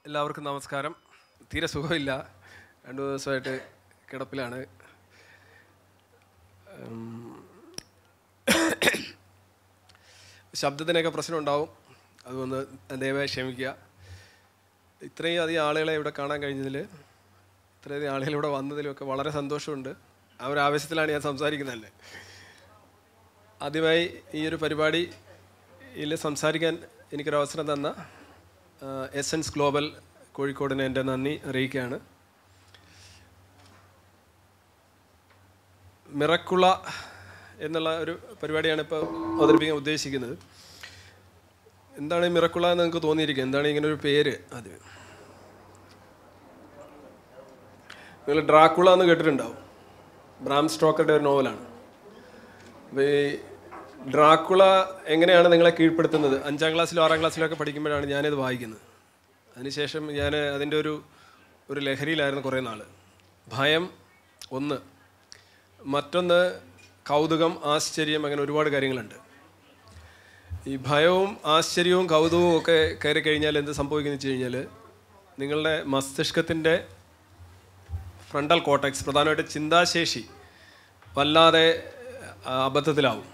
എല്ലാവർക്കും നമസ്കാരം തീരെ സുഖമില്ല രണ്ട് ദിവസമായിട്ട് കിടപ്പിലാണ് ഉം. ശബ്ദത്തിനൊക്കെ പ്രശ്നം ഉണ്ടാവും അതൊന്ന് ദയവായി ക്ഷമിക്കുക ഇത്രയും അധികം ആളുകളെ ഇവിടെ കാണാൻ കഴിഞ്ഞതിൽ ഇത്രയധികം ആളുകൾ ഇവിടെ വന്നതിലൊക്കെ വളരെ സന്തോഷമുണ്ട് ആ ഒരു ആവേശത്തിലാണ് ഞാൻ സംസാരിക്കുന്നതല്ലേ ആദ്യമായി ഈ ഒരു പരിപാടിയിൽ സംസാരിക്കാൻ എനിക്കൊരു അവസരം തന്ന എസൻസ് ഗ്ലോബൽ കോഴിക്കോടിന് എൻ്റെ നന്ദി അറിയിക്കുകയാണ് മിറക്കുള എന്നുള്ള ഒരു പരിപാടിയാണ് ഇപ്പോൾ അവതരിപ്പിക്കാൻ ഉദ്ദേശിക്കുന്നത് എന്താണ് ഈ മിറക്കുള എന്ന് നിങ്ങൾക്ക് തോന്നിയിരിക്കുക എന്താണ് ഇങ്ങനെ ഒരു പേര് ആദ്യം നിങ്ങൾ ഡ്രാക്കുള എന്ന് കേട്ടിട്ടുണ്ടാവും ബ്രാം സ്റ്റോക്കറുടെ ഒരു നോവലാണ് അപ്പോൾ ഈ ഡ്രാക്കുള എങ്ങനെയാണ് നിങ്ങളെ കീഴ്പ്പെടുത്തുന്നത് അഞ്ചാം ക്ലാസ്സിലോ ആറാം ക്ലാസ്സിലോ ഒക്കെ പഠിക്കുമ്പോഴാണ് ഞാനിത് വായിക്കുന്നത് അതിനുശേഷം ഞാൻ അതിൻ്റെ ഒരു ഒരു ലഹരിയിലായിരുന്നു കുറേ നാൾ ഭയം ഒന്ന് മറ്റൊന്ന് കൗതുകം ആശ്ചര്യം അങ്ങനെ ഒരുപാട് കാര്യങ്ങളുണ്ട് ഈ ഭയവും ആശ്ചര്യവും കൗതുകവും ഒക്കെ കയറി കഴിഞ്ഞാൽ എന്ത് സംഭവിക്കുന്നു വെച്ച് കഴിഞ്ഞാൽ നിങ്ങളുടെ മസ്തിഷ്കത്തിൻ്റെ ഫ്രണ്ടൽ കോട്ടക്സ് പ്രധാനമായിട്ട് ചിന്താശേഷി വല്ലാതെ ആ, അബദ്ധത്തിലാവും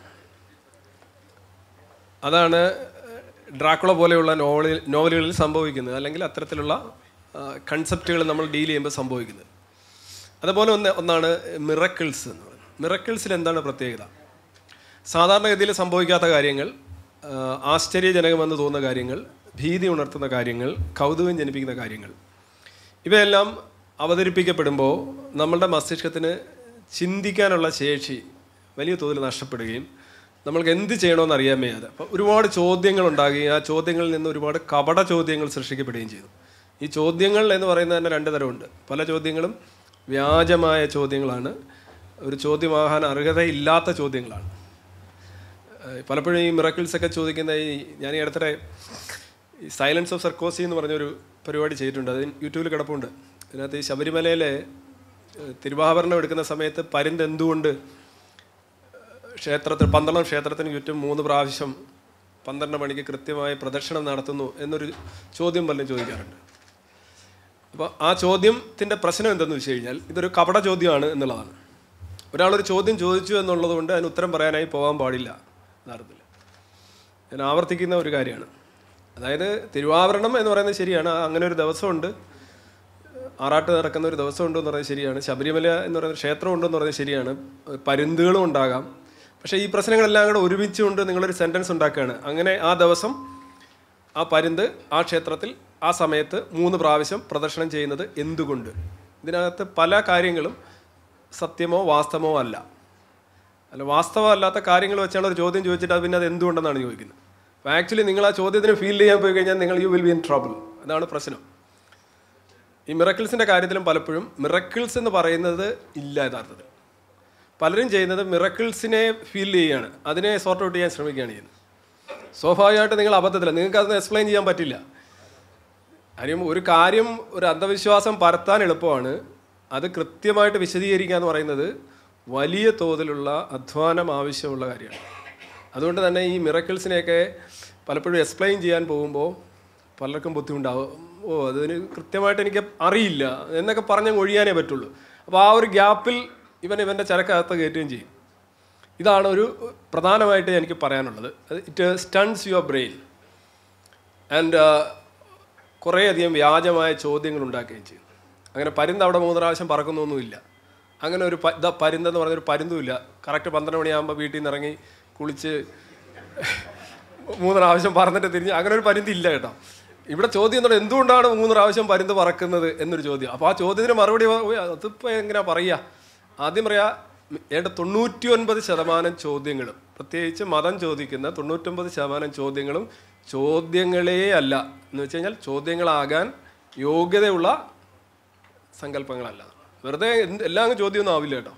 അതാണ് ഡ്രാക്കുള പോലെയുള്ള നോവലിൽ നോവലുകളിൽ സംഭവിക്കുന്നത് അല്ലെങ്കിൽ അത്തരത്തിലുള്ള കൺസെപ്റ്റുകൾ നമ്മൾ ഡീൽ ചെയ്യുമ്പോൾ സംഭവിക്കുന്നത് അതുപോലെ ഒന്ന് ഒന്നാണ് മിറക്കിൾസ് എന്ന് പറയുന്നത് മിറക്കിൾസിൽ എന്താണ് പ്രത്യേകത സാധാരണഗതിയിൽ സംഭവിക്കാത്ത കാര്യങ്ങൾ ആ, ആശ്ചര്യജനകമെന്ന് തോന്നുന്ന കാര്യങ്ങൾ ഭീതി ഉണർത്തുന്ന കാര്യങ്ങൾ കൗതുകം ജനിപ്പിക്കുന്ന കാര്യങ്ങൾ ഇവയെല്ലാം അവതരിപ്പിക്കപ്പെടുമ്പോൾ നമ്മളുടെ മസ്തിഷ്കത്തിന് ചിന്തിക്കാനുള്ള ശേഷി വലിയ തോതിൽ നഷ്ടപ്പെടുകയും നമ്മൾക്ക് എന്ത് ചെയ്യണമെന്ന് അറിയാൻ വയ്യാതെ അപ്പോൾ ഒരുപാട് ചോദ്യങ്ങൾ ഉണ്ടാകുകയും ആ ചോദ്യങ്ങളിൽ നിന്ന് ഒരുപാട് കപട ചോദ്യങ്ങൾ സൃഷ്ടിക്കപ്പെടുകയും ചെയ്തു ഈ ചോദ്യങ്ങൾ എന്ന് പറയുന്നത് തന്നെ രണ്ട് തരമുണ്ട് പല ചോദ്യങ്ങളും വ്യാജമായ ചോദ്യങ്ങളാണ് ഒരു ചോദ്യമാകാൻ അർഹതയില്ലാത്ത ചോദ്യങ്ങളാണ് ഏഹ് പലപ്പോഴും ഈ മിറക്കിൾസ് ഒക്കെ ചോദിക്കുന്ന ഈ ഞാൻ ഈ അടുത്തിടെ ഈ സൈലൻസ് ഓഫ് സർക്കോസി എന്ന് പറഞ്ഞൊരു പരിപാടി ചെയ്തിട്ടുണ്ട് അത് യൂട്യൂബിൽ കിടപ്പുണ്ട് അതിനകത്ത് ഈ ശബരിമലയിലെ ഏഹ് തിരുവാഭരണം എടുക്കുന്ന സമയത്ത് പരുന്ത് എന്തുകൊണ്ട് ക്ഷേത്രത്തിൽ പന്തളം ക്ഷേത്രത്തിന് ചുറ്റും മൂന്ന് പ്രാവശ്യം പന്ത്രണ്ട് മണിക്ക് കൃത്യമായി പ്രദക്ഷിണം നടത്തുന്നു എന്നൊരു ചോദ്യം പലരും ചോദിക്കാറുണ്ട് അപ്പോൾ ആ ചോദ്യത്തിൻ്റെ പ്രശ്നം എന്തെന്ന് വെച്ച് കഴിഞ്ഞാൽ ഇതൊരു കപട ചോദ്യമാണ് എന്നുള്ളതാണ് ഒരാളൊരു ചോദ്യം ചോദിച്ചു എന്നുള്ളത് കൊണ്ട് അതിന് ഉത്തരം പറയാനായി പോകാൻ പാടില്ല യഥാർത്ഥത്തിൽ ഞാൻ ആവർത്തിക്കുന്ന ഒരു കാര്യമാണ് അതായത് തിരുവാഭരണം എന്ന് പറയുന്നത് ശരിയാണ് ആ അങ്ങനെ ഒരു ദിവസമുണ്ട് ആറാട്ട് നടക്കുന്ന ഒരു ദിവസമുണ്ട് എന്ന് പറയുന്നത് ശരിയാണ് ശബരിമല എന്ന് പറയുന്ന ക്ഷേത്രം ഉണ്ടെന്ന് പറയുന്നത് ശരിയാണ് പരുന്തുകളും ഉണ്ടാകാം പക്ഷേ ഈ പ്രശ്നങ്ങളെല്ലാം കൂടെ ഒരുമിച്ചുകൊണ്ട് നിങ്ങളൊരു സെൻറ്റൻസ് ഉണ്ടാക്കുകയാണ് അങ്ങനെ ആ ദിവസം ആ പരുന്ത് ആ ക്ഷേത്രത്തിൽ ആ സമയത്ത് മൂന്ന് പ്രാവശ്യം പ്രദർശനം ചെയ്യുന്നത് എന്തുകൊണ്ട് ഇതിനകത്ത് പല കാര്യങ്ങളും സത്യമോ വാസ്തവമോ അല്ല അല്ല വാസ്തവമല്ലാത്ത കാര്യങ്ങൾ വെച്ചാണ് ഒരു ചോദ്യം ചോദിച്ചിട്ട് അത് പിന്നെ അത് എന്തുകൊണ്ടെന്നാണ് ചോദിക്കുന്നത് അപ്പോൾ ആക്ച്വലി നിങ്ങൾ ആ ചോദ്യത്തിന് ഫീൽ ചെയ്യാൻ പോയി കഴിഞ്ഞാൽ നിങ്ങൾ you will be in trouble അതാണ് പ്രശ്നം ഈ മിറക്കിൾസിൻ്റെ കാര്യത്തിലും പലപ്പോഴും മിറക്കിൾസ് എന്ന് പറയുന്നത് ഇല്ല യഥാർത്ഥത്തിൽ പലരും ചെയ്യുന്നത് മിറക്കിൾസിനെ ഫീൽ ചെയ്യുകയാണ് അതിനെ സോർട്ട് ഔട്ട് ചെയ്യാൻ ശ്രമിക്കുകയാണ് ചെയ്യുന്നത് സ്വാഭാവികമായിട്ട് നിങ്ങൾ അബദ്ധത്തില്ല നിങ്ങൾക്ക് അതൊന്ന് എക്സ്പ്ലെയിൻ ചെയ്യാൻ പറ്റില്ല കാര്യം ഒരു കാര്യം ഒരു അന്ധവിശ്വാസം പരത്താൻ എളുപ്പമാണ് അത് കൃത്യമായിട്ട് വിശദീകരിക്കുക എന്ന് പറയുന്നത് വലിയ തോതിലുള്ള അധ്വാനം ആവശ്യമുള്ള കാര്യമാണ് അതുകൊണ്ട് തന്നെ ഈ മിറക്കിൾസിനെയൊക്കെ പലപ്പോഴും എക്സ്പ്ലെയിൻ ചെയ്യാൻ പോകുമ്പോൾ പലർക്കും ബുദ്ധിമുട്ടാവും ഓ അതിന് കൃത്യമായിട്ട് എനിക്ക് അറിയില്ല എന്നൊക്കെ പറഞ്ഞ് ഒഴിയാനേ പറ്റുള്ളൂ അപ്പോൾ ആ ഒരു ഗ്യാപ്പിൽ ഇവൻ ഇവൻ്റെ ചരക്കകത്ത് കയറ്റുകയും ചെയ്യും ഇതാണ് ഒരു പ്രധാനമായിട്ട് എനിക്ക് പറയാനുള്ളത് it stuns your brain and കുറേയധികം വ്യാജമായ ചോദ്യങ്ങൾ ഉണ്ടാക്കുകയും ചെയ്യും അങ്ങനെ പരുന്ത് അവിടെ മൂന്ന് പ്രാവശ്യം പറക്കുന്നൊന്നുമില്ല അങ്ങനെ ഒരു പ- ഇതാ പരുന്തെന്ന് പറഞ്ഞൊരു പരുന്തുമില്ല കറക്റ്റ് പന്ത്രണ്ട് മണിയാകുമ്പോൾ വീട്ടിൽ നിന്ന് ഇറങ്ങി കുളിച്ച് മൂന്ന് പ്രാവശ്യം പറന്നിട്ട് തിരിഞ്ഞ് അങ്ങനെ ഒരു പരുന്ത് ഇല്ല കേട്ടോ ഇവിടെ ചോദ്യം എന്താണ് എന്തുകൊണ്ടാണ് മൂന്ന് പ്രാവശ്യം പരുന്ത് പറക്കുന്നത് എന്നൊരു ചോദ്യം അപ്പോൾ ആ ചോദ്യത്തിന് മറുപടി പ- ഉയ്യ്, അതിപ്പോൾ എങ്ങനെയാ പറയുക ആദ്യം പറയാ ഏതാണ്ട് തൊണ്ണൂറ്റി ഒൻപത് ശതമാനം ചോദ്യങ്ങളും പ്രത്യേകിച്ച് മതം ചോദിക്കുന്ന തൊണ്ണൂറ്റൊമ്പത് ശതമാനം ചോദ്യങ്ങളും ചോദ്യങ്ങളേ അല്ല എന്ന് വെച്ച് കഴിഞ്ഞാൽ ചോദ്യങ്ങളാകാൻ യോഗ്യതയുള്ള സങ്കല്പങ്ങളല്ല വെറുതെ എന്ത് എല്ലാം അങ്ങ് ചോദ്യമൊന്നും ആവില്ല കേട്ടോ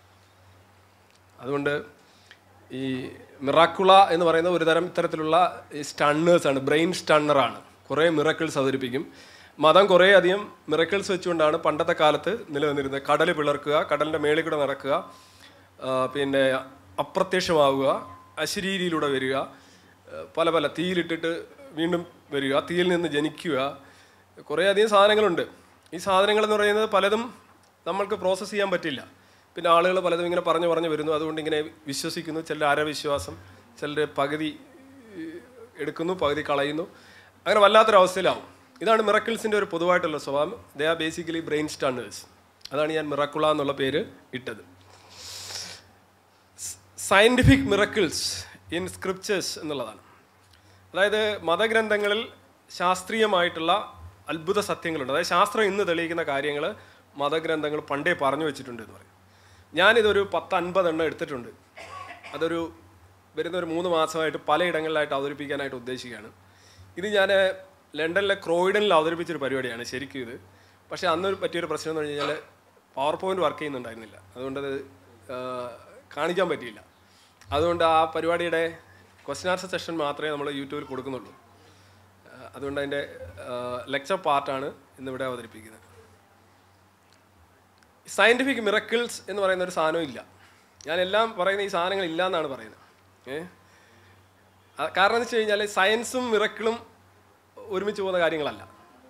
അതുകൊണ്ട് ഈ മിറാക്കുള എന്ന് പറയുന്ന ഒരു തരം ഇത്തരത്തിലുള്ള ഈ സ്റ്റണ്ണേഴ്സാണ് ബ്രെയിൻ സ്റ്റണ്ണറാണ് കുറേ മിറക്കിൾസ് അവതരിപ്പിക്കും മതം കുറേ അധികം മിറക്കിൾസ് വെച്ചുകൊണ്ടാണ് പണ്ടത്തെ കാലത്ത് നിലനിന്നിരുന്നത് കടൽ പിളർക്കുക കടലിൻ്റെ മേളിൽ കൂടെ നടക്കുക ആ, പിന്നെ അപ്രത്യക്ഷമാവുക അശരീരിയിലൂടെ വരിക ആ, പല പല തീയിലിട്ടിട്ട് വീണ്ടും വരിക തീയിൽ നിന്ന് ജനിക്കുക കുറേയധികം സാധനങ്ങളുണ്ട് ഈ സാധനങ്ങൾ എന്ന് പറയുന്നത് പലതും നമ്മൾക്ക് പ്രോസസ്സ് ചെയ്യാൻ പറ്റില്ല പിന്നെ ആളുകൾ പലതും ഇങ്ങനെ പറഞ്ഞു പറഞ്ഞു വരുന്നു അതുകൊണ്ട് ഇങ്ങനെ വിശ്വസിക്കുന്നു ചിലർ അരവിശ്വാസം ചിലർ പകുതി ഏഹ്, എടുക്കുന്നു പകുതി കളയുന്നു അങ്ങനെ വല്ലാത്തൊരവസ്ഥയിലാവും ഇതാണ് മിറക്കിൾസിൻ്റെ ഒരു പൊതുവായിട്ടുള്ള സ്വഭാവം they are basically brain stunners അതാണ് ഞാൻ മിറക്കുള എന്നുള്ള പേര് ഇട്ടത് സയൻറ്റിഫിക് മിറക്കിൾസ് ഇൻ സ്ക്രിപ്റ്റേഴ്സ് എന്നുള്ളതാണ് അതായത് മതഗ്രന്ഥങ്ങളിൽ ശാസ്ത്രീയമായിട്ടുള്ള അത്ഭുത സത്യങ്ങളുണ്ട് അതായത് ശാസ്ത്രം ഇന്ന് തെളിയിക്കുന്ന കാര്യങ്ങൾ മതഗ്രന്ഥങ്ങൾ പണ്ടേ പറഞ്ഞു വെച്ചിട്ടുണ്ട് എന്ന് പറയും ഞാനിതൊരു പത്ത് അൻപത് എണ്ണം എടുത്തിട്ടുണ്ട് അതൊരു വരുന്ന ഒരു മൂന്ന് മാസമായിട്ട് പലയിടങ്ങളിലായിട്ട് അവതരിപ്പിക്കാനായിട്ട് ഉദ്ദേശിക്കുകയാണ് ഇത് ഞാൻ ലണ്ടനിലെ ക്രോയിഡനിൽ അവതരിപ്പിച്ചൊരു പരിപാടിയാണ് ശരിക്കും ഇത് പക്ഷേ അന്നൊരു പറ്റിയൊരു പ്രശ്നം എന്ന് പറഞ്ഞു കഴിഞ്ഞാൽ പവർ പോയിന്റ് വർക്ക് ചെയ്യുന്നുണ്ടായിരുന്നില്ല അതുകൊണ്ടത് ആ, കാണിക്കാൻ പറ്റിയില്ല അതുകൊണ്ട് ആ പരിപാടിയുടെ ക്വസ്റ്റ്യൻ ആൻസർ സെഷൻ മാത്രമേ നമ്മൾ യൂട്യൂബിൽ കൊടുക്കുന്നുള്ളൂ ആ, അതുകൊണ്ട് അതിൻ്റെ ലെക്ചർ പാർട്ടാണ് ഇന്നിവിടെ അവതരിപ്പിക്കുന്നത് സയൻറ്റിഫിക് മിറക്കിൾസ് എന്ന് പറയുന്ന ഒരു സാധനം ഇല്ല ഞാൻ എല്ലാം പറയുന്ന ഈ സാധനങ്ങൾ ഇല്ല എന്നാണ് പറയുന്നത് ഏ ആ, കാരണം എന്ന് വെച്ച് കഴിഞ്ഞാൽ സയൻസും മിറക്കിളും ഒരുമിച്ച് പോകുന്ന കാര്യങ്ങളല്ല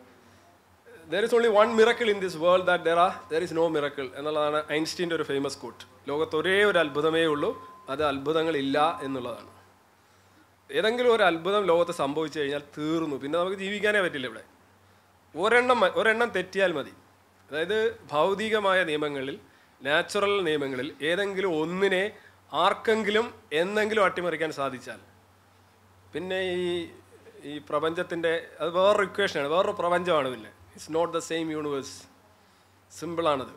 there is only one miracle in this world that there are there is no miracle എന്നുള്ളതാണ് ഐൻസ്റ്റീൻ്റെ ഒരു ഫേമസ് കോട്ട് ലോകത്ത് ഒരേ ഒരു അത്ഭുതമേ ഉള്ളൂ അത് അത്ഭുതങ്ങളില്ല എന്നുള്ളതാണ് ഏതെങ്കിലും ഒരു അത്ഭുതം ലോകത്ത് സംഭവിച്ചു കഴിഞ്ഞാൽ തീർന്നു പിന്നെ നമുക്ക് ജീവിക്കാനേ പറ്റില്ല ഇവിടെ ഒരെണ്ണം മ- ഒരെണ്ണം തെറ്റിയാൽ മതി അതായത് ഭൗതികമായ നിയമങ്ങളിൽ നാച്ചുറൽ നിയമങ്ങളിൽ ഏതെങ്കിലും ഒന്നിനെ ആർക്കെങ്കിലും എന്നെങ്കിലും അട്ടിമറിക്കാൻ സാധിച്ചാൽ പിന്നെ ഈ ഈ പ്രപഞ്ചത്തിൻ്റെ അത് വേറൊരു ഇക്വേഷനാണ് വേറൊരു പ്രപഞ്ചമാണ് പിന്നെ it's not the same universe സിമ്പിളാണത്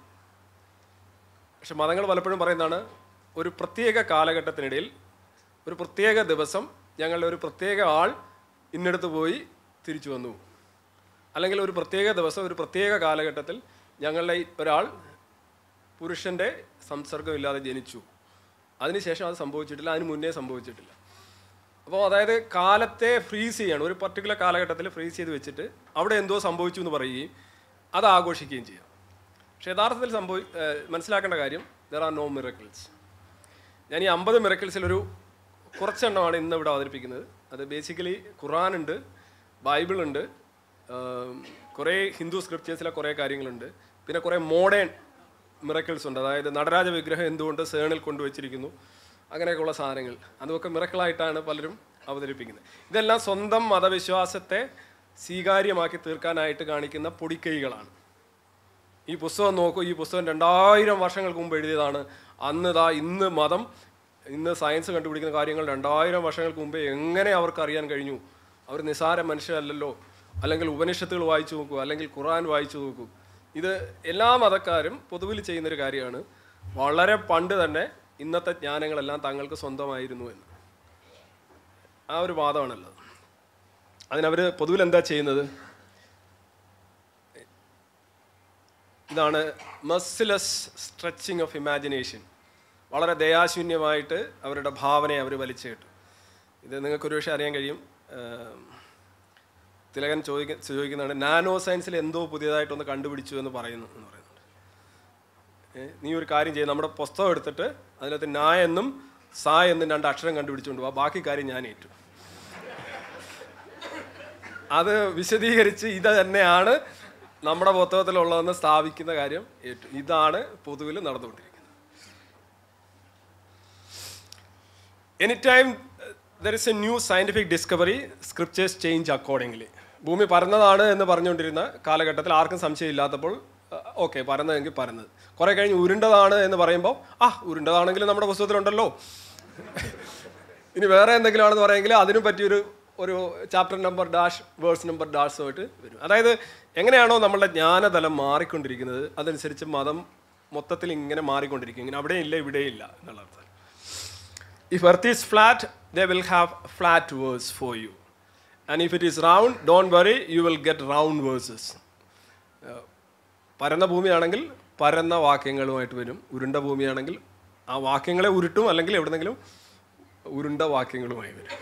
പക്ഷെ മതങ്ങൾ പലപ്പോഴും പറയുന്നതാണ് ഒരു പ്രത്യേക കാലഘട്ടത്തിനിടയിൽ ഒരു പ്രത്യേക ദിവസം ഞങ്ങളുടെ ഒരു പ്രത്യേക ആൾ ഇന്നടത്ത് പോയി തിരിച്ചു വന്നു അല്ലെങ്കിൽ ഒരു പ്രത്യേക ദിവസം ഒരു പ്രത്യേക കാലഘട്ടത്തിൽ ഞങ്ങളുടെ ഈ ഒരാൾ പുരുഷൻ്റെ സംസർഗമില്ലാതെ ജനിച്ചു അതിനുശേഷം അത് സംഭവിച്ചിട്ടില്ല അതിന് മുന്നേ സംഭവിച്ചിട്ടില്ല അപ്പോൾ അതായത് കാലത്തെ ഫ്രീസ് ചെയ്യാണ് ഒരു പർട്ടിക്കുലർ കാലഘട്ടത്തിൽ ഫ്രീസ് ചെയ്ത് വെച്ചിട്ട് അവിടെ എന്തോ സംഭവിച്ചു എന്ന് പറയുകയും അത് ആഘോഷിക്കുകയും ചെയ്യാം പക്ഷേ യഥാർത്ഥത്തിൽ സംഭവി ഏഹ് മനസ്സിലാക്കേണ്ട കാര്യം ദർ ആർ നോ മിറക്കിൾസ് ഞാൻ ഈ അമ്പത് മിറക്കിൾസിൽ ഒരു കുറച്ചെണ്ണമാണ് ഇന്ന് ഇവിടെ അവതരിപ്പിക്കുന്നത് അത് ബേസിക്കലി ഖുറാനുണ്ട് ബൈബിളുണ്ട് കുറേ ഹിന്ദു സ്ക്രിപ്റ്റേഴ്സിലെ കുറേ കാര്യങ്ങളുണ്ട് പിന്നെ കുറേ മോഡേൺ മിറക്കിൾസ് ഉണ്ട് അതായത് നടരാജ വിഗ്രഹം എന്തുകൊണ്ട് സേണിൽ കൊണ്ടുവച്ചിരിക്കുന്നു അങ്ങനെയൊക്കെയുള്ള സാധനങ്ങൾ അതൊക്കെ മിറക്കിളായിട്ടാണ് പലരും അവതരിപ്പിക്കുന്നത് ഇതെല്ലാം സ്വന്തം മതവിശ്വാസത്തെ സ്വീകാര്യമാക്കി തീർക്കാനായിട്ട് കാണിക്കുന്ന പൊടിക്കൈകളാണ് ഈ പുസ്തകം നോക്കൂ ഈ പുസ്തകം രണ്ടായിരം വർഷങ്ങൾക്ക് മുമ്പ് എഴുതിയതാണ് അന്ന് ദാ ഇന്ന് മതം ഇന്ന് സയൻസ് കണ്ടുപിടിക്കുന്ന കാര്യങ്ങൾ രണ്ടായിരം വർഷങ്ങൾക്ക് മുമ്പേ എങ്ങനെ അവർക്ക് അറിയാൻ കഴിഞ്ഞു അവർ നിസാര മനുഷ്യരല്ലല്ലോ അല്ലെങ്കിൽ ഉപനിഷത്തുകൾ വായിച്ചു നോക്കൂ അല്ലെങ്കിൽ ഖുറാൻ വായിച്ചു നോക്കൂ ഇത് എല്ലാ മതക്കാരും പൊതുവിൽ ചെയ്യുന്നൊരു കാര്യമാണ് വളരെ പണ്ട് തന്നെ ഇന്നത്തെ ജ്ഞാനങ്ങളെല്ലാം തങ്ങൾക്ക് സ്വന്തമായിരുന്നു എന്ന് ആ ഒരു വാദമാണുള്ളത് അതിനവർ പൊതുവിൽ എന്താ ചെയ്യുന്നത് ഇതാണ് മെസ്സിലസ് സ്ട്രെച്ചിങ് ഓഫ് ഇമാജിനേഷൻ വളരെ ദയാശൂന്യമായിട്ട് അവരുടെ ഭാവനയെ അവർ വലിച്ചു കിട്ടും ഇത് നിങ്ങൾക്ക് ഒരു പക്ഷേ അറിയാൻ കഴിയും ഏം, തിലകൻ ചോദിക്ക ചോദിക്കുന്നതാണ് നാനോ സയൻസിൽ എന്തോ പുതിയതായിട്ടൊന്ന് കണ്ടുപിടിച്ചു എന്ന് പറയുന്നു എന്ന് പറയുന്നുണ്ട് ഏ, നീ ഒരു കാര്യം ചെയ്യും നമ്മുടെ പുസ്തകം എടുത്തിട്ട് അതിനകത്ത് നാ എന്നും സാ എന്നും രണ്ട് അക്ഷരം കണ്ടുപിടിച്ചുകൊണ്ട് പോവാ ബാക്കി കാര്യം ഞാൻ ഏറ്റു അത് വിശദീകരിച്ച് ഇത് തന്നെയാണ് നമ്മുടെ പുസ്തകത്തിലുള്ളതെന്ന് സ്ഥാപിക്കുന്ന കാര്യം ഏറ്റു ഇതാണ് പൊതുവിൽ നടന്നുകൊണ്ടിരിക്കുന്നത് any time there is a new scientific discovery scriptures change accordingly ഭൂമി പരന്നതാണ് എന്ന് പറഞ്ഞുകൊണ്ടിരുന്ന കാലഘട്ടത്തിൽ ആർക്കും സംശയമില്ലാത്തപ്പോൾ ഓക്കെ പരന്നതെങ്കിൽ പരന്നത് കുറേ കഴിഞ്ഞ് ഉരുണ്ടതാണ് എന്ന് പറയുമ്പോൾ ആ ഉരുണ്ടതാണെങ്കിലും നമ്മുടെ പുസ്തകത്തിലുണ്ടല്ലോ ഇനി വേറെ എന്തെങ്കിലും ആണെന്ന് പറയുമെങ്കിൽ അതിനും പറ്റിയൊരു ഒരു chapter number dash verse number ഡാഷുമായിട്ട് വരും അതായത് എങ്ങനെയാണോ നമ്മളുടെ ജ്ഞാനതലം മാറിക്കൊണ്ടിരിക്കുന്നത് അതനുസരിച്ച് മതം മൊത്തത്തിൽ ഇങ്ങനെ മാറിക്കൊണ്ടിരിക്കും ഇങ്ങനെ അവിടെ ഇല്ല ഇവിടെ ഇല്ല എന്നുള്ള അർത്ഥം If earth is flat, they will have flat verse for you. And if it is round, don't worry, you will get round verses. Uh, പരന്ന ഭൂമിയാണെങ്കിൽ പരന്ന വാക്യങ്ങളുമായിട്ട് വരും ഉരുണ്ട ഭൂമിയാണെങ്കിൽ ആ വാക്യങ്ങളെ ഉരുട്ടും അല്ലെങ്കിൽ എവിടെന്നെങ്കിലും ഉരുണ്ട വാക്യങ്ങളുമായി വരും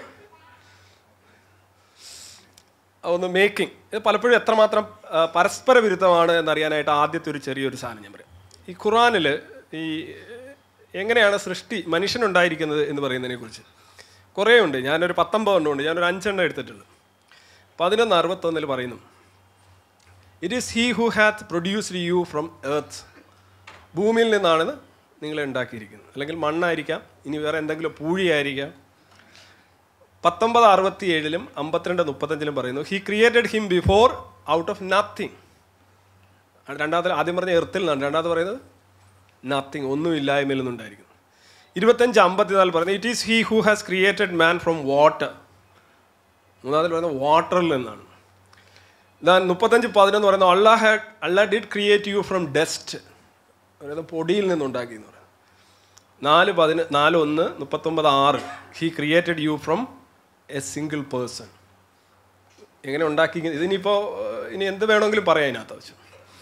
ഒന്ന് മേക്കിംഗ് ഇത് പലപ്പോഴും എത്രമാത്രം ആ, പരസ്പര വിരുദ്ധമാണ് എന്നറിയാനായിട്ട് ആദ്യത്തെ ഒരു ചെറിയൊരു സാധനം ഞാൻ പറയാം ഈ ഖുറാനിൽ ഈ എങ്ങനെയാണ് സൃഷ്ടി മനുഷ്യനുണ്ടായിരിക്കുന്നത് എന്ന് പറയുന്നതിനെ കുറിച്ച് കുറേ ഉണ്ട് ഞാനൊരു പത്തൊമ്പത് എണ്ണം ഉണ്ട് ഞാനൊരു അഞ്ചെണ്ണം എടുത്തിട്ടുണ്ട് പതിനൊന്ന് അറുപത്തൊന്നിൽ പറയുന്നു it is he who hath produced you from earth ഭൂമിയിൽ നിന്നാണ് നിങ്ങളെ ഉണ്ടാക്കിയിരിക്കുന്നത് അല്ലെങ്കിൽ മണ്ണായിരിക്കാം ഇനി വേറെ എന്തെങ്കിലും പൂഴിയായിരിക്കാം പത്തൊമ്പത് അറുപത്തി ഏഴിലും അമ്പത്തിരണ്ട് മുപ്പത്തഞ്ചിലും പറയുന്നു he created him before out of nothing രണ്ടാമത്തെ ആദ്യം പറഞ്ഞ എർത്തിൽ നിന്നാണ് രണ്ടാമത് പറയുന്നത് നത്തിങ് ഒന്നും ഇല്ലായ്മയിൽ നിന്നുണ്ടായിരിക്കുന്നു ഇരുപത്തഞ്ച് അമ്പത്തിനാല് പറയുന്നത് it is he who has created man from water മൂന്നാമതിൽ പറയുന്നത് വാട്ടറിൽ നിന്നാണ് ദാൻ മുപ്പത്തഞ്ച് പതിനൊന്ന് പറയുന്നത് Allah had Allah did create you from dust പറയുന്നത് പൊടിയിൽ നിന്നുണ്ടാക്കി എന്ന് പറയുന്നത് നാല് പതിന നാല് ഒന്ന് മുപ്പത്തൊമ്പത് ആറ് he created you from a single person എങ്ങനെ ഉണ്ടാക്കി ഇതിനിപ്പോൾ ഇനി എന്ത് വേണമെങ്കിലും പറയാം അതിനകത്ത് വെച്ച്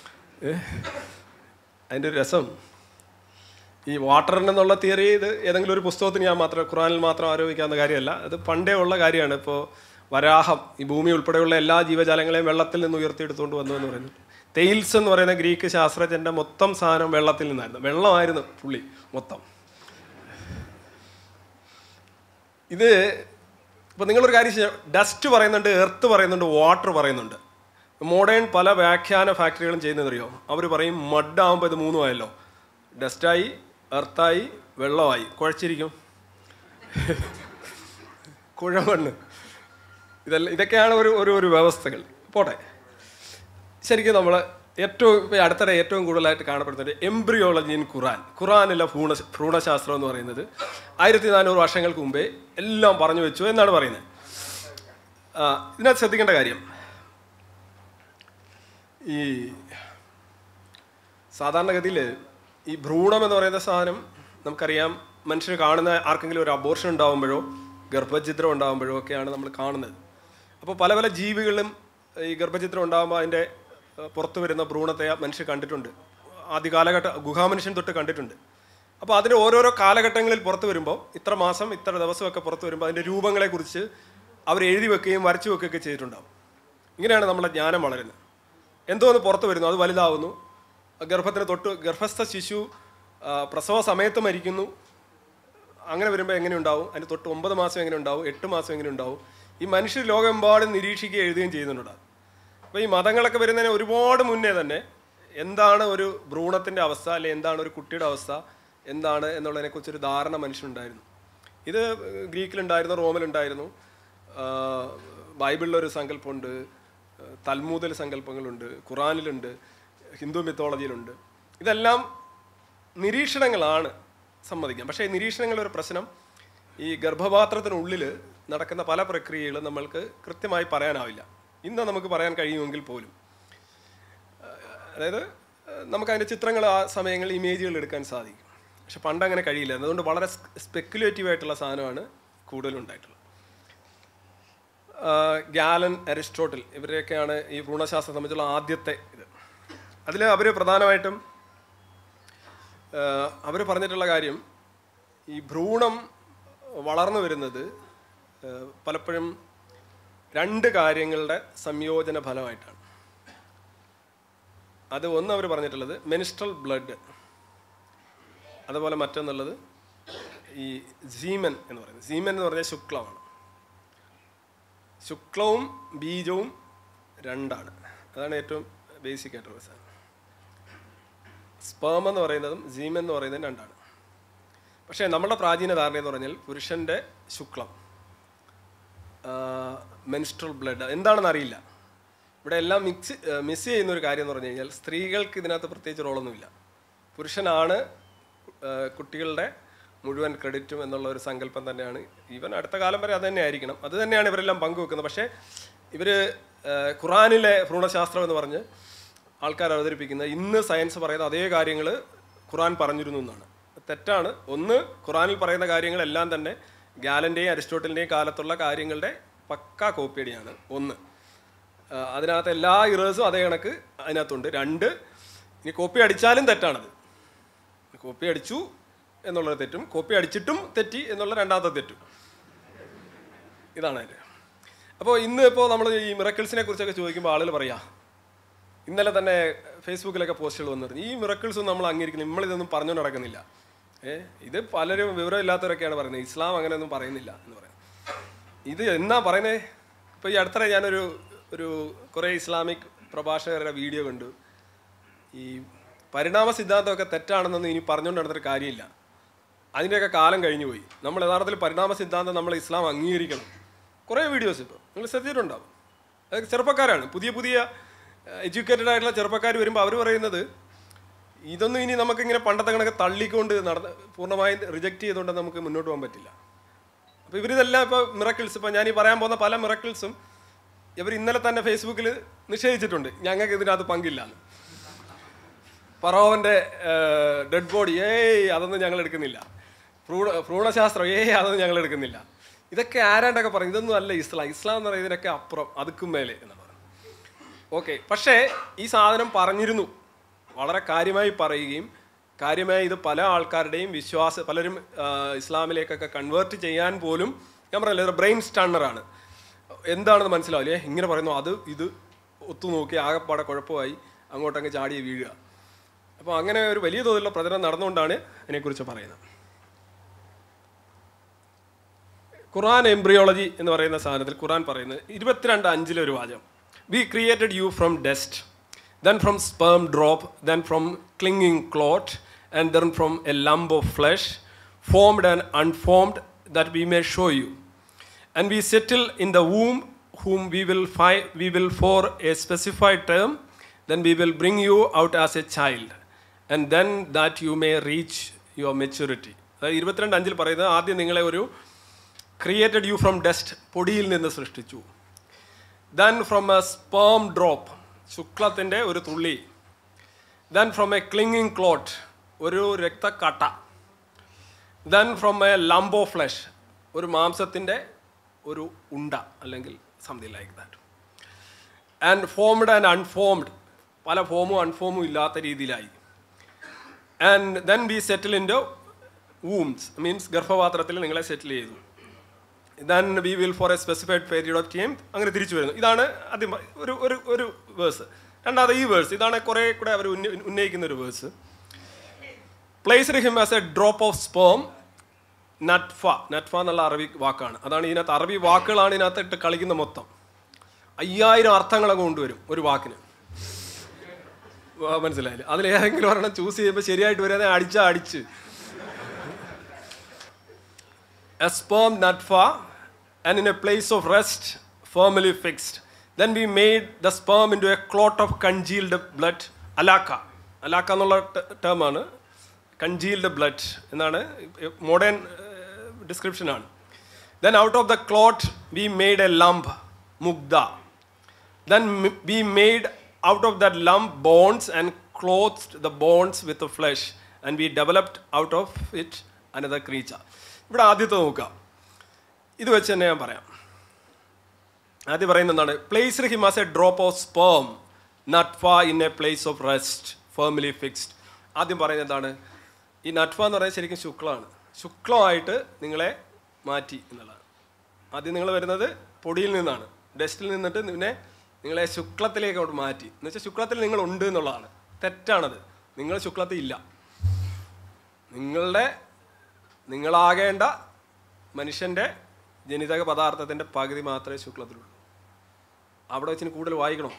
അതിൻ്റെ ഒരു രസം ഈ വാട്ടറിനെന്നുള്ള തിയറി ഇത് ഏതെങ്കിലും ഒരു പുസ്തകത്തിന് ഞാൻ മാത്രം ഖുറാനിൽ മാത്രം ആരോപിക്കാവുന്ന കാര്യമല്ല അത് പണ്ടേ ഉള്ള കാര്യമാണ് ഇപ്പോൾ വരാഹം ഈ ഭൂമി ഉൾപ്പെടെയുള്ള എല്ലാ ജീവജാലങ്ങളെയും വെള്ളത്തിൽ നിന്ന് ഉയർത്തിയെടുത്തുകൊണ്ട് വന്നു എന്ന് പറയുന്നു തെയിൽസ് എന്ന് പറയുന്ന ഗ്രീക്ക് ശാസ്ത്രജ്ഞൻ്റെ മൊത്തം സാധനം വെള്ളത്തിൽ നിന്നായിരുന്നു വെള്ളമായിരുന്നു പുള്ളി മൊത്തം ഇത് ഇപ്പം നിങ്ങളൊരു കാര്യം ഡസ്റ്റ് പറയുന്നുണ്ട് എർത്ത് പറയുന്നുണ്ട് വാട്ടർ പറയുന്നുണ്ട് മോഡേൺ പല വ്യാഖ്യാന ഫാക്ടറികളും ചെയ്യുന്നതറിയോ അവർ പറയും മഡ് ആകുമ്പോൾ ഇത് മൂന്നും ആയല്ലോ ഡസ്റ്റായി എർത്തായി വെള്ളമായി കുഴച്ചിരിക്കും കുഴമണ്ണ് ഇതെല്ലാം ഇതൊക്കെയാണ് ഒരു ഒരു ഒരു വ്യവസ്ഥകൾ പോട്ടെ ശരിക്കും നമ്മൾ ഏറ്റവും ഇപ്പോൾ അടുത്തിടെ ഏറ്റവും കൂടുതലായിട്ട് കാണപ്പെടുന്നത് എംബ്രിയോളജി ഇൻ ഖുറാൻ ഖുറാനിലെ ഭ്രൂണ ഭ്രൂണശാസ്ത്രം എന്ന് പറയുന്നത് ആയിരത്തി നാനൂറ് വർഷങ്ങൾക്ക് മുമ്പേ എല്ലാം പറഞ്ഞു വെച്ചു എന്നാണ് പറയുന്നത് ആ, ഇതിനകത്ത് ശ്രദ്ധിക്കേണ്ട കാര്യം ഈ സാധാരണഗതിയിൽ ഈ ഭ്രൂണം എന്ന് പറയുന്ന സാധനം നമുക്കറിയാം മനുഷ്യർ കാണുന്ന ആർക്കെങ്കിലും ഒരു അബോർഷൻ ഉണ്ടാകുമ്പോഴോ ഗർഭഛിദ്രം ഉണ്ടാകുമ്പോഴോ ഒക്കെയാണ് നമ്മൾ കാണുന്നത് അപ്പോൾ പല പല ജീവികളും ഈ ഗർഭഛിദ്രം ഉണ്ടാകുമ്പോൾ അതിൻ്റെ ഏഹ്, പുറത്ത് വരുന്ന ഭ്രൂണത്തെ മനുഷ്യർ കണ്ടിട്ടുണ്ട് ആദ്യ കാലഘട്ട ഗുഹാമനുഷ്യൻ തൊട്ട് കണ്ടിട്ടുണ്ട് അപ്പോൾ അതിന് ഓരോരോ കാലഘട്ടങ്ങളിൽ പുറത്ത് വരുമ്പോൾ ഇത്ര മാസം ഇത്ര ദിവസമൊക്കെ പുറത്ത് വരുമ്പോൾ അതിൻ്റെ രൂപങ്ങളെക്കുറിച്ച് അവർ എഴുതി വെക്കുകയും വരച്ചു വെക്കുകയൊക്കെ ചെയ്തിട്ടുണ്ടാവും ഇങ്ങനെയാണ് നമ്മുടെ ജ്ഞാനം വളരുന്നത് എന്തോന്ന് പുറത്ത് വരുന്നു അത് വലുതാവുന്നു ഗർഭത്തിന് തൊട്ട് ഗർഭസ്ഥ ശിശു ആ, പ്രസവ സമയത്ത് മരിക്കുന്നു അങ്ങനെ വരുമ്പോൾ എങ്ങനെ ഉണ്ടാവും അതിന് തൊട്ട് ഒമ്പത് മാസം എങ്ങനെ ഉണ്ടാവും എട്ട് മാസം എങ്ങനെ ഉണ്ടാവും ഈ മനുഷ്യർ ലോകമെമ്പാടും നിരീക്ഷിക്കുകയും എഴുതുകയും ചെയ്യുന്നുണ്ട് അപ്പോൾ ഈ മതങ്ങളൊക്കെ വരുന്നതിന് ഒരുപാട് മുന്നേ തന്നെ എന്താണ് ഒരു ഭ്രൂണത്തിൻ്റെ അവസ്ഥ അല്ലെങ്കിൽ എന്താണ് ഒരു കുട്ടിയുടെ അവസ്ഥ എന്താണ് എന്നുള്ളതിനെക്കുറിച്ചൊരു ധാരണ മനുഷ്യനുണ്ടായിരുന്നു ഇത് ഗ്രീക്കിലുണ്ടായിരുന്നു റോമിലുണ്ടായിരുന്നു ആ, ബൈബിളിലൊരു സങ്കല്പമുണ്ട് തൽമൂതിൽ സങ്കല്പങ്ങളുണ്ട് ഖുറാനിലുണ്ട് ഹിന്ദു മിത്തോളജിയിലുണ്ട് ഇതെല്ലാം നിരീക്ഷണങ്ങളാണ് സമ്മതിക്കാം പക്ഷേ ഈ നിരീക്ഷണങ്ങളുടെ ഒരു പ്രശ്നം ഈ ഗർഭപാത്രത്തിനുള്ളിൽ നടക്കുന്ന പല പ്രക്രിയകളും നമ്മൾക്ക് കൃത്യമായി പറയാനാവില്ല ഇന്ന് നമുക്ക് പറയാൻ കഴിയുമെങ്കിൽ പോലും അതായത് നമുക്ക് അതിൻ്റെ ചിത്രങ്ങൾ ആ സമയങ്ങളിൽ ഇമേജുകൾ എടുക്കാൻ സാധിക്കും പക്ഷെ പണ്ട് അങ്ങനെ കഴിയില്ല അതുകൊണ്ട് വളരെ സ്പെക്കുലേറ്റീവ് ആയിട്ടുള്ള സാധനമാണ് കൂടുതലുണ്ടായിട്ടുള്ളത് ഗാലൻ അരിസ്റ്റോട്ടിൽ ഇവരെയൊക്കെയാണ് ഈ ഭ്രൂണശാസ്ത്രം സംബന്ധിച്ചുള്ള ആദ്യത്തെ ഇത് അതിൽ അവർ പ്രധാനമായിട്ടും അവർ പറഞ്ഞിട്ടുള്ള കാര്യം ഈ ഭ്രൂണം വളർന്നു വരുന്നത് ആ, പലപ്പോഴും രണ്ട് കാര്യങ്ങളുടെ സംയോജന ഫലമായിട്ടാണ് അത് ഒന്ന് അവർ പറഞ്ഞിട്ടുള്ളത് മെനിസ്ട്രൽ ബ്ലഡ് അതുപോലെ മറ്റൊന്നുള്ളത് ഈ സീമൻ എന്ന് പറയുന്നത് സീമൻ എന്ന് പറഞ്ഞാൽ ശുക്ലമാണ് ശുക്ലവും ബീജവും രണ്ടാണ് അതാണ് ഏറ്റവും ബേസിക് ആയിട്ടുള്ള സാധനം സ്പേം എന്ന് പറയുന്നതും സീമൻ എന്ന് പറയുന്നതും രണ്ടാണ് പക്ഷേ നമ്മുടെ പ്രാചീന ധാരണ എന്ന് പറഞ്ഞാൽ പുരുഷൻ്റെ ശുക്ലം മെൻസ്ട്രൽ ബ്ലഡ് എന്താണെന്ന് അറിയില്ല ഇവിടെ എല്ലാം മിക്സ് മിസ് ചെയ്യുന്ന ഒരു കാര്യം എന്ന് പറഞ്ഞു കഴിഞ്ഞാൽ സ്ത്രീകൾക്ക് ഇതിനകത്ത് പ്രത്യേകിച്ച് റോളൊന്നുമില്ല പുരുഷനാണ് ആ, കുട്ടികളുടെ മുഴുവൻ ക്രെഡിറ്റും എന്നുള്ള ഒരു സങ്കല്പം തന്നെയാണ് ഈവൻ അടുത്ത കാലം വരെ അത് തന്നെ ആയിരിക്കണം അത് തന്നെയാണ് ഇവരെല്ലാം പങ്കുവെക്കുന്നത് പക്ഷേ ഇവർ ഖുറാനിലെ ഭ്രൂണശാസ്ത്രം എന്ന് പറഞ്ഞ് ആൾക്കാർ അവതരിപ്പിക്കുന്ന ഇന്ന് സയൻസ് പറയുന്ന അതേ കാര്യങ്ങൾ ഖുറാൻ പറഞ്ഞിരുന്നു എന്നാണ് തെറ്റാണ് ഒന്ന് ഖുറാനിൽ പറയുന്ന കാര്യങ്ങളെല്ലാം തന്നെ ഗാലൻ്റെയും അരിസ്റ്റോട്ടലിൻ്റെയും കാലത്തുള്ള കാര്യങ്ങളുടെ പക്കാ കോപ്പിയടിയാണ് ഒന്ന് ആ, അതിനകത്ത് എല്ലാ ഇറേഴ്സും അതേ കണക്ക് അതിനകത്തുണ്ട് രണ്ട് ഇനി കോപ്പി അടിച്ചാലും തെറ്റാണത് കോപ്പി അടിച്ചു എന്നുള്ളത് തെറ്റും കോപ്പി അടിച്ചിട്ടും തെറ്റി എന്നുള്ള രണ്ടാമത്തെ തെറ്റും ഇതാണ് അതിൻ്റെ അപ്പോൾ ഇന്ന് ഇപ്പോൾ നമ്മൾ ഈ മിറക്കിൾസിനെ കുറിച്ചൊക്കെ ചോദിക്കുമ്പോൾ ആളുകൾ പറയാ ഇന്നലെ തന്നെ ഫേസ്ബുക്കിലൊക്കെ പോസ്റ്റുകൾ വന്നിരുന്നു ഈ മിറക്കിൾസ് നമ്മൾ അംഗീകരിക്കുന്നു നമ്മളിതൊന്നും പറഞ്ഞു നടക്കുന്നില്ല ഏ ഇത് പലരും വിവരമില്ലാത്തവരൊക്കെയാണ് പറയുന്നത് ഇസ്ലാം അങ്ങനെയൊന്നും പറയുന്നില്ല എന്ന് പറയുന്നത് ഇത് എന്നാ പറയുന്നത് ഇപ്പോൾ ഈ അടുത്തിടെ ഞാനൊരു ഒരു കുറേ ഇസ്ലാമിക് പ്രഭാഷകരുടെ വീഡിയോ കണ്ടു ഈ പരിണാമ സിദ്ധാന്തമൊക്കെ തെറ്റാണെന്നൊന്നും ഇനി പറഞ്ഞുകൊണ്ട് നടന്നിട്ട് കാര്യമില്ല അതിൻ്റെയൊക്കെ കാലം കഴിഞ്ഞു പോയി നമ്മൾ യഥാർത്ഥത്തിൽ പരിണാമ സിദ്ധാന്തം നമ്മൾ ഇസ്ലാം അംഗീകരിക്കണം കുറേ വീഡിയോസ് ഇപ്പോൾ നിങ്ങൾ ശ്രദ്ധിച്ചിട്ടുണ്ടാവും അതൊക്കെ ചെറുപ്പക്കാരാണ് പുതിയ പുതിയ എഡ്യൂക്കേറ്റഡ് ആയിട്ടുള്ള ചെറുപ്പക്കാർ വരുമ്പോൾ അവർ പറയുന്നത് ഇതൊന്നും ഇനി നമുക്കിങ്ങനെ പണ്ടത്തെ കണക്ക് തള്ളിക്കൊണ്ട് നടന്ന് പൂർണ്ണമായും റിജക്റ്റ് ചെയ്തുകൊണ്ട് നമുക്ക് മുന്നോട്ട് പോകാൻ പറ്റില്ല അപ്പോൾ ഇവരിതെല്ലാം ഇപ്പോൾ മിറക്കിൾസ് ഇപ്പോൾ ഞാൻ ഈ പറയാൻ പോകുന്ന പല മിറക്കിൾസും ഇവർ ഇന്നലെ തന്നെ ഫേസ്ബുക്കിൽ നിഷേധിച്ചിട്ടുണ്ട് ഞങ്ങൾക്ക് ഇതിനകത്ത് പങ്കില്ല എന്ന് പറോവൻ്റെ ഡെഡ് ബോഡി ഏയ് അതൊന്നും ഞങ്ങൾ എടുക്കുന്നില്ല ഭ്രൂണ ഭ്രൂണശാസ്ത്രം ഏയ് അതൊന്നും ഞങ്ങൾ എടുക്കുന്നില്ല ഇതൊക്കെ ആരാണ്ടൊക്കെ പറയും ഇതൊന്നും അല്ല ഇസ്ലാം ഇസ്ലാം എന്ന് പറയുന്നത് ഇതിനൊക്കെ അപ്പുറം അതുക്കും മേലെ എന്നാണ് ഓക്കെ പക്ഷേ ഈ സാധനം പറഞ്ഞിരുന്നു വളരെ കാര്യമായി പറയുകയും കാര്യമായി ഇത് പല ആൾക്കാരുടെയും വിശ്വാസ പലരും ആ, ഇസ്ലാമിലേക്കൊക്കെ കൺവേർട്ട് ചെയ്യാൻ പോലും ഞാൻ പറയല്ലേ ഇത് ബ്രെയിൻ സ്റ്റണ്ണറാണ് എന്താണെന്ന് മനസ്സിലാവില്ലേ ഇങ്ങനെ പറയുന്നു അത് ഇത് ഒത്തുനോക്കി ആകെപ്പാടെ കുഴപ്പമായി അങ്ങോട്ടങ്ങ് ചാടി വീഴുക അപ്പോൾ അങ്ങനെ ഒരു വലിയ തോതിലുള്ള പ്രചരണം നടന്നുകൊണ്ടാണ് അതിനെക്കുറിച്ച് പറയുന്നത് ഖുറാൻ എംബ്രിയോളജി എന്ന് പറയുന്ന സാധനത്തിൽ ഖുറാൻ പറയുന്നത് ഇരുപത്തിരണ്ട് അഞ്ചിലെ ഒരു വാചകം we created you from dust then from sperm drop then from clinging clot and then from a lump of flesh formed and unformed that we may show you and we settle in the womb whom we will find we will for a specified term then we will bring you out as a child and then that you may reach your maturity അതായത് ഇരുപത്തിരണ്ട് അഞ്ചിൽ പറയുന്നത് ആദ്യം നിങ്ങളെ ഒരു created you from dust പൊടിയിൽ നിന്ന് സൃഷ്ടിച്ചു then from a sperm drop ശുക്ലത്തിൻ്റെ ഒരു തുള്ളി then from a clinging clot ഒരു രക്തക്കട്ട then from a lump of flesh ഒരു മാംസത്തിൻ്റെ ഒരു ഉണ്ട അല്ലെങ്കിൽ something like that and formed and unformed പല ഫോമും അൺഫോമും ഇല്ലാത്ത രീതിയിലായി and then be settle in wombs means ഗർഭപാത്രത്തിൽ നിങ്ങളെ സെറ്റിൽ ചെയ്തു then we will for a specified period of time അങ്ങനെ തിരിച്ചു വരുന്നു ഇതാണ് ആദ്യം പ- ഒരു ഒരു ഒരു വേഴ്സ് രണ്ടാമത് ഈ വേഴ്സ് ഇതാണ് കുറേ കൂടെ അവർ ഉന്ന- ഉന്നയിക്കുന്ന ഒരു verse placed him as a drop of sperm നട്ഫ നട്ഫ എന്നുള്ള അറബി വാക്കാണ് അതാണ് ഇതിനകത്ത് അറബി വാക്കുകളാണ് ഇതിനകത്ത് ഇട്ട് കളിക്കുന്ന മൊത്തം അയ്യായിരം അർത്ഥങ്ങളൊക്കെ കൊണ്ടുവരും ഒരു വാക്കിന് വാ, മനസ്സിലായില്ലേ അതിലേതെങ്കിലും ഒരെണ്ണം ചൂസ് ചെയ്യുമ്പോൾ ശരിയായിട്ട് വരാതെ അടിച്ചാ അടിച്ച് a sperm natfa and in a place of rest firmly fixed. Then we made the sperm into a clot of congealed blood, alaka. അലാക്ക എന്നുള്ള ടേമാണ് കൺജീൽഡ് ബ്ലഡ് എന്നാണ് മോഡേൺ ഡിസ്ക്രിപ്ഷനാണ് then out of the clot we made a lump മുഗ്ധ Then m- we made out of that lump bones and clothed the bones with the flesh, and we developed out of it another creature. ഇവിടെ ആദ്യത്തെ നോക്കാം ഇത് വെച്ച് തന്നെ ഞാൻ പറയാം ആദ്യം പറയുന്നത് എന്താണ് placed him as a drop of sperm നട്ഫ in a place of rest firmly fixed ആദ്യം പറയുന്നത് എന്താണ് ഈ നട്ഫ എന്ന് പറയുന്നത് ശരിക്കും ശുക്ലമാണ് ശുക്ലമായിട്ട് നിങ്ങളെ മാറ്റി എന്നുള്ളതാണ് ആദ്യം നിങ്ങൾ വരുന്നത് പൊടിയിൽ നിന്നാണ് ഡസ്റ്റിൽ നിന്നിട്ട് പിന്നെ നിങ്ങളെ ശുക്ലത്തിലേക്ക് അവിടെ മാറ്റി എന്ന് വെച്ചാൽ ശുക്ലത്തിൽ നിങ്ങൾ ഉണ്ട് എന്നുള്ളതാണ് തെറ്റാണത് നിങ്ങൾ ശുക്ലത്തിൽ ഇല്ല നിങ്ങളുടെ നിങ്ങളാകേണ്ട മനുഷ്യൻ്റെ ജനിതക പദാർത്ഥത്തിൻ്റെ പകുതി മാത്രമേ ശുക്ലത്തിലുള്ളൂ അവിടെ വെച്ചിന് കൂടുതൽ വായിക്കണം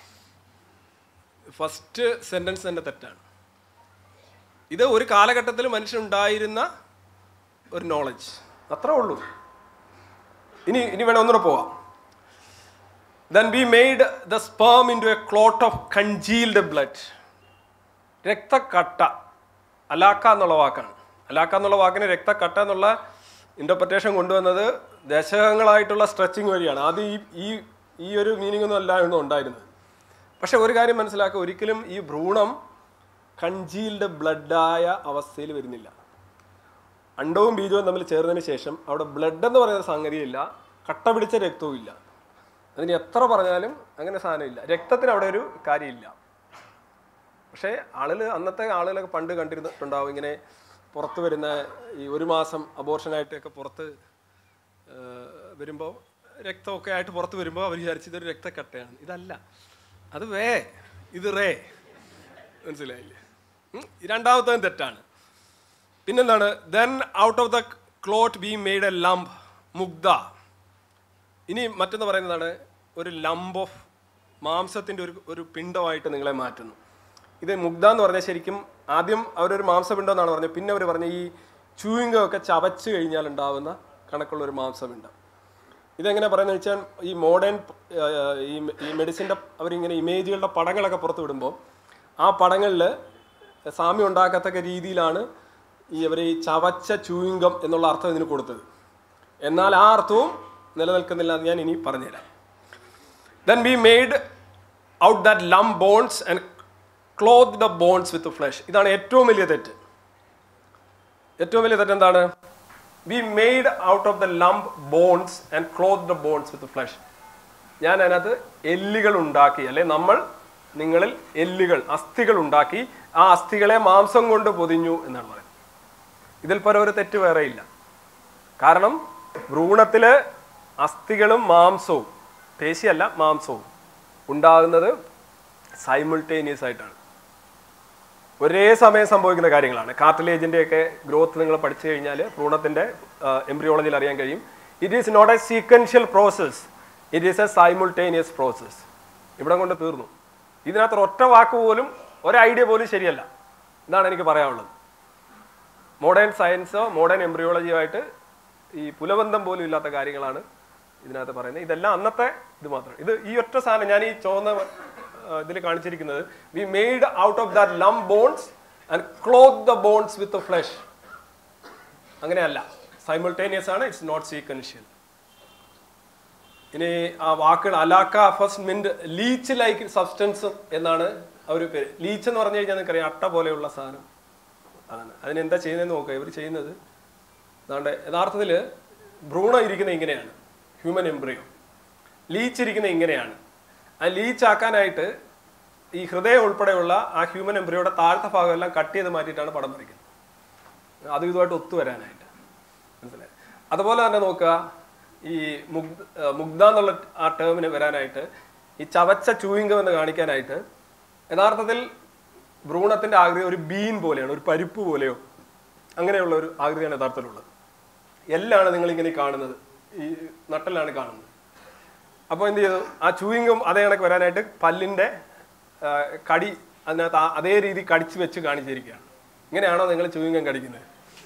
ഫസ്റ്റ് സെൻറ്റൻസ് തന്നെ തെറ്റാണ് ഇത് ഒരു കാലഘട്ടത്തിൽ മനുഷ്യനുണ്ടായിരുന്ന ഒരു നോളജ് അത്രേ ഉള്ളൂ ഇനി ഇനി വേണം ഒന്നുകൂടെ പോവാം then we made the sperm into a clot of congealed blood രക്തക്കട്ട അലാക്ക എന്നുള്ള വാക്കാണ് അലാക്ക എന്നുള്ള വാക്കിന് രക്തക്കട്ട എന്നുള്ള ഇൻ്റർപ്രിറ്റേഷൻ കൊണ്ടുവന്നത് ദശകങ്ങളായിട്ടുള്ള സ്ട്രെച്ചിങ് വഴിയാണ് ആദ്യം ഈ ഈ ഈ ഒരു മീനിങ് ഒന്നും അല്ലായിരുന്നു ഉണ്ടായിരുന്നത് പക്ഷെ ഒരു കാര്യം മനസ്സിലാക്കുക ഒരിക്കലും ഈ ഭ്രൂണം കൺജീൽഡ് ബ്ലഡായ അവസ്ഥയിൽ വരുന്നില്ല അണ്ടവും ബീജവും തമ്മിൽ ചേർന്നതിന് ശേഷം അവിടെ ബ്ലഡ് എന്ന് പറയുന്ന സംഗതിയില്ല കട്ട പിടിച്ച രക്തവും ഇല്ല അതിന് എത്ര പറഞ്ഞാലും അങ്ങനെ സാധനമില്ല രക്തത്തിന് അവിടെ ഒരു കാര്യമില്ല പക്ഷേ ആളുകൾ അന്നത്തെ ആളുകളൊക്കെ പണ്ട് കണ്ടിരുന്നിട്ടുണ്ടാവും ഇങ്ങനെ പുറത്ത് വരുന്ന ഈ ഒരു മാസം അബോർഷനായിട്ടൊക്കെ പുറത്ത് വരുമ്പോൾ രക്തമൊക്കെ ആയിട്ട് പുറത്ത് വരുമ്പോൾ അവർ വിചാരിച്ചു ഇതൊരു രക്തക്കട്ടയാണ് ഇതല്ല അത് വേ ഇത് റേ മനസ്സിലായില്ലേ ഉം? ഈ രണ്ടാമത്തതും തെറ്റാണ് പിന്നെന്താണ് then out of the clot we made a lump മുഗ്ധ ഇനി മറ്റൊന്ന് പറയുന്നതാണ് ഒരു ലംബ് ഓഫ് മാംസത്തിൻ്റെ ഒരു ഒരു പിണ്ടമായിട്ട് നിങ്ങളെ മാറ്റുന്നു ഇത് മുഗ്ധ എന്ന് പറഞ്ഞാൽ ശരിക്കും ആദ്യം അവരൊരു മാംസപിണ്ടം എന്നാണ് പറഞ്ഞത് പിന്നെ അവർ പറഞ്ഞ ഈ ചൂയിങ്കം ഒക്കെ ചവച്ച് കഴിഞ്ഞാൽ ഉണ്ടാവുന്ന കണക്കുള്ള ഒരു മാംസപിണ്ടം ഇതെങ്ങനെ പറയുന്നത് വെച്ചാൽ ഈ മോഡേൺ ഈ ഈ മെഡിസിൻ്റെ അവരിങ്ങനെ ഇമേജുകളുടെ പടങ്ങളൊക്കെ പുറത്ത് വിടുമ്പോൾ ആ പടങ്ങളിൽ സാമ്യം ഉണ്ടാക്കത്തക്ക രീതിയിലാണ് ഈ അവർ ഈ ചവച്ച ചൂയിങ്കം എന്നുള്ള അർത്ഥം ഇതിന് കൊടുത്തത് എന്നാൽ ആ അർത്ഥവും നിലനിൽക്കുന്നില്ല എന്ന് ഞാൻ ഇനി പറഞ്ഞുതരാം then we made out that lump bones and clothe the bones with flesh ഇതാണ് ഏറ്റവും വലിയ തെറ്റ് ഏറ്റവും വലിയ തെറ്റ് എന്താണ് we made out of the lump bones and clothe the bones with flesh ഞാൻ അതിനകത്ത് എല്ലുകൾ ഉണ്ടാക്കി അല്ലെ നമ്മൾ നിങ്ങളിൽ എല്ലുകൾ അസ്ഥികൾ ഉണ്ടാക്കി ആ അസ്ഥികളെ മാംസം കൊണ്ട് പൊതിഞ്ഞു എന്നാണ് പറയുന്നത് ഇതിൽ പരം ഒരു തെറ്റ് വേറെ ഇല്ല കാരണം ഭ്രൂണത്തില് അസ്ഥികളും മാംസവും പേശിയല്ല മാംസവും ഉണ്ടാകുന്നത് സൈമിൾട്ടേനിയസ് ആയിട്ടാണ് ഒരേ സമയം സംഭവിക്കുന്ന കാര്യങ്ങളാണ് കാർട്ടിലേജിന്റെ ഒക്കെ ഗ്രോത്ത് നിങ്ങൾ പഠിച്ചു കഴിഞ്ഞാൽ ഭ്രൂണത്തിന്റെ എംബ്രിയോളജിയിൽ അറിയാൻ കഴിയും it is not a sequential process it is a simultaneous process ഇവിടെ കൊണ്ട് തീർന്നു ഇതിനകത്ത് ഒറ്റ വാക്ക് പോലും ഒരു ഐഡിയ പോലും ശരിയല്ല ഇതാണ് എനിക്ക് പറയാനുള്ളത് മോഡേൺ സയൻസോ മോഡേൺ എംബ്രിയോളജിയോ ആയിട്ട് ഈ പുലബന്ധം പോലും ഇല്ലാത്ത കാര്യങ്ങളാണ് ഇതിനകത്ത് പറയുന്നത് ഇതെല്ലാം അന്നത്തെ ഇത് മാത്രം ഇത് ഈ ഒറ്റ സാധനം ഞാൻ ഈ ചുവന്ന ഇതിൽ കാണിച്ചിരിക്കുന്നത് we made out of that lump bones and clothe the bones with flesh അങ്ങനെയല്ല സൈമിൾട്ടേനിയസ് ആണ് ഇറ്റ്സ് നോട്ട് സീക്വൻഷ്യൽ ഇനി ആ വാക്കുകൾ അലാക്ക first meant leech like substance എന്നാണ് ആ ഒരു പേര് ലീച്ച് എന്ന് പറഞ്ഞു കഴിഞ്ഞാൽ നിങ്ങൾക്കറിയാം അട്ട പോലെയുള്ള സാധനം അതാണ് അതിനെന്താ ചെയ്യുന്നതെന്ന് നോക്കുക ഇവർ ചെയ്യുന്നത് അതാണ്ട് യഥാർത്ഥത്തിൽ ഭ്രൂണം ഇരിക്കുന്നത് ഇങ്ങനെയാണ് ഹ്യൂമൻ എംബ്രിയോ ലീച്ച് ഇരിക്കുന്നത് ഇങ്ങനെയാണ് ആ ലീച്ച് ആക്കാനായിട്ട് ഈ ഹൃദയം ഉൾപ്പെടെയുള്ള ആ ഹ്യൂമൻ എംബ്രിയോയുടെ താഴത്തെ ഭാഗം എല്ലാം കട്ട് ചെയ്ത് മാറ്റിയിട്ടാണ് പടം വരയ്ക്കുന്നത് അതും ഇതുമായിട്ട് ഒത്തുവരാനായിട്ട് മനസ്സിലായി അതുപോലെ തന്നെ നോക്കുക ഈ മുഗ്ധ ആ, മുഗ്ധ എന്നുള്ള ആ ടേമിന് വരാനായിട്ട് ഈ ചവച്ച ചൂയിങ്കം എന്ന് കാണിക്കാനായിട്ട് യഥാർത്ഥത്തിൽ ഭ്രൂണത്തിന്റെ ആകൃതി ഒരു ബീൻ പോലെയാണ് ഒരു പരിപ്പ് പോലെയോ അങ്ങനെയുള്ള ഒരു ആകൃതിയാണ് യഥാർത്ഥത്തിലുള്ളത് എല്ലാണ് നിങ്ങൾ ഇങ്ങനെ കാണുന്നത് ഈ നട്ടലാണ് കാണുന്നത് അപ്പോൾ എന്ത് ചെയ്തു ആ ചൂയിങ്കം അതേ കണക്ക് വരാനായിട്ട് പല്ലിന്റെ ആ, കടി അതിനകത്ത് ആ- അതേ രീതി കടിച്ചു വെച്ച് കാണിച്ചിരിക്കുകയാണ് ഇങ്ങനെയാണോ നിങ്ങൾ ചൂയിങ്കം കടിക്കുന്നത്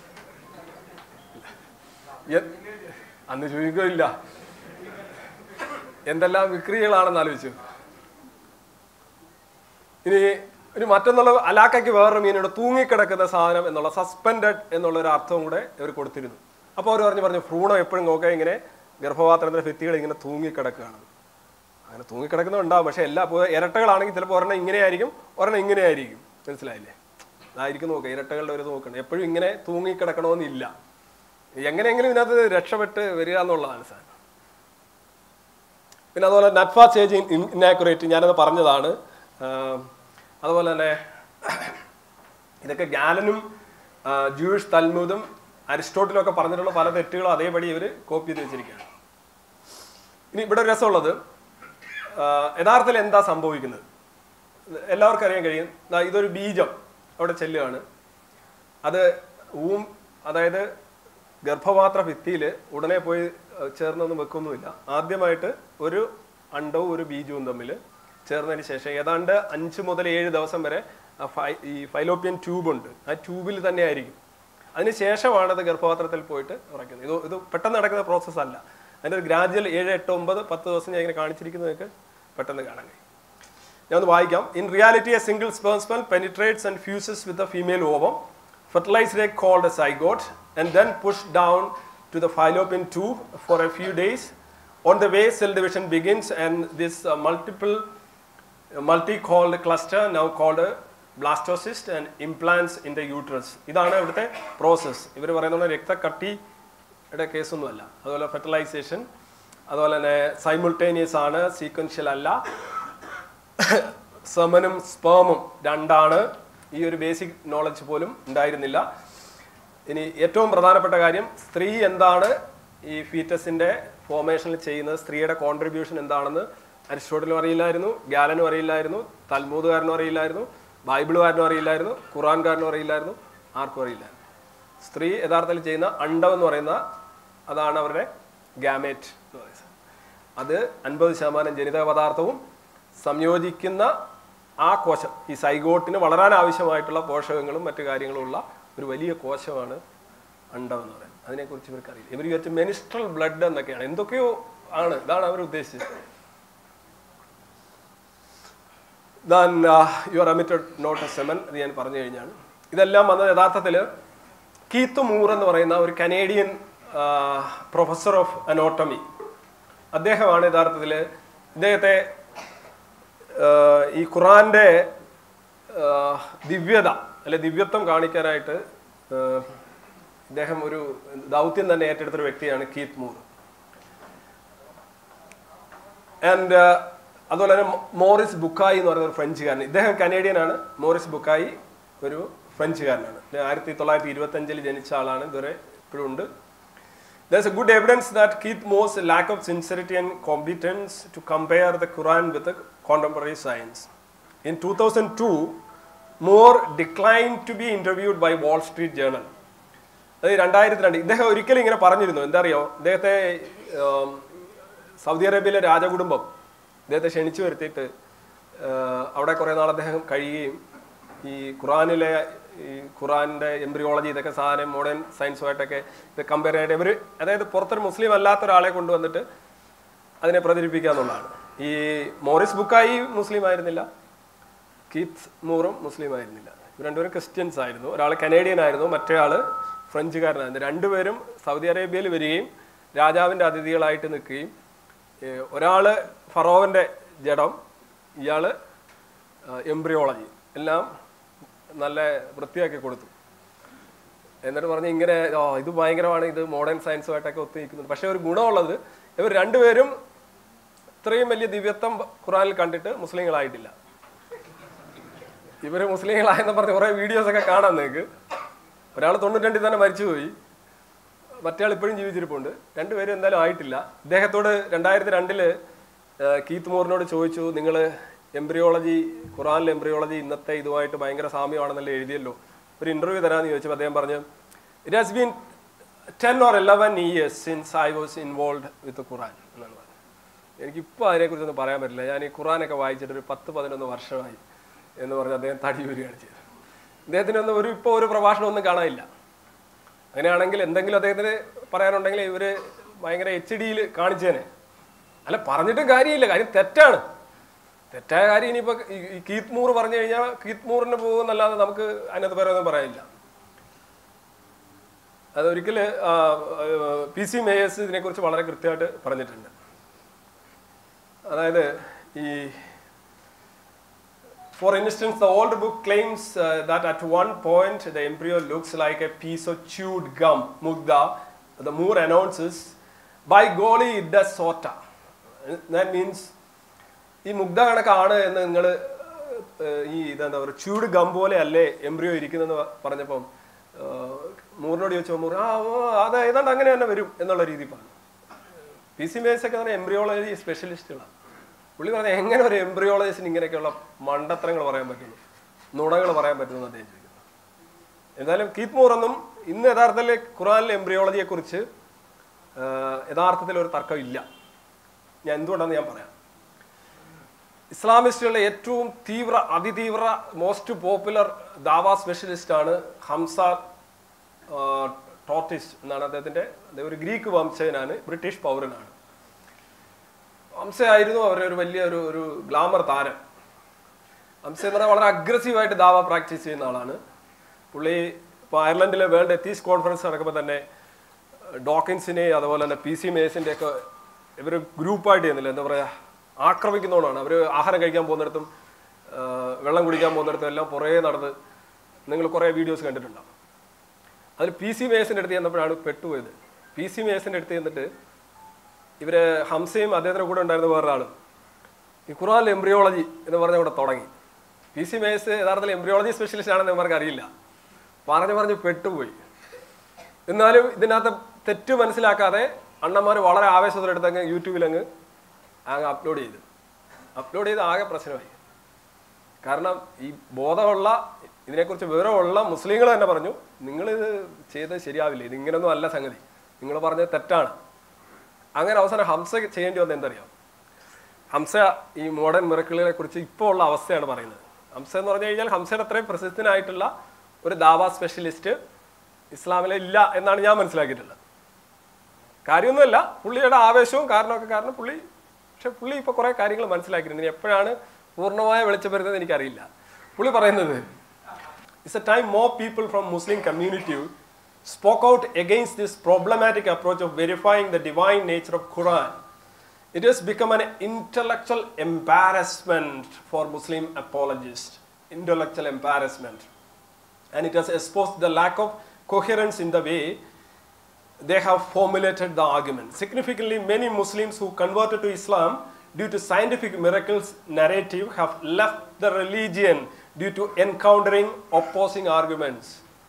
എ- അന്ന് ചൂയിങ്കം ഇല്ല എന്തെല്ലാം വിക്രികളാണെന്ന് ആലോചിച്ചു ഇനി ഇനി മറ്റൊന്നുള്ള അലാക്കയ്ക്ക് വേറൊരു മീനുണ്ട് തൂങ്ങിക്കിടക്കുന്ന സാധനം എന്നുള്ള സസ്പെൻഡഡ് എന്നുള്ള ഒരു അർത്ഥവും കൂടെ ഇവർ കൊടുത്തിരുന്നു അപ്പോൾ അവർ പറഞ്ഞു പറഞ്ഞു ഭ്രൂണം എപ്പോഴും നോക്കുക ഇങ്ങനെ ഗർഭപാത്രത്തിന്റെ ഭിത്തികൾ ഇങ്ങനെ തൂങ്ങിക്കിടക്കുകയാണ് അങ്ങനെ തൂങ്ങിക്കിടക്കുന്നുണ്ടാവും പക്ഷെ എല്ലാ ഇപ്പോൾ ഇരട്ടകളാണെങ്കിൽ ചിലപ്പോൾ ഒരെണ്ണം ഇങ്ങനെയായിരിക്കും ഒരെണ്ണം ഇങ്ങനെയായിരിക്കും മനസ്സിലായില്ലേ അതായിരിക്കും നോക്കുക ഇരട്ടകളുടെ ഒരു നോക്കണം എപ്പോഴും ഇങ്ങനെ തൂങ്ങിക്കിടക്കണമെന്നില്ല എങ്ങനെയെങ്കിലും ഇതിനകത്ത് രക്ഷപ്പെട്ട് വരിക എന്നുള്ളതാണ് സാർ പിന്നെ അതുപോലെ നട്ഫ ചേജ് ഇന്നാക്കുറേറ്റ് ഞാനത് പറഞ്ഞതാണ് ആം, അതുപോലെ തന്നെ ഇതൊക്കെ ഗാലനും ജൂയിഷ് തൽമൂദും അരിസ്റ്റോട്ടിലും ഒക്കെ പറഞ്ഞിട്ടുള്ള പല തെറ്റുകളും അതേപടി ഇവർ കോപ്പി ചെയ്ത് വെച്ചിരിക്കുകയാണ് ഇനി ഇവിടെ ഒരു രസമുള്ളത് ആ, യഥാർത്ഥത്തിൽ എന്താ സംഭവിക്കുന്നത് എല്ലാവർക്കും അറിയാൻ കഴിയും ദാ ഇതൊരു ബീജം അവിടെ ചെല്ലുകയാണ് അത് ഊം അതായത് ഗർഭപാത്ര ഭിത്തിയിൽ ഉടനെ പോയി അഹ് ചേർന്നൊന്നും വെക്കൊന്നുമില്ല ആദ്യമായിട്ട് ഒരു അണ്ടവും ഒരു ബീജവും തമ്മിൽ ചേർന്നതിന് ശേഷം ഏതാണ്ട് അഞ്ച് മുതൽ ഏഴ് ദിവസം വരെ ആ ഫൈ- ഈ ഫൈലോപ്പിയൻ ട്യൂബ് ഉണ്ട് ആ ട്യൂബിൽ തന്നെ ആയിരിക്കും അതിന് ശേഷമാണ് അത് ഗർഭപാത്രത്തിൽ പോയിട്ട് ഉറയ്ക്കുന്നത് ഇത് ഇത് പെട്ടെന്ന് നടക്കുന്ന പ്രോസസ്സ് അല്ല അതിൻ്റെ ഒരു ഗ്രാജുവൽ ഏഴ് എട്ട് ഒമ്പത് പത്ത് ദിവസം ഞാൻ ഇങ്ങനെ കാണിച്ചിരിക്കുന്നതൊക്കെ പെട്ടെന്ന് കാണാൻ കഴിയും ഞാൻ ഒന്ന് വായിക്കാം in reality a single sperm cell penetrates and fuses with a female ovum fertilized egg called a zygote and then pushed down to the fallopian tube for a few days. On the way, cell division begins, and this uh, multiple, uh, multi-called cluster, now called a blastocyst, and implants in the uterus. ഇതാണ് ഇവിടുത്തെ process ഇവർ പറയുന്നത് രക്തക്കട്ടിയുടെ കേസൊന്നുമല്ല അതുപോലെ fertilisation അതുപോലെ തന്നെ simultaneous ആണ് sequential അല്ല സമനും സ്പേമും രണ്ടാണ് ഈ ഒരു ബേസിക് നോളജ് പോലും ഉണ്ടായിരുന്നില്ല ഇനി ഏറ്റവും പ്രധാനപ്പെട്ട കാര്യം സ്ത്രീ എന്താണ് ഈ ഫീറ്റസിന്റെ ഫോർമേഷനിൽ ചെയ്യുന്നത് സ്ത്രീയുടെ കോൺട്രിബ്യൂഷൻ എന്താണെന്ന് അരിസ്റ്റോട്ടിലും അറിയില്ലായിരുന്നു ഗാലനും അറിയില്ലായിരുന്നു തൽമൂദുകാരനും അറിയില്ലായിരുന്നു ബൈബിളുകാരനും അറിയില്ലായിരുന്നു ഖുറാൻകാരനും അറിയില്ലായിരുന്നു ആർക്കും അറിയില്ലായിരുന്നു സ്ത്രീ യഥാർത്ഥത്തിൽ ചെയ്യുന്ന അണ്ടം എന്ന് പറയുന്ന അതാണ് അവരുടെ ഗാമേറ്റ് എന്ന് പറയുന്നത് അത് അൻപത് ശതമാനം ജനിതക പദാർത്ഥവും സംയോജിക്കുന്ന ആ കോശം ഈ സൈഗോട്ടിന് വളരാൻ ആവശ്യമായിട്ടുള്ള പോഷകങ്ങളും മറ്റു കാര്യങ്ങളും ഉള്ള ഒരു വലിയ കോശമാണ് അണ്ടം എന്ന് പറയുന്നത് അതിനെക്കുറിച്ച് ഇവർക്ക് അറിയില്ല ഇവർ വിചാരിച്ച മെനിസ്ട്രൽ ബ്ലഡ് എന്നൊക്കെയാണ് എന്തൊക്കെയോ ആണ് ഇതാണ് അവർ ഉദ്ദേശിച്ചത് than your admitted not a semen അത് ഞാൻ പറഞ്ഞു കഴിഞ്ഞാണ് ഇതെല്ലാം വന്നത് യഥാർത്ഥത്തിൽ കീത്ത് മൂർ എന്ന് പറയുന്ന ഒരു കനേഡിയൻ പ്രൊഫസർ ഓഫ് അനോട്ടമി അദ്ദേഹമാണ് യഥാർത്ഥത്തിൽ ഇദ്ദേഹത്തെ ആ, ഈ ഖുറാന്റെ ആ, ദിവ്യത അല്ലെ ദിവ്യത്വം കാണിക്കാനായിട്ട് ആ, ഇദ്ദേഹം ഒരു ദൗത്യം തന്നെ ഏറ്റെടുത്തൊരു വ്യക്തിയാണ് കീത്ത് മൂർ ആൻഡ് അതുപോലെ തന്നെ മോ- മോറിസ് ബുക്കായി എന്ന് പറയുന്ന ഒരു ഫ്രഞ്ചുകാരൻ ഇദ്ദേഹം കനേഡിയൻ ആണ് മോറിസ് ബുക്കായി ഒരു ഫ്രഞ്ചുകാരനാണ് ആയിരത്തി തൊള്ളായിരത്തി ഇരുപത്തി അഞ്ചിൽ ജനിച്ച ആളാണ് ഇതുവരെ ഇപ്പോഴും ഉണ്ട് There's a good evidence that Keith Moore's lack of sincerity and competence to compare the Quran with the contemporary science. In 2002, Moore declined to be interviewed by Wall Street Journal. അത് രണ്ടായിരത്തി രണ്ട് ഇദ്ദേഹം ഒരിക്കലും ഇങ്ങനെ പറഞ്ഞിരുന്നു എന്താ അറിയോ ഇദ്ദേഹത്തെ ആം, സൗദി അറേബ്യയിലെ രാജകുടുംബം ഇദ്ദേഹത്തെ ക്ഷണിച്ചു വരുത്തിയിട്ട് ആ, അവിടെ കുറേ നാൾ അദ്ദേഹം കഴിയുകയും ഈ ഖുറാനിലെ ഈ ഖുറാനിന്റെ എംബ്രിയോളജി ഇതൊക്കെ സാധനം മോഡേൺ സയൻസുമായിട്ടൊക്കെ ഇത് കമ്പയർ ചെയ്തിട്ട് ഇവർ അതായത് പുറത്തൊരു മുസ്ലിം അല്ലാത്ത ഒരാളെ കൊണ്ടുവന്നിട്ട് അതിനെ പ്രചരിപ്പിക്കുക എന്നുള്ളതാണ് ഈ മോറിസ് ബുക്കായി മുസ്ലിം ആയിരുന്നില്ല കീത്ത് മൂറും മുസ്ലിം ആയിരുന്നില്ല ഇവർ രണ്ടുപേരും ക്രിസ്ത്യൻസ് ആയിരുന്നു ഒരാൾ കനേഡിയൻ ആയിരുന്നു മറ്റേ ആള് ഫ്രഞ്ചുകാരനായിരുന്നു രണ്ടുപേരും സൗദി അറേബ്യയിൽ വരികയും രാജാവിൻ്റെ അതിഥികളായിട്ട് നിൽക്കുകയും ഏഹ് ഒരാള് ഫറോവൻ്റെ ജഡം ഇയാള് എംബ്രിയോളജി എല്ലാം നല്ല വൃത്തിയാക്കി കൊടുത്തു എന്നിട്ട് പറഞ്ഞ് ഇങ്ങനെ ഓ ഇത് ഭയങ്കരമാണ് ഇത് മോഡേൺ സയൻസുമായിട്ടൊക്കെ ഒത്തുനിൽക്കുന്നത് പക്ഷേ ഒരു ഗുണമുള്ളത് ഇവർ രണ്ടുപേരും ഇത്രയും വലിയ ദിവ്യത്വം ഖുറാനിൽ കണ്ടിട്ട് മുസ്ലിങ്ങളായിട്ടില്ല ഇവര് മുസ്ലിങ്ങളായെന്ന് പറഞ്ഞ് കുറേ വീഡിയോസ് ഒക്കെ കാണാം നിങ്ങൾക്ക് ഒരാൾ തൊണ്ണൂറ്റണ്ടിൽ തന്നെ മരിച്ചുപോയി മറ്റേ ആൾ ഇപ്പോഴും ജീവിച്ചിരിപ്പുണ്ട് രണ്ടുപേരും എന്തായാലും ആയിട്ടില്ല ഇദ്ദേഹത്തോട് രണ്ടായിരത്തി രണ്ടില് കീത്ത് മോറിനോട് ചോദിച്ചു നിങ്ങൾ എംബ്രിയോളജി ഖുറാനിലെ എംബ്രിയോളജി ഇന്നത്തെ ഇതുമായിട്ട് ഭയങ്കര സാമ്യമാണെന്നല്ലേ എഴുതിയല്ലോ ഒരു ഇന്റർവ്യൂ തരാമെന്ന് ചോദിച്ചപ്പോൾ അദ്ദേഹം പറഞ്ഞു it has been ten or eleven years since I was involve with Quran എന്നാണ് പറഞ്ഞത് എനിക്കിപ്പോൾ അതിനെക്കുറിച്ചൊന്നും പറയാൻ പറ്റില്ല ഞാൻ ഈ ഖുറാനൊക്കെ വായിച്ചിട്ട് ഒരു പത്ത് പതിനൊന്ന് വർഷമായി എന്ന് പറഞ്ഞ് അദ്ദേഹം തടി വരികയാണ് ചെയ്തത് അദ്ദേഹത്തിനൊന്നും ഒരു ഇപ്പോൾ ഒരു പ്രഭാഷണം ഒന്നും കാണാനില്ല അങ്ങനെയാണെങ്കിൽ എന്തെങ്കിലും അദ്ദേഹത്തിന് പറയാനുണ്ടെങ്കിൽ ഇവര് ഭയങ്കര എച്ച് ഡിയിൽ കാണിച്ചേനെ അല്ല പറഞ്ഞിട്ടും കാര്യമില്ല കാര്യം തെറ്റാണ് തെറ്റായ കാര്യം ഇനിയിപ്പോൾ ഈ കീത്ത് മൂർ പറഞ്ഞു കഴിഞ്ഞാൽ കീത്ത് മൂറിന് പോകുന്നല്ലാതെ നമുക്ക് അതിനകത്ത് വേറെ ഒന്നും പറയാനില്ല അതൊരിക്കൽ പി സി മേയേഴ്സ് ഇതിനെക്കുറിച്ച് വളരെ കൃത്യമായിട്ട് പറഞ്ഞിട്ടുണ്ട് അതായത് ഈ For instance, the old book claims uh, that at one point the embryo looks like a piece of chewed gum, mugda. The Moor announces, by golly, it does sota. That means, ഈ മുഗ്ധ കണക്കാണ് എന്ന് നിങ്ങൾ ഈ ഇതെന്താ പറയുക ചൂട് gum പോലെ അല്ലേ എംബ്രിയോ ഇരിക്കുന്നതെന്ന് പറഞ്ഞപ്പം ഏഹ്, മൂറിനോട് ചോദിച്ചപ്പോൾ മൂർ ആ ഓ, അത് ഏതാണ്ട് അങ്ങനെ തന്നെ വരും എന്നുള്ള രീതി പറഞ്ഞു പി സി മേഴ്സ് ഒക്കെ പറഞ്ഞാൽ എംബ്രിയോളജി സ്പെഷ്യലിസ്റ്റുകളാണ് പുള്ളി പറഞ്ഞ എങ്ങനെ ഒരു എംബ്രിയോളജിസ്റ്റിന് ഇങ്ങനെയൊക്കെയുള്ള മണ്ടത്തരങ്ങൾ പറയാൻ പറ്റുന്നു നുണകൾ പറയാൻ പറ്റുന്നു അദ്ദേഹം ചോദിക്കുന്നു എന്തായാലും കീത്ത് മൂറൊന്നും ഇന്ന് യഥാർത്ഥത്തിൽ ഖുറാനിലെ എംബ്രിയോളജിയെ കുറിച്ച് യഥാർത്ഥത്തിൽ ഒരു തർക്കം ഇല്ല ഞാൻ എന്തുകൊണ്ടാണെന്ന് ഞാൻ പറയാം ഇസ്ലാമിസ്റ്റുകളുടെ ഏറ്റവും തീവ്ര അതിതീവ്ര മോസ്റ്റ് പോപ്പുലർ ദാവ സ്പെഷ്യലിസ്റ്റ് ആണ് ഹംസ ടോട്ടിസ് എന്നാണ് അദ്ദേഹത്തിന്റെ അദ്ദേഹം ഒരു ഗ്രീക്ക് വംശജനാണ് ബ്രിട്ടീഷ് പൗരനാണ് ഹംസയായിരുന്നു അവരുടെ ഒരു വലിയ ഒരു ഒരു ഗ്ലാമർ താരം ഹംസ എന്ന് പറഞ്ഞാൽ വളരെ അഗ്രസീവായിട്ട് ദാവ പ്രാക്ടീസ് ചെയ്യുന്ന ആളാണ് പുള്ളി ഇപ്പോൾ അയർലൻഡിലെ വേൾഡ് എത്തീസ് കോൺഫറൻസ് നടക്കുമ്പോൾ തന്നെ ഡോക്കിൻസിനെ അതുപോലെ തന്നെ പി സി മേസിൻ്റെ ഒക്കെ ഇവർ ഗ്രൂപ്പായിട്ട് ചെയ്യുന്നില്ല എന്താ പറയുക ആക്രമിക്കുന്നതുകൊണ്ടാണ് അവർ ആഹാരം കഴിക്കാൻ പോകുന്നിടത്തും ആ, വെള്ളം കുടിക്കാൻ പോകുന്നിടത്തും എല്ലാം പുറകെ നടന്ന് നിങ്ങൾ കുറേ വീഡിയോസ് കണ്ടിട്ടുണ്ടാവും അതിൽ പി സി മേസിൻ്റെ അടുത്ത് ചെന്നപ്പോഴാണ് പെട്ടുപോയത് പി സി മേസിൻ്റെ അടുത്ത് ചെന്നിട്ട് ഇവര് ഹംസയും അദ്ദേഹത്തിന്റെ കൂടെ ഉണ്ടായിരുന്ന വേറൊരാളും ഈ ഖുറാനിൽ എംബ്രിയോളജി എന്ന് പറഞ്ഞ കൂടെ തുടങ്ങി പി സി മേസ് യഥാർത്ഥത്തിൽ എംബ്രിയോളജി സ്പെഷ്യലിസ്റ്റ് ആണെന്ന് ഇവർക്ക് അറിയില്ല പറഞ്ഞു പറഞ്ഞ് പെട്ടുപോയി എന്നാലും ഇതിനകത്ത് തെറ്റ് മനസ്സിലാക്കാതെ അണ്ണന്മാർ വളരെ ആവേശത്തോടെടുത്ത് അങ്ങ് യൂട്യൂബിൽ അങ്ങ് അങ്ങ് അപ്ലോഡ് ചെയ്തു അപ്ലോഡ് ചെയ്ത് ആകെ പ്രശ്നമായി കാരണം ഈ ബോധമുള്ള ഇതിനെക്കുറിച്ച് വിവരമുള്ള മുസ്ലിങ്ങൾ തന്നെ പറഞ്ഞു നിങ്ങളിത് ചെയ്തത് ശരിയാവില്ല ഇത് ഇങ്ങനൊന്നും അല്ല സംഗതി നിങ്ങൾ പറഞ്ഞത് തെറ്റാണ് അങ്ങനെ അവസാനം ഹംസ ചെയ്യേണ്ടി വന്നത് എന്തറിയാം ഹംസ ഈ മോഡേൺ മിറക്കിളിനെ കുറിച്ച് ഇപ്പോൾ ഉള്ള അവസ്ഥയാണ് പറയുന്നത് ഹംസ എന്ന് പറഞ്ഞു കഴിഞ്ഞാൽ ഹംസയുടെ അത്രയും പ്രസിദ്ധനായിട്ടുള്ള ഒരു ദാവ സ്പെഷ്യലിസ്റ്റ് ഇസ്ലാമിലെ ഇല്ല എന്നാണ് ഞാൻ മനസ്സിലാക്കിയിട്ടുള്ളത് കാര്യമൊന്നുമല്ല പുള്ളിയുടെ ആവേശവും കാരണമൊക്കെ കാരണം പുള്ളി പക്ഷെ പുള്ളി ഇപ്പോൾ കുറേ കാര്യങ്ങൾ മനസ്സിലാക്കിയിട്ടുണ്ട് ഇനി എപ്പോഴാണ് പൂർണ്ണമായ വെളിച്ചം വരുന്നത് എനിക്കറിയില്ല പുള്ളി പറയുന്നത് it's a time more people from Muslim community spoke out against this problematic approach of verifying the divine nature of Quran It has become an intellectual embarrassment for Muslim apologists. Intellectual embarrassment. And it has exposed the lack of coherence in the way they have formulated the argument. Significantly, many Muslims who converted to Islam due to scientific miracles narrative have left the religion due to encountering opposing arguments.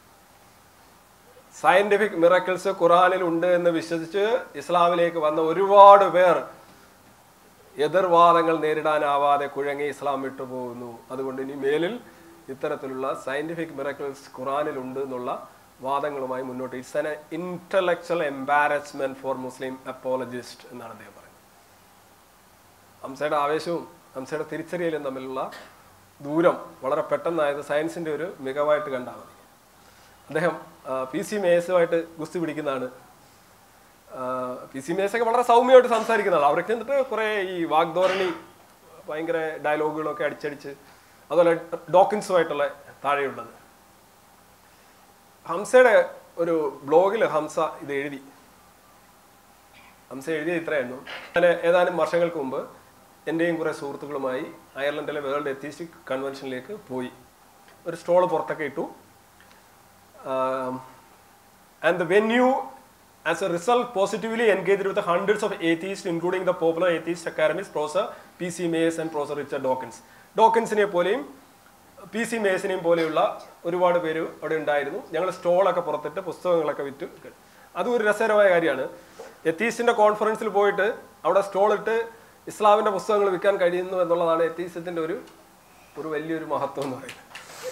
Scientific miracles ഖുറാനിൽ ഉണ്ട് എന്ന് വിശ്വസിച്ച് ഇസ്ലാമിലേക്ക് വന്ന ഒരുപാട് പേർ എതിർവാദങ്ങൾ നേരിടാനാവാതെ കുഴങ്ങി ഇസ്ലാം വിട്ടുപോകുന്നു അതുകൊണ്ട് ഇനി മേലിൽ ഇത്തരത്തിലുള്ള സയന്റിഫിക് മിറക്കിൾസ് ഖുറാനിൽ ഉണ്ട് എന്നുള്ള വാദങ്ങളുമായി മുന്നോട്ട് it's an intellectual embarrassment for Muslim apologist എന്നാണ് അദ്ദേഹം പറയുന്നത് ഹംസയുടെ ആവേശവും ഹംസയുടെ തിരിച്ചറിയലും തമ്മിലുള്ള ദൂരം വളരെ പെട്ടെന്നായത് സയൻസിന്റെ ഒരു മികവായിട്ട് കണ്ടാൽ മതി അദ്ദേഹം പി സി മേസുമായിട്ട് ഗുസ്തി പിടിക്കുന്നതാണ് പി സി മേസൊക്കെ വളരെ സൗമ്യമായിട്ട് സംസാരിക്കുന്നതാണ് അവരൊക്കെ എന്നിട്ട് കുറേ ഈ വാഗ്ധോരണി ഭയങ്കര ഡയലോഗുകളൊക്കെ അടിച്ചടിച്ച് അതുപോലെ ഡോക്കിൻസുമായിട്ടുള്ള താഴെയുള്ളത് ഹംസയുടെ ഒരു ബ്ലോഗിൽ ഹംസ ഇത് എഴുതി ഹംസ എഴുതിയ ഇത്രയായിരുന്നു ഞാൻ ഏതാനും വർഷങ്ങൾക്ക് മുമ്പ് എൻ്റെയും കുറേ സുഹൃത്തുക്കളുമായി അയർലൻഡിലെ വേൾഡ് എത്തീസ്റ്റിക് കൺവെൻഷനിലേക്ക് പോയി ഒരു സ്റ്റോൾ പുറത്തൊക്കെ ഇട്ടു um, and the venue as a result positively engaged with the hundreds of atheists including the popular atheist academist professor P C Mayes and professor Richard Dawkins ഡോക്കിൻസിനെ പോലെയും പി സി മേസിനെയും പോലെയുള്ള ഒരുപാട് പേര് അവിടെ ഉണ്ടായിരുന്നു ഞങ്ങൾ സ്റ്റോളൊക്കെ പുറത്തിട്ട് പുസ്തകങ്ങളൊക്കെ വിറ്റ് അതും ഒരു രസകരമായ കാര്യമാണ് എത്തീസ്റ്റിന്റെ കോൺഫറൻസിൽ പോയിട്ട് അവിടെ സ്റ്റോൾ ഇട്ട് ഇസ്ലാമിന്റെ പുസ്തകങ്ങൾ വിൽക്കാൻ കഴിയുന്നു എന്നുള്ളതാണ് എത്തീസത്തിന്റെ ഒരു ഒരു വലിയൊരു മഹത്വം എന്ന് പറയുന്നത്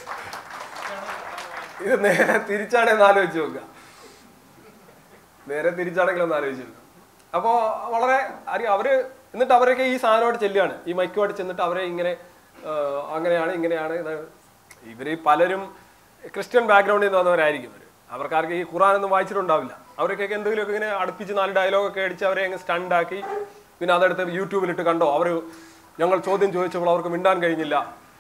ഇത് നേരെ തിരിച്ചാണെന്ന് ആലോചിച്ച് നോക്കുക നേരെ തിരിച്ചാണെങ്കിലും ഒന്ന് ആലോചിച്ച് നോക്കുക അപ്പോൾ വളരെ അറിയാം അവര് എന്നിട്ട് അവരൊക്കെ ഈ സാധനമായിട്ട് ചെല്ലുകയാണ് ഈ മൈക്കുമായിട്ട് ചെന്നിട്ട് അവരെ ഇങ്ങനെ ആ, അങ്ങനെയാണ് ഇങ്ങനെയാണ് ഇത് ഇവര് പലരും ക്രിസ്ത്യൻ ബാക്ക്ഗ്രൗണ്ടിൽ നിന്ന് വന്നവരായിരിക്കും ഇവര് അവർക്കാർക്ക് ഈ ഖുറാൻ ഒന്നും വായിച്ചിട്ടുണ്ടാവില്ല അവർക്കൊക്കെ എന്തെങ്കിലുമൊക്കെ ഇങ്ങനെ അടുപ്പിച്ച് നാല് ഡയലോഗൊക്കെ അടിച്ച് അവരെ അങ്ങ് സ്റ്റണ്ടാക്കി പിന്നെ അതെടുത്ത് യൂട്യൂബിലിട്ട് കണ്ടോ അവർ ഞങ്ങൾ ചോദ്യം ചോദിച്ചപ്പോൾ അവർക്ക് മിണ്ടാൻ കഴിഞ്ഞില്ല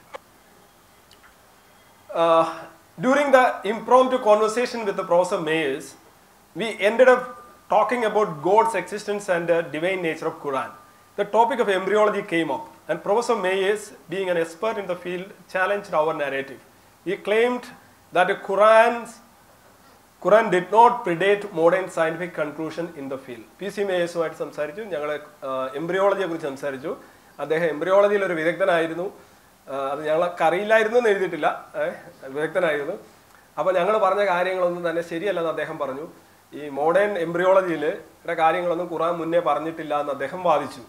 uh, during the impromptu conversation with the Professor Mayers, we ended up talking about God's existence and the divine nature of Quran. The topic of embryology came up, and Professor Mayers, being an expert in the field, challenged our narrative. He claimed that the Quran's Quran did not predate modern scientific conclusion in the field P C മേയേഴ്സുമായിട്ട് സംസാരിച്ചു ഞങ്ങൾ എംബ്രിയോളജിയെ കുറിച്ച് സംസാരിച്ചു അദ്ദേഹം എംബ്രിയോളജിയിൽ ഒരു വിദഗ്ധനായിരുന്നു ആ, അത് ഞങ്ങൾക്ക് അറിയില്ലായിരുന്നു എന്ന് എഴുതിയിട്ടില്ല ഏ, വിദഗ്ധനായിരുന്നു അപ്പോൾ ഞങ്ങൾ പറഞ്ഞ കാര്യങ്ങളൊന്നും തന്നെ ശരിയല്ലെന്ന് അദ്ദേഹം പറഞ്ഞു ഈ മോഡേൺ എംബ്രിയോളജിയിൽ കാര്യങ്ങളൊന്നും ഖുറാൻ മുന്നേ പറഞ്ഞിട്ടില്ല എന്ന് അദ്ദേഹം വാദിച്ചു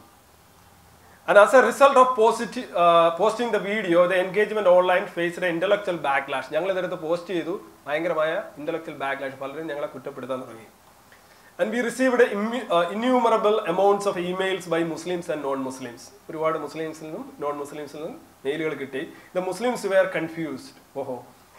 And as a result of positive, uh, posting the video, the engagement online faced an intellectual backlash. ഞങ്ങൾ ഇതെടുത്ത് പോസ്റ്റ് ചെയ്തു ഭയങ്കരമായ ഇന്റലക്ച്വൽ ബാക്ക്ലാഷ് പലരും ഞങ്ങളെ കുറ്റപ്പെടുത്താൻ തുടങ്ങി and we received innumerable amounts of emails by Muslims and non Muslims ഒരുപാട് മുസ്ലിംസിൽ നിന്നും നോൺ മുസ്ലിംസിൽ നിന്നും മെയിലുകൾ കിട്ടി ദ മുസ്ലിംസ് വെയർ കൺഫ്യൂസ്ഡ് ഓഹോ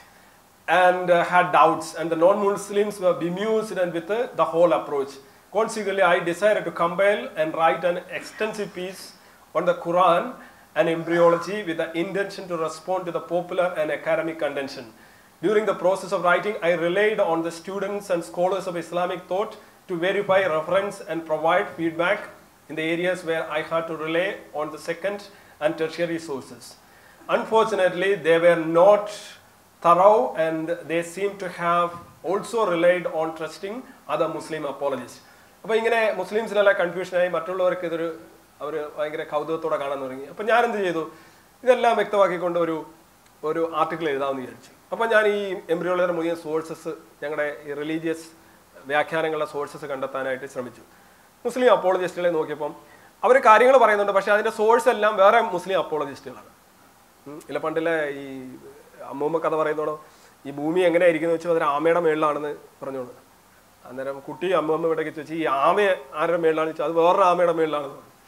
and uh, had doubts, and the non-Muslims were bemused and with uh, the whole approach. Consequently, I decided to compile and write an extensive piece on the Quran and embryology with the intention to respond to the popular and academic contention. During the process of writing, I relied on the students and scholars of Islamic thought to verify reference and provide feedback in the areas where I had to rely on the second and tertiary sources. Unfortunately, they were not thorough and they seem to have also relied on trusting other Muslim apologists. അപ്പോൾ ഇങ്ങനെ മുസ്ലിംസിനെല്ലാം കൺഫ്യൂഷനായി മറ്റുള്ളവർക്ക് ഇതൊരു അവർ ഭയങ്കര കൗതുകത്തോടെ കാണാൻ തുടങ്ങി അപ്പം ഞാൻ എന്ത് ചെയ്തു ഇതെല്ലാം വ്യക്തമാക്കിക്കൊണ്ട് ഒരു ഒരു ആർട്ടിക്കിൾ എഴുതാമെന്ന് വിചാരിച്ചു അപ്പം ഞാൻ ഈ എംബ്രിയോളജിയുടെ മുഴുവൻ സോഴ്സസ് ഞങ്ങളുടെ ഈ റിലീജിയസ് വ്യാഖ്യാനങ്ങളുടെ സോഴ്സസ് കണ്ടെത്താനായിട്ട് ശ്രമിച്ചു മുസ്ലിം അപ്പോളജിസ്റ്റുകളെ നോക്കിയപ്പം അവർ കാര്യങ്ങൾ പറയുന്നുണ്ട് പക്ഷേ അതിൻ്റെ സോഴ്സ് എല്ലാം വേറെ മുസ്ലിം അപ്പോളജിസ്റ്റുകളാണ് ഉം. ഇല്ല പണ്ടിലെ ഈ അമ്മൂമ്മ കഥ പറയുന്നോടോ ഈ ഭൂമി എങ്ങനെ ഇരിക്കുന്നു വെച്ചാൽ അതൊരു ആമയുടെ മേളിലാണെന്ന് പറഞ്ഞോളൂ അന്നേരം കുട്ടി അമ്മൂമ്മ ഇവിടെ വെച്ച് ഈ ആമ ആരുടെ മേളിലാണെന്ന് വെച്ചാൽ അത് വേറൊരു ആമയുടെ മേളിലാണെന്ന് പറഞ്ഞു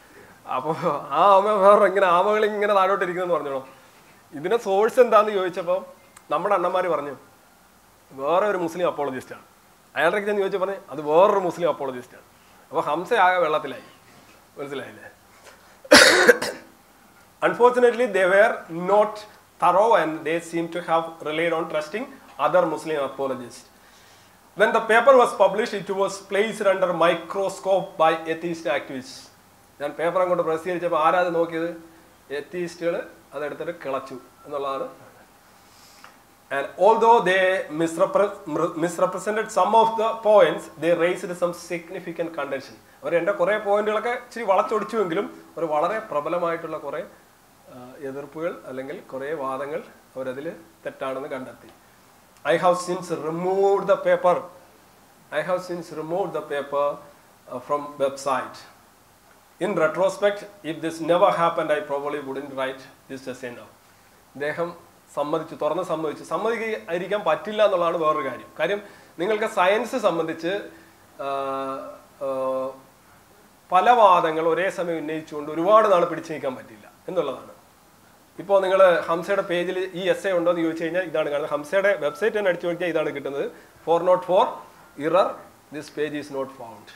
അപ്പോൾ ആ ആമ വേറെ ഇങ്ങനെ ആമകൾ ഇങ്ങനെ താഴോട്ടിരിക്കുന്നെന്ന് പറഞ്ഞോളൂ ഇതിന്റെ സോഴ്സ് എന്താന്ന് ചോദിച്ചപ്പോൾ നമ്മുടെ അണ്ണന്മാർ പറഞ്ഞു വേറെ ഒരു മുസ്ലിം അപ്പോളജിസ്റ്റാണ് അയാളുടെ ഞാൻ ചോദിച്ചു പറഞ്ഞു അത് വേറൊരു മുസ്ലിം അപ്പോളജിസ്റ്റാണ് അപ്പോൾ ഹംസ ആകെ വെള്ളത്തിലായി മനസ്സിലായില്ലേ Unfortunately, they were not thorough and they seem to have relied on trusting other Muslim apologists. When the paper was published, it was placed under microscope by atheist activists. ഞാൻ പേപ്പർ അങ്ങോട്ട് പ്രസിദ്ധീകരിച്ചപ്പോൾ ആരാ അത് നോക്കിയത് എത്തീസ്റ്റുകൾ അതെടുത്തിട്ട് കിളച്ചു എന്നുള്ളതാണ് And although they misrepre- mr- misrepresented some of the points, they raised some significant contention. അവർ എൻ്റെ കുറേ പോയിന്റുകളൊക്കെ ഇച്ചിരി വളച്ചൊടിച്ചുവെങ്കിലും ഒരു വളരെ പ്രബലമായിട്ടുള്ള കുറേ ആ, എതിർപ്പുകൾ അല്ലെങ്കിൽ കുറേ വാദങ്ങൾ അവരതിൽ തെറ്റാണെന്ന് കണ്ടെത്തി I have since remove the paper I have since remove the paper from website in retrospect if this never happened I probably wouldn't write this yes no അദ്ദേഹം സമ്മതിച്ചു തുറന്ന് സമ്മതിച്ചു സമ്മതിക്കാതിരിക്കാൻ പറ്റില്ല എന്നുള്ളതാണ് വേറൊരു കാര്യം കാര്യം നിങ്ങൾക്ക് സയൻസ് സംബന്ധിച്ച് ആ, ആ, പല വാദങ്ങൾ ഒരേ സമയം ഉന്നയിച്ചുകൊണ്ട് ഒരുപാട് നാൾ പിടിച്ചു നീക്കാൻ പറ്റില്ല എന്നുള്ളതാണ് ഇപ്പോൾ നിങ്ങൾ ഹംസയുടെ പേജിൽ ഈ എസ് എ ഉണ്ടോ എന്ന് ചോദിച്ചു കഴിഞ്ഞാൽ ഇതാണ് കാണുന്നത് ഹംസയുടെ വെബ്സൈറ്റ് തന്നെ അടിച്ചു നോക്കിയാൽ ഇതാണ് കിട്ടുന്നത് four not four error this page is not found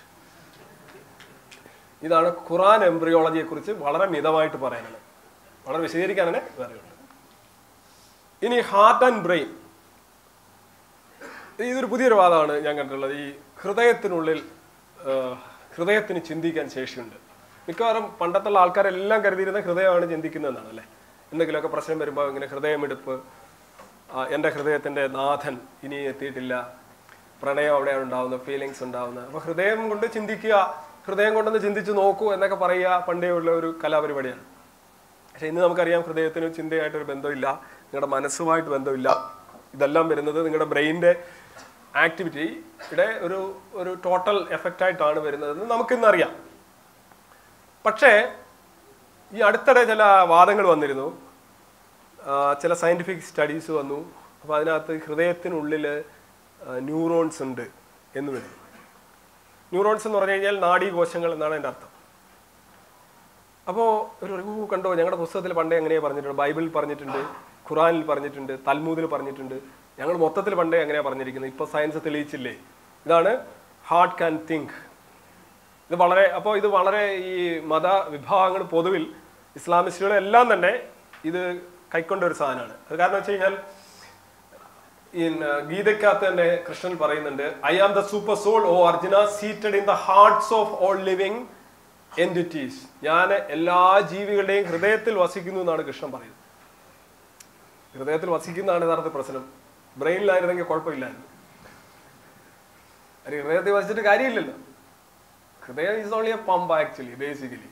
ഇതാണ് ഖുറാൻ എംബ്രിയോളജിയെ കുറിച്ച് വളരെ മിതമായിട്ട് പറയാനാണ് വളരെ വിശദീകരിക്കാൻ തന്നെ വേറെയുണ്ട് ഇനി ഹാർട്ട് ആൻഡ് ബ്രെയിൻ ഇതൊരു പുതിയൊരു വാദമാണ് ഞാൻ കണ്ടിട്ടുള്ളത് ഈ ഹൃദയത്തിനുള്ളിൽ ആ, ഹൃദയത്തിന് ചിന്തിക്കാൻ ശേഷിയുണ്ട് മിക്കവാറും പണ്ടത്തുള്ള ആൾക്കാരെല്ലാം കരുതിയിരുന്ന ഹൃദയമാണ് ചിന്തിക്കുന്നതെന്നാണ് അല്ലേ എന്തെങ്കിലുമൊക്കെ പ്രശ്നം വരുമ്പോൾ ഇങ്ങനെ ഹൃദയമെടുപ്പ് ആ, എൻ്റെ ഹൃദയത്തിൻ്റെ നാഥൻ ഇനി എത്തിയിട്ടില്ല പ്രണയം അവിടെയാണ് ഉണ്ടാവുന്നത് ഫീലിങ്സ് ഉണ്ടാവുന്നത് അപ്പോൾ ഹൃദയം കൊണ്ട് ചിന്തിക്കുക ഹൃദയം കൊണ്ടൊന്ന് ചിന്തിച്ച് നോക്കൂ എന്നൊക്കെ പറയുക പണ്ടേ ഉള്ള ഒരു കലാപരിപാടിയാണ് പക്ഷെ ഇന്ന് നമുക്കറിയാം ഹൃദയത്തിന് ചിന്തയായിട്ടൊരു ബന്ധമില്ല നിങ്ങളുടെ മനസ്സുമായിട്ട് ബന്ധമില്ല ഇതെല്ലാം വരുന്നത് നിങ്ങളുടെ ബ്രെയിനിന്റെ ആക്ടിവിറ്റിയുടെ ഒരു ഒരു ടോട്ടൽ എഫക്റ്റ് ആയിട്ടാണ് വരുന്നതെന്ന് നമുക്കിന്നറിയാം പക്ഷേ ഈ അടുത്തിടെ ചില വാദങ്ങൾ വന്നിരുന്നു ആ, ചില സയന്റിഫിക് സ്റ്റഡീസ് വന്നു അപ്പോൾ അതിനകത്ത് ഹൃദയത്തിനുള്ളിൽ ന്യൂറോൺസ് ഉണ്ട് എന്ന് വരുന്നു ന്യൂറോൺസ് എന്ന് പറഞ്ഞു കഴിഞ്ഞാൽ നാഡീകോശങ്ങൾ എന്നാണ് എൻ്റെ അർത്ഥം അപ്പോൾ ഒരു റിവ്യൂ കണ്ടോ ഞങ്ങളുടെ പുസ്തകത്തിൽ പണ്ടേ എങ്ങനെയാ പറഞ്ഞിട്ടുണ്ട് ബൈബിളിൽ പറഞ്ഞിട്ടുണ്ട് ഖുറാനിൽ പറഞ്ഞിട്ടുണ്ട് തൽമൂദിൽ പറഞ്ഞിട്ടുണ്ട് ഞങ്ങൾ മൊത്തത്തിൽ പണ്ടേ എങ്ങനെയാ പറഞ്ഞിരിക്കുന്നത് ഇപ്പോൾ സയൻസ് തെളിയിച്ചില്ലേ ഇതാണ് ഹാർട്ട് ക്യാൻ തിങ്ക് ഇത് വളരെ അപ്പോൾ ഇത് വളരെ ഈ മത വിഭാഗങ്ങൾ പൊതുവിൽ ഇസ്ലാമിസ്റ്റുകളെല്ലാം തന്നെ ഇത് കൈക്കൊണ്ട ഒരു സാധനമാണ് അത് കാരണം വെച്ച് കഴിഞ്ഞാൽ ഈ ഗീതയ്ക്കകത്ത് തന്നെ കൃഷ്ണൻ പറയുന്നുണ്ട് I am the super soul O Arjuna seated in the hearts of all living entities ഞാൻ എല്ലാ ജീവികളുടെയും ഹൃദയത്തിൽ വസിക്കുന്നു എന്നാണ് കൃഷ്ണൻ പറയുന്നത് ഹൃദയത്തിൽ വസിക്കുന്നതാണ് യഥാർത്ഥ പ്രശ്നം ബ്രെയിനിലായിരുന്നെങ്കിൽ കുഴപ്പമില്ലായിരുന്നു അത് ഹൃദയത്തിൽ വസിച്ചിട്ട് കാര്യമില്ലല്ലോ ഹൃദയം is only a pump actually basically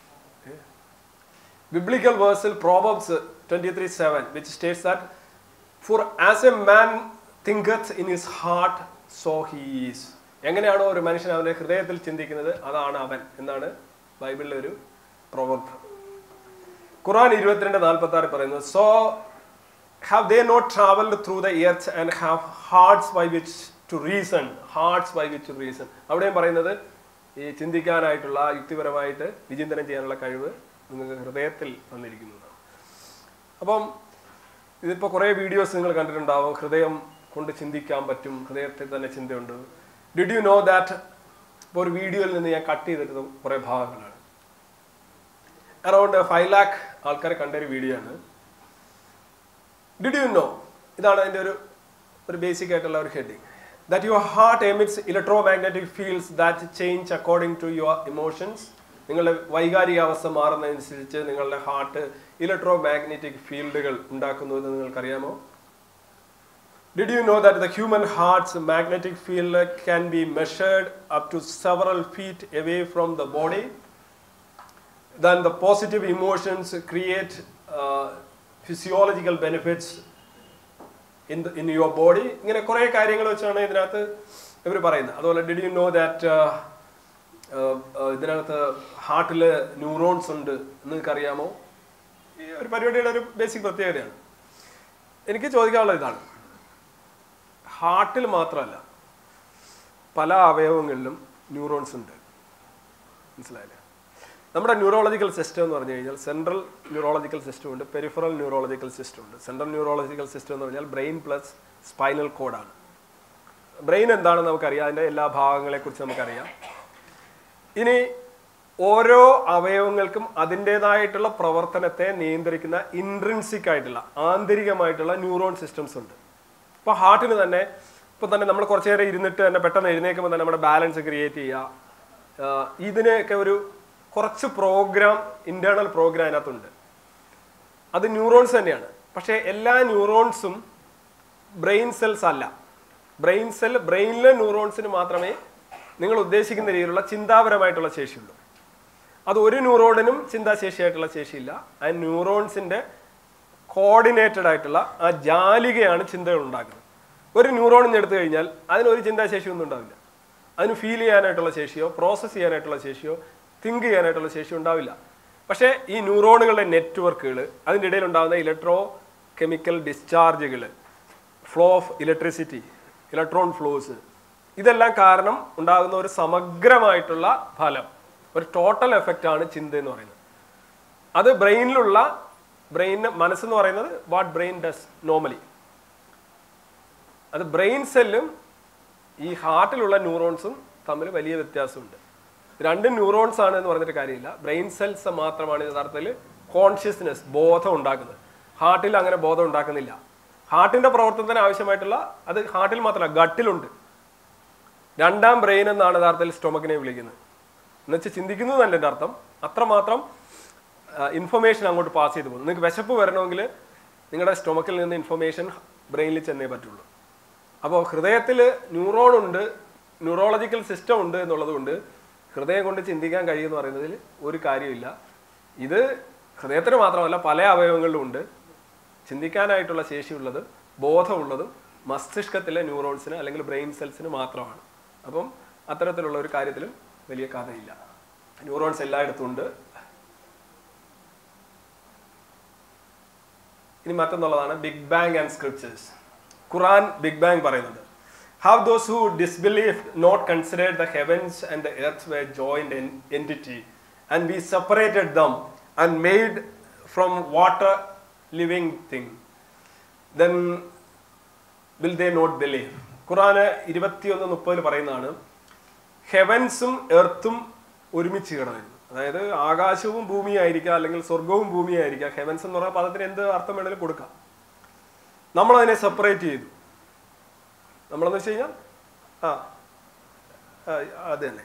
biblical verse in Proverbs 23 7, which states that, For as a man thinketh in his heart, so he is. എങ്ങനെയാണോ ഒരു മനുഷ്യൻ അവന്റെ ഹൃദയത്തിൽ ചിന്തിക്കുന്നത് അതാണ് അവൻ എന്നാണ് ബൈബിളിലെ ഒരു പ്രൊവർബ് ഖുറാൻ ഇരുപത്തിരണ്ട് നാൽപ്പത്തി ആറ് പറയുന്നത് so have they not travelled through the earth and have hearts by which to reason hearts by which to reason അവിടെയും പറയുന്നത് ഈ ചിന്തിക്കാനായിട്ടുള്ള യുക്തിപരമായിട്ട് വിചിന്തനം ചെയ്യാനുള്ള കഴിവ് നിങ്ങൾക്ക് ഹൃദയത്തിൽ വന്നിരിക്കുന്നതാണ് അപ്പം ഇതിപ്പോൾ കുറേ വീഡിയോസ് നിങ്ങൾ കണ്ടിട്ടുണ്ടാവും ഹൃദയം കൊണ്ട് ചിന്തിക്കാൻ പറ്റും ഹൃദയത്തിൽ തന്നെ ചിന്തയുണ്ട് ഡിഡ് യു നോ ദാറ്റ് ഇപ്പോൾ ഒരു വീഡിയോയിൽ നിന്ന് ഞാൻ കട്ട് ചെയ്തിട്ട് കുറേ ഭാഗങ്ങളാണ് അറൗണ്ട് ഫൈവ് ലാക്ക് ആൾക്കാരെ കണ്ട ഒരു വീഡിയോ ആണ് ഡിഡ് യു നോ ഇതാണ് അതിൻ്റെ ഒരു ഒരു ബേസിക് ആയിട്ടുള്ള ഒരു heading that your heart emits electromagnetic fields that change according to your emotions നിങ്ങളുടെ വൈകാരികാവസ്ഥ മാറുന്നതനുസരിച്ച് നിങ്ങളുടെ ഹാർട്ട് ഇലക്ട്രോ മാഗ്നറ്റിക് ഫീൽഡുകൾ ഉണ്ടാക്കുന്നു എന്ന് നിങ്ങൾക്കറിയാമോ Did you know that the human heart's magnetic field can be measured up to several feet away from the body? Then the positive emotions create uh, physiological benefits in, the, in your body. ഇങ്ങനെ കുറേ കാര്യങ്ങൾ വെച്ചാണ് ഇതിനകത്ത് ഇവർ പറയുന്നത് അതുപോലെ did you know that ഇതിനകത്ത് ഹാർട്ടിൽ neurons ഉണ്ട് എന്ന് നിങ്ങൾക്കറിയാമോ ഈ ഒരു പരിപാടിയുടെ ഒരു ബേസിക് പ്രത്യേകതയാണ് എനിക്ക് ചോദിക്കാനുള്ളത് ഇതാണ് ഹാർട്ടിൽ മാത്രമല്ല പല അവയവങ്ങളിലും ന്യൂറോൺസ് ഉണ്ട് മനസ്സിലായില്ലേ നമ്മുടെ ന്യൂറോളജിക്കൽ സിസ്റ്റം എന്ന് പറഞ്ഞു കഴിഞ്ഞാൽ സെൻട്രൽ ന്യൂറോളജിക്കൽ സിസ്റ്റം ഉണ്ട് പെരിഫറൽ ന്യൂറോളജിക്കൽ സിസ്റ്റം ഉണ്ട് സെൻട്രൽ ന്യൂറോളജിക്കൽ സിസ്റ്റം എന്ന് പറഞ്ഞാൽ ബ്രെയിൻ പ്ലസ് സ്പൈനൽ കോഡാണ് ബ്രെയിൻ എന്താണെന്ന് നമുക്കറിയാം അതിൻ്റെ എല്ലാ ഭാഗങ്ങളെക്കുറിച്ച് നമുക്കറിയാം ഇനി ഓരോ അവയവങ്ങൾക്കും അതിൻ്റെതായിട്ടുള്ള പ്രവർത്തനത്തെ നിയന്ത്രിക്കുന്ന ഇൻട്രിൻസിക് ആയിട്ടുള്ള ആന്തരികമായിട്ടുള്ള ന്യൂറോൺ സിസ്റ്റംസ് ഉണ്ട് ഇപ്പോൾ ഹാർട്ടിന് തന്നെ ഇപ്പോൾ തന്നെ നമ്മൾ കുറച്ച് നേരം ഇരുന്നിട്ട് തന്നെ പെട്ടെന്ന് എഴുന്നേൽക്കുമ്പോൾ തന്നെ നമ്മുടെ ബാലൻസ് ക്രിയേറ്റ് ചെയ്യുക ആഹ് ഇതിനെയൊക്കെ ഒരു കുറച്ച് പ്രോഗ്രാം ഇൻറ്റേർണൽ പ്രോഗ്രാം അതിനകത്തുണ്ട് അത് ന്യൂറോൺസ് തന്നെയാണ് പക്ഷേ എല്ലാ ന്യൂറോൺസും ബ്രെയിൻ സെൽസ് അല്ല ബ്രെയിൻ സെൽ ബ്രെയിനിലെ ന്യൂറോൺസിന് മാത്രമേ നിങ്ങൾ ഉദ്ദേശിക്കുന്ന രീതിയിലുള്ള ചിന്താപരമായിട്ടുള്ള ശേഷിയുള്ളൂ അത് ഒരു ന്യൂറോണിനും ചിന്താശേഷിയായിട്ടുള്ള ശേഷിയില്ല ആ ന്യൂറോൺസിന്റെ കോർഡിനേറ്റഡ് ആയിട്ടുള്ള ആ ജാലികയാണ് ചിന്തകൾ ഉണ്ടാക്കുന്നത് ഒരു ന്യൂറോണിന് എടുത്തു കഴിഞ്ഞാൽ അതിനൊരു ചിന്താശേഷി ഒന്നും ഉണ്ടാവില്ല അതിന് ഫീൽ ചെയ്യാനായിട്ടുള്ള ശേഷിയോ പ്രോസസ്സ് ചെയ്യാനായിട്ടുള്ള ശേഷിയോ തിങ്ക് ചെയ്യാനായിട്ടുള്ള ശേഷിയോ ഉണ്ടാവില്ല പക്ഷേ ഈ ന്യൂറോണുകളുടെ നെറ്റ്വർക്കുകൾ അതിൻ്റെ ഇടയിൽ ഉണ്ടാകുന്ന ഇലക്ട്രോ കെമിക്കൽ ഡിസ്ചാർജുകൾ flow of electricity electron flows ഇതെല്ലാം കാരണം ഉണ്ടാകുന്ന ഒരു സമഗ്രമായിട്ടുള്ള ഫലം ഒരു ടോട്ടൽ എഫക്റ്റ് ആണ് ചിന്ത എന്ന് പറയുന്നത് അത് ബ്രെയിനിലുള്ള ബ്രെയിൻ മനസ്സെന്ന് പറയുന്നത് വാട്ട് ബ്രെയിൻ ഡസ് നോർമലി അത് ബ്രെയിൻ സെല്ലും ഈ ഹാർട്ടിലുള്ള ന്യൂറോൺസും തമ്മിൽ വലിയ വ്യത്യാസമുണ്ട് രണ്ടും ന്യൂറോൺസ് ആണ് എന്ന് പറഞ്ഞിട്ട് കാര്യമില്ല ബ്രെയിൻ സെൽസ് മാത്രമാണ് യഥാർത്ഥത്തിൽ കോൺഷ്യസ്നെസ് ബോധം ഉണ്ടാക്കുന്നത് ഹാർട്ടിൽ അങ്ങനെ ബോധം ഉണ്ടാക്കുന്നില്ല ഹാർട്ടിന്റെ പ്രവർത്തനത്തിന് ആവശ്യമായിട്ടുള്ള അത് ഹാർട്ടിൽ മാത്രമല്ല ഗട്ടിലുണ്ട് രണ്ടാം ബ്രെയിൻ എന്നാണ് യഥാർത്ഥത്തിൽ സ്റ്റൊമക്കിനെ വിളിക്കുന്നത് എന്നുവെച്ചാൽ ചിന്തിക്കുന്നു എന്നല്ല എൻ്റെ അർത്ഥം അത്രമാത്രം ഇൻഫർമേഷൻ അങ്ങോട്ട് പാസ് ചെയ്തു പോകും നിങ്ങൾക്ക് വിശപ്പ് വരണമെങ്കിൽ നിങ്ങളുടെ സ്റ്റൊമക്കിൽ നിന്ന് ഇൻഫർമേഷൻ ബ്രെയിനിൽ ചെന്നേ പറ്റുള്ളൂ അപ്പോൾ ഹൃദയത്തിൽ ന്യൂറോൺ ഉണ്ട് ന്യൂറോളജിക്കൽ സിസ്റ്റം ഉണ്ട് എന്നുള്ളത് കൊണ്ട് ഹൃദയം കൊണ്ട് ചിന്തിക്കാൻ കഴിയുമെന്ന് പറയുന്നതിൽ ഒരു കാര്യമില്ല ഇത് ഹൃദയത്തിന് മാത്രമല്ല പല അവയവങ്ങളിലും ഉണ്ട് ചിന്തിക്കാനായിട്ടുള്ള ശേഷിയുള്ളത് ബോധമുള്ളതും മസ്തിഷ്കത്തിലെ ന്യൂറോൺസിന് അല്ലെങ്കിൽ ബ്രെയിൻ സെൽസിന് മാത്രമാണ് അപ്പം അത്തരത്തിലുള്ള ഒരു കാര്യത്തിലും വലിയ കഥയില്ല ന്യൂറോൺസ് എല്ലായിടത്തും ഉണ്ട് ഇനി മറ്റൊന്നുള്ളതാണ് big bang and scriptures Quran big bang പറയുന്നത് have those who disbelieve not considered the heavens and the earth were joined entity and we separated them and made from water living thing then will they not believe ഖുറാന് ഇരുപത്തിയൊന്ന് മുപ്പതിൽ പറയുന്നതാണ് ഹെവൻസും എർത്തും ഒരുമിച്ച് കിടന്നിരുന്നു അതായത് ആകാശവും ഭൂമിയായിരിക്കാം അല്ലെങ്കിൽ സ്വർഗവും ഭൂമിയായിരിക്കാം ഹെവൻസ് എന്ന് പറഞ്ഞ പദത്തിന് എന്ത് അർത്ഥം വേണമെങ്കിലും കൊടുക്കാം നമ്മൾ അതിനെ സെപ്പറേറ്റ് ചെയ്തു നമ്മളെന്ന് വെച്ച് കഴിഞ്ഞാൽ ആ ആ, അത് തന്നെ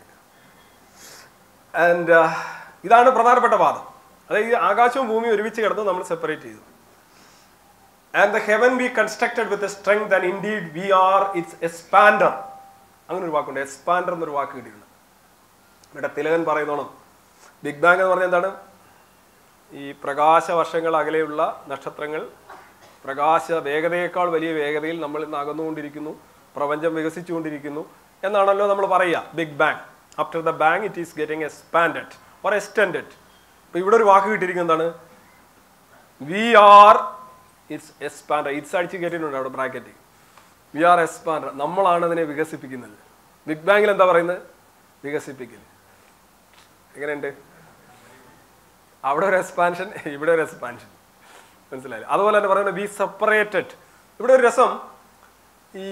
ആൻഡ് ഇതാണ് പ്രധാനപ്പെട്ട വാദം അതായത് ഈ ആകാശവും ഭൂമിയും ഒരുമിച്ച് കിടന്ന് നമ്മൾ സെപ്പറേറ്റ് ചെയ്തു and the heaven be constructed with strength and indeed we are its expander അങ്ങനെ ഒരു വാക്കുണ്ട് എക്സ്പാൻഡർ എന്നൊരു വാക്ക് കിട്ടിയിട്ടുണ്ട് ഇവിടെ തിലകൻ പറയുന്നോണം ബിഗ് ബാങ് എന്ന് പറഞ്ഞാൽ എന്താണ് ഈ പ്രകാശ വർഷങ്ങൾ അകലെയുള്ള നക്ഷത്രങ്ങൾ പ്രകാശ വേഗതയേക്കാൾ വലിയ വേഗതയിൽ നമ്മൾ ഇന്ന് അകന്നുകൊണ്ടിരിക്കുന്നു പ്രപഞ്ചം വികസിച്ചുകൊണ്ടിരിക്കുന്നു എന്നാണല്ലോ നമ്മൾ പറയുക big bang after the bang it is getting expanded or extended ഇപ്പൊ ഇവിടെ ഒരു വാക്ക് കിട്ടിയിരിക്കുന്നത് എന്താണ് we are its expander its അടിച്ച് കയറ്റിയിട്ടുണ്ട് അവിടെ ബ്രാക്കറ്റ് വി ആർ എക്സ്പാൻഡർ നമ്മളാണ് അതിനെ വികസിപ്പിക്കുന്നത് ബിഗ് ബാങ്ങിൽ എന്താ പറയുന്നത് വികസിപ്പിക്കൽ എങ്ങനെയുണ്ട് അവിടെ ഒരു എക്സ്പാൻഷൻ ഇവിടെ ഒരു എക്സ്പാൻഷൻ മനസ്സിലായില്ലേ അതുപോലെ തന്നെ പറയുന്നത് ബി സെപ്പറേറ്റഡ് ഇവിടെ ഒരു രസം ഈ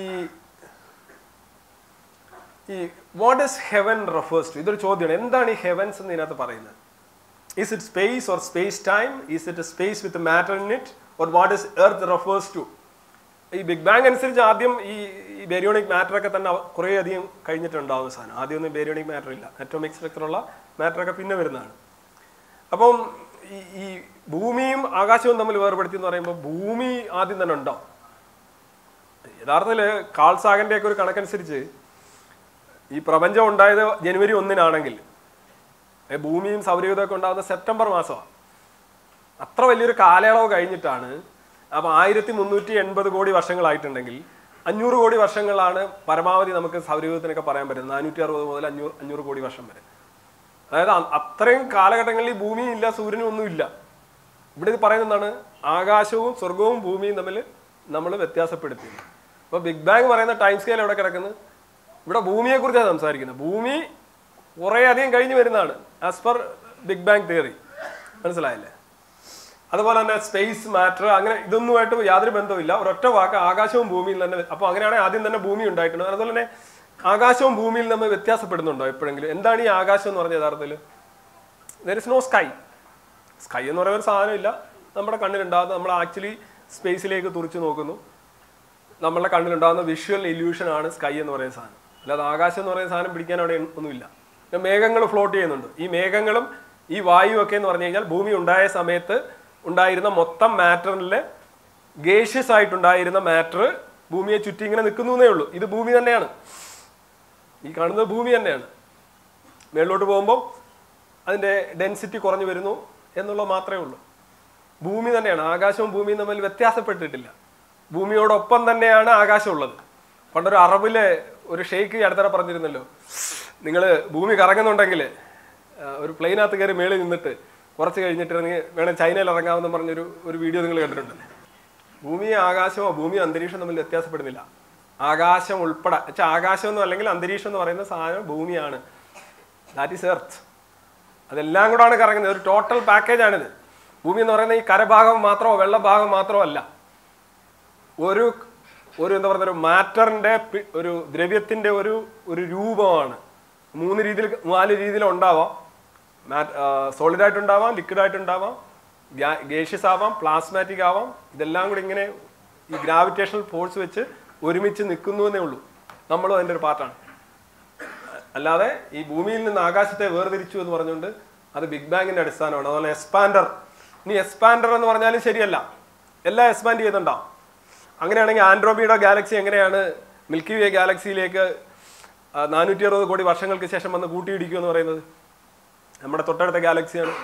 ഈ what is heaven refers to ഇതൊരു ചോദ്യമാണ് എന്താണ് ഈ ഹെവൻസ് എന്ന് ഇതിനകത്ത് പറയുന്നത് is it space or space time is it space with matter in it or what is earth refers to ഈ ബിഗ് ബാങ് അനുസരിച്ച് ആദ്യം ഈ ഈ ബേരിയോണിക് മാറ്റർ ഒക്കെ തന്നെ കുറേ അധികം കഴിഞ്ഞിട്ടുണ്ടാവുന്ന സാധനം ആദ്യം ഒന്നും ബേരിയോണിക് മാറ്റർ ഇല്ല അറ്റോമിക് സ്ട്രക്ചറുള്ള മാറ്റർ ഒക്കെ പിന്നെ വരുന്നതാണ് അപ്പം ഈ ഈ ഭൂമിയും ആകാശവും തമ്മിൽ വേർപെടുത്തി എന്ന് പറയുമ്പോൾ ഭൂമി ആദ്യം തന്നെ ഉണ്ടാവും യഥാർത്ഥത്തിൽ കാൾ സാഗന്റെ ഒക്കെ ഒരു കണക്കനുസരിച്ച് ഈ പ്രപഞ്ചം ഉണ്ടായത് ജനുവരി ഒന്നിനാണെങ്കിൽ ഏ, ഭൂമിയും സൗരയൂഥമൊക്കെ ഉണ്ടാകുന്ന സെപ്റ്റംബർ മാസമാണ് അത്ര വലിയൊരു കാലയളവ് കഴിഞ്ഞിട്ടാണ് അപ്പോൾ ആയിരത്തി മുന്നൂറ്റി എൺപത് കോടി വർഷങ്ങളായിട്ടുണ്ടെങ്കിൽ അഞ്ഞൂറ് കോടി വർഷങ്ങളാണ് പരമാവധി നമുക്ക് സൗരയൂഥത്തിനൊക്കെ പറയാൻ പറ്റുന്നത് നാനൂറ്റി അറുപത് മുതൽ അഞ്ഞൂറ് അഞ്ഞൂറ് കോടി വർഷം വരെ അതായത് അ- അത്രയും കാലഘട്ടങ്ങളിൽ ഈ ഭൂമിയും ഇല്ല സൂര്യനും ഒന്നും ഇല്ല ഇവിടെ ഇത് പറയുന്നത് എന്താണ് ആകാശവും സ്വർഗവും ഭൂമിയും തമ്മിൽ നമ്മൾ വ്യത്യാസപ്പെടുത്തി അപ്പോൾ ബിഗ് ബാങ് പറയുന്ന ടൈം സ്കെയിൽ എവിടെ കിടക്കുന്നത് ഇവിടെ ഭൂമിയെക്കുറിച്ചാണ് സംസാരിക്കുന്നത് ഭൂമി കുറേ അധികം കഴിഞ്ഞ് വരുന്നതാണ് as per big bang theory മനസ്സിലായില്ലേ അതുപോലെ തന്നെ സ്പേസ് മാറ്റർ അങ്ങനെ ഇതൊന്നുമായിട്ട് യാതൊരു ബന്ധവുമില്ല ഒരൊറ്റ വാക്ക് ആകാശവും ഭൂമിയിൽ തന്നെ അപ്പോൾ അങ്ങനെയാണെങ്കിൽ ആദ്യം തന്നെ ഭൂമി ഉണ്ടായിട്ടുണ്ട് അതുപോലെ തന്നെ ആകാശവും ഭൂമിയിൽ നമ്മൾ വ്യത്യാസപ്പെടുന്നുണ്ടോ എപ്പോഴെങ്കിലും എന്താണ് ഈ ആകാശം എന്ന് പറഞ്ഞ യഥാർത്ഥത്തിൽ there is no sky sky എന്ന് പറയുന്ന ഒരു സാധനമില്ല നമ്മുടെ കണ്ണിലുണ്ടാകുന്ന നമ്മൾ ആക്ച്വലി സ്പേസിലേക്ക് തുറച്ചു നോക്കുന്നു നമ്മളുടെ കണ്ണിലുണ്ടാകുന്ന വിഷ്വൽ ഇല്യൂഷൻ ആണ് സ്കൈ എന്ന് പറയുന്ന സാധനം അല്ലാതെ ആകാശം എന്ന് പറയുന്ന സാധനം പിടിക്കാൻ അവിടെ ഒന്നുമില്ല പിന്നെ മേഘങ്ങൾ ഫ്ലോട്ട് ചെയ്യുന്നുണ്ട് ഈ മേഘങ്ങളും ഈ വായു ഒക്കെ എന്ന് പറഞ്ഞു കഴിഞ്ഞാൽ ഭൂമി ഉണ്ടായ സമയത്ത് ഉണ്ടായിരുന്ന മൊത്തം മാറ്ററിലെ ഗേഷ്യസ് ആയിട്ടുണ്ടായിരുന്ന മാറ്റർ ഭൂമിയെ ചുറ്റി ഇങ്ങനെ നിൽക്കുന്നേ ഉള്ളൂ ഇത് ഭൂമി തന്നെയാണ് ഈ കാണുന്നത് ഭൂമി തന്നെയാണ് മേളിലോട്ട് പോകുമ്പോൾ അതിൻ്റെ ഡെൻസിറ്റി കുറഞ്ഞു വരുന്നു എന്നുള്ളത് മാത്രമേ ഉള്ളൂ ഭൂമി തന്നെയാണ് ആകാശവും ഭൂമിയും തമ്മിൽ വ്യത്യാസപ്പെട്ടിട്ടില്ല ഭൂമിയോടൊപ്പം തന്നെയാണ് ആകാശം ഉള്ളത് പണ്ടൊരു അറബിലെ ഒരു ഷെയ്ക്ക് ഈ അടുത്തിടെ പറഞ്ഞിരുന്നല്ലോ നിങ്ങൾ ഭൂമി കറങ്ങുന്നുണ്ടെങ്കിൽ ആ, ഒരു പ്ലെയിനകത്ത് കയറി മേളിൽ നിന്നിട്ട് കുറച്ച് കഴിഞ്ഞിട്ട് ഇറങ്ങി വേണം ചൈനയിൽ ഇറങ്ങാമെന്ന് പറഞ്ഞൊരു ഒരു വീഡിയോ നിങ്ങൾ കണ്ടിട്ടുണ്ട് ഭൂമിയും ആകാശമോ ഭൂമിയും അന്തരീക്ഷം തമ്മിൽ വ്യത്യാസപ്പെടുന്നില്ല ആകാശം ഉൾപ്പെടെ വെച്ചാൽ ആകാശം എന്ന് അല്ലെങ്കിൽ അന്തരീക്ഷം എന്ന് പറയുന്ന സാധനം ഭൂമിയാണ് ദാറ്റ് ഈസ് എർത്ത് അതെല്ലാം കൂടാണ് കറങ്ങുന്നത് ഒരു ടോട്ടൽ പാക്കേജ് ആണിത് ഭൂമി എന്ന് പറയുന്ന ഈ കരഭാഗം മാത്രമോ വെള്ളഭാഗം മാത്രമോ അല്ല ഒരു ഒരു എന്താ പറയുക ഒരു മാറ്ററിന്റെ പി- ഒരു ദ്രവ്യത്തിന്റെ ഒരു ഒരു രൂപമാണ് മൂന്ന് രീതിയിൽ നാല് രീതിയിൽ ഉണ്ടാവാം സോളിഡ് ആയിട്ടുണ്ടാവാം ലിക്വിഡ് ആയിട്ടുണ്ടാവാം ഗേഷ്യസ് ആവാം പ്ലാസ്മാറ്റിക് ആവാം ഇതെല്ലാം കൂടി ഇങ്ങനെ ഈ ഗ്രാവിറ്റേഷണൽ ഫോഴ്സ് വെച്ച് ഒരുമിച്ച് നിൽക്കുന്നു എന്നേ ഉള്ളൂ നമ്മളും അതിൻ്റെ ഒരു പാർട്ടാണ് അല്ലാതെ ഈ ഭൂമിയിൽ നിന്ന് ആകാശത്തെ വേർതിരിച്ചു എന്ന് പറഞ്ഞുകൊണ്ട് അത് ബിഗ് ബാങ്ങിന്റെ അടിസ്ഥാനമാണ് അതുപോലെ എക്സ്പാൻഡർ ഇനി എക്സ്പാൻഡർ എന്ന് പറഞ്ഞാലും ശരിയല്ല എല്ലാം എക്സ്പാൻഡ് ചെയ്യുന്നുണ്ടാവും അങ്ങനെയാണെങ്കിൽ ആൻഡ്രോമീഡ ഗാലക്സി എങ്ങനെയാണ് മിൽക്കി വേ ഗാലക്സിയിലേക്ക് നാനൂറ്റി അറുപത് കോടി വർഷങ്ങൾക്ക് ശേഷം വന്ന് കൂട്ടിയിടിക്കുക എന്ന് പറയുന്നത് നമ്മുടെ തൊട്ടടുത്ത ഗാലക്സിയാണ്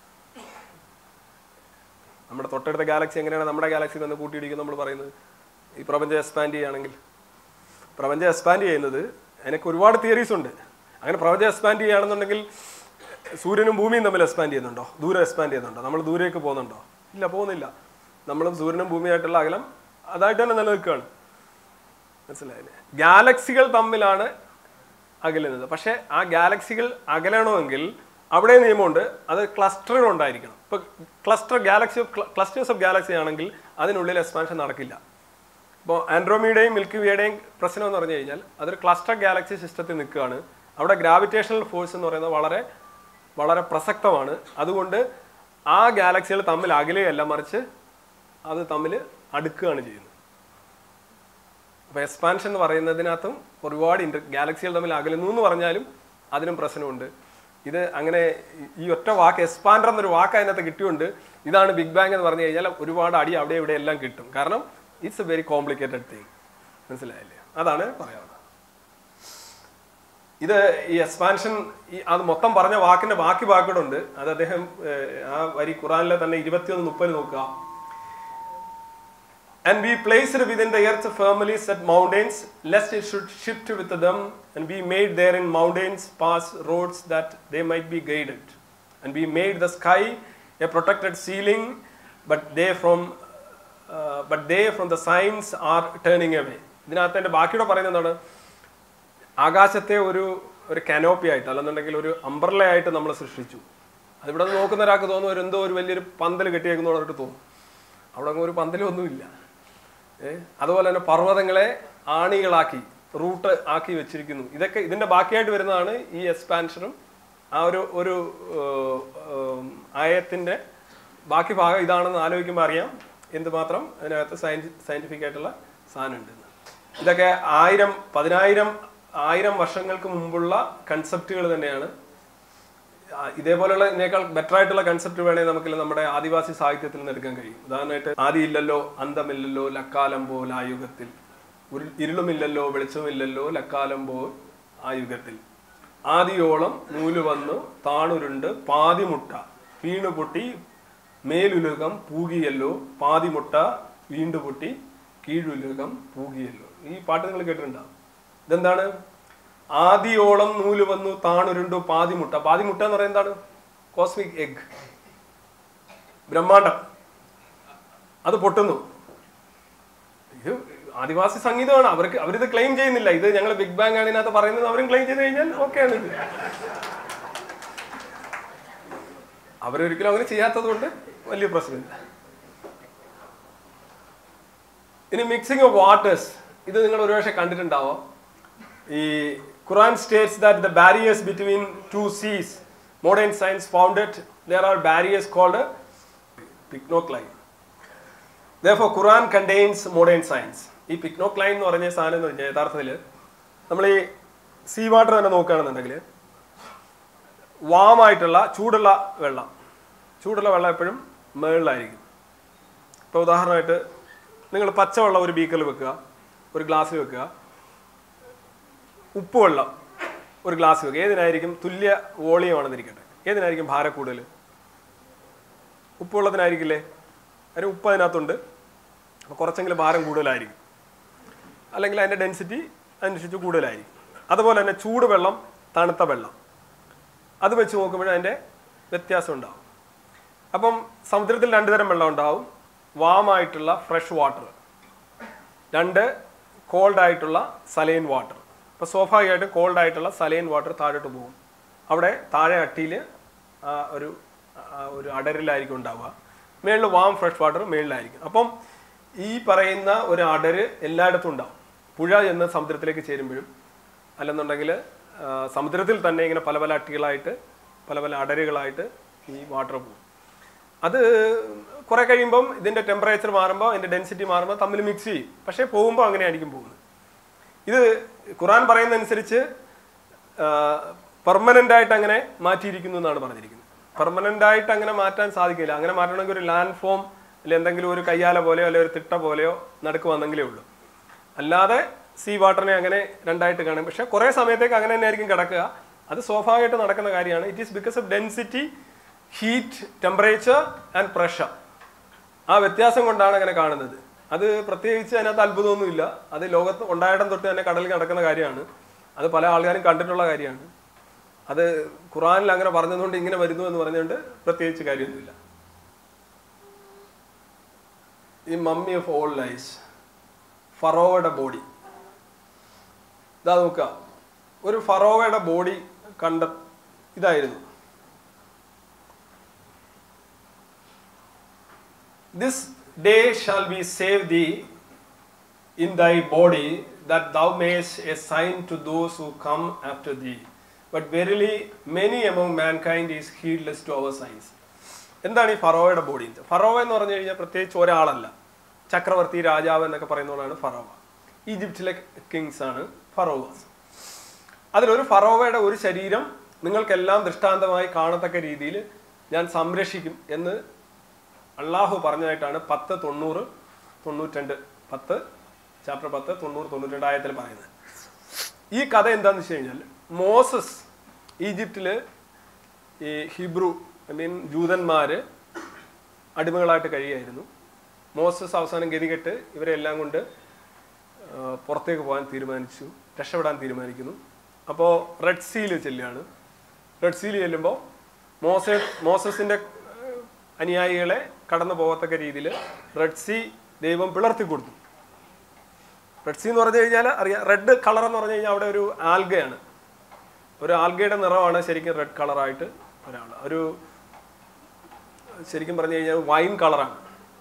നമ്മുടെ തൊട്ടടുത്ത ഗാലക്സി എങ്ങനെയാണ് നമ്മുടെ ഗാലക്സി വന്ന് കൂട്ടിയിടിക്കുക നമ്മൾ പറയുന്നത് ഈ പ്രപഞ്ചം എക്സ്പാൻഡ് ചെയ്യുകയാണെങ്കിൽ പ്രപഞ്ചം എക്സ്പാൻഡ് ചെയ്യുന്നത് അതിനൊക്കെ ഒരുപാട് തിയറീസ് ഉണ്ട് അങ്ങനെ പ്രപഞ്ചം എക്സ്പാൻഡ് ചെയ്യുകയാണെന്നുണ്ടെങ്കിൽ സൂര്യനും ഭൂമിയും തമ്മിൽ എക്സ്പാൻഡ് ചെയ്യുന്നുണ്ടോ ദൂരം എക്സ്പാൻഡ് ചെയ്യുന്നുണ്ടോ നമ്മൾ ദൂരേക്ക് പോകുന്നുണ്ടോ ഇല്ല പോകുന്നില്ല നമ്മളും സൂര്യനും ഭൂമിയായിട്ടുള്ള അകലം അതായിട്ട് തന്നെ നിലനിൽക്കുകയാണ് മനസ്സിലായില്ലേ ഗാലക്സികൾ തമ്മിലാണ് അകലുന്നത് പക്ഷേ ആ ഗാലക്സികൾ അകലണമെങ്കിൽ അവിടെ നിയമമുണ്ട് അത് ക്ലസ്റ്ററുകൾ ഉണ്ടായിരിക്കണം ഇപ്പൊ cluster galaxy clusters of galaxy ആണെങ്കിൽ അതിനുള്ളിൽ എക്സ്പാൻഷൻ നടക്കില്ല ഇപ്പോൾ ആൻഡ്രോമിയുടെയും മിൽക്കി വേയുടെയും പ്രശ്നം എന്ന് പറഞ്ഞു കഴിഞ്ഞാൽ അതൊരു ക്ലസ്റ്റർ ഗാലക്സി സിസ്റ്റത്തിൽ നിൽക്കുകയാണ് അവിടെ ഗ്രാവിറ്റേഷണൽ ഫോഴ്സ് എന്ന് പറയുന്നത് വളരെ വളരെ പ്രസക്തമാണ് അതുകൊണ്ട് ആ ഗാലക്സികൾ തമ്മിൽ അകലെയല്ല മറിച്ച് അത് തമ്മിൽ അടുക്കുകയാണ് ചെയ്യുന്നത് അപ്പോൾ എക്സ്പാൻഷൻ എന്ന് പറയുന്നതിനകത്തും ഒരുപാട് ഇൻ്റർ ഗാലക്സികൾ തമ്മിൽ അകലുന്നു എന്ന് പറഞ്ഞാലും അതിനും പ്രശ്നമുണ്ട് ഇത് അങ്ങനെ ഈ- ഈ ഒറ്റ വാക്ക് എക്സ്പാൻഡർ എന്നൊരു വാക്ക് അതിനകത്ത് കിട്ടിയുണ്ട് ഇതാണ് ബിഗ് ബാങ് എന്ന് പറഞ്ഞു കഴിഞ്ഞാൽ ഒരുപാട് അടി അവിടെ ഇവിടെ എല്ലാം കിട്ടും കാരണം it's a very complicated thing മനസ്സിലായില്ലേ അതാണ് പറയാനുള്ളത് ഇത് ഈ എക്സ്പാൻഷൻ ഈ അത് മൊത്തം പറഞ്ഞ വാക്കിന്റെ ബാക്കി വാക്കുകളുണ്ട് അത് അദ്ദേഹം ഏഹ്, ആ വരി ഖുറാനിലെ തന്നെ ഇരുപത്തിയൊന്ന് മുപ്പത് നോക്കുക And we placed within the earth firmly set mountains, lest it should shift with them. And we made therein mountains pass roads that they might be guided. And we made the sky a protected ceiling, but they from uh, but they from the signs are turning away. ഇതിനകത്ത് എൻ്റെ ബാക്കിയുടെ പറയുന്നത് എന്താണ് ആകാശത്തെ ഒരു ഒരു canopy ആയിട്ട് അല്ലെന്നുണ്ടെങ്കിൽ ഒരു അംബ്രല ആയിട്ട് നമ്മൾ സൃഷ്ടിച്ചു അതിവിടെ നിന്ന് നോക്കുന്ന ഒരാൾക്ക് തോന്നും ഒരു എന്തോ ഒരു വലിയൊരു പന്തൽ കെട്ടിയേക്കുന്ന പറഞ്ഞിട്ട് തോന്നും അവിടെ അങ്ങ് ഒരു പന്തലൊന്നുമില്ല ഏ? അതുപോലെ തന്നെ പർവ്വതങ്ങളെ ആണികളാക്കി റൂട്ട് ആക്കി വെച്ചിരിക്കുന്നു ഇതൊക്കെ ഇതിന്റെ ബാക്കിയായിട്ട് വരുന്നതാണ് ഈ എക്സ്പാൻഷനും ആ ഒരു ഒരു ഏർ, ഏർ, ആയത്തിന്റെ ബാക്കി ഭാഗം ഇതാണെന്ന് ആലോചിക്കുമ്പോൾ അറിയാം എന്തുമാത്രം അതിനകത്ത് സയൻറ്റി സയന്റിഫിക് ആയിട്ടുള്ള സാധനം ഉണ്ട് ഇതൊക്കെ ആയിരം പതിനായിരം ആയിരം വർഷങ്ങൾക്ക് മുമ്പുള്ള കൺസെപ്റ്റുകൾ തന്നെയാണ് ആ, ഇതേപോലെയുള്ള ഇതിനേക്കാൾ ബെറ്റർ ആയിട്ടുള്ള കൺസെപ്റ്റ് വേണേൽ നമുക്ക് നമ്മുടെ ആദിവാസി സാഹിത്യത്തിൽ നിന്ന് എടുക്കാൻ കഴിയും ഉദാഹരണമായിട്ട് ആദിയില്ലല്ലോ അന്തമില്ലല്ലോ ലക്കാലം പോൽ ആ യുഗത്തിൽ ഒരു ഇരുളുമില്ലല്ലോ വെളിച്ചമില്ലല്ലോ ലക്കാലം പോൽ ആ യുഗത്തിൽ ആദിയോളം നൂല് വന്നു താണുരുണ്ട് പാതിമുട്ട വീണുപൊട്ടി മേലുലകം പൂകിയല്ലോ പാതിമുട്ട വീണ്ടു പൊട്ടി കീഴുലകം പൂകിയല്ലോ ഈ പാട്ട് നിങ്ങൾ കേട്ടിട്ടുണ്ടാവും ഇതെന്താണ് ആദിയോളം നൂല് വന്നു താണുരുണ്ടു പാതിമുട്ട പാതിമുട്ട എന്ന് പറയുന്നത് എന്താണ് കോസ്മിക് എഗ് ബ്രഹ്മാണ്ടം അത് പൊട്ടുന്നു ഇത് ആദിവാസി സംഗീതമാണ് അവർക്ക് അവരിത് ക്ലെയിം ചെയ്യുന്നില്ല ഇത് ഞങ്ങൾ ബിഗ് ബാങ് ആണ് ഇതിനകത്ത് പറയുന്നത് അവരും ക്ലെയിം ചെയ്ത് കഴിഞ്ഞാൽ ഓക്കെയാണ് ഇത് അവരൊരിക്കലും അങ്ങനെ ചെയ്യാത്തത് കൊണ്ട് വലിയ പ്രശ്നമില്ല ഇനി മിക്സിംഗ് ഓഫ് വാട്ടേഴ്സ് ഇത് നിങ്ങൾ ഒരുപക്ഷെ കണ്ടിട്ടുണ്ടാവാം ഈ Quran states that the barriers between two seas modern science founded there are barriers called pycnocline though Quran contains modern science ഈ പിക്നോക്ലൈൻ എന്ന് പറഞ്ഞ സാധനം എന്ന് പറഞ്ഞാൽ യഥാർത്ഥത്തിൽ നമ്മൾ ഈ സീ വാട്ടർ തന്നെ നോക്കുകയാണെന്നുണ്ടെങ്കിൽ വാമായിട്ടുള്ള ചൂടുള്ള വെള്ളം ചൂടുള്ള വെള്ളം എപ്പോഴും മുകളിലായിരിക്കും ഇപ്പോൾ ഉദാഹരണമായിട്ട് നിങ്ങൾ പച്ചവെള്ളം ഒരു ബീക്കറിൽ വെക്കുക ഒരു ഗ്ലാസ്സിൽ വെക്കുക ഉപ്പ് വെള്ളം ഒരു ഗ്ലാസ് വെക്കുക ഏതിനായിരിക്കും തുല്യ വോളിയമാണെന്നിരിക്കട്ടെ ഏതിനായിരിക്കും ഭാരം കൂടുതൽ ഉപ്പ് വെള്ളത്തിനായിരിക്കില്ലേ അതിന് ഉപ്പ് അതിനകത്തുണ്ട് അപ്പോൾ കുറച്ചെങ്കിലും ഭാരം കൂടുതലായിരിക്കും അല്ലെങ്കിൽ അതിൻ്റെ ഡെൻസിറ്റി അനുസരിച്ച് കൂടുതലായിരിക്കും അതുപോലെ തന്നെ ചൂട് വെള്ളം തണുത്ത വെള്ളം അത് വെച്ച് നോക്കുമ്പോൾ അതിൻ്റെ വ്യത്യാസം ഉണ്ടാവും അപ്പം സമുദ്രത്തിൽ രണ്ട് തരം വെള്ളം ഉണ്ടാവും വാമായിട്ടുള്ള ഫ്രഷ് വാട്ടർ രണ്ട് കോൾഡ് ആയിട്ടുള്ള സലൈൻ വാട്ടർ അപ്പോൾ സ്വാഭാവികമായിട്ടും കോൾഡ് ആയിട്ടുള്ള സലൈൻ വാട്ടർ താഴോട്ട് പോകും അവിടെ താഴെ അട്ടിയിൽ ഒരു ആ, ഒരു അടരിലായിരിക്കും ഉണ്ടാവുക മേളിൽ വാം ഫ്രഷ് വാട്ടർ മേളിലായിരിക്കും അപ്പം ഈ പറയുന്ന ഒരു അടര് എല്ലായിടത്തും ഉണ്ടാവും പുഴ എന്ന് സമുദ്രത്തിലേക്ക് ചേരുമ്പോഴും അല്ലെന്നുണ്ടെങ്കിൽ ആ, സമുദ്രത്തിൽ തന്നെ ഇങ്ങനെ പല പല അട്ടികളായിട്ട് പല പല അടരുകളായിട്ട് ഈ വാട്ടർ പോകും അത് കുറെ കഴിയുമ്പം ഇതിന്റെ ടെമ്പറേച്ചർ മാറുമ്പോൾ അതിന്റെ ഡെൻസിറ്റി മാറുമ്പോൾ തമ്മിൽ മിക്സ് ചെയ്യും പക്ഷേ പോകുമ്പോൾ അങ്ങനെയായിരിക്കും പോകുന്നത് ഇത് ഖുറാൻ പറയുന്നതനുസരിച്ച് പെർമനന്റ് ആയിട്ട് അങ്ങനെ മാറ്റിയിരിക്കുന്നു എന്നാണ് പറഞ്ഞിരിക്കുന്നത് പെർമനന്റ് ആയിട്ട് അങ്ങനെ മാറ്റാൻ സാധിക്കില്ല അങ്ങനെ മാറ്റണമെങ്കിൽ ഒരു ലാൻഡ് ഫോം അല്ലെങ്കിൽ എന്തെങ്കിലും ഒരു കയ്യാല പോലെയോ അല്ലെങ്കിൽ ഒരു തിട്ട പോലെയോ നടുക്ക് വന്നെങ്കിലേ ഉള്ളൂ അല്ലാതെ സീ വാട്ടറിനെ അങ്ങനെ രണ്ടായിട്ട് കാണും പക്ഷെ കുറേ സമയത്തേക്ക് അങ്ങനെ തന്നെ ആയിരിക്കും കിടക്കുക അത് സ്വാഭാവികമായിട്ട് നടക്കുന്ന കാര്യമാണ് it is because of density heat temperature and pressure ആ വ്യത്യാസം കൊണ്ടാണ് അങ്ങനെ കാണുന്നത് അത് പ്രത്യേകിച്ച് അതിനകത്ത് അത്ഭുതമൊന്നുമില്ല അത് ലോകത്ത് ഉണ്ടായിടം തൊട്ട് തന്നെ കടലിൽ നടക്കുന്ന കാര്യമാണ് അത് പല ആൾക്കാരും കണ്ടിട്ടുള്ള കാര്യമാണ് അത് ഖുറാനിൽ അങ്ങനെ പറഞ്ഞതുകൊണ്ട് ഇങ്ങനെ വരുന്നു എന്ന് പറഞ്ഞുകൊണ്ട് പ്രത്യേകിച്ച് കാര്യമൊന്നുമില്ല ഈ മമ്മി ഓഫ് ഓൾ ലൈസ് ഫറോവയുടെ ബോഡി ഇതാ നോക്കുക ഒരു ഫറോവയുടെ ബോഡി കണ്ട ഇതായിരുന്നു This day shall we save thee in thy body, that thou mayest a sign to those who come after thee. But verily, many among mankind is heedless to our signs. എന്താണ് ഈ ഫറോവയുടെ body Pharaoh എന്ന് പറഞ്ഞു കഴിഞ്ഞാൽ പ്രത്യേകിച്ച് ഒരാളല്ല ചക്രവർത്തി രാജാവ് എന്നൊക്കെ പറയുന്നതാണ് ഫറോവ ഈജിപ്തിലെ കിങ്സ് ആണ് ഫറോവാസ് അതിലൊരു ഫറോവയുടെ ഒരു ശരീരം നിങ്ങൾക്കെല്ലാം ദൃഷ്ടാന്തമായി കാണത്തക്ക രീതിയിൽ ഞാൻ സംരക്ഷിക്കും എന്ന് അള്ളാഹു പറഞ്ഞതായിട്ടാണ് പത്ത് തൊണ്ണൂറ് തൊണ്ണൂറ്റിരണ്ട് പത്ത് ചാപ്റ്റർ പത്ത് തൊണ്ണൂറ് തൊണ്ണൂറ്റിരണ്ട് ആയത്തിൽ പറയുന്നത് ഈ കഥ എന്താന്ന് വെച്ച് കഴിഞ്ഞാൽ മോസസ് ഈജിപ്തില് ഈ ഹിബ്രു ഐ മീൻ ജൂതന്മാര് അടിമകളായിട്ട് കഴിയായിരുന്നു മോസസ് അവസാനം ഗതികെട്ട് ഇവരെല്ലാം കൊണ്ട് ആ, പുറത്തേക്ക് പോകാൻ തീരുമാനിച്ചു രക്ഷപ്പെടാൻ തീരുമാനിക്കുന്നു അപ്പോൾ റെഡ് സീൽ ചെല്ലുകയാണ് റെഡ് സീൽ ചെല്ലുമ്പോൾ മോസ മോസസിന്റെ ഏഹ്, അനുയായികളെ കടന്നു പോകത്തക്ക രീതിയിൽ റെഡ് സീ ദൈവം പിളർത്തി കൊടുത്തു റെഡ് സീ എന്ന് പറഞ്ഞു കഴിഞ്ഞാൽ അറിയാം റെഡ് കളർ എന്ന് പറഞ്ഞു കഴിഞ്ഞാൽ അവിടെ ഒരു ആൽഗയാണ് ഒരു ആൽഗയുടെ നിറമാണ് ശരിക്കും റെഡ് കളറായിട്ട് ഒരാൾ ഒരു ശരിക്കും പറഞ്ഞു കഴിഞ്ഞാൽ വൈൻ കളറാണ്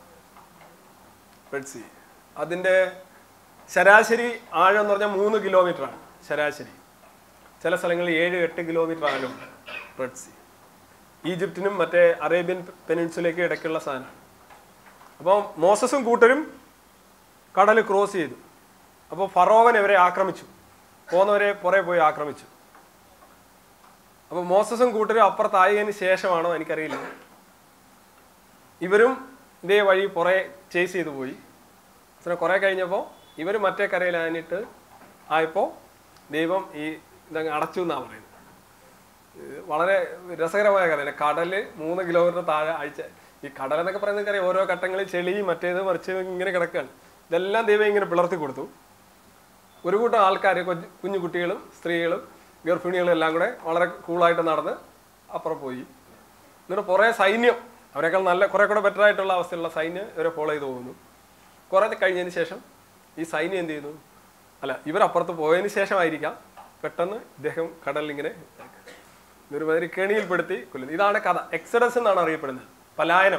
റെഡ് സീ അതിൻ്റെ ശരാശരി ആഴം എന്ന് പറഞ്ഞാൽ മൂന്ന് കിലോമീറ്ററാണ് ശരാശരി ചില സ്ഥലങ്ങളിൽ ഏഴ് എട്ട് കിലോമീറ്റർ ആഴമുണ്ട് റെഡ് സീ ഈജിപ്തിനും മറ്റേ അറേബ്യൻ പെനിൻസുലേക്ക് ഇടയ്ക്കുള്ള സാധനമാണ് അപ്പോൾ മോസസും കൂട്ടരും കടൽ ക്രോസ് ചെയ്തു അപ്പോൾ ഫറോവൻ ഇവരെ ആക്രമിച്ചു പോന്നവരെ പുറകെ പോയി ആക്രമിച്ചു അപ്പോൾ മോസസും കൂട്ടരും അപ്പുറത്തായതിന് ശേഷമാണോ എനിക്കറിയില്ല ഇവരും ഇതേ വഴി പുറകെ ചേസ് ചെയ്തു പോയി അങ്ങനെ കുറെ കഴിഞ്ഞപ്പോൾ ഇവർ മറ്റേ കരയിലാനിട്ട് ആയപ്പോൾ ദൈവം ഈ ഇതങ്ങ് അടച്ചു എന്നാണ് പറയുന്നത് ഇത് വളരെ രസകരമായ കഥയാണ് കടല് മൂന്ന് കിലോമീറ്റർ താഴെ അഴിച്ച ഈ കടൽ എന്നൊക്കെ പറയുന്നത് അറിയാം ഓരോ ഘട്ടങ്ങളിൽ ചെളി മറ്റേത് മറിച്ച് ഇങ്ങനെ കിടക്കുകയാണ് ഇതെല്ലാം ദൈവം ഇങ്ങനെ പിളർത്തി കൊടുത്തു ഒരു കൂട്ടം ആൾക്കാർ കൊച്ചു കുഞ്ഞു കുട്ടികളും സ്ത്രീകളും ഗർഭിണികളും എല്ലാം കൂടെ വളരെ കൂളായിട്ട് നടന്ന് അപ്പുറം പോയി എന്നിട്ട് കുറേ സൈന്യം അവരെക്കാൾ നല്ല കുറെ കൂടെ ബെറ്റർ ആയിട്ടുള്ള അവസ്ഥയിലുള്ള സൈന്യം ഇവരെ ഫോളോ ചെയ്ത് പോകുന്നു കുറെ കഴിഞ്ഞതിന് ശേഷം ഈ സൈന്യം എന്ത് ചെയ്യുന്നു അല്ല ഇവർ അപ്പുറത്ത് പോയതിന് ശേഷമായിരിക്കാം പെട്ടെന്ന് ഇദ്ദേഹം കടലിൽ ഇങ്ങനെ ഒരുമാതിരി കെണിയിൽപ്പെടുത്തി കൊല്ലുന്നു ഇതാണ് കഥ എക്സഡസ് എന്നാണ് അറിയപ്പെടുന്നത് പലായനം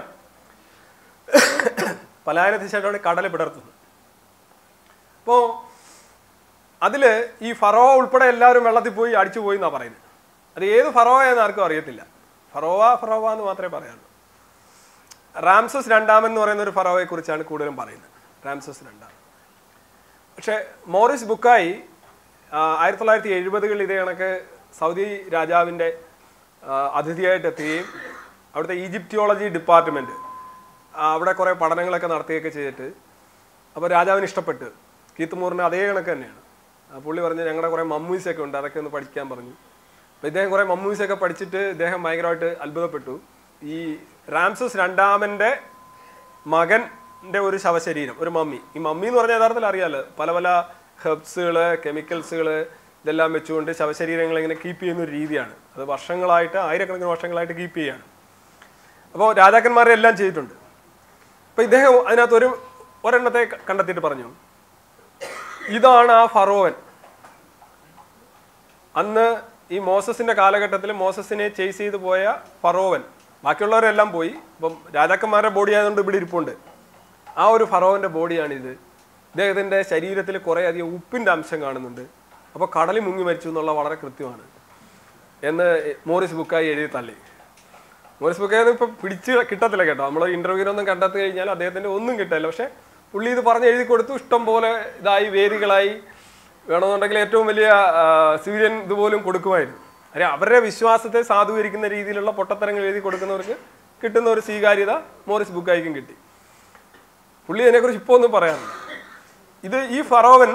പലായനത്തിന് ശേഷമാണ് കടൽ പിടർത്തുന്നത് അപ്പോൾ അതിൽ ഈ ഫറോവ ഉൾപ്പെടെ എല്ലാവരും വെള്ളത്തിൽ പോയി അടിച്ചു പോയി എന്നാണ് പറയുന്നത് അത് ഏത് ഫറോവ എന്ന് ആർക്കും അറിയത്തില്ല ഫറോവ ഫറോവ എന്ന് മാത്രമേ പറയാനുള്ളൂ റാംസസ് രണ്ടാമൻ എന്ന് പറയുന്ന ഒരു ഫറോവയെ കുറിച്ചാണ് കൂടുതലും പറയുന്നത് റാംസസ് രണ്ടാമൻ പക്ഷേ മോറിസ് ബുക്കായി ആ, ആയിരത്തി തൊള്ളായിരത്തി എഴുപതുകളിൽ ഇതേ കണക്ക് സൗദി രാജാവിൻ്റെ ആ, അതിഥിയായിട്ട് എത്തുകയും അവിടുത്തെ ഈജിപ്തിയോളജി ഡിപ്പാർട്ട്മെൻറ്റ് അവിടെ കുറേ പഠനങ്ങളൊക്കെ നടത്തുകയൊക്കെ ചെയ്തിട്ട് അപ്പോൾ രാജാവിന് ഇഷ്ടപ്പെട്ട് കീത്തുമൂറിന് അതേ കണക്ക് തന്നെയാണ് ആ പുള്ളി പറഞ്ഞ് ഞങ്ങളുടെ കുറേ മമ്മൂസ് ഒക്കെ ഉണ്ട് അതൊക്കെ ഒന്ന് പഠിക്കാൻ പറഞ്ഞു അപ്പോൾ ഇദ്ദേഹം കുറേ മമ്മൂസ് ഒക്കെ പഠിച്ചിട്ട് ഇദ്ദേഹം ഭയങ്കരമായിട്ട് അത്ഭുതപ്പെട്ടു ഈ റാംസസ് രണ്ടാമൻ്റെ മകൻ്റെ ഒരു ശവശരീരം ഒരു മമ്മി ഈ മമ്മി എന്ന് പറഞ്ഞാൽ യഥാർത്ഥത്തിൽ അറിയാലോ പല പല ഹെർബ്സുകൾ കെമിക്കൽസുകൾ ഇതെല്ലാം വെച്ചുകൊണ്ട് ശവശരീരങ്ങൾ ഇങ്ങനെ കീപ്പ് ചെയ്യുന്ന ഒരു രീതിയാണ് അത് വർഷങ്ങളായിട്ട് ആയിരക്കണക്കിന് വർഷങ്ങളായിട്ട് കീപ്പ് ചെയ്യാണ് അപ്പോൾ രാജാക്കന്മാരെ എല്ലാം ചെയ്തിട്ടുണ്ട് അപ്പോൾ ഇദ്ദേഹം അതിനകത്ത് ഒരു ഒരെണ്ണത്തെ ക- കണ്ടെത്തിയിട്ട് പറഞ്ഞു ഇതാണ് ആ ഫറോവൻ അന്ന് ഈ മോസസിന്റെ കാലഘട്ടത്തിൽ മോസസിനെ ചേസ് ചെയ്ത് പോയ ഫറോവൻ ബാക്കിയുള്ളവരെല്ലാം പോയി ഇപ്പം രാജാക്കന്മാരുടെ ബോഡി ആയതുകൊണ്ട് ഇവിടെ ഇരിപ്പുണ്ട് ആ ഒരു ഫറോവന്റെ ബോഡിയാണിത് ഇദ്ദേഹത്തിന്റെ ശരീരത്തിൽ കുറേ അധികം ഉപ്പിന്റെ അംശം കാണുന്നുണ്ട് അപ്പോൾ കടലിൽ മുങ്ങി മരിച്ചു എന്നുള്ള വളരെ കൃത്യമാണ് എന്ന് മോറിസ് ബുക്കായി എഴുതി തള്ളി മോറിസ് ബുക്കായി ഇപ്പം പിടിച്ച് കിട്ടത്തില്ല കേട്ടോ നമ്മൾ ഇന്റർവ്യൂവിനൊന്നും കണ്ടെത്തി കഴിഞ്ഞാൽ അദ്ദേഹത്തിന്റെ ഒന്നും കിട്ടില്ല പക്ഷെ പുള്ളി ഇത് പറഞ്ഞ് എഴുതി കൊടുത്തു ഇഷ്ടം പോലെ ഇതായി വേദികളായി വേണമെന്നുണ്ടെങ്കിൽ ഏറ്റവും വലിയ ആ, സിവിലിയൻ ഇതുപോലും കൊടുക്കുമായിരുന്നു അല്ലെ അവരുടെ വിശ്വാസത്തെ സാധൂകരിക്കുന്ന രീതിയിലുള്ള പൊട്ടത്തരങ്ങൾ എഴുതി കൊടുക്കുന്നവർക്ക് കിട്ടുന്ന ഒരു സ്വീകാര്യത മോറിസ് ബുക്കായിക്കും കിട്ടി പുള്ളി അതിനെക്കുറിച്ച് ഇപ്പോൾ ഒന്നും പറയാറില്ല ഇത് ഈ ഫറോവൻ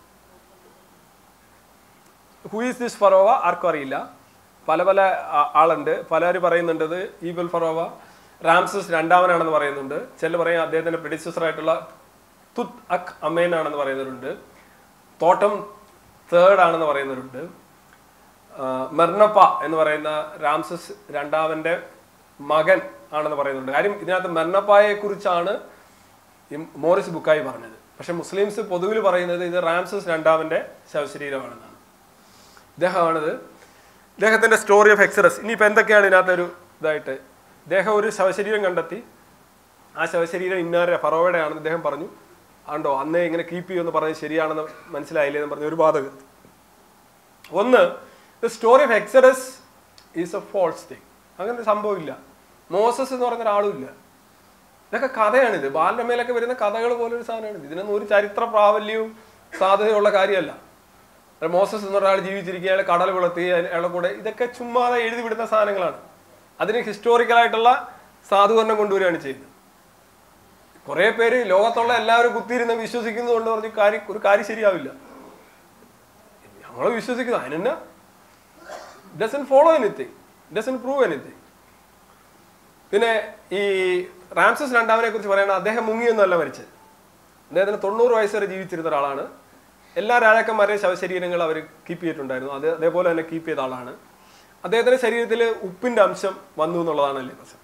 ഹു ഈസ് ദിസ് ഫറോവ ആർക്കും അറിയില്ല പല പല ആ- ആളുണ്ട് പലരും പറയുന്നുണ്ട് ഇത് ഈബൽ ഫറോവ റാംസസ് രണ്ടാമനാണെന്ന് പറയുന്നുണ്ട് ചില പറയും അദ്ദേഹത്തിന്റെ predecessor ആയിട്ടുള്ള തുത് അക് അമേൻ ആണെന്ന് പറയുന്നവരുണ്ട് തോട്ടം തേർഡ് ആണെന്ന് പറയുന്നവരുണ്ട് ആ, മെർണപ്പ എന്ന് പറയുന്ന റാംസസ് രണ്ടാമന്റെ മകൻ ആണെന്ന് പറയുന്നുണ്ട് കാര്യം ഇതിനകത്ത് മെർണപ്പായെ കുറിച്ചാണ് ഈ മോറിസ് ബുക്കായി പറഞ്ഞത് പക്ഷെ മുസ്ലിംസ് പൊതുവിൽ പറയുന്നത് ഇത് റാംസസ് രണ്ടാമന്റെ ശവശരീരമാണെന്നാണ് ഇദ്ദേഹമാണിത് ഇദ്ദേഹത്തിന്റെ സ്റ്റോറി ഓഫ് എക്സറസ് ഇനിയിപ്പോൾ എന്തൊക്കെയാണ് ഇതിനകത്ത് ഒരു ഇതായിട്ട് ഇദ്ദേഹം ഒരു ശവശരീരം കണ്ടെത്തി ആ ശവശരീരം ഇന്നാരെ ഫറോവയുടെ ആണെന്ന് ഇദ്ദേഹം പറഞ്ഞു ആണ്ടോ അന്നേ ഇങ്ങനെ കീപ്പ് ചെയ്യുമെന്ന് പറഞ്ഞത് ശരിയാണെന്ന് മനസ്സിലായില്ലേ എന്ന് പറഞ്ഞ ഒരു ബാധകം ഒന്ന് the story of Exodus is a false thing അങ്ങനെ സംഭവമില്ല മോസസ് എന്ന് പറയുന്ന ഒരാളും ഇല്ല ഇതൊക്കെ കഥയാണിത് ബാലരമയിലൊക്കെ വരുന്ന കഥകൾ പോലൊരു സാധനമാണ് ഇതിനൊന്നും ഒരു ചരിത്ര പ്രാബല്യവും സാധ്യതയുള്ള കാര്യമല്ല ഒരു മോസസ് എന്ന ഒരാൾ ജീവിച്ചിരിക്കുക അയാൾ കടൽ വിളത്തി അയാളെ കൂടെ ഇതൊക്കെ ചുമ്മാതെ എഴുതി വിടുന്ന സാധനങ്ങളാണ് അതിന് ഹിസ്റ്റോറിക്കലായിട്ടുള്ള സാധുകരണം കൊണ്ടുവരികയാണ് ചെയ്യുന്നത് കുറെ പേര് ലോകത്തുള്ള എല്ലാവരും കുത്തിയിരുന്ന് വിശ്വസിക്കുന്നത് കൊണ്ട് പറഞ്ഞ് കാര്യം ഒരു കാര്യം ശരിയാവില്ല ഞങ്ങൾ വിശ്വസിക്കുന്നു അതിനെന്നാ doesn't follow anything doesn't prove anything പിന്നെ ഈ റാംസസ് രണ്ടാമനെ കുറിച്ച് പറയുന്നത് അദ്ദേഹം മുങ്ങിയൊന്നുമല്ല മരിച്ചത് അദ്ദേഹത്തിന് തൊണ്ണൂറ് വയസ്സ് വരെ ജീവിച്ചിരുന്ന ഒരാളാണ് എല്ലാ രാജാക്കന്മാരെയും ശവശരീരങ്ങൾ അവർ കീപ്പ് ചെയ്തിട്ടുണ്ടായിരുന്നു അത് അതേപോലെ തന്നെ കീപ്പ് ചെയ്ത ആളാണ് അദ്ദേഹത്തിന്റെ ശരീരത്തിൽ ഉപ്പിന്റെ അംശം വന്നു എന്നുള്ളതാണ് അല്ലേ പ്രശ്നം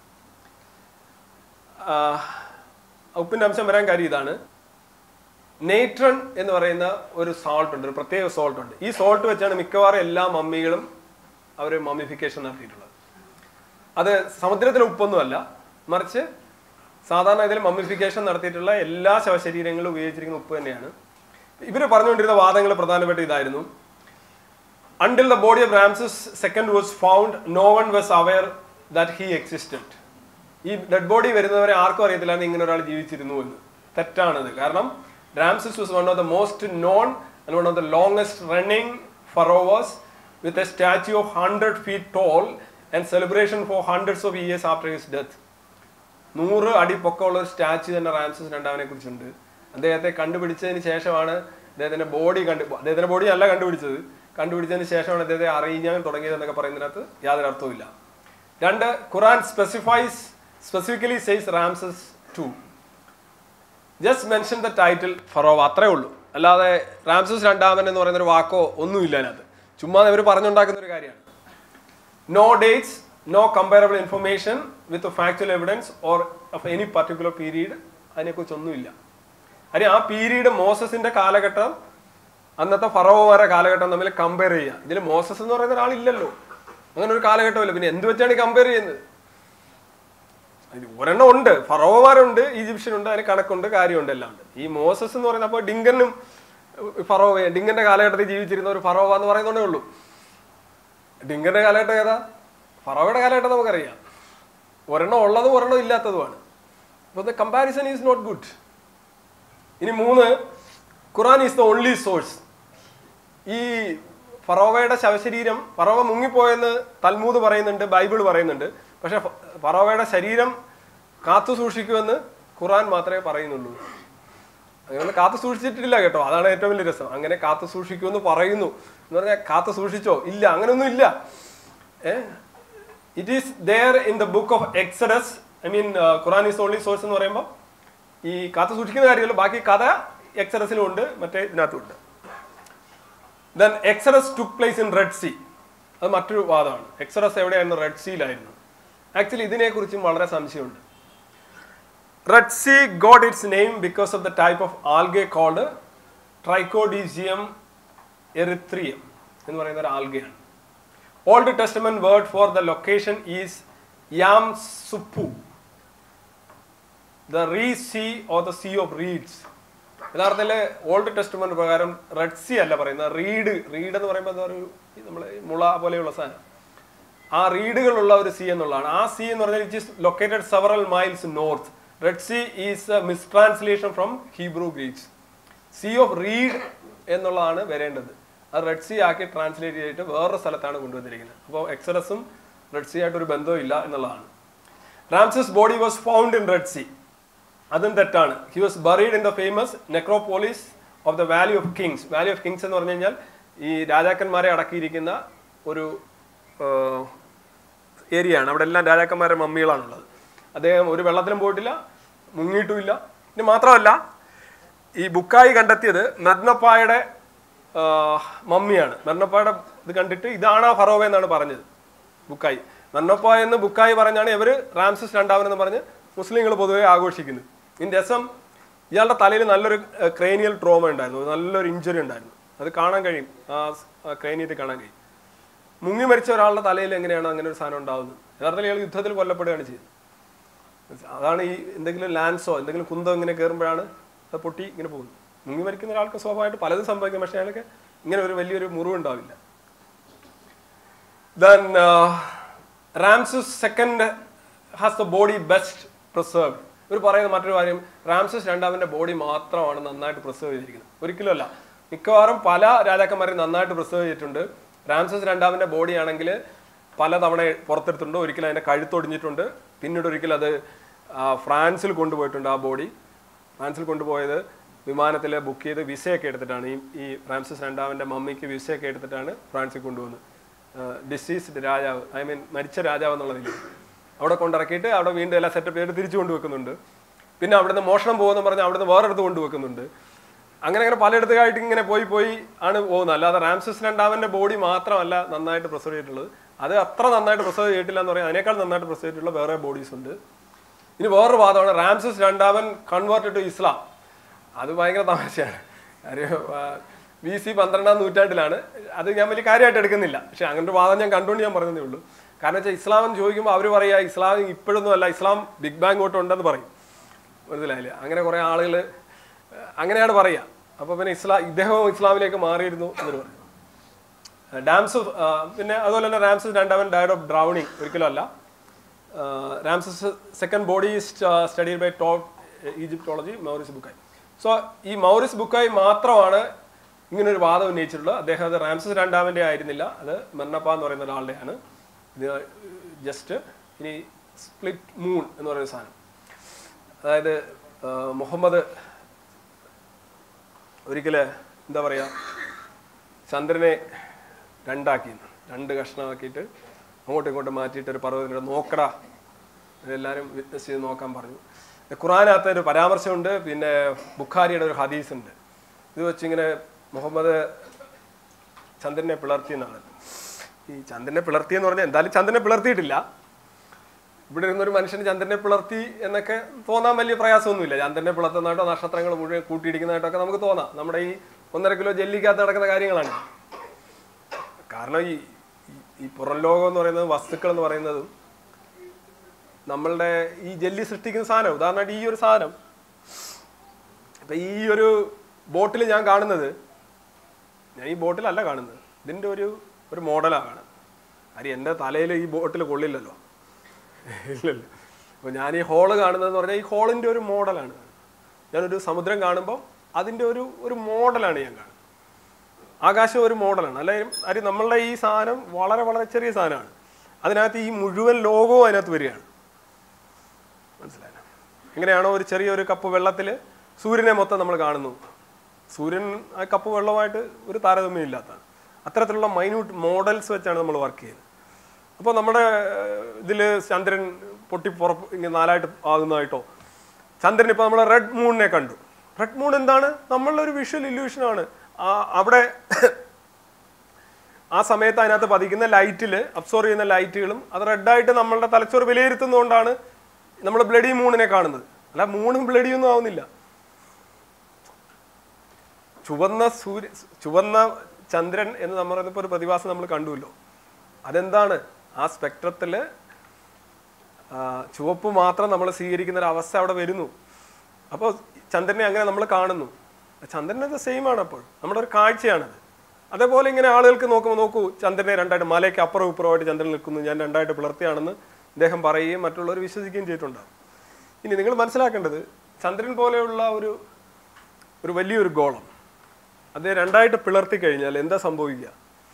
ആഹ് ഉപ്പിന്റെ അംശം വരാൻ കാര്യം ഇതാണ് നെയ്ട്രൺ എന്ന് പറയുന്ന ഒരു സോൾട്ട് ഉണ്ട് ഒരു പ്രത്യേക സോൾട്ട് ഉണ്ട് ഈ സോൾട്ട് വെച്ചാണ് മിക്കവാറും എല്ലാ മമ്മികളും അവർ മമ്മിഫിക്കേഷൻ നടത്തിയിട്ടുള്ളത് അത് സമുദ്രത്തിലെ ഉപ്പൊന്നുമല്ല മറിച്ച് സാധാരണ ഇതിൽ മമ്മിഫിക്കേഷൻ നടത്തിയിട്ടുള്ള എല്ലാ ശവശരീരങ്ങളും ഉപയോഗിച്ചിരിക്കുന്ന ഉപ്പ് തന്നെയാണ് ഇവർ പറഞ്ഞുകൊണ്ടിരുന്ന വാദങ്ങൾ പ്രധാനപ്പെട്ട ഇതായിരുന്നു until the body of Ramses second was found no one was aware that he existed ഈ ഡെഡ് ബോഡി വരുന്നവരെ ആർക്കും അറിയത്തില്ലായിരുന്നു ഇങ്ങനെ ഒരാൾ ജീവിച്ചിരുന്നു എന്ന് തെറ്റാണത് കാരണം Ramses was one of the most known and one of the longest running pharaohs with a statue of hundred feet tall and celebration for hundreds of years after his death നൂറ് അടി പൊക്കമുള്ള ഒരു സ്റ്റാച്യു തന്നെ Ramses രണ്ടാമനെ കുറിച്ചുണ്ട് അദ്ദേഹത്തെ കണ്ടുപിടിച്ചതിന് ശേഷമാണ് അദ്ദേഹത്തിന്റെ body കണ്ടു അദ്ദേഹത്തിന്റെ ബോഡി അല്ല കണ്ടുപിടിച്ചത് കണ്ടുപിടിച്ചതിന് ശേഷമാണ് അദ്ദേഹത്തെ അറിയാൻ തുടങ്ങിയതെന്നൊക്കെ പറയുന്നതിനകത്ത് യാതൊരു അർത്ഥവുമില്ല രണ്ട് Quran specifies specifically says Ramses to just mention the title Pharaoh അത്രേ ഉള്ളൂ അല്ലാതെ റാംസസ് രണ്ടാമൻ എന്ന് പറയുന്ന ഒരു വാക്കോ ഒന്നുമില്ല അതിനകത്ത് ചുമ്മാ ഇവർ പറഞ്ഞുണ്ടാക്കുന്ന ഒരു കാര്യമാണ് no dates no comparable information with factual evidence or of any particular period അതിനെക്കുറിച്ചൊന്നുമില്ല കാര്യം ആ പീരീഡ് മോസസിന്റെ കാലഘട്ടം അന്നത്തെ ഫറോവരെ കാലഘട്ടം തമ്മിൽ കമ്പയർ ചെയ്യുക ഇതിൽ മോസസ് എന്ന് പറയുന്ന ഒരാളില്ലല്ലോ അങ്ങനെ ഒരു കാലഘട്ടമില്ല പിന്നെ എന്ത് വെച്ചാണ് ഈ കമ്പയർ ചെയ്യുന്നത് ഇത് ഒരെണ്ണം ഉണ്ട് ഫറോവമാരുണ്ട് ഈജിപ്ഷ്യൻ ഉണ്ട് അതിന് കണക്കുണ്ട് കാര്യമുണ്ട് എല്ലാം ഉണ്ട് ഈ മോസസ് എന്ന് പറയുന്നത് അപ്പോൾ ഡിങ്കനും ഫറോവ ഡിങ്കന്റെ കാലഘട്ടത്തിൽ ജീവിച്ചിരുന്ന ഒരു ഫറോവ എന്ന് പറയുന്നതേ ഉള്ളൂ ഡിങ്കന്റെ കാലഘട്ടം ഏതാ ഫറോവയുടെ കാലഘട്ടം നമുക്കറിയാം ഒരെണ്ണം ഉള്ളതും ഒരെണ്ണം ഇല്ലാത്തതുമാണ് അപ്പോൾ the comparison is not good ഇനി മൂന്ന് Quran is the only source ഈ ഫറോവയുടെ ശവശരീരം ഫറോവ മുങ്ങിപ്പോയെന്ന് തൽമൂത് പറയുന്നുണ്ട് ബൈബിൾ പറയുന്നുണ്ട് പക്ഷെ ഫ- ഫറോവയുടെ ശരീരം കാത്തു സൂക്ഷിക്കുമെന്ന് ഖുറാൻ മാത്രമേ പറയുന്നുള്ളൂ അങ്ങനെ കാത്തു സൂക്ഷിച്ചിട്ടില്ല കേട്ടോ അതാണ് ഏറ്റവും വലിയ രസം അങ്ങനെ കാത്തു സൂക്ഷിക്കുമെന്ന് പറയുന്നു എന്ന് പറഞ്ഞാൽ കാത്തു സൂക്ഷിച്ചോ ഇല്ല അങ്ങനെയൊന്നും ഇല്ല it is there in the book of Exodus I mean Quran is only source എന്ന് പറയുമ്പോൾ ഈ കാത്തു സൂക്ഷിക്കുന്ന കാര്യമല്ല ബാക്കി കഥ എക്സഡസിലും ഉണ്ട് മറ്റേ ഇതിനകത്തും ഉണ്ട് then Exodus took place in Red Sea അത് മറ്റൊരു വാദമാണ് എക്സഡസ് എവിടെയായിരുന്നു റെഡ് സീയിലായിരുന്നു ആക്ച്വലി ഇതിനെക്കുറിച്ചും വളരെ സംശയമുണ്ട് Red Sea god its name because of the type of algae called trichodesmium erythraeum എന്ന് പറയുന്ന ഒരു ആൽഗയാണ് Old Testament word for the location is yam suph the reed sea or the sea of reeds യഥാർത്ഥത്തിൽ Old Testament പ്രകാരം Red Sea അല്ല പറയുന്നത് read read എന്ന് പറയുമ്പോൾ എന്താ ഒരു നമ്മൾ മുള പോലെയുള്ള സാധനം ആ റീഡുകളുള്ള ഒരു സി എന്നുള്ളതാണ് ആ സി എന്ന് പറഞ്ഞാൽ it is located several miles north Red Sea is mis translation from Hebrew Greeks sea of reed എന്നുള്ളതാണ് വരേണ്ടത് അത് റെഡ് സി ആക്കി ട്രാൻസ്ലേറ്റ് ചെയ്തിട്ട് വേറൊരു സ്ഥലത്താണ് കൊണ്ടുവന്നിരിക്കുന്നത് അപ്പോൾ എക്സറസും റെഡ് സി ആയിട്ട് ഒരു ബന്ധവും ഇല്ല എന്നുള്ളതാണ് Ramses body was found in Red Sea അതും തെറ്റാണ് he was buried in the famous necropolis of the valley of kings valley of kings എന്ന് പറഞ്ഞു കഴിഞ്ഞാൽ ഈ രാജാക്കന്മാരെ അടക്കിയിരിക്കുന്ന ഒരു ഏരിയ ആണ് അവിടെ എല്ലാം രാജാക്കന്മാരുടെ മമ്മികളാണുള്ളത് അദ്ദേഹം ഒരു വെള്ളത്തിലും പോയിട്ടില്ല മുങ്ങിയിട്ടുമില്ല ഇനി മാത്രമല്ല ഈ ബുക്കായി കണ്ടെത്തിയത് മെർണപ്പായുടെ ആ, മമ്മിയാണ് മെർണപ്പായുടെ ഇത് കണ്ടിട്ട് ഇതാണ് ആ ഫറോവ എന്നാണ് പറഞ്ഞത് ബുക്കായി മെർണപ്പ എന്ന് ബുക്കായി പറഞ്ഞാണ് ഇവർ റാംസസ് രണ്ടാമനെന്ന് പറഞ്ഞ് മുസ്ലിങ്ങൾ പൊതുവെ ആഘോഷിക്കുന്നത് ഇതിൻ്റെ രസം ഇയാളുടെ തലയിൽ നല്ലൊരു ക്രേനിയൽ ട്രോമ ഉണ്ടായിരുന്നു നല്ലൊരു ഇഞ്ചുറി ഉണ്ടായിരുന്നു അത് കാണാൻ കഴിയും ആ ക്രേനിയത്തിൽ കാണാൻ കഴിയും മുങ്ങി മരിച്ച ഒരാളുടെ തലയിൽ എങ്ങനെയാണ് അങ്ങനെ ഒരു സാധനം ഉണ്ടാകുന്നത് യഥാർത്ഥത്തിൽ ഇയാൾ യുദ്ധത്തിൽ കൊല്ലപ്പെടുകയാണ് ചെയ്തത് അതാണ് ഈ എന്തെങ്കിലും ലാൻസോ എന്തെങ്കിലും കുന്തോ ഇങ്ങനെ കയറുമ്പോഴാണ് അത് പൊട്ടി ഇങ്ങനെ പോകുന്നത് മുങ്ങി മരിക്കുന്ന ഒരാൾക്ക് സ്വാഭാവികമായിട്ട് പലതും സംഭവിക്കും പക്ഷേ അയാൾക്ക് ഇങ്ങനെ ഒരു വലിയൊരു മുറിവുണ്ടാവില്ല then Ramses second has the body best preserved ഇവർ പറയുന്ന മറ്റൊരു കാര്യം റാംസസ് രണ്ടാമന്റെ ബോഡി മാത്രമാണ് നന്നായിട്ട് പ്രിസർവ് ചെയ്തിരിക്കുന്നത് ഒരിക്കലും അല്ല മിക്കവാറും പല രാജാക്കന്മാരെയും നന്നായിട്ട് പ്രിസർവ് ചെയ്തിട്ടുണ്ട് റാംസസ് രണ്ടാമന്റെ ബോഡി ആണെങ്കിൽ പല തവണ പുറത്തെടുത്തിട്ടുണ്ട് ഒരിക്കലും അതിന്റെ കഴുത്തൊടിഞ്ഞിട്ടുണ്ട് പിന്നീട് ഒരിക്കൽ അത് ആ, ഫ്രാൻസിൽ കൊണ്ടുപോയിട്ടുണ്ട് ആ ബോഡി ഫ്രാൻസിൽ കൊണ്ടുപോയത് വിമാനത്തിൽ ബുക്ക് ചെയ്ത് വിസയൊക്കെ എടുത്തിട്ടാണ് ഈ ഈ ഫ്രാൻസിസ് രണ്ടാമന്റെ മമ്മിക്ക് വിസയൊക്കെ എടുത്തിട്ടാണ് ഫ്രാൻസിൽ കൊണ്ടുവന്നത് ഡിസീസ്ഡ് രാജാവ് ഐ മീൻ മരിച്ച രാജാവ് എന്നുള്ളതിൽ അവിടെ കൊണ്ടിറക്കിയിട്ട് അവിടെ വീണ്ടും എല്ലാം സെറ്റപ്പ് ചെയ്തിട്ട് തിരിച്ചു കൊണ്ടുവെക്കുന്നുണ്ട് പിന്നെ അവിടുന്ന് മോഷണം പോകുമെന്ന് പറഞ്ഞ് അവിടുന്ന് വേറെടുത്ത് കൊണ്ടുവെക്കുന്നുണ്ട് അങ്ങനെ അങ്ങനെ പലയിടത്തായിട്ട് ഇങ്ങനെ പോയി പോയി ആണ് പോകുന്നത് അല്ലാതെ റാംസസ് രണ്ടാമന്റെ ബോഡി മാത്രമല്ല നന്നായിട്ട് പ്രിസർവ് ചെയ്തിട്ടുള്ളത് അത് അത്ര നന്നായിട്ട് പ്രിസർവ് ചെയ്തിട്ടില്ല എന്ന് പറയാം അതിനേക്കാൾ നന്നായിട്ട് പ്രിസർവ് ചെയ്തിട്ടുള്ള വേറെ ബോഡീസ് ഉണ്ട് ഇനി വേറൊരു വാദമാണ് റാംസസ് രണ്ടാമൻ കൺവേർട്ട് ടു ഇസ്ലാം അത് ഭയങ്കര തമാശയാണ് കാര്യം ബി സി പന്ത്രണ്ടാം നൂറ്റാണ്ടിലാണ് അത് ഞാൻ വലിയ കാര്യമായിട്ട് എടുക്കുന്നില്ല പക്ഷെ അങ്ങനെ ഒരു വാദം ഞാൻ കണ്ടുകൊണ്ട് ഞാൻ പറഞ്ഞതേ ഉള്ളൂ കാരണം വെച്ചാൽ ഇസ്ലാം എന്ന് ചോദിക്കുമ്പോൾ അവർ പറയുക ഇസ്ലാം ഇപ്പോഴൊന്നും അല്ല ഇസ്ലാം ബിഗ് ബാങ് തൊട്ട് ഉണ്ടെന്ന് പറയും മനസ്സിലായില്ലേ അങ്ങനെ കുറേ ആളുകൾ അങ്ങനെയാണ് പറയുക അപ്പോൾ പിന്നെ ഇസ്ലാം ഇദ്ദേഹവും ഇസ്ലാമിലേക്ക് മാറിയിരുന്നു എന്നൊരു പറയും ഡാംസ് പിന്നെ അതുപോലെ തന്നെ റാംസസ് രണ്ടാമൻ ഡയഡ് ഓഫ് ഡ്രൗണിങ് ഒരിക്കലും അല്ല Ramses second body studied by top Egyptology Maurice Bucaille so ഈ മൗറിസ് ബുക്കായി മാത്രമാണ് ഇങ്ങനെ ഒരു വാദം ഉന്നയിച്ചിട്ടുള്ളത് അദ്ദേഹം അത് റാംസസ് രണ്ടാമൻ്റെ ആയിരുന്നില്ല അത് മെർണപ്പ എന്ന് പറയുന്ന ഒരാളുടെയാണ് ഇത് ജസ്റ്റ് ഇനി സ്പ്ലിറ്റ് മൂൺ എന്ന് പറയുന്ന സാധനം അതായത് ആ, മുഹമ്മദ് ഒരിക്കൽ എന്താ പറയുക ചന്ദ്രനെ രണ്ടാക്കി രണ്ട് കഷ്ണമാക്കിയിട്ട് അങ്ങോട്ടും ഇങ്ങോട്ടും മാറ്റിയിട്ട് ഒരു പർവ്വതത്തിൻ്റെ നോക്കടാ എല്ലാവരും വിറ്റ്നസ് ചെയ്ത് നോക്കാൻ പറഞ്ഞു ഖുറാനകത്ത് ഒരു പരാമർശമുണ്ട് പിന്നെ ബുഖാരിയുടെ ഒരു ഹദീസ് ഉണ്ട് ഇത് വെച്ചിങ്ങനെ മുഹമ്മദ് ചന്ദ്രനെ പിളർത്തി എന്നാണ് ഈ ചന്ദ്രനെ പിളർത്തി എന്ന് പറഞ്ഞാൽ എന്തായാലും ചന്ദ്രനെ പിളർത്തിയിട്ടില്ല ഇവിടെ ഇരുന്നൊരു മനുഷ്യന് ചന്ദ്രനെ പിളർത്തി എന്നൊക്കെ തോന്നാൻ വലിയ പ്രയാസമൊന്നുമില്ല ചന്ദ്രനെ പിളർത്തുന്നതായിട്ടോ നക്ഷത്രങ്ങൾ മുഴുവൻ കൂട്ടിയിടിക്കുന്നതായിട്ടോ ഒക്കെ നമുക്ക് തോന്നാം നമ്മുടെ ഈ ഒന്നര കിലോ ജെല്ലിക്കകത്ത് നടക്കുന്ന കാര്യങ്ങളാണ് കാരണം ഈ ഈ- ഈ പുറം ലോകം എന്ന് പറയുന്നത് വസ്തുക്കൾ എന്ന് പറയുന്നതും നമ്മളുടെ ഈ ജെല്ലി സൃഷ്ടിക്കുന്ന സാധനം ഉദാഹരണമായിട്ട് ഈ ഒരു സാധനം ഇപ്പം ഈ ഒരു ബോട്ടിൽ ഞാൻ കാണുന്നത് ഞാൻ ഈ ബോട്ടിലല്ല കാണുന്നത് ഇതിൻ്റെ ഒരു ഒരു മോഡലാണ് കാണുന്നത് കാര്യം എൻ്റെ തലയിൽ ഈ ബോട്ടിൽ കൊള്ളില്ലല്ലോ ഇല്ലല്ലോ അപ്പോൾ ഞാൻ ഈ ഹോള് കാണുന്നതെന്ന് പറഞ്ഞാൽ ഈ ഹോളിൻ്റെ ഒരു മോഡലാണ് ഞാനൊരു സമുദ്രം കാണുമ്പോൾ അതിൻ്റെ ഒരു ഒരു മോഡലാണ് ഞാൻ കാണുന്നത് ആകാശം ഒരു മോഡലാണ് അല്ലെങ്കിൽ കാര്യം നമ്മളുടെ ഈ സാധനം വളരെ വളരെ ചെറിയ സാധനമാണ് അതിനകത്ത് ഈ മുഴുവൻ ലോകവും അതിനകത്ത് വരികയാണ് മനസ്സിലായോ എങ്ങനെയാണോ ഒരു ചെറിയൊരു കപ്പ് വെള്ളത്തിൽ സൂര്യനെ മൊത്തം നമ്മൾ കാണുന്നു സൂര്യൻ ആ കപ്പ് വെള്ളമായിട്ട് ഒരു താരതമ്യം ഇല്ലാത്തതാണ് അത്തരത്തിലുള്ള മൈന്യൂട്ട് മോഡൽസ് വെച്ചാണ് നമ്മൾ വർക്ക് ചെയ്യുന്നത് അപ്പോൾ നമ്മുടെ ഇതിൽ ചന്ദ്രൻ പൊട്ടി പുറപ്പ് ഇങ്ങനെ നാലായിട്ട് ആകുന്നതായിട്ടോ ചന്ദ്രൻ ഇപ്പോൾ നമ്മൾ റെഡ് മൂണിനെ കണ്ടു റെഡ് മൂൺ എന്താണ് നമ്മളുടെ ഒരു വിഷ്വൽ ഇല്യൂഷനാണ് അവിടെ ആ സമയത്ത് അതിനകത്ത് പതിക്കുന്ന ലൈറ്റിൽ അബ്സോർവ് ചെയ്യുന്ന ലൈറ്റുകളും അത് റെഡായിട്ട് നമ്മളുടെ തലച്ചോറ് വിലയിരുത്തുന്നതുകൊണ്ടാണ് നമ്മൾ ബ്ലഡി മൂണിനെ കാണുന്നത് അല്ല മൂണും ബ്ലഡിയൊന്നും ആവുന്നില്ല ചുവന്ന സൂര്യ ചുവന്ന ചന്ദ്രൻ എന്ന് നമ്മൾ പറയുന്ന ഒരു പ്രതിഭാസം നമ്മൾ കണ്ടുവല്ലോ അതെന്താണ് ആ സ്പെക്ട്രത്തിൽ ചുവപ്പ് മാത്രം നമ്മൾ സ്വീകരിക്കുന്ന ഒരു അവസ്ഥ അവിടെ വരുന്നു അപ്പോൾ ചന്ദ്രനെ അങ്ങനെ നമ്മൾ കാണുന്നു ചന്ദ്രൻ സെയിം ആണ് അപ്പോൾ നമ്മുടെ ഒരു കാഴ്ചയാണത് അതേപോലെ ഇങ്ങനെ ആളുകൾക്ക് നോക്കുമ്പോൾ നോക്കൂ ചന്ദ്രനെ രണ്ടായിട്ട് മലയ്ക്ക് അപ്പുറം ഇപ്പുറമായിട്ട് ചന്ദ്രൻ നിൽക്കുന്നു ഞാൻ രണ്ടായിട്ട് പിളർത്തിയാണെന്ന് ഇദ്ദേഹം പറയുകയും മറ്റുള്ളവർ വിശ്വസിക്കുകയും ചെയ്തിട്ടുണ്ടാകും ഇനി നിങ്ങൾ മനസ്സിലാക്കേണ്ടത് ചന്ദ്രൻ പോലെയുള്ള ഒരു ഒരു വലിയൊരു ഗോളം അത് രണ്ടായിട്ട് പിളർത്തി കഴിഞ്ഞാൽ എന്താ സംഭവിക്കുക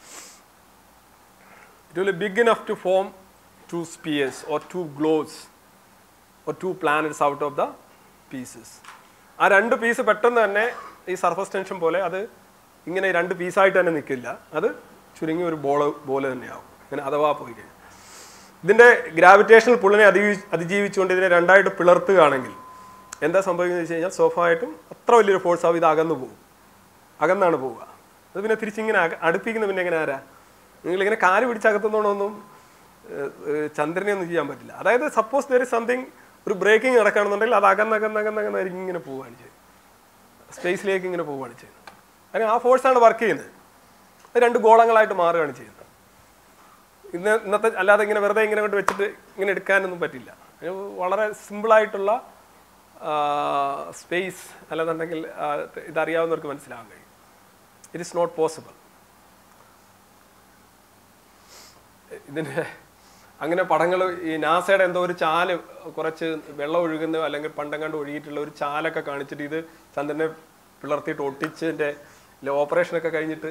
it will big enough to form two spheres or two globes or two planets out of the pieces ആ രണ്ട് പീസ് പെട്ടെന്ന് തന്നെ ഈ സർഫസ് ടെൻഷൻ പോലെ അത് ഇങ്ങനെ രണ്ട് പീസായിട്ട് തന്നെ നിൽക്കില്ല അത് ചുരുങ്ങി ഒരു ബോൾ പോലെ തന്നെയാവും ഇങ്ങനെ അഥവാ പോയി കഴിഞ്ഞാൽ ഇതിൻ്റെ ഗ്രാവിറ്റേഷണൽ പുള്ളിനെ അതിജീവി അതിജീവിച്ചുകൊണ്ട് ഇതിനെ രണ്ടായിട്ട് പിളർത്തുകയാണെങ്കിൽ എന്താ സംഭവിക്കുന്നത് വെച്ച് കഴിഞ്ഞാൽ സ്വാഭാവികമായിട്ടും അത്ര വലിയൊരു ഫോഴ്സ് ആവും ഇത് അകന്നു പോകും അകന്നാണ് പോവുക അത് പിന്നെ തിരിച്ചിങ്ങനെ അക- അടുപ്പിക്കുന്ന പിന്നെ എങ്ങനെ ആരാ നിങ്ങളിങ്ങനെ കാല് പിടിച്ചകത്തുന്നോണ്ടൊന്നും ചന്ദ്രനെ ഒന്നും ചെയ്യാൻ പറ്റില്ല അതായത് സപ്പോസ് ദർ ഇസ് സംതിങ് ഒരു ബ്രേക്കിംഗ് നടക്കുകയാണെന്നുണ്ടെങ്കിൽ അത് അകന്നകന്നകന്നകന്നായിരിക്കും ഇങ്ങനെ പോവുകയാണ് ചെയ്യുന്നത് സ്പേസിലേക്ക് ഇങ്ങനെ പോവുകയാണ് ചെയ്യുന്നത് അങ്ങനെ ആ ഫോഴ്സാണ് വർക്ക് ചെയ്യുന്നത് അത് രണ്ട് ഗോളങ്ങളായിട്ട് മാറുകയാണ് ചെയ്യുന്നത് ഇന്ന് ഇന്നത്തെ അല്ലാതെ ഇങ്ങനെ വെറുതെ ഇങ്ങനെ കൊണ്ട് വെച്ചിട്ട് ഇങ്ങനെ എടുക്കാനൊന്നും പറ്റില്ല അതിന് വളരെ സിമ്പിളായിട്ടുള്ള സ്പേസ് അല്ലെന്നുണ്ടെങ്കിൽ ആ, ഇതറിയാവുന്നവർക്ക് മനസ്സിലാവാൻ കഴിയും ഇറ്റ് ഇസ് നോട്ട് പോസിബിൾ ഇതിൻ്റെ അങ്ങനെ പടങ്ങൾ ഈ നാസയുടെ എന്തോ ഒരു ചാല് കുറച്ച് വെള്ളം ഒഴുകുന്ന അല്ലെങ്കിൽ പണ്ടങ്ങാണ്ട് ഒഴുകിയിട്ടുള്ള ഒരു ചാലൊക്കെ കാണിച്ചിട്ട് ഇത് ചന്ദ്രനെ പിളർത്തിയിട്ട് ഒട്ടിച്ചതിൻ്റെ ഓപ്പറേഷനൊക്കെ കഴിഞ്ഞിട്ട്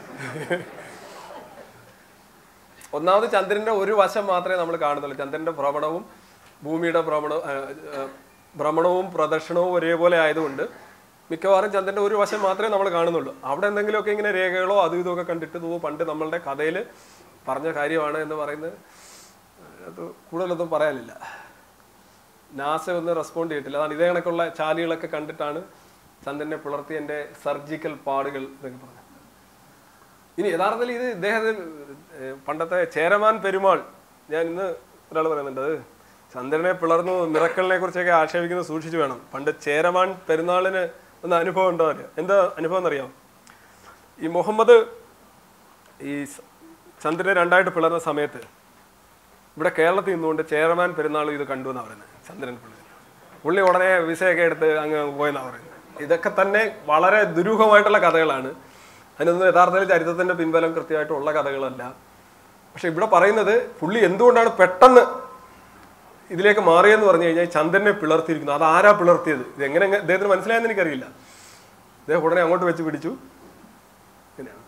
ഒന്നാമത് ചന്ദ്രന്റെ ഒരു വശം മാത്രമേ നമ്മൾ കാണുന്നുള്ളൂ ചന്ദ്രന്റെ ഭ്രമണവും ഭൂമിയുടെ ഭ്രമണ ആ, ആ, ഭ്രമണവും പ്രദക്ഷിണവും ഒരേപോലെ ആയതുകൊണ്ട് മിക്കവാറും ചന്ദ്രന്റെ ഒരു വശം മാത്രമേ നമ്മൾ കാണുന്നുള്ളൂ അവിടെ എന്തെങ്കിലുമൊക്കെ ഇങ്ങനെ രേഖകളോ അതും ഇതുമൊക്കെ കണ്ടിട്ട് ഇത് പണ്ട് നമ്മളുടെ കഥയിൽ പറഞ്ഞ കാര്യമാണ് എന്ന് പറയുന്നത് അത് കൂടുതലൊന്നും പറയാനില്ല നാസ ഒന്നും റെസ്പോണ്ട് ചെയ്തിട്ടില്ല അതാണ് ഇതേ കണക്കുള്ള ചാലികളൊക്കെ കണ്ടിട്ടാണ് ചന്ദ്രനെ പിളർത്തിയതിൻ്റെ സർജിക്കൽ പാടുകൾ എന്നൊക്കെ പറഞ്ഞത് ഇനി യഥാർത്ഥത്തിൽ ഇത് ഇദ്ദേഹത്തിന് ഏഹ്, പണ്ടത്തെ ചേരമാൻ പെരുമാൾ ഞാൻ ഇന്ന് ഒരാൾ പറയുന്നുണ്ട് അത് ചന്ദ്രനെ പിളർന്നു മിറക്കലിനെ കുറിച്ചൊക്കെ ആക്ഷേപിക്കുന്നത് സൂക്ഷിച്ചു വേണം പണ്ട് ചേരമാൻ പെരുന്നാളിന് ഒന്ന് അനുഭവം ഉണ്ടോ അറിയാം എന്താ അനുഭവം എന്നറിയാം ഈ മുഹമ്മദ് ഈ സ- ചന്ദ്രനെ രണ്ടായിട്ട് പിളർന്ന സമയത്ത് ഇവിടെ കേരളത്തിൽ നിന്നുകൊണ്ട് ചേരമാൻ പെരുന്നാൾ ഇത് കണ്ടു എന്നാണ് പറയുന്നത് ചന്ദ്രൻ പിള്ളേർ പുള്ളി ഉടനെ വിസയൊക്കെ എടുത്ത് അങ്ങ് പോയെന്നാണ് പറയുന്നത് ഇതൊക്കെ തന്നെ വളരെ ദുരൂഹമായിട്ടുള്ള കഥകളാണ് അതിനൊന്നും യഥാർത്ഥത്തിൽ ചരിത്രത്തിന്റെ പിൻബലം കൃത്യമായിട്ടുള്ള കഥകളല്ല പക്ഷെ ഇവിടെ പറയുന്നത് പുള്ളി എന്തുകൊണ്ടാണ് പെട്ടെന്ന് ഇതിലേക്ക് മാറിയെന്ന് പറഞ്ഞു കഴിഞ്ഞാൽ ഈ ചന്ദ്രനെ പിളർത്തിയിരിക്കുന്നു അത് ആരാ പിളർത്തിയത് ഇത് എങ്ങനെ അങ്ങ് ഇദ്ദേഹത്തിന് മനസ്സിലായെന്ന് എനിക്കറിയില്ല ഇദ്ദേഹം ഉടനെ അങ്ങോട്ട് വെച്ച് പിടിച്ചു ഇങ്ങനെയാണ്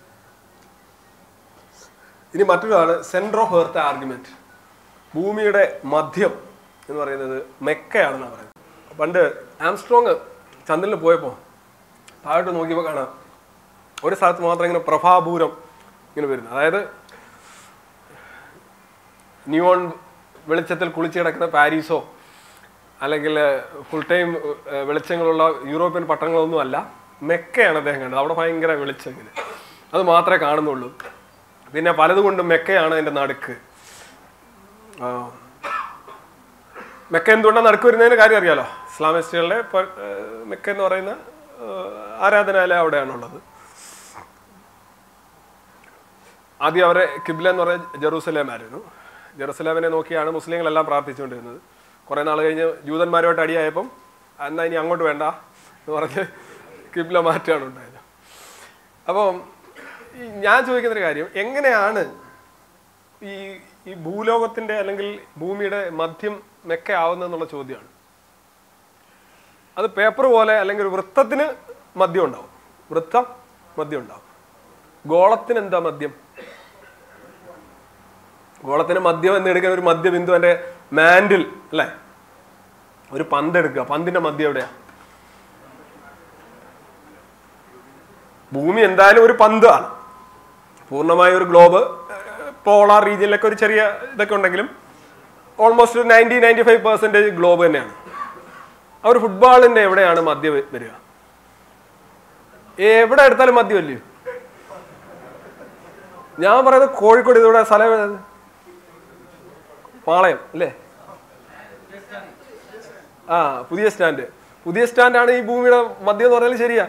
ഇനി മറ്റൊരാള് സെൻറ്റർ ഓഫ് എർത്ത് ആർഗ്യുമെന്റ് ഭൂമിയുടെ മധ്യം എന്ന് പറയുന്നത് മെക്കയാണെന്നാണ് പറയുന്നത് പണ്ട് ആംസ്ട്രോങ് ചന്ദ്രനിൽ പോയപ്പോൾ താഴോട്ട് നോക്കിയപ്പോൾ കാണാം ഒരു സ്ഥലത്ത് മാത്രം ഇങ്ങനെ പ്രഭാപൂരം ഇങ്ങനെ വരുന്നു അതായത് നിയോൺ വെളിച്ചത്തിൽ കുളിച്ച് കിടക്കുന്ന പാരീസോ അല്ലെങ്കിൽ ഫുൾ ടൈം വെളിച്ചങ്ങളുള്ള യൂറോപ്യൻ പട്ടണങ്ങളൊന്നും അല്ല മെക്കയാണ് അദ്ദേഹം കണ്ടത് അവിടെ ഭയങ്കര വെളിച്ചം ഇങ്ങനെ അത് മാത്രമേ കാണുന്നുള്ളൂ പിന്നെ പലതുകൊണ്ടും മെക്കയാണ് അതിൻ്റെ നടുക്ക് ആ. മെക്ക എന്തുകൊണ്ടാണ് നടുക്ക് വരുന്നതിന് കാര്യം അറിയാലോ ഇസ്ലാമിസ്റ്റുകളുടെ പ- ഏഹ് മെക്ക എന്ന് പറയുന്ന ഏഹ് ആരാധനാലയം അവിടെയാണുള്ളത് ആദ്യം അവരെ കിബ്ല എന്ന് പറഞ്ഞ ജെറൂസലേം ആയിരുന്നു ജെറൂസലേമിനെ നോക്കിയാണ് മുസ്ലിങ്ങളെല്ലാം പ്രാർത്ഥിച്ചുകൊണ്ടിരുന്നത് കുറേ നാൾ കഴിഞ്ഞ് ജൂതന്മാരുമായിട്ട് അടിയായപ്പം എന്നാ ഇനി അങ്ങോട്ട് വേണ്ട എന്ന് പറഞ്ഞ് കിബ്ല മാറ്റാണ് ഉണ്ടായത് അപ്പം ഈ ഞാൻ ചോദിക്കുന്നൊരു കാര്യം എങ്ങനെയാണ് ഈ ഈ ഭൂലോകത്തിന്റെ അല്ലെങ്കിൽ ഭൂമിയുടെ മധ്യം മെക്ക ആവുന്നതെന്നുള്ള ചോദ്യമാണ് അത് പേപ്പർ പോലെ അല്ലെങ്കിൽ ഒരു വൃത്തത്തിന് മദ്യം ഉണ്ടാവും വൃത്തം മദ്യം ഉണ്ടാവും ഗോളത്തിന് എന്താ മദ്യം ഗോളത്തിന് മദ്യം എന്ന് എടുക്കുന്ന ഒരു മദ്യബിന്ദു എൻ്റെ മാൻഡിൽ അല്ലേ ഒരു പന്ത് എടുക്കുക പന്തിന്റെ മദ്യം എവിടെയാ ഭൂമി എന്തായാലും ഒരു പന്താണ് പൂർണ്ണമായ ഒരു ഗ്ലോബ് പോളാർ റീജിയനിലൊക്കെ ഒരു ചെറിയ ഇതൊക്കെ ഉണ്ടെങ്കിലും ഓൾമോസ്റ്റ് ഒരു ninety ninety five percentage globe തന്നെയാണ് ആ ഒരു ഫുട്ബോളിന്റെ എവിടെയാണ് മദ്യം വ- വരിക എവിടെ എടുത്താലും മദ്യം അല്ലയോ ഞാൻ പറയുന്നത് കോഴിക്കോട് ഇതിവിടെ സ്ഥലം ഏത്? പാളയം അല്ലേ ആ പുതിയ സ്റ്റാൻഡ് പുതിയ സ്റ്റാൻഡാണ് ഈ ഭൂമിയുടെ മദ്യം എന്ന് പറഞ്ഞാൽ ശരിയാ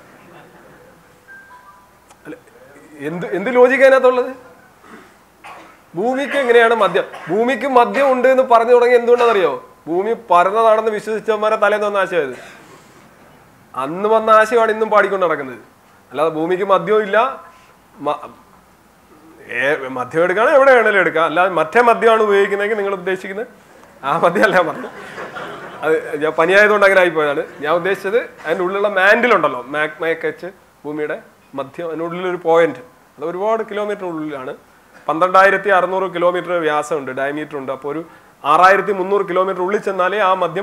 അല്ല, എന്ത് എന്ത് ലോജിക്ക് അതിനകത്തുള്ളത് ഭൂമിക്ക് എങ്ങനെയാണ് മദ്യം ഭൂമിക്ക് മദ്യം ഉണ്ട് എന്ന് പറഞ്ഞു തുടങ്ങി എന്തുകൊണ്ടാണെന്നറിയോ ഭൂമി പരന്നതാണെന്ന് വിശ്വസിച്ചവന്മാരെ തലേന്ന് വന്ന ആശയമായത് അന്ന് വന്ന ആശയമാണ് ഇന്നും പാടിക്കൊണ്ട് നടക്കുന്നത് അല്ലാതെ ഭൂമിക്ക് മദ്യവും ഇല്ല മ- ഏ- മദ്യം എടുക്കുകയാണ് എവിടെ വേണേലും എടുക്കാം അല്ലാതെ മറ്റേ മദ്യമാണ് ഉപയോഗിക്കുന്നതെങ്കിൽ നിങ്ങൾ ഉദ്ദേശിക്കുന്നത് ആ മദ്യമല്ല ഞാൻ പറഞ്ഞു അത് ഞാൻ പനിയായതുകൊണ്ട് അങ്ങനെ ആയിപ്പോയതാണ് ഞാൻ ഉദ്ദേശിച്ചത് അതിൻ്റെ ഉള്ളിലുള്ള മാൻഡിലുണ്ടല്ലോ മാഗ്മയൊക്കെ വെച്ച് ഭൂമിയുടെ മധ്യം അതിനുള്ളിലൊരു പോയിന്റ് അത് ഒരുപാട് കിലോമീറ്റർ ഉള്ളിലാണ് പന്ത്രണ്ടായിരത്തി അറുന്നൂറ് കിലോമീറ്റർ വ്യാസമുണ്ട് ഡയമീറ്റർ ഉണ്ട് അപ്പോൾ ഒരു ആറായിരത്തി മുന്നൂറ് കിലോമീറ്റർ ഉള്ളിൽ ചെന്നാലേ ആ മദ്യം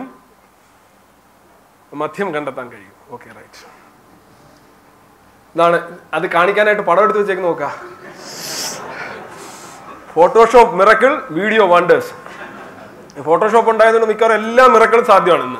മദ്യം കണ്ടെത്താൻ കഴിയും ഓക്കെ റൈറ്റ് ഇതാണ് അത് കാണിക്കാനായിട്ട് പടം എടുത്ത് വെച്ചേക്ക് നോക്കാം Photoshop miracle video wonders Photoshop ഉണ്ടായതുകൊണ്ട് മിക്കവാറും എല്ലാ മിറക്കിളും സാധ്യമാണ് ഇന്ന്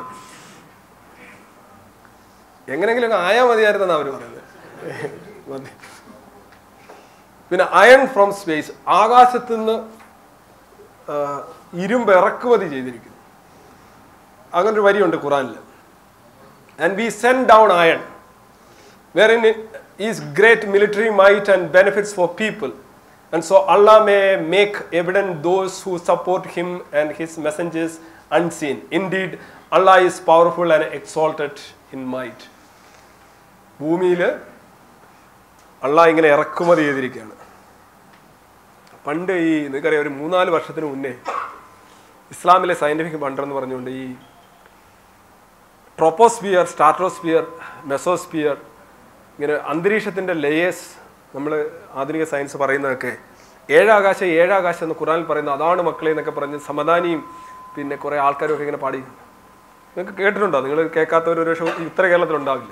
എങ്ങനെങ്കിലും അങ്ങ് ആയാ മതിയായിരുന്നെന്നാണ് അവർ പറയുന്നത് മതി. പിന്നെ അയൺ ഫ്രോം സ്പേസ് ആകാശത്ത് നിന്ന് ആ, ഇരുമ്പ് ഇറക്കുമതി ചെയ്തിരിക്കുന്നു അങ്ങനെ ഒരു വരിയുണ്ട് ഖുറാനിൽ and we send down iron wherein it is great military might and benefits for people. And so Allah may make evident those who support him and his messengers unseen. Indeed, Allah is powerful and exalted in might. ഭൂമിയിൽ അള്ളാഹ് ഇങ്ങനെ ഇറക്കുമതി ചെയ്തിരിക്കുകയാണ് പണ്ട് ഈ നിങ്ങൾക്കറിയാം ഒരു മൂന്നാല് വർഷത്തിന് മുന്നേ ഇസ്ലാമിലെ സയന്റിഫിക് വണ്ടർ എന്ന് പറഞ്ഞുകൊണ്ട് ഈ ട്രോപ്പോസ്ഫിയർ സ്റ്റാർട്ടോസ്ഫിയർ മെസോസ്ഫിയർ ഇങ്ങനെ അന്തരീക്ഷത്തിൻ്റെ ലേയേഴ്സ് നമ്മൾ ആധുനിക സയൻസ് പറയുന്നതൊക്കെ ഏഴാകാശം ഏഴാകാശം എന്ന് ഖുറാനിൽ പറയുന്നത് അതാണ് മക്കളെ എന്നൊക്കെ പറഞ്ഞ് സമദാനിയും പിന്നെ കുറേ ആൾക്കാരും ഒക്കെ ഇങ്ങനെ പാടി നിങ്ങൾക്ക് കേട്ടിട്ടുണ്ടോ നിങ്ങൾ കേൾക്കാത്തവർ ഒരു പക്ഷേ ഇത്ര കേരളത്തിൽ ഉണ്ടാവില്ല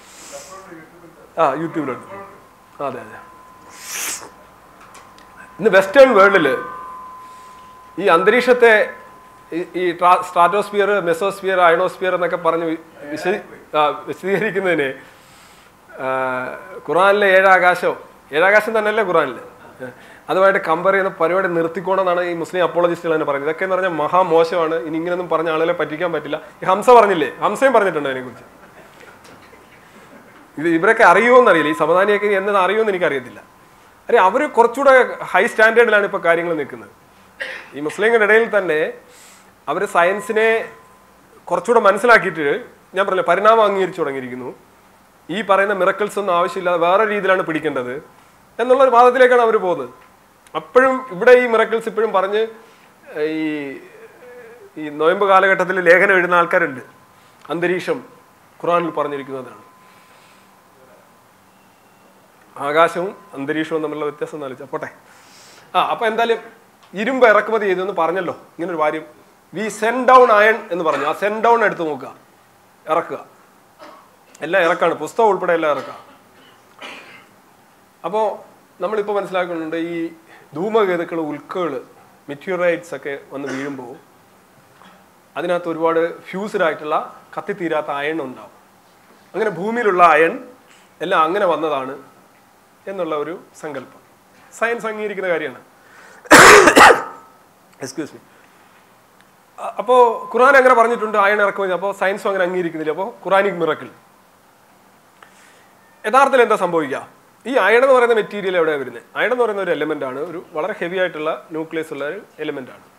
ആ യൂട്യൂബിലുണ്ട് അതെ അതെ ഇന്ന് വെസ്റ്റേൺ വേൾഡിൽ ഈ അന്തരീക്ഷത്തെ ഈ- ഈ സ്ട്രാറ്റോസ്ഫിയർ മെസോസ്ഫിയർ അയണോസ്ഫിയർ എന്നൊക്കെ പറഞ്ഞ് വി- വിശദീ ആ, വിശദീകരിക്കുന്നതിന് ആ, ഖുറാനിലെ ഏഴാകാശം ഏഴാകാശം തന്നെയല്ലേ ഖുറാനിൽ അതുമായിട്ട് കമ്പയർ ചെയ്യുന്ന പരിപാടി നിർത്തിക്കോണമെന്നാണ് ഈ മുസ്ലിം അപ്പോളജിസ്റ്റുകൾ തന്നെ പറയുന്നത് ഇതൊക്കെ എന്ന് പറഞ്ഞാൽ മഹാമോശമാണ് ഇനി ഇങ്ങനെയൊന്നും പറഞ്ഞ ആളുകളെ പറ്റിക്കാൻ പറ്റില്ല ഈ ഹംസ പറഞ്ഞില്ലേ ഹംസയും പറഞ്ഞിട്ടുണ്ട് അതിനെക്കുറിച്ച് ഇത് ഇവരൊക്കെ അറിയുമോന്നറിയില്ല ഈ സമദാനിയൊക്കെ ഇനി എന്നത് അറിയുമെന്ന് എനിക്കറിയത്തില്ല അരെ അവർ കുറച്ചുകൂടെ ഹൈ സ്റ്റാൻഡേർഡിലാണ് ഇപ്പോൾ കാര്യങ്ങൾ നിൽക്കുന്നത് ഈ മുസ്ലിങ്ങളുടെ ഇടയിൽ തന്നെ അവർ സയൻസിനെ കുറച്ചുകൂടെ മനസ്സിലാക്കിയിട്ട് ഞാൻ പറഞ്ഞില്ല പരിണാമം അംഗീകരിച്ചു തുടങ്ങിയിരിക്കുന്നു ഈ പറയുന്ന മിറക്കിൾസ് ഒന്നും ആവശ്യമില്ലാതെ വേറെ രീതിയിലാണ് പിടിക്കേണ്ടത് എന്നുള്ള ഒരു വാദത്തിലേക്കാണ് അവർ പോകുന്നത് അപ്പോഴും ഇവിടെ ഈ മിറക്കിൾസ് ഇപ്പോഴും പറഞ്ഞ് ഈ ഈ നോയമ്പ് കാലഘട്ടത്തിൽ ലേഖനം എഴുതുന്ന ആൾക്കാരുണ്ട് അന്തരീക്ഷം ഖുറാനിൽ പറഞ്ഞിരിക്കുന്നതാണ് ആകാശവും അന്തരീക്ഷവും തമ്മിലുള്ള വ്യത്യാസം എന്ന് ആലോചിച്ചാൽ പോട്ടെ ആ അപ്പൊ എന്തായാലും ഇരുമ്പ് ഇറക്കുമതി ചെയ്തെന്ന് പറഞ്ഞല്ലോ ഇങ്ങനെ ഒരു കാര്യം വി സെൻഡ് ഡൗൺ അയൺ എന്ന് പറഞ്ഞു ആ സെൻഡ് ഡൗൺ എടുത്ത് നോക്കുക ഇറക്കുക എല്ലാം ഇറക്കാണ് പുസ്തകം ഉൾപ്പെടെ എല്ലാം ഇറക്കുക അപ്പോൾ നമ്മളിപ്പോൾ മനസ്സിലാക്കുന്നുണ്ട് ഈ ധൂമകേതുക്കൾ ഉൽക്കകൾ മെറ്റീരിയറൈറ്റ്സ് ഒക്കെ വന്ന് വീഴുമ്പോൾ അതിനകത്ത് ഒരുപാട് ഫ്യൂസ്ഡ് ആയിട്ടുള്ള കത്തിത്തീരാത്ത അയൺ ഉണ്ടാവും അങ്ങനെ ഭൂമിയിലുള്ള അയൺ എല്ലാം അങ്ങനെ വന്നതാണ് എന്നുള്ള ഒരു സങ്കല്പം സയൻസ് അംഗീകരിക്കുന്ന കാര്യമാണ് എക്സ്ക്യൂസ് മീ അപ്പോൾ ഖുറാൻ അങ്ങനെ പറഞ്ഞിട്ടുണ്ട് അയൺ ഇറക്കുമതി അപ്പോൾ സയൻസും അങ്ങനെ അംഗീകരിക്കുന്നില്ല അപ്പോൾ ഖുറാനിക് മിറക്കിൾ യഥാർത്ഥത്തിൽ എന്താ സംഭവിക്കുക ഈ അയൺ എന്ന് പറയുന്ന മെറ്റീരിയൽ എവിടെയാണ് വരുന്നത് അയൺ എന്ന് പറയുന്ന ഒരു എലിമെന്റ് ആണ് ഒരു വളരെ ഹെവി ആയിട്ടുള്ള ന്യൂക്ലിയസ് ഉള്ള ഒരു എലിമെന്റ് ആണ്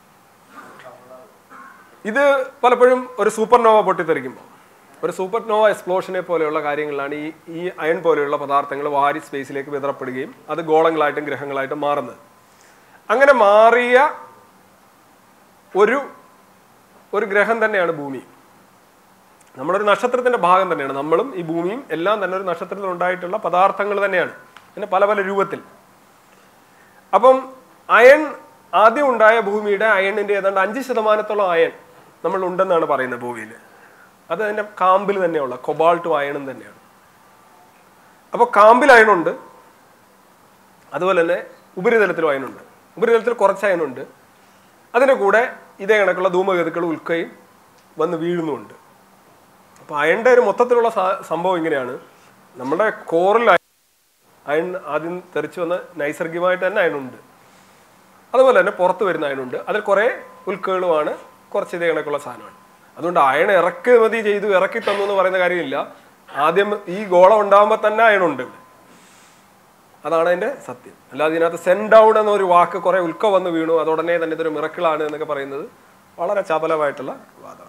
ഇത് പലപ്പോഴും ഒരു സൂപ്പർ നോവ പൊട്ടിത്തെറിക്കുമ്പോൾ ഒരു സൂപ്പർ നോവ എക്സ്പ്ലോഷനെ പോലെയുള്ള കാര്യങ്ങളിലാണ് ഈ ഈ അയൺ പോലെയുള്ള പദാർത്ഥങ്ങൾ വാരി സ്പേസിലേക്ക് വിതറപ്പെടുകയും അത് ഗോളങ്ങളായിട്ടും ഗ്രഹങ്ങളായിട്ടും മാറുന്നത് അങ്ങനെ മാറിയ ഒരു ഒരു ഗ്രഹം തന്നെയാണ് ഭൂമി നമ്മളൊരു നക്ഷത്രത്തിന്റെ ഭാഗം തന്നെയാണ് നമ്മളും ഈ ഭൂമിയും എല്ലാം തന്നെ ഒരു നക്ഷത്രത്തിൽ ഉണ്ടായിട്ടുള്ള പദാർത്ഥങ്ങൾ തന്നെയാണ് പിന്നെ പല പല രൂപത്തിൽ അപ്പം അയൺ ആദ്യം ഉണ്ടായ ഭൂമിയുടെ അയണിന്റെ ഏതാണ്ട് അഞ്ച് ശതമാനത്തോളം അയൺ നമ്മൾ ഉണ്ടെന്നാണ് പറയുന്നത് ഭൂമിയിൽ അത് അതിന്റെ കാമ്പിൽ തന്നെയുള്ള കൊബാൾട്ടും അയണും തന്നെയാണ് അപ്പോൾ കാമ്പിൽ അയണുണ്ട് അതുപോലെ തന്നെ ഉപരിതലത്തിലും അയണുണ്ട് ഉപരിതലത്തിൽ കുറച്ച് അയണുണ്ട് അതിൻ്റെ കൂടെ ഇതേ കണക്കുള്ള ധൂമഗതുക്കൾ ഉൽക്കയും വന്ന് വീഴുന്നുമുണ്ട് അപ്പോൾ അയണിൻ്റെ ഒരു മൊത്തത്തിലുള്ള സ- സംഭവം ഇങ്ങനെയാണ് നമ്മുടെ കോറിൽ അയൺ ആദ്യം തെറിച്ചു വന്ന നൈസർഗികമായിട്ട് തന്നെ അയണുണ്ട് അതുപോലെ തന്നെ പുറത്ത് വരുന്ന അയണുണ്ട് അതിൽ കുറേ ഉൽക്കകളുമാണ് കുറച്ച് ഇതേ കണക്കുള്ള സാധനമാണ് അതുകൊണ്ട് അയൺ ഇറക്കുമതി ചെയ്തു ഇറക്കി തന്നു എന്ന് പറയുന്ന കാര്യമില്ല ആദ്യം ഈ ഗോളം ഉണ്ടാകുമ്പോൾ തന്നെ അയണുണ്ട് ഇവിടെ അതാണ് അതിന്റെ സത്യം അല്ലാതെ ഇതിനകത്ത് സെൻഡ് ഡൗൺ എന്നൊരു വാക്ക് കുറെ ഉൽക്ക വന്ന് വീണു അതുടനെ തന്നെ ഇതൊരു മിറക്കിളാണ് എന്നൊക്കെ പറയുന്നത് വളരെ ചപലമായിട്ടുള്ള വാദമാണ്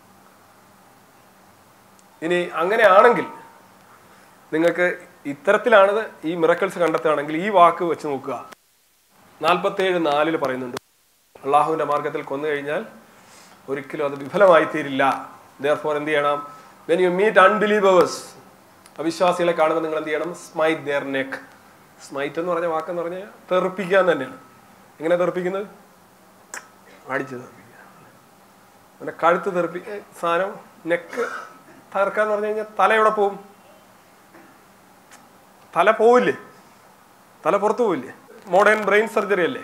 ഇനി അങ്ങനെയാണെങ്കിൽ നിങ്ങൾക്ക് ഇത്തരത്തിലാണ് ഈ മിറക്കിൾസ് കണ്ടെത്തുകയാണെങ്കിൽ ഈ വാക്ക് വെച്ച് നോക്കുക നാൽപ്പത്തേഴ് നാലിൽ പറയുന്നുണ്ട് അള്ളാഹുവിന്റെ മാർഗത്തിൽ കൊന്നു കഴിഞ്ഞാൽ ഒരിക്കലും അത് വിഫലമായി തീരില്ല ദർഫോർ എന്ത് ചെയ്യണം വെൻ യു മീറ്റ് അൺബിലീവേഴ്സ് അവിശ്വാസികളെ കാണുമ്പോൾ നിങ്ങൾ എന്ത് ചെയ്യണം സ്മൈറ്റ് ദർ നെക്ക് സ്മൈറ്റ് എന്ന് പറഞ്ഞ വാക്കെന്ന് പറഞ്ഞാൽ തെറിപ്പിക്കുക എന്ന് തന്നെയാണ് എങ്ങനെ തെറിപ്പിക്കുന്നത് അടിച്ച് തെറിപ്പിക്കുക പിന്നെ കഴുത്ത് തെറിപ്പി ഏ, സാധനം നെക്ക് തകർക്കാന്ന് പറഞ്ഞു കഴിഞ്ഞാൽ തല എവിടെ പോവും തല പോവില്ലേ തല പുറത്തു പോവില്ലേ മോഡേൺ ബ്രെയിൻ സർജറി അല്ലേ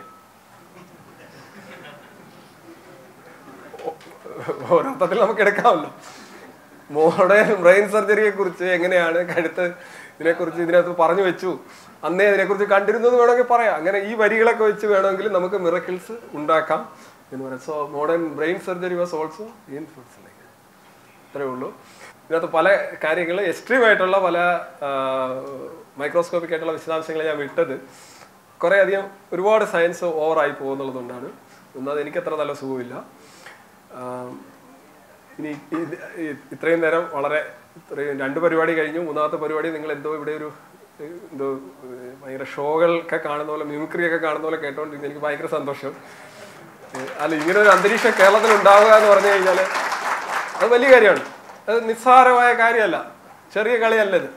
ഒരർത്ഥത്തിൽ നമുക്ക് എടുക്കാമല്ലോ മോഡേൺ ബ്രെയിൻ സർജറിയെ കുറിച്ച് എങ്ങനെയാണ് കഴുത്ത് ഇതിനെക്കുറിച്ച് ഇതിനകത്ത് പറഞ്ഞു വെച്ചു അന്നേ ഇതിനെക്കുറിച്ച് കണ്ടിരുന്നു എന്ന് വേണമെങ്കിൽ പറയാം അങ്ങനെ ഈ വരികളൊക്കെ വെച്ച് വേണമെങ്കിൽ നമുക്ക് മിറക്കിൾസ് ഉണ്ടാക്കാം എന്ന് പറയാം so modern brain surgery was also in foods അത്രേ ഉള്ളൂ ഇതിനകത്ത് പല കാര്യങ്ങൾ എക്സ്ട്രീം ആയിട്ടുള്ള പല മൈക്രോസ്കോപ്പിക് ആയിട്ടുള്ള വിശദാംശങ്ങൾ ഞാൻ വിട്ടത് കുറേ അധികം ഒരുപാട് സയൻസ് ഓവറായി പോകുന്നുള്ളതുകൊണ്ടാണ് ഒന്നത് എനിക്കത്ര നല്ല സുഖമില്ല ആ, ഇനി ഇത് ഈ- ഇത്രയും നേരം വളരെ ഇത്രയും രണ്ട് പരിപാടി കഴിഞ്ഞു മൂന്നാമത്തെ പരിപാടി നിങ്ങൾ എന്തോ ഇവിടെ ഒരു ഏഹ്, എന്തോ ഏഹ്, ഭയങ്കര ഷോകളൊക്കെ കാണുന്ന പോലെ മ്യൂക്രി ഒക്കെ കാണുന്ന പോലെ കേട്ടോണ്ടിരുന്നു എനിക്ക് ഭയങ്കര സന്തോഷം ഏഹ്, അല്ല ഇങ്ങനെ ഒരു അന്തരീക്ഷം കേരളത്തിൽ ഉണ്ടാവുക എന്ന് പറഞ്ഞു കഴിഞ്ഞാൽ അത് വലിയ കാര്യമാണ് അത് നിസ്സാരമായ കാര്യമല്ല ചെറിയ കളിയല്ല ഇത്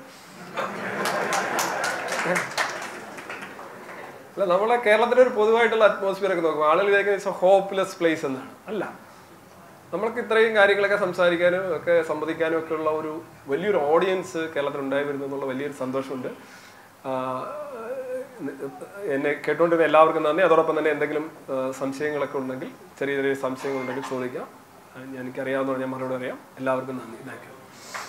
അല്ല നമ്മളെ കേരളത്തിലെ ഒരു പൊതുവായിട്ടുള്ള അറ്റ്മോസ്ഫിയർ ഒക്കെ നോക്കും ആളുകൾ വിചാരിക്കുന്നത് ഹോപ്പ്ലെസ് പ്ലേസ് എന്നാണ് അല്ല നമ്മൾക്ക് ഇത്രയും കാര്യങ്ങളൊക്കെ സംസാരിക്കാനും ഒക്കെ സംവദിക്കാനും ഒക്കെ ഉള്ള ഒരു വലിയൊരു ഓഡിയൻസ് കേരളത്തിൽ ഉണ്ടായി വരുന്നു എന്നുള്ള വലിയൊരു സന്തോഷമുണ്ട് ആ, എന്നെ കേട്ടുകൊണ്ടിരുന്ന എല്ലാവർക്കും നന്ദി അതോടൊപ്പം തന്നെ എന്തെങ്കിലും ആ, സംശയങ്ങളൊക്കെ ഉണ്ടെങ്കിൽ ചെറിയ ചെറിയ സംശയങ്ങളുണ്ടെങ്കിൽ ചോദിക്കാം ആ, ഞാൻ എനിക്കറിയാവുന്ന ഞാൻ മറുപടി അറിയാം എല്ലാവർക്കും നന്ദി താങ്ക് യു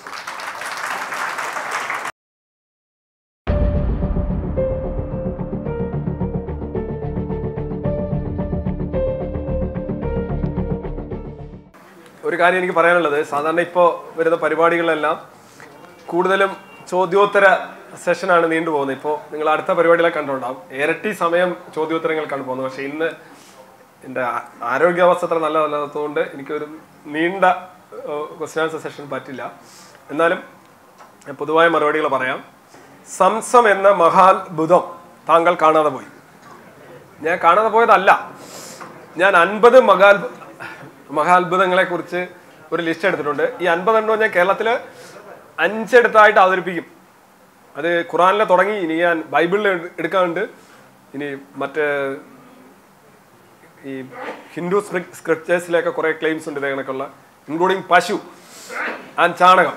ഒരു കാര്യം എനിക്ക് പറയാനുള്ളത് സാധാരണ ഇപ്പോൾ വരുന്ന പരിപാടികളിലെല്ലാം കൂടുതലും ചോദ്യോത്തര സെഷനാണ് നീണ്ടുപോകുന്നത് ഇപ്പോൾ നിങ്ങൾ അടുത്ത പരിപാടികളെ കണ്ടുണ്ടാവും ഇരട്ടി സമയം ചോദ്യോത്തരങ്ങൾക്കാണ് പോകുന്നത് പക്ഷേ ഇന്ന് എൻ്റെ ആ- ആരോഗ്യാവസ്ഥ അത്ര നല്ലതല്ലാത്തതുകൊണ്ട് എനിക്കൊരു നീണ്ട ക്വസ്റ്റ്യൻ ആൻസർ സെഷൻ പറ്റില്ല എന്നാലും ഞാൻ പൊതുവായ മറുപടികൾ പറയാം സംസം എന്ന മഹാത്ഭുതം താങ്കൾ കാണാതെ പോയി ഞാൻ കാണാതെ പോയതല്ല ഞാൻ അൻപത് മഹാത്ഭു മഹാത്ഭുതങ്ങളെ കുറിച്ച് ഒരു ലിസ്റ്റ് എടുത്തിട്ടുണ്ട് ഈ അൻപതെണ്ണം ഞാൻ കേരളത്തിൽ അഞ്ചെടുത്തായിട്ട് അവതരിപ്പിക്കും അത് ഖുറാനിലെ തുടങ്ങി ഇനി ഞാൻ ബൈബിളിൽ എടു- എടുക്കാനുണ്ട് ഇനി മറ്റേ ഈ ഹിന്ദു സ്ക്രിപ്റ്റേഴ്സിലൊക്കെ കുറെ ക്ലെയിംസ് ഉണ്ട് ഇതേ കണക്കുള്ള ഇൻക്ലൂഡിങ് പശു ആൻഡ് ചാണകം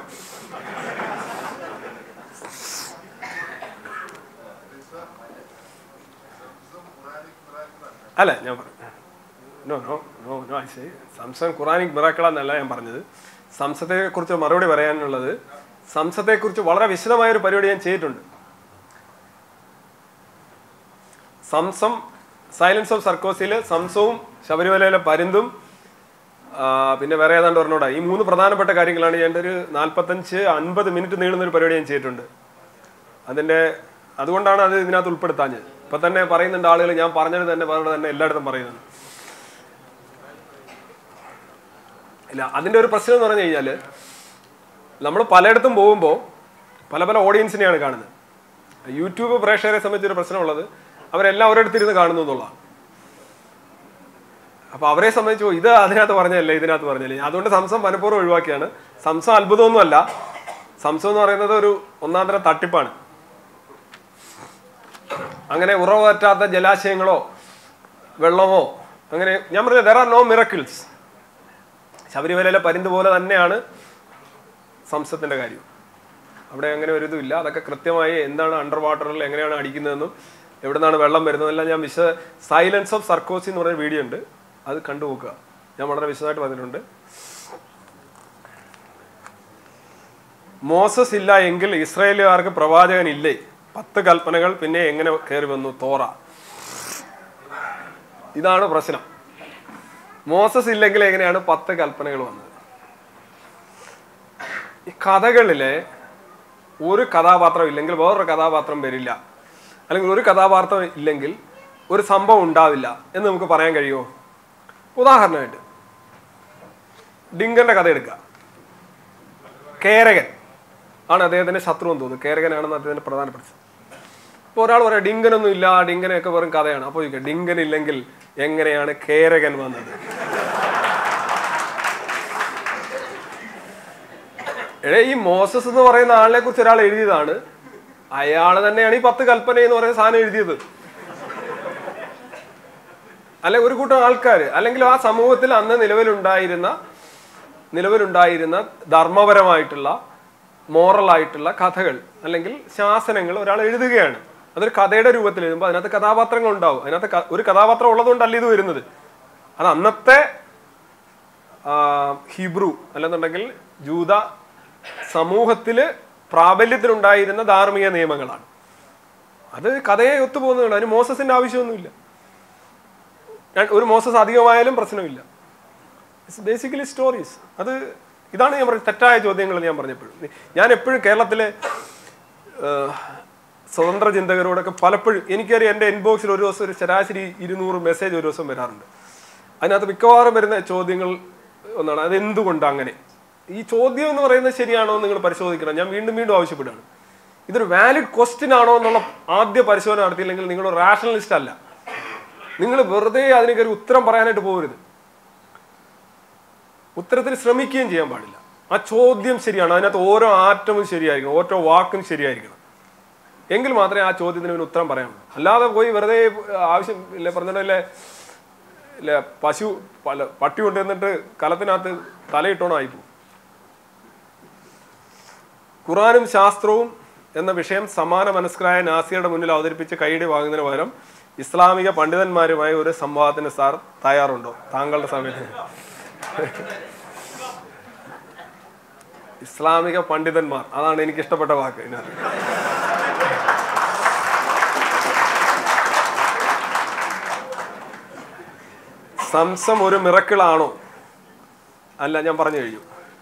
അല്ല ഞാൻ പറഞ്ഞു no no no no I say Zamzam Quranic miracle എന്നല്ല ഞാൻ പറഞ്ഞത് സംസത്തെ കുറിച്ച് മറുപടി പറയാനുള്ളത് സംസത്തെ കുറിച്ച് വളരെ വിശദമായ ഒരു പരിപാടി ഞാൻ ചെയ്തിട്ടുണ്ട് സംസം സൈലൻസ് ഓഫ് സർക്കോസിൽ സംസവും ശബരിമലയിലെ പരുന്തും ആ, പിന്നെ വേറെ ഏതാണ്ട് പറഞ്ഞോടാ ഈ മൂന്ന് പ്രധാനപ്പെട്ട കാര്യങ്ങളാണ് ഞാൻ ഒരു നാൽപ്പത്തഞ്ച് അൻപത് മിനിറ്റ് നീളുന്ന ഒരു പരിപാടി ഞാൻ ചെയ്തിട്ടുണ്ട് അതിൻ്റെ അതുകൊണ്ടാണ് അത് ഇതിനകത്ത് ഉൾപ്പെടുത്താഞ്ഞത് ഇപ്പൊ തന്നെ പറയുന്നുണ്ട് ആളുകൾ ഞാൻ പറഞ്ഞത് തന്നെ പറഞ്ഞത് തന്നെ എല്ലായിടത്തും പറയുന്നത് ഇല്ല അതിന്റെ ഒരു പ്രശ്നം എന്ന് പറഞ്ഞു കഴിഞ്ഞാൽ നമ്മൾ പലയിടത്തും പോകുമ്പോൾ പല പല ഓഡിയൻസിനെയാണ് കാണുന്നത് യൂട്യൂബ് പ്രേക്ഷകരെ സംബന്ധിച്ചൊരു പ്രശ്നമുള്ളത് അവരെല്ലാം ഒരിടത്തിരുന്ന് കാണുന്നു എന്നുള്ളതാണ് അപ്പൊ അവരെ സംബന്ധിച്ച് ഇത് അതിനകത്ത് പറഞ്ഞല്ലേ ഇതിനകത്ത് പറഞ്ഞല്ലേ അതുകൊണ്ട് സംസം മനഃപൂർവ്വം ഒഴിവാക്കിയാണ് സംസം അത്ഭുതമൊന്നുമല്ല സംസം എന്ന് പറയുന്നത് ഒരു ഒന്നാം തരം തട്ടിപ്പാണ് അങ്ങനെ ഉറവ് പറ്റാത്ത ജലാശയങ്ങളോ വെള്ളമോ അങ്ങനെ ഞാൻ പറഞ്ഞത് ദർ ആർ നോ മിറക്കിൾസ് ശബരിമലയിലെ പരിന്ത് പോലെ തന്നെയാണ് സംസത്തിന്റെ കാര്യം അവിടെ അങ്ങനെ ഒരു ഇതുമില്ല അതൊക്കെ കൃത്യമായി എന്താണ് അണ്ടർ വാട്ടറിൽ എങ്ങനെയാണ് അടിക്കുന്നതെന്നും എവിടെ നിന്നാണ് വെള്ളം വരുന്നതെല്ലാം ഞാൻ വിശ സൈലൻസ് ഓഫ് സർക്കോസി എന്ന് പറയുന്ന വീഡിയോ ഉണ്ട് അത് കണ്ടു നോക്കുക ഞാൻ വളരെ വിശദമായിട്ട് പറഞ്ഞിട്ടുണ്ട് മോസസ് ഇല്ല എങ്കിൽ ഇസ്രായേലുകാർക്ക് പ്രവാചകൻ ഇല്ലേ പത്ത് കൽപ്പനകൾ പിന്നെ എങ്ങനെ കയറി വന്നു തോറ ഇതാണ് പ്രശ്നം മോസസ് ഇല്ലെങ്കിൽ എങ്ങനെയാണ് പത്ത് കൽപ്പനകൾ വന്നത് ഈ കഥകളിലെ ഒരു കഥാപാത്രം ഇല്ലെങ്കിൽ വേറൊരു കഥാപാത്രം വരില്ല അല്ലെങ്കിൽ ഒരു കഥാപാത്രം ഇല്ലെങ്കിൽ ഒരു സംഭവം ഉണ്ടാവില്ല എന്ന് നമുക്ക് പറയാൻ കഴിയുമോ ഉദാഹരണമായിട്ട് ഡിങ്കന്റെ കഥ എടുക്കുക കേരകൻ ആണ് അദ്ദേഹത്തിന്റെ ശത്രു എന്ന് തോന്നുന്നു കേരകനാണെന്ന് അദ്ദേഹത്തിന്റെ പ്രധാനപ്പെട്ട ഇപ്പോൾ ഒരാൾ പറയാം ഡിങ്കനൊന്നും ഇല്ല ഡിങ്കനൊക്കെ വെറും കഥയാണ് അപ്പോൾ ചോദിക്കുക ഡിങ്കൻ ഇല്ലെങ്കിൽ എങ്ങനെയാണ് കേരകൻ വന്നത് എടേ ഈ മോസസ് എന്ന് പറയുന്ന ആളിനെ കുറിച്ച് ഒരാൾ എഴുതിയതാണ് അയാൾ തന്നെയാണ് ഈ പത്ത് കൽപ്പന എന്ന് പറയുന്ന സാധനം എഴുതിയത് അല്ലെ ഒരു കൂട്ടം ആൾക്കാർ അല്ലെങ്കിൽ ആ സമൂഹത്തിൽ അന്ന് നിലവിലുണ്ടായിരുന്ന നിലവിലുണ്ടായിരുന്ന ധർമ്മപരമായിട്ടുള്ള മോറൽ ആയിട്ടുള്ള കഥകൾ അല്ലെങ്കിൽ ശാസനങ്ങൾ ഒരാൾ എഴുതുകയാണ് അതൊരു കഥയുടെ രൂപത്തിൽ എഴുതുമ്പോൾ അതിനകത്ത് കഥാപാത്രങ്ങൾ ഉണ്ടാവും അതിനകത്ത് ക- ഒരു കഥാപാത്രം ഉള്ളതുകൊണ്ടല്ല ഇത് വരുന്നത് അത് അന്നത്തെ ആ, ഹിബ്രു അല്ലെന്നുണ്ടെങ്കിൽ ജൂത സമൂഹത്തില് പ്രാബല്യത്തിലുണ്ടായിരുന്ന ധാർമ്മിക നിയമങ്ങളാണ് അത് കഥയെ ഒത്തുപോകുന്നതാണ് അതിന് മോസസിന്റെ ആവശ്യമൊന്നുമില്ല ഞാൻ- ഒരു മോസസ് അധികമായാലും പ്രശ്നമില്ല ഇറ്റ്സ് ബേസിക്കലി സ്റ്റോറീസ് അത് ഇതാണ് ഞാൻ പറഞ്ഞ തെറ്റായ ചോദ്യങ്ങൾ ഞാൻ പറഞ്ഞപ്പോഴും ഞാൻ എപ്പോഴും കേരളത്തിലെ ഏഹ്, സ്വതന്ത്ര ചിന്തകരോടൊക്കെ പലപ്പോഴും എനിക്കറിയാം എൻ്റെ ഇൻബോക്സിൽ ഒരു ദിവസം ഒരു ശരാശരി ഇരുന്നൂറ് മെസ്സേജ് ഒരു ദിവസം വരാറുണ്ട് അതിനകത്ത് മിക്കവാറും വരുന്ന ചോദ്യങ്ങൾ ഒന്നാണ് അത് എന്തുകൊണ്ട് അങ്ങനെ ഈ ചോദ്യം എന്ന് പറയുന്നത് ശരിയാണോ എന്ന് നിങ്ങൾ പരിശോധിക്കണം ഞാൻ വീണ്ടും വീണ്ടും ആവശ്യപ്പെടുകയാണ് ഇതൊരു വാലിഡ് ക്വസ്റ്റ്യൻ ആണോ എന്നുള്ള ആദ്യ പരിശോധന നടത്തിയില്ലെങ്കിൽ നിങ്ങൾ റാഷണലിസ്റ്റ് അല്ല നിങ്ങൾ വെറുതെ അതിനൊക്കെ ഒരു ഉത്തരം പറയാനായിട്ട് പോകരുത് ഉത്തരത്തിന് ശ്രമിക്കുകയും ചെയ്യാൻ പാടില്ല ആ ചോദ്യം ശരിയാണ് അതിനകത്ത് ഓരോ ആറ്റവും ശരിയായിരിക്കണം ഓരോ വാക്കും ശരിയായിരിക്കണം എങ്കിൽ മാത്രമേ ആ ചോദ്യത്തിന് ഒരു ഉത്തരം പറയാൻ പറ്റൂ അല്ലാതെ പോയി വെറുതെ ആവശ്യം ഇല്ല പറഞ്ഞല്ലേ ഇല്ല പശു പല പട്ടി കൊണ്ടുവന്നിട്ട് കലത്തിനകത്ത് തലയിട്ടോണം ആയിപ്പോവും ഖുറാനും ശാസ്ത്രവും എന്ന വിഷയം സമാന മനസ്കരായ നാസിയുടെ മുന്നിൽ അവതരിപ്പിച്ച് കൈയടി വാങ്ങുന്നതിന് പകരം ഇസ്ലാമിക പണ്ഡിതന്മാരുമായി ഒരു സംവാദത്തിന് സാർ തയ്യാറുണ്ടോ താങ്കളുടെ സമയത്ത് ഇസ്ലാമിക പണ്ഡിതന്മാർ അതാണ് എനിക്ക് ഇഷ്ടപ്പെട്ട വാക്ക് ഇതിനകത്ത് സംസം ഒരു മിറക്കിളാണോ അല്ല ഞാൻ പറഞ്ഞു കഴിഞ്ഞു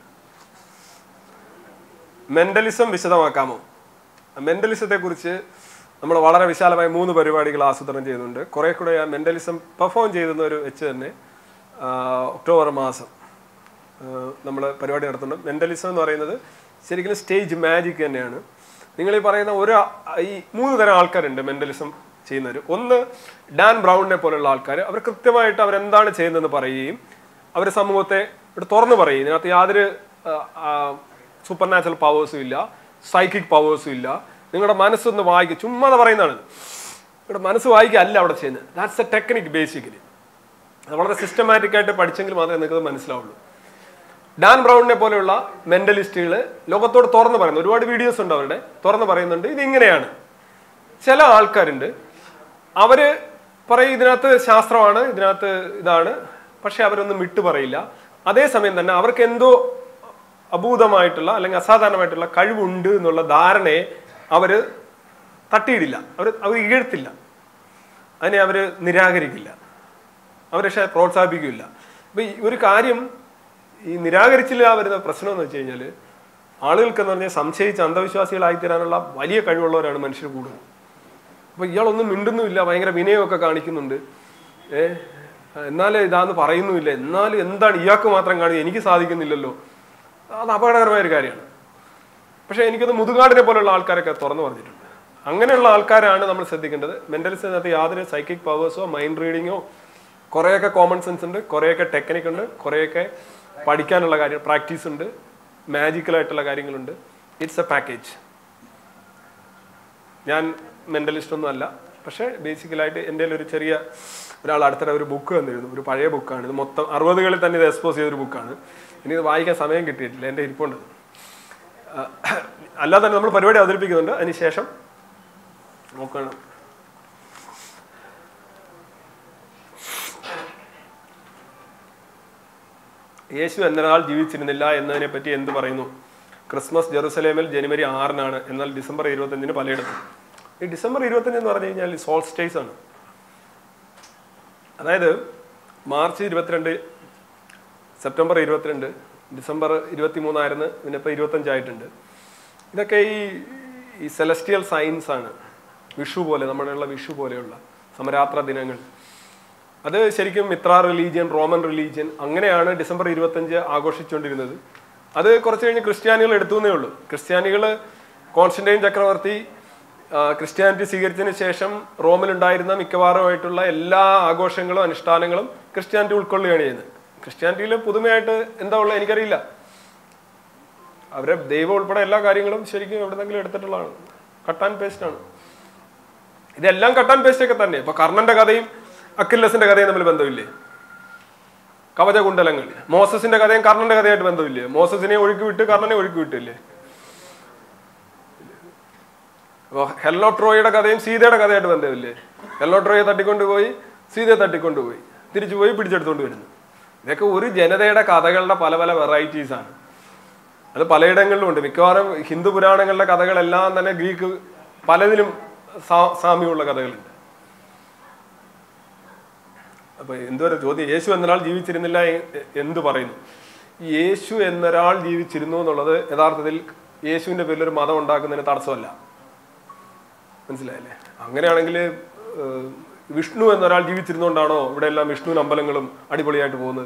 മെന്റലിസം വിശദമാക്കാമോ മെന്റലിസത്തെ കുറിച്ച് നമ്മൾ വളരെ വിശാലമായ മൂന്ന് പരിപാടികൾ ആസൂത്രണം ചെയ്യുന്നുണ്ട് കുറെ കൂടെ ആ മെന്റലിസം പെർഫോം ചെയ്തെന്ന് ഒരു വെച്ച് തന്നെ ആ, ഒക്ടോബർ മാസം നമ്മൾ പരിപാടി നടത്തുന്നുണ്ട് മെന്റലിസം എന്ന് പറയുന്നത് ശരിക്കും സ്റ്റേജ് മാജിക് തന്നെയാണ് നിങ്ങൾ ഈ പറയുന്ന ഒരു ആ- ഈ മൂന്ന് തരം ആൾക്കാരുണ്ട് മെന്റലിസം ചെയ്യുന്നവർ ഒന്ന് ഡാൻ ബ്രൗണിനെ പോലുള്ള ആൾക്കാർ അവർ കൃത്യമായിട്ട് അവരെന്താണ് ചെയ്യുന്നതെന്ന് പറയുകയും അവർ സമൂഹത്തെ ഇവിടെ തുറന്നു പറയും ഇതിനകത്ത് യാതൊരു സൂപ്പർ നാച്ചുറൽ പവേഴ്സും ഇല്ല സൈക്കിക് പവേഴ്സും ഇല്ല നിങ്ങളുടെ മനസ്സൊന്ന് വായിക്കുക ചുമ്മാ പറയുന്നതാണ് നിങ്ങളുടെ മനസ്സ് വായിക്കുക അല്ല അവിടെ ചെയ്യുന്നത് ദാറ്റ്സ് എ ടെക്നിക് ബേസിക്കലി അത് വളരെ സിസ്റ്റമാറ്റിക് ആയിട്ട് പഠിച്ചെങ്കിൽ മാത്രമേ നിങ്ങൾക്ക് മനസ്സിലാവുള്ളൂ ഡാൻ ബ്രൗണിനെ പോലെയുള്ള മെന്റലിസ്റ്റുകൾ ലോകത്തോട് തുറന്ന് പറയുന്നു ഒരുപാട് വീഡിയോസ് ഉണ്ട് അവരുടെ തുറന്ന് പറയുന്നുണ്ട് ഇത് ഇങ്ങനെയാണ് ചില ആൾക്കാരുണ്ട് അവര് പറയും ഇതിനകത്ത് ശാസ്ത്രമാണ് ഇതിനകത്ത് ഇതാണ് പക്ഷെ അവരൊന്നും വിട്ടു പറയില്ല അതേസമയം തന്നെ അവർക്ക് എന്തോ അഭൂതമായിട്ടുള്ള അല്ലെങ്കിൽ അസാധാരണമായിട്ടുള്ള കഴിവുണ്ട് എന്നുള്ള ധാരണയെ അവര് തട്ടിയിടില്ല അവർ അവർ ഇകഴ്ത്തില്ല അതിനെ അവർ നിരാകരിക്കില്ല അവർ പക്ഷെ പ്രോത്സാഹിപ്പിക്കില്ല അപ്പൊ ഈ ഒരു കാര്യം ഈ നിരാകരിച്ചില്ല വരുന്ന പ്രശ്നം എന്ന് വെച്ച് കഴിഞ്ഞാൽ ആളുകൾക്ക് എന്ന് പറഞ്ഞാൽ സംശയിച്ച് അന്ധവിശ്വാസികളായി തീരാനുള്ള വലിയ കഴിവുള്ളവരാണ് മനുഷ്യർ കൂടുതൽ അപ്പോൾ ഇയാളൊന്നും മിണ്ടുന്നുമില്ല ഭയങ്കര വിനയമൊക്കെ കാണിക്കുന്നുണ്ട് ഏ എന്നാലും ഇതാന്ന് പറയുന്നുമില്ല എന്നാലും എന്താണ് ഇയാൾക്ക് മാത്രം കാണുക എനിക്ക് സാധിക്കുന്നില്ലല്ലോ അത് അപകടകരമായ ഒരു കാര്യമാണ് പക്ഷേ എനിക്കത് മുതുകാടിനെ പോലുള്ള ആൾക്കാരൊക്കെ തുറന്നു പറഞ്ഞിട്ടുണ്ട് അങ്ങനെയുള്ള ആൾക്കാരാണ് നമ്മൾ ശ്രദ്ധിക്കേണ്ടത് മെന്റലിസ്റ്റിനകത്ത് യാതൊരു സൈക്കിക് പവേഴ്സോ മൈൻഡ് റീഡിങ്ങോ കുറേയൊക്കെ കോമൺ സെൻസ് ഉണ്ട് കുറേയൊക്കെ ടെക്നിക് ഉണ്ട് കുറേയൊക്കെ പഠിക്കാനുള്ള കാര്യം പ്രാക്ടീസ് ഉണ്ട് മാജിക്കലായിട്ടുള്ള കാര്യങ്ങളുണ്ട് ഇറ്റ്സ് എ പാക്കേജ് ഞാൻ മെന്റലിസ്റ്റ് ഒന്നും അല്ല പക്ഷേ ബേസിക്കലായിട്ട് എൻ്റെ ഒരു ചെറിയ ഒരാൾ അടുത്തിടെ ഒരു ബുക്ക് തന്നിരുന്നു ഒരു പഴയ ബുക്കാണ് ഇത് മൊത്തം അറുപതുകളിൽ തന്നെ ഇത് എക്സ്പോസ് ചെയ്തൊരു ബുക്കാണ് ഇനി ഇത് വായിക്കാൻ സമയം കിട്ടിയിട്ടില്ല എൻ്റെ ഇരിപ്പുണ്ട് ആ, അല്ലാതെ തന്നെ നമ്മൾ പരിപാടി അവതരിപ്പിക്കുന്നുണ്ട് അതിന് ശേഷം നോക്കണം യേശു എന്നൊരാൾ ജീവിച്ചിരുന്നില്ല എന്നതിനെ പറ്റി എന്ത് പറയുന്നു ക്രിസ്മസ് ജെറുസലേമിൽ ജനുവരി ആറിനാണ് എന്നാൽ ഡിസംബർ ഇരുപത്തഞ്ചിന് പലയിടത്തും ഈ ഡിസംബർ ഇരുപത്തഞ്ച് എന്ന് പറഞ്ഞു കഴിഞ്ഞാൽ സോൾസ്റ്റേസ് ആണ് അതായത് മാർച്ച് ഇരുപത്തിരണ്ട് സെപ്റ്റംബർ ഇരുപത്തിരണ്ട് ഡിസംബർ ഇരുപത്തി മൂന്നായിരുന്നു പിന്നെ ഇപ്പോൾ ഇരുപത്തഞ്ചായിട്ടുണ്ട് ഇതൊക്കെ ഈ ഈ സെലസ്റ്റിയൽ സയൻസ് ആണ് വിഷു പോലെ നമ്മുടെയുള്ള വിഷു പോലെയുള്ള സമരാത്ര ദിനങ്ങൾ അത് ശരിക്കും മിത്ര റിലീജിയൻ റോമൻ റിലീജിയൻ അങ്ങനെയാണ് ഡിസംബർ ഇരുപത്തഞ്ച് ആഘോഷിച്ചുകൊണ്ടിരുന്നത് അത് കുറച്ച് കഴിഞ്ഞ് ക്രിസ്ത്യാനികൾ എടുത്തു എന്നേ ഉള്ളൂ ക്രിസ്ത്യാനികൾ കോൺസ്റ്റന്റൈൻ ചക്രവർത്തി ആ, ക്രിസ്ത്യാനിറ്റി സ്വീകരിച്ചതിന് ശേഷം റോമിലുണ്ടായിരുന്ന മിക്കവാറുമായിട്ടുള്ള എല്ലാ ആഘോഷങ്ങളും അനുഷ്ഠാനങ്ങളും ക്രിസ്ത്യാനിറ്റി ഉൾക്കൊള്ളുകയാണ് ചെയ്യുന്നത് ക്രിസ്ത്യാനിറ്റിയിൽ പുതുമയായിട്ട് എന്താ ഉള്ളത് എനിക്കറിയില്ല അവരെ ദൈവം ഉൾപ്പെടെ എല്ലാ കാര്യങ്ങളും ശരിക്കും എവിടെന്നെങ്കിലും എടുത്തിട്ടുള്ളതാണ് കട്ട് ആൻഡ് പേസ്റ്റ് ആണ് ഇതെല്ലാം കട്ട് ആൻഡ് പേസ്റ്റ് ഒക്കെ തന്നെ ഇപ്പൊ കർണന്റെ കഥയും അക്കില്ലസിന്റെ കഥയും തമ്മിൽ ബന്ധമില്ലേ കവചകുണ്ടലങ്ങൾ മോസസിന്റെ കഥയും കർണന്റെ കഥയായിട്ട് ബന്ധമില്ലേ മോസസിനെ ഒഴുക്കി വിട്ട് കർണനെ ഒഴുക്കി വിട്ടില്ലേ അപ്പോൾ ഹെല്ലോ ട്രോയുടെ കഥയും സീതയുടെ കഥയായിട്ട് ബന്ധമില്ലേ ഹെല്ലോ ട്രോയെ തട്ടിക്കൊണ്ടുപോയി സീതയെ തട്ടിക്കൊണ്ടുപോയി തിരിച്ചു പോയി പിടിച്ചെടുത്തോണ്ട് വരുന്നു ഇതൊക്കെ ഒരു ജനതയുടെ കഥകളുടെ പല പല വെറൈറ്റീസ് ആണ് അത് പലയിടങ്ങളിലും ഉണ്ട് മിക്കവാറും ഹിന്ദു പുരാണങ്ങളിലെ കഥകളെല്ലാം തന്നെ ഗ്രീക്ക് പലതിലും സാ- സാമ്യമുള്ള കഥകളുണ്ട് അപ്പൊ എന്തോരം ചോദ്യം യേശു എന്നൊരാൾ ജീവിച്ചിരുന്നില്ല എ- എ- എന്ത് പറയുന്നു യേശു എന്നൊരാൾ ജീവിച്ചിരുന്നു എന്നുള്ളത് യഥാർത്ഥത്തിൽ യേശുവിന്റെ പേരിൽ ഒരു മതം ഉണ്ടാക്കുന്നതിന് തടസ്സമല്ല മനസ്സിലായല്ലേ അങ്ങനെയാണെങ്കിൽ വിഷ്ണു എന്നൊരാൾ ജീവിച്ചിരുന്നുകൊണ്ടാണോ ഇവിടെ എല്ലാം വിഷ്ണുവിന് അമ്പലങ്ങളും അടിപൊളിയായിട്ട് പോകുന്നത്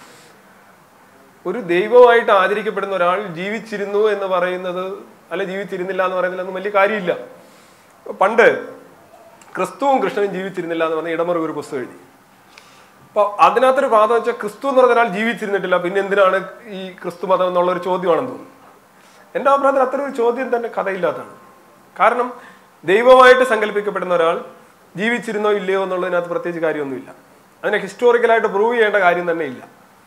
ഒരു ദൈവമായിട്ട് ആചരിക്കപ്പെടുന്ന ഒരാൾ ജീവിച്ചിരുന്നു എന്ന് പറയുന്നത് അല്ല ജീവിച്ചിരുന്നില്ല എന്ന് പറയുന്നതിലൊന്നും വലിയ കാര്യമില്ല പണ്ട് ക്രിസ്തുവും കൃഷ്ണനും ജീവിച്ചിരുന്നില്ല എന്ന് പറഞ്ഞ ഇടമറുക ഒരു പുസ്തകം എഴുതി അപ്പൊ അതിനകത്തൊരു വാദം വെച്ചാൽ ക്രിസ്തു എന്ന് പറഞ്ഞ ഒരാൾ ജീവിച്ചിരുന്നിട്ടില്ല പിന്നെ എന്തിനാണ് ഈ ക്രിസ്തു മതം എന്നുള്ള ഒരു ചോദ്യമാണെന്ന് തോന്നുന്നു എൻ്റെ അഭിപ്രായത്തിൽ അത്തരം ഒരു ചോദ്യം തന്നെ കഥയില്ലാത്തതാണ് കാരണം ദൈവമായിട്ട് സങ്കല്പിക്കപ്പെടുന്ന ഒരാൾ ജീവിച്ചിരുന്നോ ഇല്ലയോ എന്നുള്ളതിനകത്ത് പ്രത്യേകിച്ച് കാര്യമൊന്നുമില്ല അതിനെ ഹിസ്റ്റോറിക്കലായിട്ട് പ്രൂവ് ചെയ്യേണ്ട കാര്യം തന്നെ ഇല്ല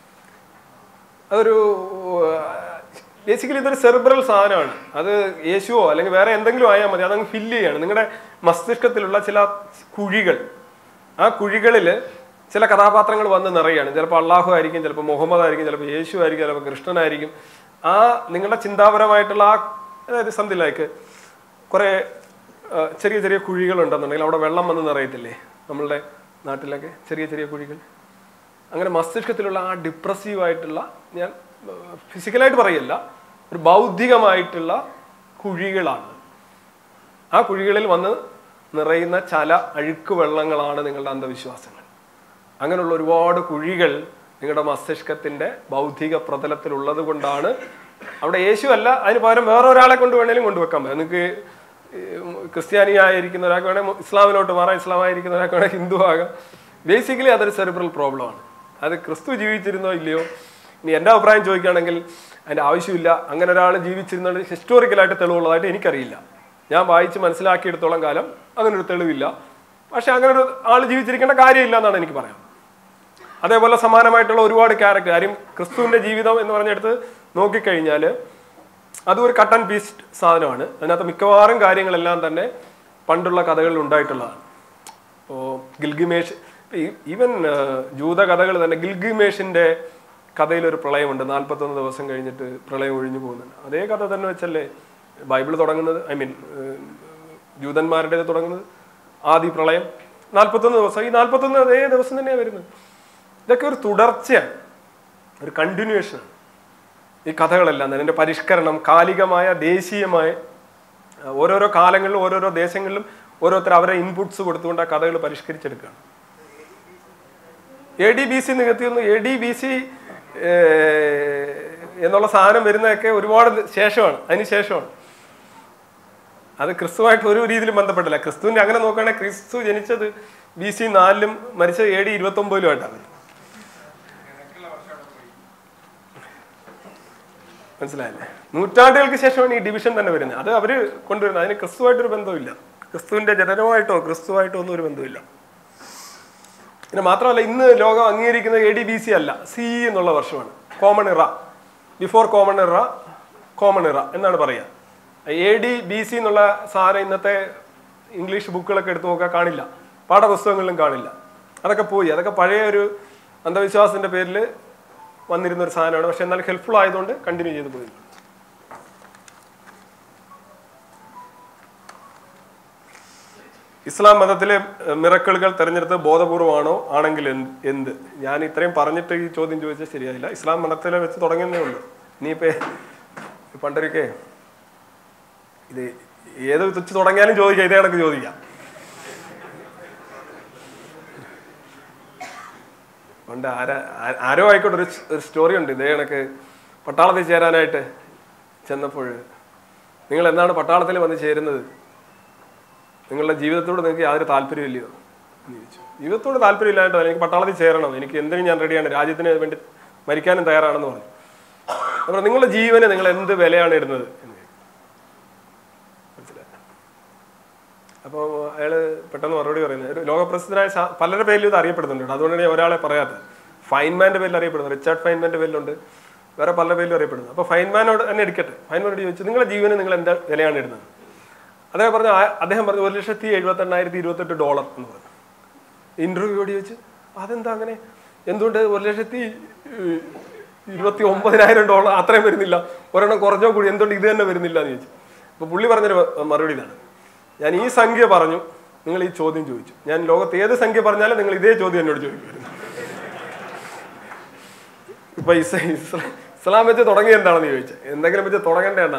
അതൊരു ബേസിക്കലി ഇതൊരു സെറിബ്രൽ സാധനമാണ് അത് യേശുവോ അല്ലെങ്കിൽ വേറെ എന്തെങ്കിലും ആയാൽ മതി അതങ്ങ് ഫില്ല് ചെയ്യാണ് നിങ്ങളുടെ മസ്തിഷ്കത്തിലുള്ള ചില കുഴികൾ ആ കുഴികളിൽ ചില കഥാപാത്രങ്ങൾ വന്ന് നിറയാണ് ചിലപ്പോൾ അള്ളാഹു ആയിരിക്കും ചിലപ്പോൾ മുഹമ്മദ് ആയിരിക്കും ചിലപ്പോൾ യേശു ആയിരിക്കും ചിലപ്പോൾ കൃഷ്ണനായിരിക്കും ആ നിങ്ങളുടെ ചിന്താപരമായിട്ടുള്ള ആ അതായത് സംതിലേക്ക് കുറേ ആ, ചെറിയ ചെറിയ കുഴികളുണ്ടെന്നുണ്ടെങ്കിൽ അവിടെ വെള്ളം വന്ന് നിറയത്തില്ലേ നമ്മളുടെ നാട്ടിലൊക്കെ ചെറിയ ചെറിയ കുഴികൾ അങ്ങനെ മസ്തിഷ്കത്തിലുള്ള ആ ഡിപ്രസീവ് ആയിട്ടുള്ള ഞാൻ ഫിസിക്കലായിട്ട് പറയല്ല ഒരു ബൗദ്ധികമായിട്ടുള്ള കുഴികളാണ് ആ കുഴികളിൽ വന്ന് നിറയുന്ന ചല അഴുക്ക് വെള്ളങ്ങളാണ് നിങ്ങളുടെ അന്ധവിശ്വാസങ്ങൾ അങ്ങനെയുള്ള ഒരുപാട് കുഴികൾ നിങ്ങളുടെ മസ്തിഷ്കത്തിന്റെ ബൗദ്ധിക പ്രതലത്തിലുള്ളത് കൊണ്ടാണ് അവിടെ യേശു അല്ല അതിന് പകരം വേറെ ഒരാളെ കൊണ്ട് വേണേലും കൊണ്ടുവെക്കാൻ പറ്റും നിങ്ങൾക്ക് ക്രിസ്ത്യാനി ആയിരിക്കുന്ന ഒരാൾക്ക് വേണേൽ ഇസ്ലാമിലോട്ട് മാറാം ഇസ്ലാം ആയിരിക്കുന്ന ഒരാൾക്ക് വേണേൽ ഹിന്ദു ആകാം ബേസിക്കലി അതൊരു സെറിബ്രൽ പ്രോബ്ലം ആണ് അത് ക്രിസ്തു ജീവിച്ചിരുന്നോ ഇല്ലയോ ഇനി എൻ്റെ അഭിപ്രായം ചോദിക്കുകയാണെങ്കിൽ അതിൻ്റെ ആവശ്യമില്ല അങ്ങനെ ഒരാൾ ജീവിച്ചിരുന്നത് ഹിസ്റ്റോറിക്കലായിട്ട് തെളിവുള്ളതായിട്ട് എനിക്കറിയില്ല ഞാൻ വായിച്ച് മനസ്സിലാക്കിയെടുത്തോളം കാലം അങ്ങനെ ഒരു തെളിവില്ല പക്ഷെ അങ്ങനെ ഒരു ആൾ ജീവിച്ചിരിക്കേണ്ട കാര്യമില്ല എന്നാണ് എനിക്ക് പറയാം അതേപോലെ സമാനമായിട്ടുള്ള ഒരുപാട് ക്യാരക്ടർ കാര്യം ക്രിസ്തുവിന്റെ ജീവിതം എന്ന് പറഞ്ഞെടുത്ത് നോക്കിക്കഴിഞ്ഞാൽ അതും ഒരു കട്ട് ആൻഡ് പീസ്റ്റ് സാധനമാണ് അതിനകത്ത് മിക്കവാറും കാര്യങ്ങളെല്ലാം തന്നെ പണ്ടുള്ള കഥകളിൽ ഉണ്ടായിട്ടുള്ളതാണ് ഇപ്പോൾ ഗിൽഗിമേഷ് ഈവൻ ജൂത കഥകൾ തന്നെ ഗിൽഗിമേഷിന്റെ കഥയിലൊരു പ്രളയമുണ്ട് നാൽപ്പത്തൊന്ന് ദിവസം കഴിഞ്ഞിട്ട് പ്രളയം ഒഴിഞ്ഞു പോകുന്നുണ്ട് അതേ കഥ തന്നെ വെച്ചല്ലേ ബൈബിൾ തുടങ്ങുന്നത് ഐ മീൻ ജൂതന്മാരുടെ തുടങ്ങുന്നത് ആദി പ്രളയം നാൽപ്പത്തൊന്ന് ദിവസം ഈ നാൽപ്പത്തൊന്ന് അതേ ദിവസം തന്നെയാണ് വരുന്നത് ഇതൊക്കെ ഒരു തുടർച്ചയാണ് ഒരു കണ്ടിന്യൂവേഷനാണ് ഈ കഥകളെല്ലാം തന്നെ അതിൻ്റെ പരിഷ്കരണം കാലികമായ ദേശീയമായ ആ, ഓരോരോ കാലങ്ങളിലും ഓരോരോ ദേശങ്ങളിലും ഓരോരുത്തർ അവരെ ഇൻപുട്സ് കൊടുത്തുകൊണ്ട് ആ കഥകൾ പരിഷ്കരിച്ചെടുക്കുകയാണ് എ ഡി ബി സി നികത്തിയൊന്നും എ ഡി ബി സി എന്നുള്ള സാധനം വരുന്നതൊക്കെ ഒരുപാട് ശേഷമാണ് അതിന് ശേഷമാണ് അത് ക്രിസ്തുവായിട്ട് ഒരു രീതിയിലും ബന്ധപ്പെട്ടില്ല ക്രിസ്തുവിന്റെ അങ്ങനെ നോക്കുകയാണെങ്കിൽ ക്രിസ്തു ജനിച്ചത് ബി സി നാലിലും മരിച്ചത് എ ഡി ഇരുപത്തി ഒമ്പതിലുമായിട്ടാണ് മനസ്സിലായില്ലേ നൂറ്റാണ്ടുകൾക്ക് ശേഷമാണ് ഈ ഡിവിഷൻ തന്നെ വരുന്നത് അത് അവര് കൊണ്ടുവരുന്നത് അതിന് ക്രിസ്തുവായിട്ടൊരു ബന്ധമില്ല ക്രിസ്തുവിന്റെ ജനനമായിട്ടോ ക്രിസ്തുവായിട്ടോ ഒന്നും ഒരു ബന്ധമില്ല പിന്നെ മാത്രമല്ല ഇന്ന് ലോകം അംഗീകരിക്കുന്ന എ ഡി ബി സി അല്ല സി എന്നുള്ള വർഷമാണ് കോമൺ ഇറ ബിഫോർ കോമൺ ഇറ കോമൺ ഇറ എന്നാണ് പറയുക എ ഡി ബി സി എന്നുള്ള സാധനം ഇന്നത്തെ ഇംഗ്ലീഷ് ബുക്കുകളൊക്കെ എടുത്തു നോക്കാൻ കാണില്ല പാഠപുസ്തകങ്ങളിലും കാണില്ല അതൊക്കെ പോയി അതൊക്കെ പഴയ ഒരു അന്ധവിശ്വാസത്തിന്റെ പേരിൽ വന്നിരുന്ന ഒരു സാധനമാണ് പക്ഷെ എന്നാൽ ഹെൽപ്ഫുൾ ആയതുകൊണ്ട് കണ്ടിന്യൂ ചെയ്ത് പോയി ഇസ്ലാം മതത്തിലെ മിറക്കളുകൾ തെരഞ്ഞെടുത്ത് ബോധപൂർവമാണോ ആണെങ്കിൽ എന്ത് എന്ത് ഞാൻ ഇത്രയും പറഞ്ഞിട്ട് ഈ ചോദ്യം ചോദിച്ചാൽ ശരിയായില്ല ഇസ്ലാം മതത്തിലെ വെച്ച് തുടങ്ങുന്നേ ഉള്ളൂ ഇനിയിപ്പോ പണ്ടൊരിക്കേ ഇത് ഏത് വെച്ച് തുടങ്ങിയാലും ചോദിക്കാം ഇതേ കണക്ക് ചോദിക്കാം പണ്ട് ആരാ ആ- ആരോ ആയിക്കോട്ടെ ഒരു സ്- ഒരു സ്റ്റോറി ഉണ്ട് ഇതേ കണക്ക് പട്ടാളത്തിൽ ചേരാനായിട്ട് ചെന്നപ്പോൾ നിങ്ങൾ എന്നാണ് പട്ടാളത്തിൽ വന്ന് ചേരുന്നത് നിങ്ങളുടെ ജീവിതത്തോട് നിങ്ങൾക്ക് യാതൊരു താല്പര്യമില്ലയോ എന്ന് ചോദിച്ചു ജീവിതത്തോട് താല്പര്യമില്ലായിട്ടോ എനിക്ക് പട്ടാളത്തിൽ ചേരണം എനിക്ക് എന്തിനും ഞാൻ റെഡിയാണ് രാജ്യത്തിന് വേണ്ടി മരിക്കാനും തയ്യാറാണെന്ന് പറഞ്ഞു അപ്പോൾ നിങ്ങളുടെ ജീവന് നിങ്ങൾ എന്ത് വിലയാണ് ഇടുന്നത് എന്ന് ചോദിച്ചു. മനസ്സിലായി അപ്പോൾ അയാൾ പെട്ടെന്ന് മറുപടി പറയുന്നത് ഒരു ലോകപ്രസിദ്ധനായ ശാ- പലരുടെ പേരിലും ഇത് അറിയപ്പെടുന്നുണ്ട് കേട്ടോ. അതുകൊണ്ടാണ് ഞാൻ ഒരാളെ പറയാത്തത് ഫൈൻമാന്റെ പേരിൽ അറിയപ്പെടുന്നു റിച്ചാർഡ് ഫൈൻമാന്റെ പേരിലുണ്ട് വേറെ പല പേരിലും അറിയപ്പെടുന്നു അപ്പോൾ ഫൈൻമാനോട് തന്നെ എടുക്കട്ടെ ഫൈൻമാനോട് ചോദിച്ചു നിങ്ങളുടെ ജീവന് നിങ്ങൾ എന്താ വിലയാണ് ഇടുന്നത് അദ്ദേഹം പറഞ്ഞു ആ- അദ്ദേഹം പറഞ്ഞു ഒരു ലക്ഷത്തി എഴുപത്തി എണ്ണായിരത്തി ഇരുപത്തെട്ട് ഡോളർ എന്ന് പറഞ്ഞു ഇന്റർവ്യൂയോട് ചോദിച്ചു അതെന്താ അങ്ങനെ എന്തുകൊണ്ട് ഒരു ലക്ഷത്തി ഏഹ്, ഇരുപത്തി ഒമ്പതിനായിരം ഡോളർ അത്രയും വരുന്നില്ല ഒരെണ്ണം കുറഞ്ഞോ കൂടി എന്തുകൊണ്ട് ഇത് തന്നെ വരുന്നില്ല എന്ന് ചോദിച്ചു അപ്പൊ പുള്ളി പറഞ്ഞൊരു മ- മറുപടി ഇതാണ് ഞാൻ ഈ സംഖ്യ പറഞ്ഞു നിങ്ങൾ ഈ ചോദ്യം ചോദിച്ചു ഞാൻ ലോകത്ത് ഏത് സംഖ്യ പറഞ്ഞാലും നിങ്ങൾ ഇതേ ചോദ്യം എന്നോട് ചോദിക്കുമായിരുന്നു ഇപ്പൊ ഇസ് ഇസ്ലാ- ഇസ്ലാം വെച്ച് തുടങ്ങിയ എന്താണെന്ന് ചോദിച്ചത് എന്തെങ്കിലും വെച്ച് തുടങ്ങേണ്ട എന്നാ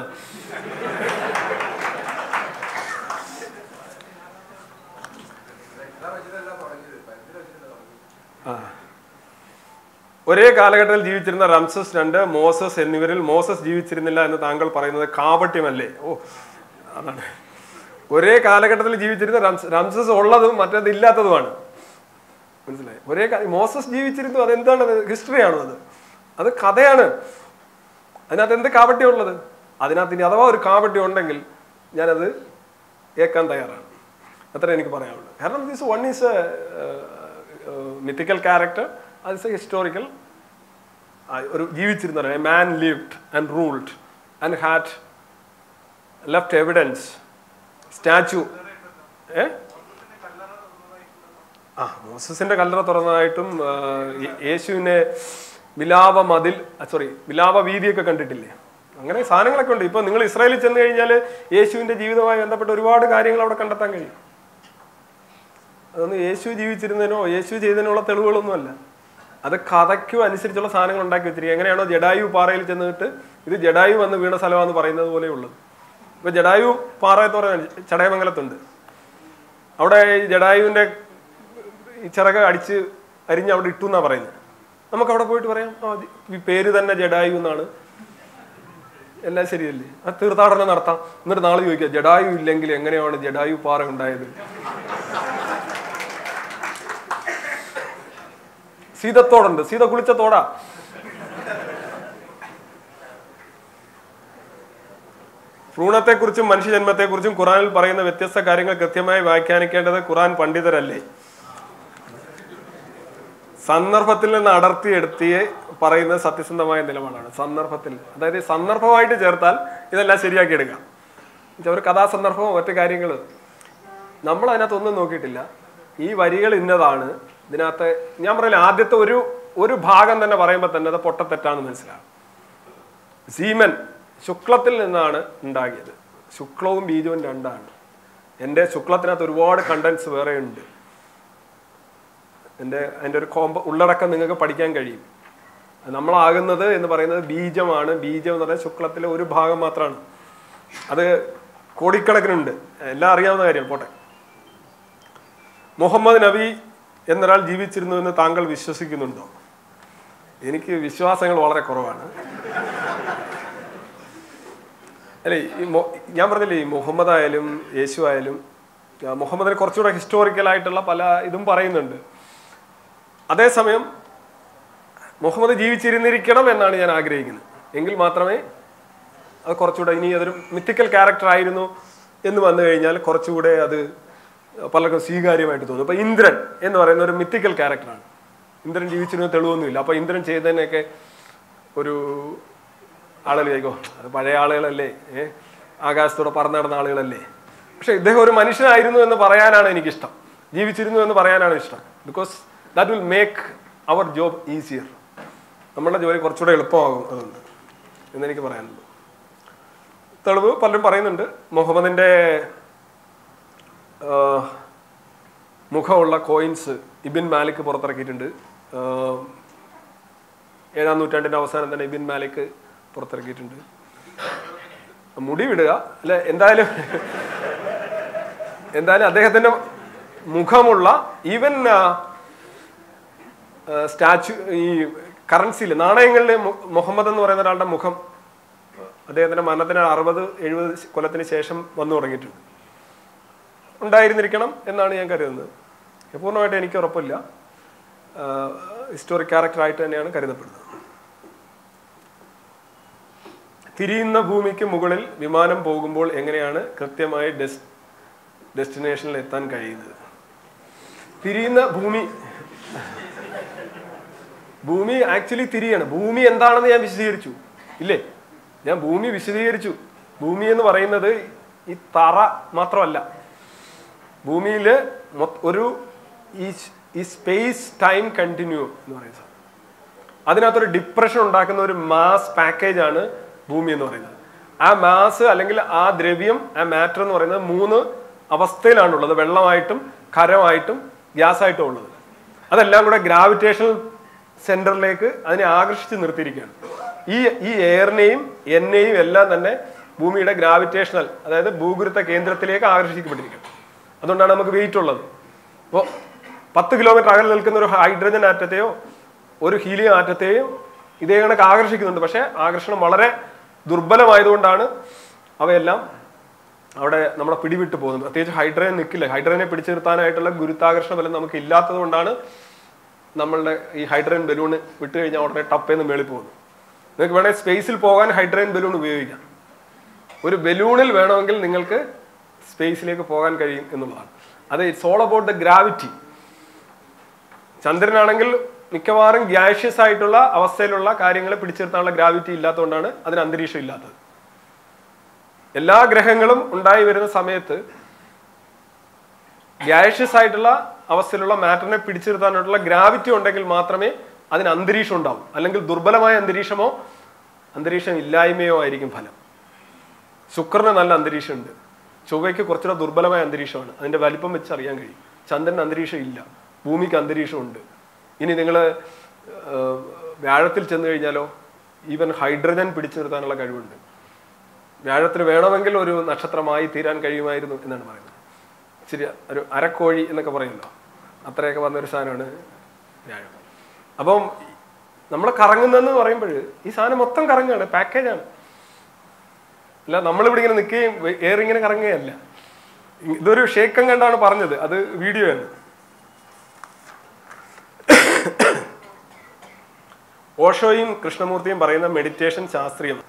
ഒരേ കാലഘട്ടത്തിൽ ജീവിച്ചിരുന്ന റംസസ് രണ്ട് മോസസ് എന്നിവരിൽ മോസസ് ജീവിച്ചിരുന്നില്ല എന്ന് താങ്കൾ പറയുന്നത് കാപട്യമല്ലേ ഓ അതാണ് ഒരേ കാലഘട്ടത്തിൽ ജീവിച്ചിരുന്ന റംസ് റംസസ് ഉള്ളതും മറ്റേത് ഇല്ലാത്തതുമാണ് മനസ്സിലായി ഒരേ കാ- മോസസ് ജീവിച്ചിരുന്നു അതെന്താണ് ഹിസ്റ്ററിയാണോ അത് അത് കഥയാണ് അതിനകത്ത് എന്ത് കാപട്യം ഉള്ളത് അതിനകത്ത് ഇനി അഥവാ ഒരു കാപട്യം ഉണ്ടെങ്കിൽ ഞാനത് കേൾക്കാൻ തയ്യാറാണ് അത്ര എനിക്ക് പറയാനുള്ളൂ കാരണം this one is mythical character അത് എ ഹിസ്റ്റോറിക്കൽ ഒരു ജീവിച്ചിരുന്ന a man lived and ruled and had left evidence statue ഏ ആ മോസസിന്റെ കല്ലറ തുറന്നതായിട്ടും ആ, യേ- യേശുവിനെ വിലാപ മതിൽ സോറി വിലാപ വീതിയൊക്കെ കണ്ടിട്ടില്ലേ അങ്ങനെ സാധനങ്ങളൊക്കെ ഉണ്ട് ഇപ്പൊ നിങ്ങൾ ഇസ്രായേലിൽ ചെന്ന് കഴിഞ്ഞാൽ യേശുവിന്റെ ജീവിതവുമായി ബന്ധപ്പെട്ട ഒരുപാട് കാര്യങ്ങൾ അവിടെ കണ്ടെത്താൻ കഴിയും അതൊന്നും യേശു ജീവിച്ചിരുന്നതിനോ യേശു ചെയ്തതിനുള്ള തെളിവുകളൊന്നുമല്ല അത് കഥയ്ക്കും അനുസരിച്ചുള്ള സാധനങ്ങൾ ഉണ്ടാക്കി വെച്ചിരിക്കുക എങ്ങനെയാണോ ജഡായു പാറയിൽ ചെന്നിട്ട് ഇത് ജഡായു വന്ന് വീണ സ്ഥലമാണെന്ന് പറയുന്നത് പോലെയുള്ളത് ഇപ്പൊ ജഡായു പാറ എന്ന് പറയുന്നത് ചടയമംഗലത്തുണ്ട് അവിടെ ഈ ജഡായുവിന്റെ ഈ ചിറക് അടിച്ച് അരിഞ്ഞ് അവിടെ ഇട്ടു എന്നാ പറയുന്നത് നമുക്ക് അവിടെ പോയിട്ട് പറയാം ആ ഇത് ഈ പേര് തന്നെ ജഡായു എന്നാണ് എല്ലാം ശരിയല്ലേ ആ തീർത്ഥാടനം നടത്താം എന്നിട്ട് നാളെ ചോദിക്കുക ജഡായു ഇല്ലെങ്കിൽ എങ്ങനെയാണ് ജഡായു പാറ ഉണ്ടായത് സീതത്തോടുണ്ട് സീത കുളിച്ച തോടാ ഭ്രൂണത്തെക്കുറിച്ചും മനുഷ്യജന്മത്തെക്കുറിച്ചും ഖുറാനിൽ പറയുന്ന വ്യത്യസ്ത കാര്യങ്ങൾ കൃത്യമായി വ്യാഖ്യാനിക്കേണ്ടത് ഖുറാൻ പണ്ഡിതരല്ലേ സന്ദർഭത്തിൽ നിന്ന് അടർത്തിയെടുത്തി പറയുന്നത് സത്യസന്ധമായ നിലപാടാണ് സന്ദർഭത്തിൽ അതായത് ഈ സന്ദർഭമായിട്ട് ചേർത്താൽ ഇതെല്ലാം ശരിയാക്കി എടുക്കാം എന്നുവെച്ചാ ഒരു കഥാസന്ദർഭമോ മറ്റു കാര്യങ്ങൾ നമ്മൾ അതിനകത്തൊന്നും നോക്കിയിട്ടില്ല ഈ വരികൾ ഇന്നതാണ് ഇതിനകത്ത് ഞാൻ പറയില്ല ആദ്യത്തെ ഒരു ഒരു ഭാഗം തന്നെ പറയുമ്പോൾ തന്നെ അത് പൊട്ടത്തെറ്റാണെന്ന് മനസ്സിലാവും സീമൻ ശുക്ലത്തിൽ നിന്നാണ് ഉണ്ടാകിയത് ശുക്ലവും ബീജവും രണ്ടാണ് എൻ്റെ ശുക്ലത്തിനകത്ത് ഒരുപാട് കണ്ടൻസ് വേറെ ഉണ്ട് എൻ്റെ അതിൻ്റെ ഒരു കോമ്പ ഉള്ളടക്കം നിങ്ങൾക്ക് പഠിക്കാൻ കഴിയും അത് നമ്മളാകുന്നത് എന്ന് പറയുന്നത് ബീജമാണ് ബീജം എന്ന് പറയുന്നത് ശുക്ലത്തിലെ ഒരു ഭാഗം മാത്രമാണ് അത് കോടിക്കണക്കിനുണ്ട് എല്ലാം അറിയാവുന്ന കാര്യം പോട്ടെ മുഹമ്മദ് നബി എന്നൊരാൾ ജീവിച്ചിരുന്നു എന്ന് താങ്കൾ വിശ്വസിക്കുന്നുണ്ടോ എനിക്ക് വിശ്വാസങ്ങൾ വളരെ കുറവാണ് അല്ലേ ഈ മൊ- ഞാൻ പറഞ്ഞില്ലേ ഈ മുഹമ്മദ് ആയാലും യേശു ആയാലും ആ, മുഹമ്മദിനെ കുറച്ചുകൂടെ ഹിസ്റ്റോറിക്കൽ ആയിട്ടുള്ള പല ഇതും പറയുന്നുണ്ട് അതേസമയം മുഹമ്മദ് ജീവിച്ചിരുന്നിരിക്കണം എന്നാണ് ഞാൻ ആഗ്രഹിക്കുന്നത് എങ്കിൽ മാത്രമേ അത് കുറച്ചുകൂടെ ഇനി അതൊരു മിത്തിക്കൽ ക്യാരക്ടർ ആയിരുന്നു എന്ന് വന്നു കഴിഞ്ഞാൽ കുറച്ചുകൂടെ അത് പലർക്കും സ്വീകാര്യമായിട്ട് തോന്നും ഇപ്പൊ ഇന്ദ്രൻ എന്ന് പറയുന്ന ഒരു മിത്തിക്കൽ ക്യാരക്ടറാണ് ഇന്ദ്രൻ ജീവിച്ചിരുന്ന തെളിവൊന്നുമില്ല അപ്പൊ ഇന്ദ്രൻ ചെയ്തതിനൊക്കെ ഒരു ആളുകൾ ചോദിക്കോ അത് പഴയ ആളുകളല്ലേ ഏ ആകാശത്തൂടെ പറന്നു നടന്ന ആളുകളല്ലേ പക്ഷെ ഇദ്ദേഹം ഒരു മനുഷ്യനായിരുന്നു എന്ന് പറയാനാണ് എനിക്കിഷ്ടം ജീവിച്ചിരുന്നു എന്ന് പറയാനാണ് ഇഷ്ടം because that will make our job easier നമ്മളുടെ ജോലി കുറച്ചുകൂടെ എളുപ്പമാകും അതുകൊണ്ട് എന്നെനിക്ക് പറയാനുള്ളൂ തെളിവ് പലരും പറയുന്നുണ്ട് മുഹമ്മദിന്റെ ആ, മുഖമുള്ള കോയിൻസ് ഇബിൻ മാലിക് പുറത്തിറക്കിയിട്ടുണ്ട് ആ, ഏഴാം നൂറ്റാണ്ടിന്റെ അവസാനം തന്നെ ഇബിൻ മാലിക് പുറത്തിറക്കിയിട്ടുണ്ട് മുടി വിടുക അല്ലെ എന്തായാലും എന്തായാലും അദ്ദേഹത്തിന്റെ മുഖമുള്ള ഈവൻ സ്റ്റാച്ചു ഈ കറൻസിയിൽ നാണയങ്ങളിൽ മു- മുഹമ്മദ് എന്ന് പറയുന്ന ഒരാളുടെ മുഖം അദ്ദേഹത്തിന്റെ മരണത്തിന് അറുപത് എഴുപത് കൊല്ലത്തിന് ശേഷം വന്നു തുടങ്ങിയിട്ടുണ്ട് ഉണ്ടായിരുന്നിരിക്കണം എന്നാണ് ഞാൻ കരുതുന്നത് പൂർണ്ണമായിട്ട് എനിക്ക് ഉറപ്പില്ല ഹിസ്റ്റോറിക് ക്യാരക്ടറായിട്ട് തന്നെയാണ് കരുതപ്പെടുന്നത് തിരിയുന്ന ഭൂമിക്ക് മുകളിൽ വിമാനം പോകുമ്പോൾ എങ്ങനെയാണ് കൃത്യമായി ഡെസ് ഡെസ്റ്റിനേഷനിൽ എത്താൻ കഴിയുന്നത് തിരിയുന്ന ഭൂമി ഭൂമി ആക്ച്വലി തിരിയാണ് ഭൂമി എന്താണെന്ന് ഞാൻ വിശദീകരിച്ചു ഇല്ലേ ഞാൻ ഭൂമി വിശദീകരിച്ചു ഭൂമി എന്ന് പറയുന്നത് ഈ തറ മാത്രമല്ല ഭൂമിയിൽ ഒരു ഈ ഈ സ്പേസ് ടൈം കണ്ടിന്യൂ എന്ന് പറയുന്ന സാധനം അതിനകത്തൊരു ഡിപ്രഷൻ ഉണ്ടാക്കുന്ന ഒരു മാസ് പാക്കേജ് ആണ് ഭൂമി എന്ന് പറയുന്നത് ആ മാസ് അല്ലെങ്കിൽ ആ ദ്രവ്യം ആ മാറ്റർ എന്ന് പറയുന്നത് മൂന്ന് അവസ്ഥയിലാണുള്ളത് വെള്ളമായിട്ടും ഖരമായിട്ടും ഗ്യാസ് ആയിട്ടും ഉള്ളത് അതെല്ലാം കൂടെ ഗ്രാവിറ്റേഷണൽ സെന്ററിലേക്ക് അതിനെ ആകർഷിച്ച് നിർത്തിയിരിക്കുകയാണ് ഈ ഈ എയറിനെയും എന്നെയും എല്ലാം തന്നെ ഭൂമിയുടെ ഗ്രാവിറ്റേഷണൽ അതായത് ഭൂഗുരുത്ത കേന്ദ്രത്തിലേക്ക് ആകർഷിക്കപ്പെട്ടിരിക്കുകയാണ് അതുകൊണ്ടാണ് നമുക്ക് വെയിറ്റ് ഉള്ളത് അപ്പോൾ പത്ത് കിലോമീറ്റർ അകലെ നിൽക്കുന്ന ഒരു ഹൈഡ്രജൻ ആറ്റത്തെയോ ഒരു ഹീലിയം ആറ്റത്തെയോ ഇതേ കണക്ക് ആകർഷിക്കുന്നുണ്ട് പക്ഷേ ആകർഷണം വളരെ ദുർബലമായതുകൊണ്ടാണ് അവയെല്ലാം അവിടെ നമ്മളെ പിടിവിട്ട് പോകുന്നത് പ്രത്യേകിച്ച് ഹൈഡ്രജൻ നിൽക്കില്ല ഹൈഡ്രജനെ പിടിച്ചു നിർത്താനായിട്ടുള്ള ഗുരുത്താകർഷണ ബലം നമുക്ക് ഇല്ലാത്തത് കൊണ്ടാണ് നമ്മളുടെ ഈ ഹൈഡ്രജൻ ബലൂൺ വിട്ട് കഴിഞ്ഞാൽ ഉടനെ ടപ്പേന്ന് മേളിൽ പോകുന്നു നിങ്ങൾക്ക് വേണമെങ്കിൽ സ്പേസിൽ പോകാൻ ഹൈഡ്രജൻ ബലൂൺ ഉപയോഗിക്കാം ഒരു ബലൂണിൽ വേണമെങ്കിൽ നിങ്ങൾക്ക് സ്പേസിലേക്ക് പോകാൻ കഴിയും എന്നുള്ളതാണ് അത് it's all about the gravity ചന്ദ്രനാണെങ്കിൽ മിക്കവാറും ഗ്യാഷ്യസ് ആയിട്ടുള്ള അവസ്ഥയിലുള്ള കാര്യങ്ങളെ പിടിച്ചിർത്താനുള്ള ഗ്രാവിറ്റി ഇല്ലാത്തതുകൊണ്ടാണ് അതിന് അന്തരീക്ഷം ഇല്ലാത്തത് എല്ലാ ഗ്രഹങ്ങളും ഉണ്ടായി വരുന്ന സമയത്ത് ഗ്യാഷ്യസ് ആയിട്ടുള്ള അവസ്ഥയിലുള്ള മാറ്ററിനെ പിടിച്ചിരുത്താനുള്ള ഗ്രാവിറ്റി ഉണ്ടെങ്കിൽ മാത്രമേ അതിന് അന്തരീക്ഷം ഉണ്ടാവും അല്ലെങ്കിൽ ദുർബലമായ അന്തരീക്ഷമോ അന്തരീക്ഷം ഇല്ലായ്മയോ ആയിരിക്കും ഫലം ശുക്രന് നല്ല അന്തരീക്ഷമുണ്ട് ചൊവ്വയ്ക്ക് കുറച്ചുകൂടെ ദുർബലമായ അന്തരീക്ഷമാണ് അതിന്റെ വലിപ്പം വെച്ച് അറിയാൻ കഴിയും ചന്ദ്രന് അന്തരീക്ഷം ഇല്ല ഭൂമിക്ക് അന്തരീക്ഷമുണ്ട് ഇനി നിങ്ങൾ വ്യാഴത്തിൽ ചെന്ന് കഴിഞ്ഞാലോ ഈവൻ ഹൈഡ്രജൻ പിടിച്ചു നിർത്താനുള്ള കഴിവുണ്ട് വ്യാഴത്തിന് വേണമെങ്കിൽ ഒരു നക്ഷത്രമായി തീരാൻ കഴിയുമായിരുന്നു എന്നാണ് പറയുന്നത് ശരി ഒരു അരക്കോഴി എന്നൊക്കെ പറയുമല്ലോ അത്രയൊക്കെ വന്നൊരു സാധനമാണ് വ്യാഴം അപ്പം നമ്മൾ കറങ്ങുന്നതെന്ന് പറയുമ്പോൾ ഈ സാധനം മൊത്തം കറങ്ങുകയാണ് പാക്കേജാണ് അല്ല നമ്മളിവിടെ ഇങ്ങനെ നിൽക്കുകയും എയർ ഇങ്ങനെ കറങ്ങുകയല്ല ഇതൊരു ഷേക്കം കണ്ടാണ് പറഞ്ഞത് അത് വീഡിയോ ആണ് ഓഷോയും കൃഷ്ണമൂർത്തിയും പറയുന്ന മെഡിറ്റേഷൻ ശാസ്ത്രീയമാണ്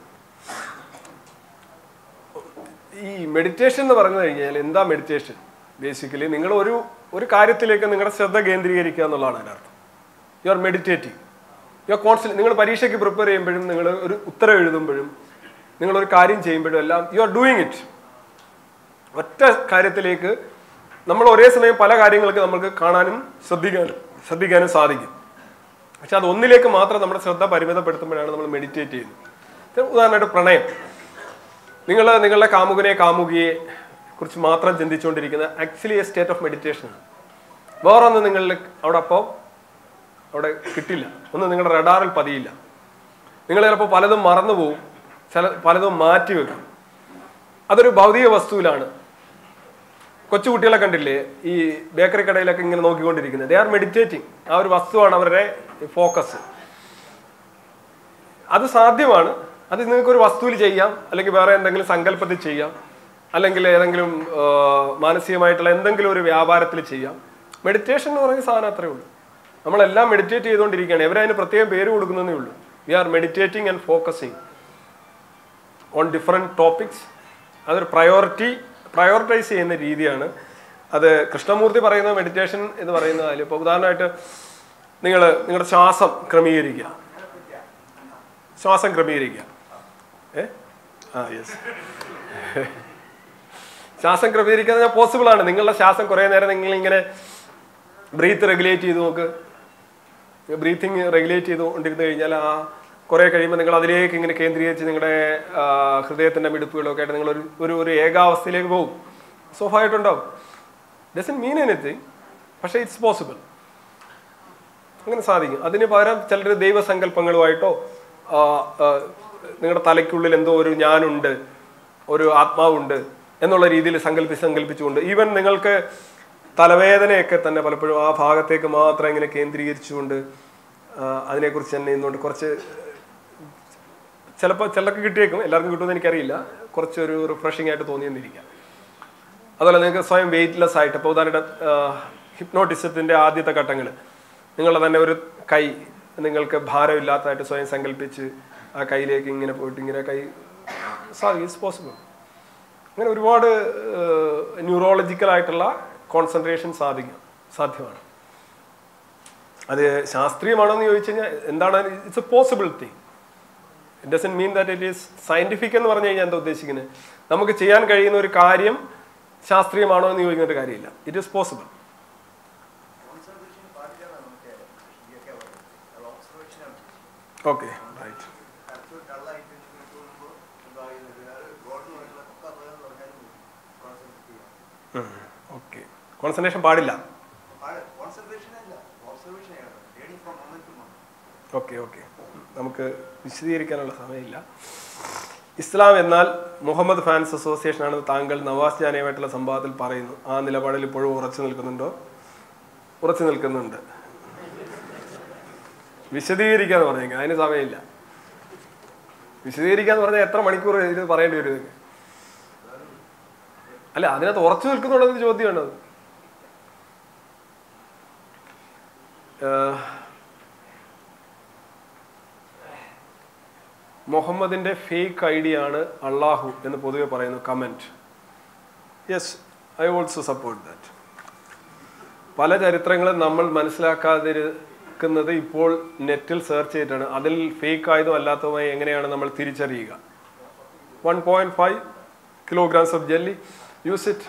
ഈ മെഡിറ്റേഷൻ എന്ന് പറഞ്ഞു കഴിഞ്ഞാൽ എന്താ മെഡിറ്റേഷൻ ബേസിക്കലി നിങ്ങൾ ഒരു ഒരു കാര്യത്തിലേക്ക് നിങ്ങളുടെ ശ്രദ്ധ കേന്ദ്രീകരിക്കുക എന്നുള്ളതാണ് അതിൻ്റെ അർത്ഥം you are meditating you are constant നിങ്ങൾ പരീക്ഷയ്ക്ക് പ്രിപ്പയർ ചെയ്യുമ്പോഴും നിങ്ങൾ ഒരു ഉത്തരം എഴുതുമ്പോഴും നിങ്ങൾ ഒരു കാര്യം ചെയ്യുമ്പോഴും എല്ലാം യു ആർ ഡൂയിങ് ഇറ്റ് ഒറ്റ കാര്യത്തിലേക്ക് നമ്മൾ ഒരേ സമയം പല കാര്യങ്ങൾക്ക് നമുക്ക് കാണാനും ശ്രദ്ധിക്കാനും ശ്രദ്ധിക്കാനും സാധിക്കും പക്ഷെ അത് ഒന്നിലേക്ക് മാത്രം നമ്മുടെ ശ്രദ്ധ പരിമിതപ്പെടുത്തുമ്പോഴാണ് നമ്മൾ മെഡിറ്റേറ്റ് ചെയ്യുന്നത് ഉദാഹരണമായിട്ട് പ്രണയം നിങ്ങൾ നിങ്ങളുടെ കാമുകനെ കാമുകിയെ കുറിച്ച് മാത്രം ചിന്തിച്ചുകൊണ്ടിരിക്കുന്ന actually a state of meditation ആണ് വേറൊന്നും നിങ്ങളിൽ അവിടെ അപ്പോൾ അവിടെ കിട്ടില്ല ഒന്നും നിങ്ങളുടെ റഡാറിൽ പതിയില്ല നിങ്ങൾ ചിലപ്പോൾ പലതും മറന്നു പോകും ചില പലതും മാറ്റി വെക്കും അതൊരു ഭൗതിക വസ്തുവിലാണ് കൊച്ചു കുട്ടികളെ കണ്ടില്ലേ ഈ ബേക്കറി കടയിലൊക്കെ ഇങ്ങനെ നോക്കിക്കൊണ്ടിരിക്കുന്നത് ദേ ആർ മെഡിറ്റേറ്റിംഗ് ആ ഒരു വസ്തുവാണ് അവരുടെ ഫോക്കസ് അത് സാധ്യമാണ് അത് നിങ്ങൾക്ക് ഒരു വസ്തുവിൽ ചെയ്യാം അല്ലെങ്കിൽ വേറെ എന്തെങ്കിലും സങ്കല്പത്തിൽ ചെയ്യാം അല്ലെങ്കിൽ ഏതെങ്കിലും ആ, മാനസികമായിട്ടുള്ള എന്തെങ്കിലും ഒരു വ്യാപാരത്തിൽ ചെയ്യാം മെഡിറ്റേഷൻ എന്ന് പറയുന്ന സാധനം അത്രേ ഉള്ളൂ നമ്മളെല്ലാം മെഡിറ്റേറ്റ് ചെയ്തുകൊണ്ടിരിക്കുകയാണ് ഇവരതിന് പ്രത്യേകം പേര് കൊടുക്കുന്നതേ ഉള്ളൂ we are meditating and focusing on different topics അതൊരു പ്രയോറിറ്റി പ്രയോറിറ്റൈസ് ചെയ്യുന്ന രീതിയാണ് അത് കൃഷ്ണമൂർത്തി പറയുന്ന മെഡിറ്റേഷൻ എന്ന് പറയുന്നതിൽ ഇപ്പോൾ ഉദാഹരണമായിട്ട് നിങ്ങൾ നിങ്ങളുടെ ശ്വാസം ക്രമീകരിക്കുക ശ്വാസം ക്രമീകരിക്കുക ഏ ആ യെസ് ശ്വാസം ക്രമീകരിക്കുക ഞാൻ പോസിബിൾ ആണ് നിങ്ങളുടെ ശ്വാസം കുറേ നേരം നിങ്ങൾ ഇങ്ങനെ ബ്രീത്ത് റെഗുലേറ്റ് ചെയ്ത് നോക്ക് ബ്രീത്തിങ് റെഗുലേറ്റ് ചെയ്തുകൊണ്ടിരുന്ന് കഴിഞ്ഞാൽ ആ കുറേ കഴിയുമ്പോൾ നിങ്ങൾ അതിലേക്ക് ഇങ്ങനെ കേന്ദ്രീകരിച്ച് നിങ്ങളുടെ ആ, ഹൃദയത്തിൻ്റെ മിടിപ്പുകളൊക്കെ ആയിട്ട് നിങ്ങൾ ഒരു ഒരു ഒരു ഏകാവസ്ഥയിലേക്ക് പോകും സ്വാഭാവികമായിട്ടുണ്ടാവും ഡസൻ മീൻ എനിത്തിങ് പക്ഷേ ഇറ്റ്സ് പോസിബിൾ അങ്ങനെ സാധിക്കും അതിന് പകരം ചിലർ ദൈവസങ്കല്പങ്ങളുമായിട്ടോ ആ, ആ, നിങ്ങളുടെ തലയ്ക്കുള്ളിൽ എന്തോ ഒരു ഞാനുണ്ട് ഒരു ആത്മാവുണ്ട് എന്നുള്ള രീതിയിൽ സങ്കല്പിച്ച് സങ്കല്പിച്ചുകൊണ്ട് ഈവൻ നിങ്ങൾക്ക് തലവേദനയൊക്കെ തന്നെ പലപ്പോഴും ആ ഭാഗത്തേക്ക് മാത്രം ഇങ്ങനെ കേന്ദ്രീകരിച്ചുകൊണ്ട് ആ, അതിനെക്കുറിച്ച് തന്നെ ഇന്നുകൊണ്ട് കുറച്ച് ചിലപ്പോൾ ചിലർക്ക് കിട്ടിയേക്കും എല്ലാവർക്കും കിട്ടുമെന്ന് എനിക്കറിയില്ല കുറച്ചൊരു റിഫ്രഷിംഗ് ആയിട്ട് തോന്നിയെന്നിരിക്കാം അതുപോലെ നിങ്ങൾക്ക് സ്വയം വെയിറ്റ്ലെസ് ആയിട്ട് ഇപ്പോൾ ഉദാഹരണം ഹിപ്നോട്ടിസത്തിൻ്റെ ആദ്യത്തെ ഘട്ടങ്ങൾ നിങ്ങളുടെ തന്നെ ഒരു കൈ നിങ്ങൾക്ക് ഭാരമില്ലാത്തതായിട്ട് സ്വയം സങ്കല്പിച്ച് ആ കൈയിലേക്ക് ഇങ്ങനെ പോയിട്ട് ഇങ്ങനെ കൈ സാധിക്കും ഇറ്റ്സ് പോസിബിൾ അങ്ങനെ ഒരുപാട് ന്യൂറോളജിക്കൽ ആയിട്ടുള്ള കോൺസെൻട്രേഷൻ സാധിക്കും സാധ്യമാണ് അത് ശാസ്ത്രീയമാണോ എന്ന് ചോദിച്ചു കഴിഞ്ഞാൽ എന്താണ് it's a possible thing it doesn't mean that it is scientific എന്ന് പറഞ്ഞു കഴിഞ്ഞാൽ എന്താ ഉദ്ദേശിക്കുന്നത് നമുക്ക് ചെയ്യാൻ കഴിയുന്ന ഒരു കാര്യം ശാസ്ത്രീയമാണോ എന്ന് ചോദിക്കുന്ന ഒരു കാര്യമില്ല it is possible okay right okay concentration പാടില്ല ഓക്കെ ഓക്കെ നമുക്ക് വിശദീകരിക്കാനുള്ള സമയമില്ല ഇസ്ലാം എന്നാൽ മുഹമ്മദ് ഫാൻസ് അസോസിയേഷൻ ആണെന്ന് താങ്കൾ നവാസ് ജാനയുമായിട്ടുള്ള സംവാദത്തിൽ പറയുന്നു ആ നിലപാടിൽ ഇപ്പോഴും ഉറച്ചു നിൽക്കുന്നുണ്ടോ ഉറച്ചു നിൽക്കുന്നുണ്ട് വിശദീകരിക്കാന്ന് പറഞ്ഞേക്കാം അതിന് സമയമില്ല വിശദീകരിക്കാന്ന് പറഞ്ഞാൽ എത്ര മണിക്കൂർ ഇത് പറയേണ്ടി വരും ഇതൊക്കെ അല്ല അതിനകത്ത് ഉറച്ചു നിൽക്കുന്നുള്ളൊരു ചോദ്യമാണ് അത് ഏഹ്, മുഹമ്മദിന്റെ ഫേക്ക് ഐ ഡി ആണ് അള്ളാഹു എന്ന് പൊതുവെ പറയുന്നു comment yes I also support that പല ചരിത്രങ്ങളും നമ്മൾ മനസ്സിലാക്കാതിരിക്കുന്നത് ഇപ്പോൾ നെറ്റിൽ സെർച്ച് ചെയ്തിട്ടാണ് അതിൽ ഫേക്ക് ആയതും അല്ലാത്തതുമായി എങ്ങനെയാണ് നമ്മൾ തിരിച്ചറിയുക one point five kilograms of jelly use it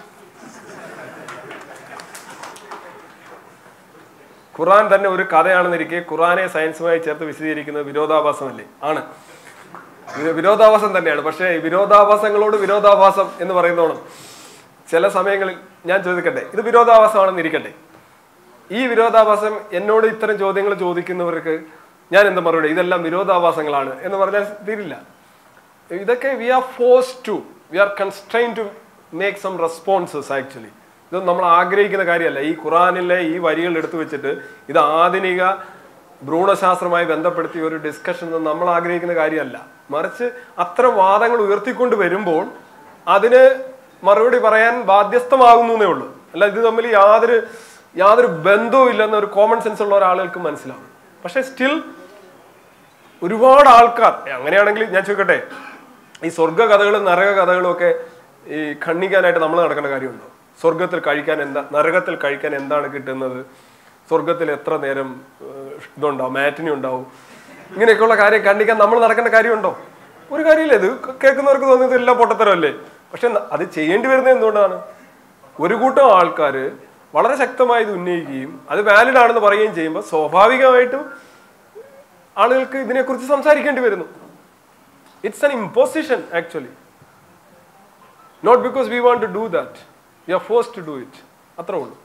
Quran തന്നെ ഒരു കഥയാണെന്നിരിക്കെ ഖുറാനെ സയൻസുമായി ചേർത്ത് വിശദീകരിക്കുന്നത് വിരോധാഭാസമല്ലേ ആണ് ഇത് വിരോധാഭാസം തന്നെയാണ് പക്ഷേ ഈ വിരോധാഭാസങ്ങളോട് വിരോധാഭാസം എന്ന് പറയുന്നോണം ചില സമയങ്ങളിൽ ഞാൻ ചോദിക്കട്ടെ ഇത് വിരോധാഭാസമാണെന്ന് ഇരിക്കട്ടെ ഈ വിരോധാഭാസം എന്നോട് ഇത്തരം ചോദ്യങ്ങൾ ചോദിക്കുന്നവർക്ക് ഞാൻ എന്താ മറുപടി ഇതെല്ലാം വിരോധാഭാസങ്ങളാണ് എന്ന് പറഞ്ഞാൽ തീരില്ല ഇതൊക്കെ we are force to we are constrain to make some responses actually ഇത് നമ്മൾ ആഗ്രഹിക്കുന്ന കാര്യമല്ല ഈ ഖുറാനിലെ ഈ വരികൾ എടുത്തു വെച്ചിട്ട് ഇത് ആധുനിക ഭ്രൂണശാസ്ത്രവുമായി ബന്ധപ്പെടുത്തിയ ഒരു ഡിസ്കഷൻ ഒന്നും നമ്മൾ ആഗ്രഹിക്കുന്ന കാര്യമല്ല മറിച്ച് അത്തരം വാദങ്ങൾ ഉയർത്തിക്കൊണ്ട് വരുമ്പോൾ അതിന് മറുപടി പറയാൻ ബാധ്യസ്ഥമാകുന്നു എന്നേ ഉള്ളൂ അല്ല ഇത് തമ്മിൽ യാതൊരു യാതൊരു ബന്ധവും ഇല്ലെന്ന ഒരു കോമൺ സെൻസ് ഉള്ള ഒരാളുകൾക്ക് മനസ്സിലാവും പക്ഷെ സ്റ്റിൽ ഒരുപാട് ആൾക്കാർ അങ്ങനെയാണെങ്കിൽ ഞാൻ ചോദിക്കട്ടെ ഈ സ്വർഗ കഥകളും നരക കഥകളും ഒക്കെ ഈ ഖണ്ഡിക്കാനായിട്ട് നമ്മൾ നടക്കേണ്ട കാര്യമുണ്ടോ സ്വർഗത്തിൽ കഴിക്കാൻ എന്താ നരകത്തിൽ കഴിക്കാൻ എന്താണ് കിട്ടുന്നത് സ്വർഗത്തിൽ എത്ര നേരം ഏഹ്, ഇതുണ്ടാവും മാറ്റിനി ഉണ്ടാവും ഇങ്ങനെയൊക്കെയുള്ള കാര്യം ഖണ്ഡിക്കാൻ നമ്മൾ നടക്കേണ്ട കാര്യമുണ്ടോ ഒരു കാര്യമില്ല ഇത് കേൾക്കുന്നവർക്ക് തോന്നുന്നത് എല്ലാം പൊട്ടത്തരമല്ലേ പക്ഷെ ന- അത് ചെയ്യേണ്ടി വരുന്നത് എന്തുകൊണ്ടാണ് ഒരു കൂട്ടം ആൾക്കാർ വളരെ ശക്തമായി ഇത് ഉന്നയിക്കുകയും അത് വാലിഡ് ആണെന്ന് പറയുകയും ചെയ്യുമ്പോൾ സ്വാഭാവികമായിട്ടും ആളുകൾക്ക് ഇതിനെക്കുറിച്ച് സംസാരിക്കേണ്ടി വരുന്നു it's an imposition actually not because we want to do that we are force to do it അത്രേ ഉള്ളൂ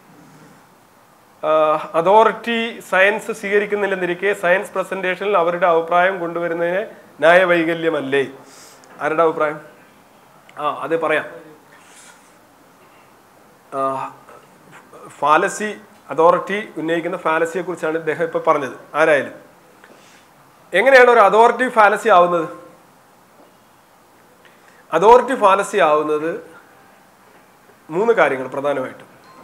അതോറിറ്റി സയൻസ് സ്വീകരിക്കുന്നില്ലെന്നിരിക്കെ സയൻസ് പ്രസന്റേഷനിൽ അവരുടെ അഭിപ്രായം കൊണ്ടുവരുന്നതിന് ന്യായവൈകല്യമല്ലേ ആരുടെ അഭിപ്രായം ആ അത് പറയാം ഫാലസി അതോറിറ്റി ഉന്നയിക്കുന്ന ഫാലസിയെ കുറിച്ചാണ് ഇദ്ദേഹം ഇപ്പോൾ പറഞ്ഞത് ആരായാലും എങ്ങനെയാണ് ഒരു അതോറിറ്റി ഫാലസി ആവുന്നത് അതോറിറ്റി ഫാലസി ആവുന്നത് മൂന്ന് കാര്യങ്ങൾ പ്രധാനമായിട്ടും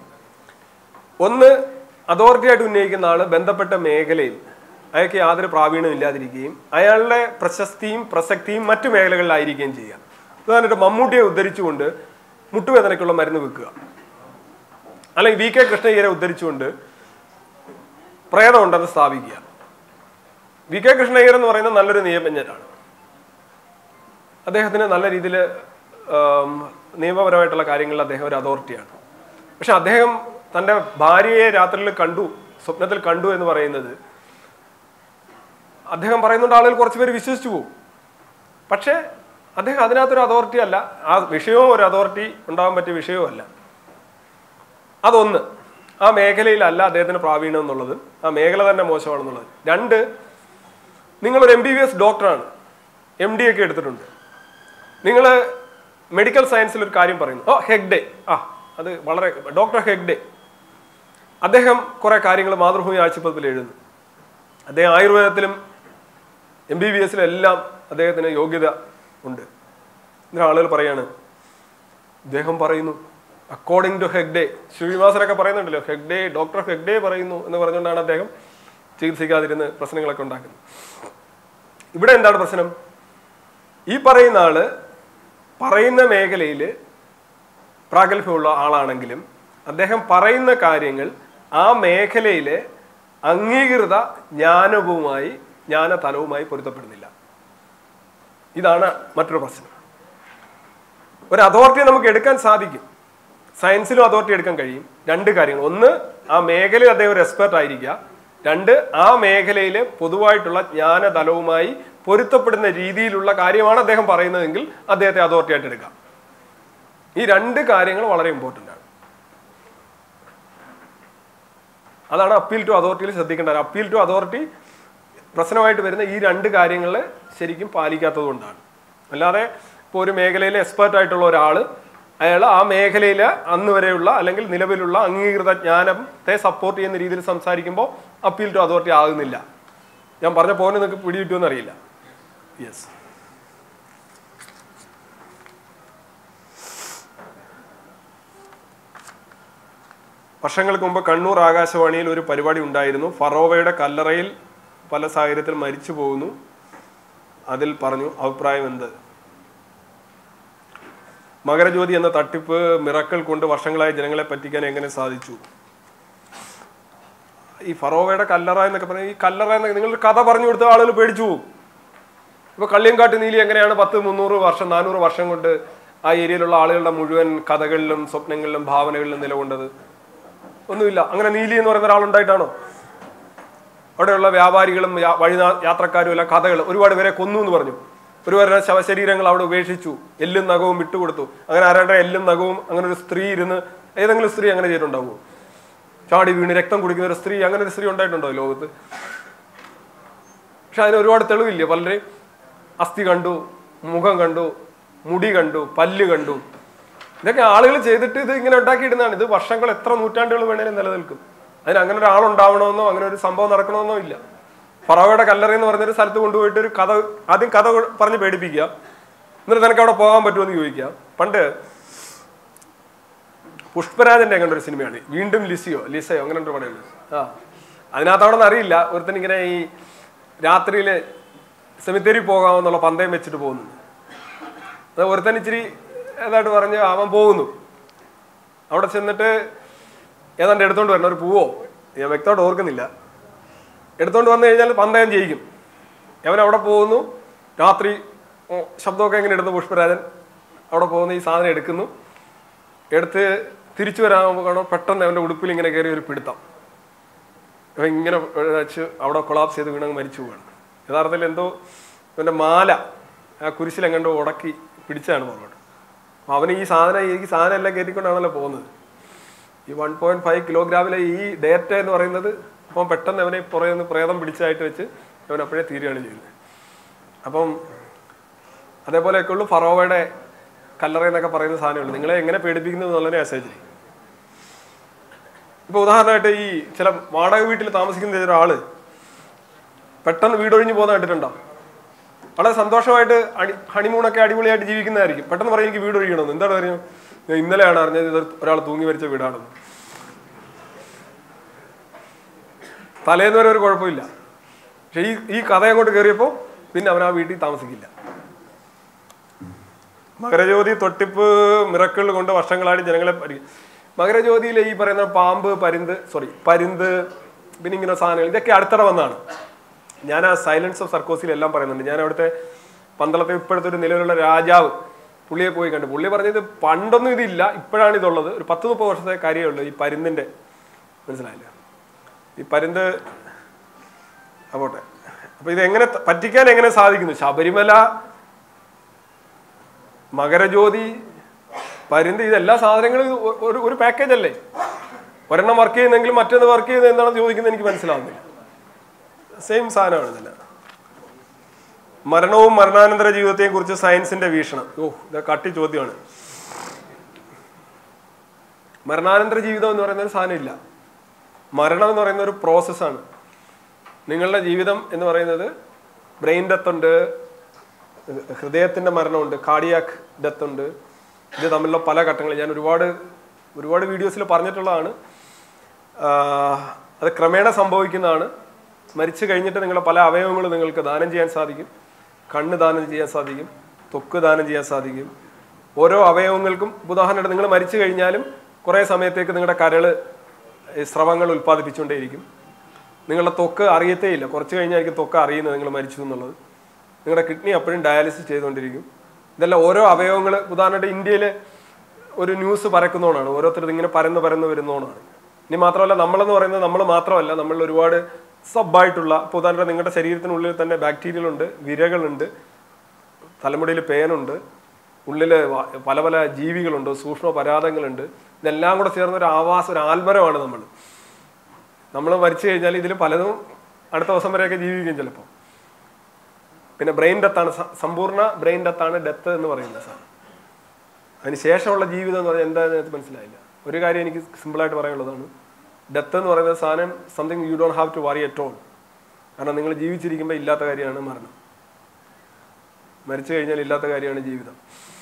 ഒന്ന് അതോറിറ്റി ആയിട്ട് ഉന്നയിക്കുന്ന ആള് ബന്ധപ്പെട്ട മേഖലയിൽ അയാൾക്ക് യാതൊരു പ്രാവീണ്യം ഇല്ലാതിരിക്കുകയും അയാളുടെ പ്രശസ്തിയും പ്രസക്തിയും മറ്റു മേഖലകളിലായിരിക്കുകയും ചെയ്യുക ഉദാഹരണമായിട്ട് മമ്മൂട്ടിയെ ഉദ്ധരിച്ചുകൊണ്ട് മുട്ടുവേദനയ്ക്കുള്ള മരുന്ന് വെക്കുക അല്ലെങ്കിൽ വി കെ കൃഷ്ണയ്യരെ ഉദ്ധരിച്ചുകൊണ്ട് പ്രേതമുണ്ടെന്ന് സ്ഥാപിക്കുക വി കെ കൃഷ്ണയ്യർ എന്ന് പറയുന്ന നല്ലൊരു നിയമജ്ഞനാണ് അദ്ദേഹത്തിന് നല്ല രീതിയിൽ നിയമപരമായിട്ടുള്ള കാര്യങ്ങളിൽ അദ്ദേഹം ഒരു അതോറിറ്റിയാണ് പക്ഷെ അദ്ദേഹം തൻ്റെ ഭാര്യയെ രാത്രിയിൽ കണ്ടു സ്വപ്നത്തിൽ കണ്ടു എന്ന് പറയുന്നത് അദ്ദേഹം പറയുന്നുണ്ട് ആളുകൾ കുറച്ച് പേര് വിശ്വസിച്ചു പോകും പക്ഷേ അദ്ദേഹം അതിനകത്തൊരു അതോറിറ്റി അല്ല ആ വിഷയവും ഒരു അതോറിറ്റി ഉണ്ടാകാൻ പറ്റിയ വിഷയവും അല്ല അതൊന്ന് ആ മേഖലയിലല്ല അദ്ദേഹത്തിന് പ്രാവീണ്യം എന്നുള്ളത് ആ മേഖല തന്നെ മോശമാണെന്നുള്ളത് രണ്ട് നിങ്ങളൊരു എം ബി ബി എസ് ഡോക്ടറാണ് എം ഡി ഒക്കെ എടുത്തിട്ടുണ്ട് നിങ്ങൾ മെഡിക്കൽ സയൻസിൽ ഒരു കാര്യം പറയുന്നു ഓ ഹെഗ്ഡെ ആ അത് വളരെ ഡോക്ടർ ഹെഗ്ഡെ അദ്ദേഹം കുറെ കാര്യങ്ങൾ മാതൃഭൂമി ആഴ്ചപ്പതിൽ എഴുതുന്നു അദ്ദേഹം ആയുർവേദത്തിലും എം ബി ബി എസിലും എല്ലാം അദ്ദേഹത്തിന് യോഗ്യത ഉണ്ട് ഇങ്ങനെ ആളുകൾ പറയാണ് അദ്ദേഹം പറയുന്നു അക്കോർഡിംഗ് ടു ഹെഗ്ഡെ ശ്രീനിവാസനൊക്കെ പറയുന്നുണ്ടല്ലോ ഹെഗ്ഡെ ഡോക്ടർ ഹെഗ്ഡെ പറയുന്നു എന്ന് പറഞ്ഞുകൊണ്ടാണ് അദ്ദേഹം ചികിത്സിക്കാതിരുന്ന് പ്രശ്നങ്ങളൊക്കെ ഉണ്ടാക്കുന്നത് ഇവിടെ എന്താണ് പ്രശ്നം ഈ പറയുന്ന ആള് പറയുന്ന മേഖലയിൽ പ്രാഗൽഭ്യമുള്ള ആളാണെങ്കിലും അദ്ദേഹം പറയുന്ന കാര്യങ്ങൾ ആ മേഖലയിലെ അംഗീകൃത ജ്ഞാനവുമായി ജ്ഞാനതലവുമായി പൊരുത്തപ്പെടുന്നില്ല ഇതാണ് മറ്റൊരു പ്രശ്നം ഒരു അതോറിറ്റി നമുക്ക് എടുക്കാൻ സാധിക്കും സയൻസിലും അതോറിറ്റി എടുക്കാൻ കഴിയും രണ്ട് കാര്യങ്ങൾ ഒന്ന് ആ മേഖലയിൽ അദ്ദേഹം ഒരു എക്സ്പെർട്ട് ആയിരിക്കുക രണ്ട് ആ മേഖലയിലെ പൊതുവായിട്ടുള്ള ജ്ഞാനതലവുമായി പൊരുത്തപ്പെടുന്ന രീതിയിലുള്ള കാര്യമാണ് അദ്ദേഹം പറയുന്നതെങ്കിൽ അദ്ദേഹത്തെ അതോറിറ്റി ആയിട്ട് എടുക്കാം ഈ രണ്ട് കാര്യങ്ങൾ വളരെ ഇമ്പോർട്ടൻ്റ് ആണ് അതാണ് അപ്പീൽ ടു അതോറിറ്റിയിൽ ശ്രദ്ധിക്കേണ്ടത് അപ്പീൽ ടു അതോറിറ്റി പ്രശ്നമായിട്ട് വരുന്ന ഈ രണ്ട് കാര്യങ്ങൾ ശരിക്കും പാലിക്കാത്തത് കൊണ്ടാണ് അല്ലാതെ ഇപ്പോൾ ഒരു മേഖലയിലെ എക്സ്പേർട്ട് ആയിട്ടുള്ള ഒരാൾ അയാൾ ആ മേഖലയിൽ അന്ന് വരെയുള്ള അല്ലെങ്കിൽ നിലവിലുള്ള അംഗീകൃത ജ്ഞാനത്തെ സപ്പോർട്ട് ചെയ്യുന്ന രീതിയിൽ സംസാരിക്കുമ്പോൾ അപ്പീൽ ടു അതോറിറ്റി ആകുന്നില്ല ഞാൻ പറഞ്ഞ പോലെ നിങ്ങൾക്ക് പിടികിട്ടുമെന്ന് അറിയില്ല യെസ് വർഷങ്ങൾക്ക് മുമ്പ് കണ്ണൂർ ആകാശവാണിയിൽ ഒരു പരിപാടി ഉണ്ടായിരുന്നു ഫറോവയുടെ കല്ലറയിൽ പല സാഹചര്യത്തിൽ മരിച്ചു പോകുന്നു അതിൽ പറഞ്ഞു അഭിപ്രായം എന്ത് മകരജ്യോതി എന്ന തട്ടിപ്പ് മിറക്കൾ കൊണ്ട് വർഷങ്ങളായി ജനങ്ങളെ പറ്റിക്കാൻ എങ്ങനെ സാധിച്ചു ഈ ഫറോവയുടെ കല്ലറ എന്നൊക്കെ പറഞ്ഞാൽ ഈ കല്ലറ എന്നൊക്കെ നിങ്ങൾ കഥ പറഞ്ഞു കൊടുത്ത ആളുകൾ പേടിച്ചു പോകും ഇപ്പൊ കള്ളിയങ്കാട്ട് നീലി എങ്ങനെയാണ് പത്ത് മുന്നൂറ് വർഷം നാനൂറ് വർഷം കൊണ്ട് ആ ഏരിയയിലുള്ള ആളുകളുടെ മുഴുവൻ കഥകളിലും സ്വപ്നങ്ങളിലും ഭാവനകളിലും നിലകൊണ്ടത് ഒന്നുമില്ല അങ്ങനെ നീലി എന്ന് പറയുന്ന ഒരാളുണ്ടായിട്ടാണോ അവിടെയുള്ള വ്യാപാരികളും യാ- വഴി നാ- യാത്രക്കാരും എല്ലാം കഥകൾ ഒരുപാട് പേരെ കൊന്നു എന്ന് പറഞ്ഞു ഒരുപാട് ശവശരീരങ്ങൾ അവിടെ ഉപേക്ഷിച്ചു എല്ലും നഖവും വിട്ടുകൊടുത്തു അങ്ങനെ ആരുടെ എല്ലും നഖവും അങ്ങനെ ഒരു സ്ത്രീ ഇരുന്ന് ഏതെങ്കിലും സ്ത്രീ അങ്ങനെ ചെയ്തിട്ടുണ്ടാവുമോ ചാടി വീണ് രക്തം കുടിക്കുന്ന ഒരു സ്ത്രീ അങ്ങനെ ഒരു സ്ത്രീ ഉണ്ടായിട്ടുണ്ടോ ഈ ലോകത്ത് പക്ഷെ അതിന് ഒരുപാട് തെളിവില്ല പലരെയും അസ്ഥി കണ്ടു മുഖം കണ്ടു മുടി കണ്ടു പല്ല് കണ്ടു ഇതൊക്കെ ആളുകൾ ചെയ്തിട്ട് ഇത് ഇങ്ങനെ ഉണ്ടാക്കിയിടുന്നതാണ് ഇത് വർഷങ്ങൾ എത്ര നൂറ്റാണ്ടുകൾ വേണേലും നിലനിൽക്കും അതിന് അങ്ങനെ ഒരാളുണ്ടാവണമെന്നോ അങ്ങനെ ഒരു സംഭവം നടക്കണമെന്നോ ഇല്ല ഫറോവയുടെ കല്ലറ എന്ന് പറഞ്ഞൊരു സ്ഥലത്ത് കൊണ്ടുപോയിട്ട് ഒരു കഥ ആദ്യം കഥ പറഞ്ഞ് പേടിപ്പിക്കുക എന്നിട്ട് നിനക്ക് അവിടെ പോകാൻ പറ്റുമെന്ന് ചോദിക്കുക പണ്ട് പുഷ്പരാജന്റെ അങ്ങനെ ഒരു സിനിമയാണ് വീണ്ടും ലിസിയോ ലിസയോ അങ്ങനെ ഒരു പടയുണ്ട് ആ അതിനകത്താണെന്ന് അറിയില്ല ഒരുത്തൻ ഇങ്ങനെ ഈ രാത്രിയിൽ സെമിത്തേരി പോകാമെന്നുള്ള പന്തയം വെച്ചിട്ട് പോകുന്നുണ്ട് അത് ഒരുത്തൻ ഇച്ചിരി ഏതായിട്ട് പറഞ്ഞ് അവൻ പോകുന്നു അവിടെ ചെന്നിട്ട് ഏതാണ്ട് എടുത്തോണ്ട് വരണം ഒരു പൂവോ ഞാൻ വ്യക്തമായിട്ട് ഓർക്കുന്നില്ല എടുത്തോണ്ട് വന്നു കഴിഞ്ഞാൽ പന്തയം ജയിക്കും അവൻ അവിടെ പോകുന്നു രാത്രി ഓ, ശബ്ദമൊക്കെ ഇങ്ങനെ ഇടുന്നു പുഷ്പരാജൻ അവിടെ പോകുന്നു ഈ സാധനം എടുക്കുന്നു എടുത്ത് തിരിച്ചു വരാകുമ്പോൾ കാണാം പെട്ടെന്ന് അവൻ്റെ ഉടുപ്പിൽ ഇങ്ങനെ കയറി ഒരു പിടുത്തം അവൻ ഇങ്ങനെ വെച്ച് അവിടെ കൊളാപ്സ് ചെയ്ത് വീണങ്ങ് മരിച്ചു പോവാണ് യഥാർത്ഥത്തിൽ എന്തോ ഇവൻ്റെ മാല ആ കുരിശിലെങ്ങണ്ടോ ഉടക്കി പിടിച്ചാണ് പുറകോട്ട് അപ്പോൾ അവന് ഈ സാധനം ഈ സാധനം എല്ലാം കയറ്റിക്കൊണ്ടാണല്ലോ പോകുന്നത് ഈ വൺ പോയിന്റ് ഫൈവ് കിലോഗ്രാമിലെ ഈ ഡേറ്റ എന്ന് പറയുന്നത് അപ്പം പെട്ടെന്ന് അവനെ പുറകെ നിന്ന് പ്രേതം പിടിച്ചായിട്ട് വെച്ച് അവൻ അപ്പോഴേ തീരുകയാണ് ചെയ്യുന്നത് അപ്പം അതേപോലെയൊക്കെ ഉള്ളു ഫറോവയുടെ കല്ലറ എന്നൊക്കെ പറയുന്ന സാധനമുള്ളൂ നിങ്ങളെ എങ്ങനെ പേടിപ്പിക്കുന്നു എന്നുള്ളതിനെ മെസ്സേജ് ഇപ്പൊ ഉദാഹരണമായിട്ട് ഈ ചില വാടക വീട്ടിൽ താമസിക്കുന്ന ഒരാള് പെട്ടെന്ന് വീടൊഴിഞ്ഞു പോകുന്ന കണ്ടിട്ടുണ്ടോ വളരെ സന്തോഷമായിട്ട് അടി ഹണിമൂണൊക്കെ അടിപൊളിയായിട്ട് ജീവിക്കുന്നതായിരിക്കും പെട്ടെന്ന് പറയും എനിക്ക് വീട് ഒഴിയണമെന്ന് എന്താണ് കാര്യം ഞാൻ ഇന്നലെയാണ് അറിഞ്ഞത് ഇത് ഒരാൾ തൂങ്ങി മരിച്ച വീടാണെന്ന് തലേന്ന് വരെ ഒരു കുഴപ്പമില്ല പക്ഷെ ഈ ഈ കഥ അങ്ങോട്ട് കയറിയപ്പോൾ പിന്നെ അവൻ ആ വീട്ടിൽ താമസിക്കില്ല മകരജ്യോതി തൊട്ടിപ്പ് മിറക്കിൾ കൊണ്ട് വർഷങ്ങളായിട്ട് ജനങ്ങളെ പരി മകരജ്യോതിയിലെ ഈ പറയുന്ന പാമ്പ് പരിന്ത് സോറി പരിന്ത് പിന്നെ ഇങ്ങനെ സാധനങ്ങൾ ഇതൊക്കെ അടുത്തിടെ വന്നാണ് ഞാൻ ആ സൈലൻസ് ഓഫ് സർക്കോസിൽ എല്ലാം പറയുന്നുണ്ട് ഞാൻ അവിടുത്തെ പന്തളത്തെ ഇപ്പോഴത്തെ ഒരു നിലവിലുള്ള രാജാവ് പുള്ളിയെ പോയി കണ്ടു പുള്ളി പറഞ്ഞത് പണ്ടൊന്നും ഇതില്ല ഇപ്പോഴാണ് ഇതുള്ളത് ഒരു പത്ത് മുപ്പത് വർഷത്തെ കാര്യമേ ഉള്ളൂ ഈ പരുന്തിന്റെ മനസ്സിലായില്ല ഈ പരുന്ത് അപ്പോട്ടെ അപ്പൊ ഇത് എങ്ങനെ ത- പറ്റിക്കാൻ എങ്ങനെ സാധിക്കുന്നു ശബരിമല മകരജ്യോതി പരുന്ത് ഇതെല്ലാ സാധനങ്ങളും ഇത് ഒ- ഒരു ഒരു പാക്കേജ് അല്ലേ ഒരെണ്ണം വർക്ക് ചെയ്യുന്നെങ്കിൽ മറ്റൊന്ന് വർക്ക് ചെയ്യുന്നത് എന്താണെന്ന് ചോദിക്കുന്നത് എനിക്ക് മനസ്സിലാവുന്നില്ല സെയിം സാധനമാണ് ഇതെല്ലാം മരണവും മരണാനന്തര ജീവിതത്തെയും കുറിച്ച് സയൻസിന്റെ വീക്ഷണം ഓ ഇത് കട്ടി ചോദ്യമാണ് മരണാനന്തര ജീവിതം എന്ന് പറയുന്ന ഒരു സാധനം ഇല്ല മരണം എന്ന് പറയുന്ന ഒരു പ്രോസസ്സാണ് നിങ്ങളുടെ ജീവിതം എന്ന് പറയുന്നത് ബ്രെയിൻ ഡെത്ത് ഉണ്ട് ഹൃദയത്തിന്റെ മരണമുണ്ട് കാർഡിയാക് ഡെത്ത് ഉണ്ട് ഇത് തമ്മിലുള്ള പല ഘട്ടങ്ങൾ ഞാൻ ഒരുപാട് ഒരുപാട് വീഡിയോസിൽ പറഞ്ഞിട്ടുള്ളതാണ് ആഹ് അത് ക്രമേണ സംഭവിക്കുന്നതാണ് മരിച്ചു കഴിഞ്ഞിട്ട് നിങ്ങളുടെ പല അവയവങ്ങളും നിങ്ങൾക്ക് ദാനം ചെയ്യാൻ സാധിക്കും കണ്ണ് ദാനം ചെയ്യാൻ സാധിക്കും ത്വക്ക് ദാനം ചെയ്യാൻ സാധിക്കും ഓരോ അവയവങ്ങൾക്കും ഉദാഹരണമായിട്ട് നിങ്ങൾ മരിച്ചു കഴിഞ്ഞാലും കുറേ സമയത്തേക്ക് നിങ്ങളുടെ കരള് ഈ സ്രവങ്ങൾ ഉൽപ്പാദിപ്പിച്ചുകൊണ്ടേയിരിക്കും നിങ്ങളുടെ ത്വക്ക് അറിയത്തേയില്ല കുറച്ച് കഴിഞ്ഞായിരിക്കും ത്വക്ക് അറിയുന്നത് നിങ്ങൾ മരിച്ചു എന്നുള്ളത് നിങ്ങളുടെ കിഡ്നി അപ്പോഴും ഡയാലിസിസ് ചെയ്തുകൊണ്ടിരിക്കും ഇതെല്ലാം ഓരോ അവയവങ്ങൾ ഉദാഹരണമായിട്ട് ഇന്ത്യയിൽ ഒരു ന്യൂസ് പരക്കുന്നോണാണ് ഓരോരുത്തർ ഇങ്ങനെ പരന്ന് പരന്ന് വരുന്നോണാണ് ഇനി മാത്രമല്ല നമ്മളെന്ന് പറയുന്നത് നമ്മൾ മാത്രമല്ല നമ്മൾ ഒരുപാട് സബായിട്ടുള്ള ഇപ്പോൾ ഉദാഹരണം നിങ്ങളുടെ ശരീരത്തിനുള്ളിൽ തന്നെ ബാക്ടീരിയകളുണ്ട് വിരകളുണ്ട് തലമുടിയിൽ പേനുണ്ട് ഉള്ളിൽ പല പല ജീവികളുണ്ട് സൂക്ഷ്മ പരാതങ്ങളുണ്ട് ഇതെല്ലാം കൂടെ ചേർന്ന ഒരു ആവാസം ഒരു ആൽമരമാണ് നമ്മൾ നമ്മൾ മരിച്ചു കഴിഞ്ഞാൽ ഇതിൽ പലതും അടുത്ത ദിവസം വരെയൊക്കെ ജീവിക്കും ചിലപ്പോൾ പിന്നെ ബ്രെയിൻ ഡെത്താണ് സമ്പൂർണ്ണ ബ്രെയിൻ ഡെത്താണ് ഡെത്ത് എന്ന് പറയുന്നത് സാർ അതിന് ശേഷമുള്ള ജീവിതം എന്ന് പറഞ്ഞാൽ എന്താണെന്ന് എനിക്ക് മനസ്സിലായില്ല ഒരു കാര്യം എനിക്ക് സിമ്പിളായിട്ട് പറയാനുള്ളതാണ് ഡെത്ത് എന്ന് പറയുന്ന സാധനം something you don't have to worry at all കാരണം നിങ്ങൾ ജീവിച്ചിരിക്കുമ്പോൾ ഇല്ലാത്ത കാര്യമാണ് മരണം മരിച്ചു കഴിഞ്ഞാൽ ഇല്ലാത്ത കാര്യമാണ് ജീവിതം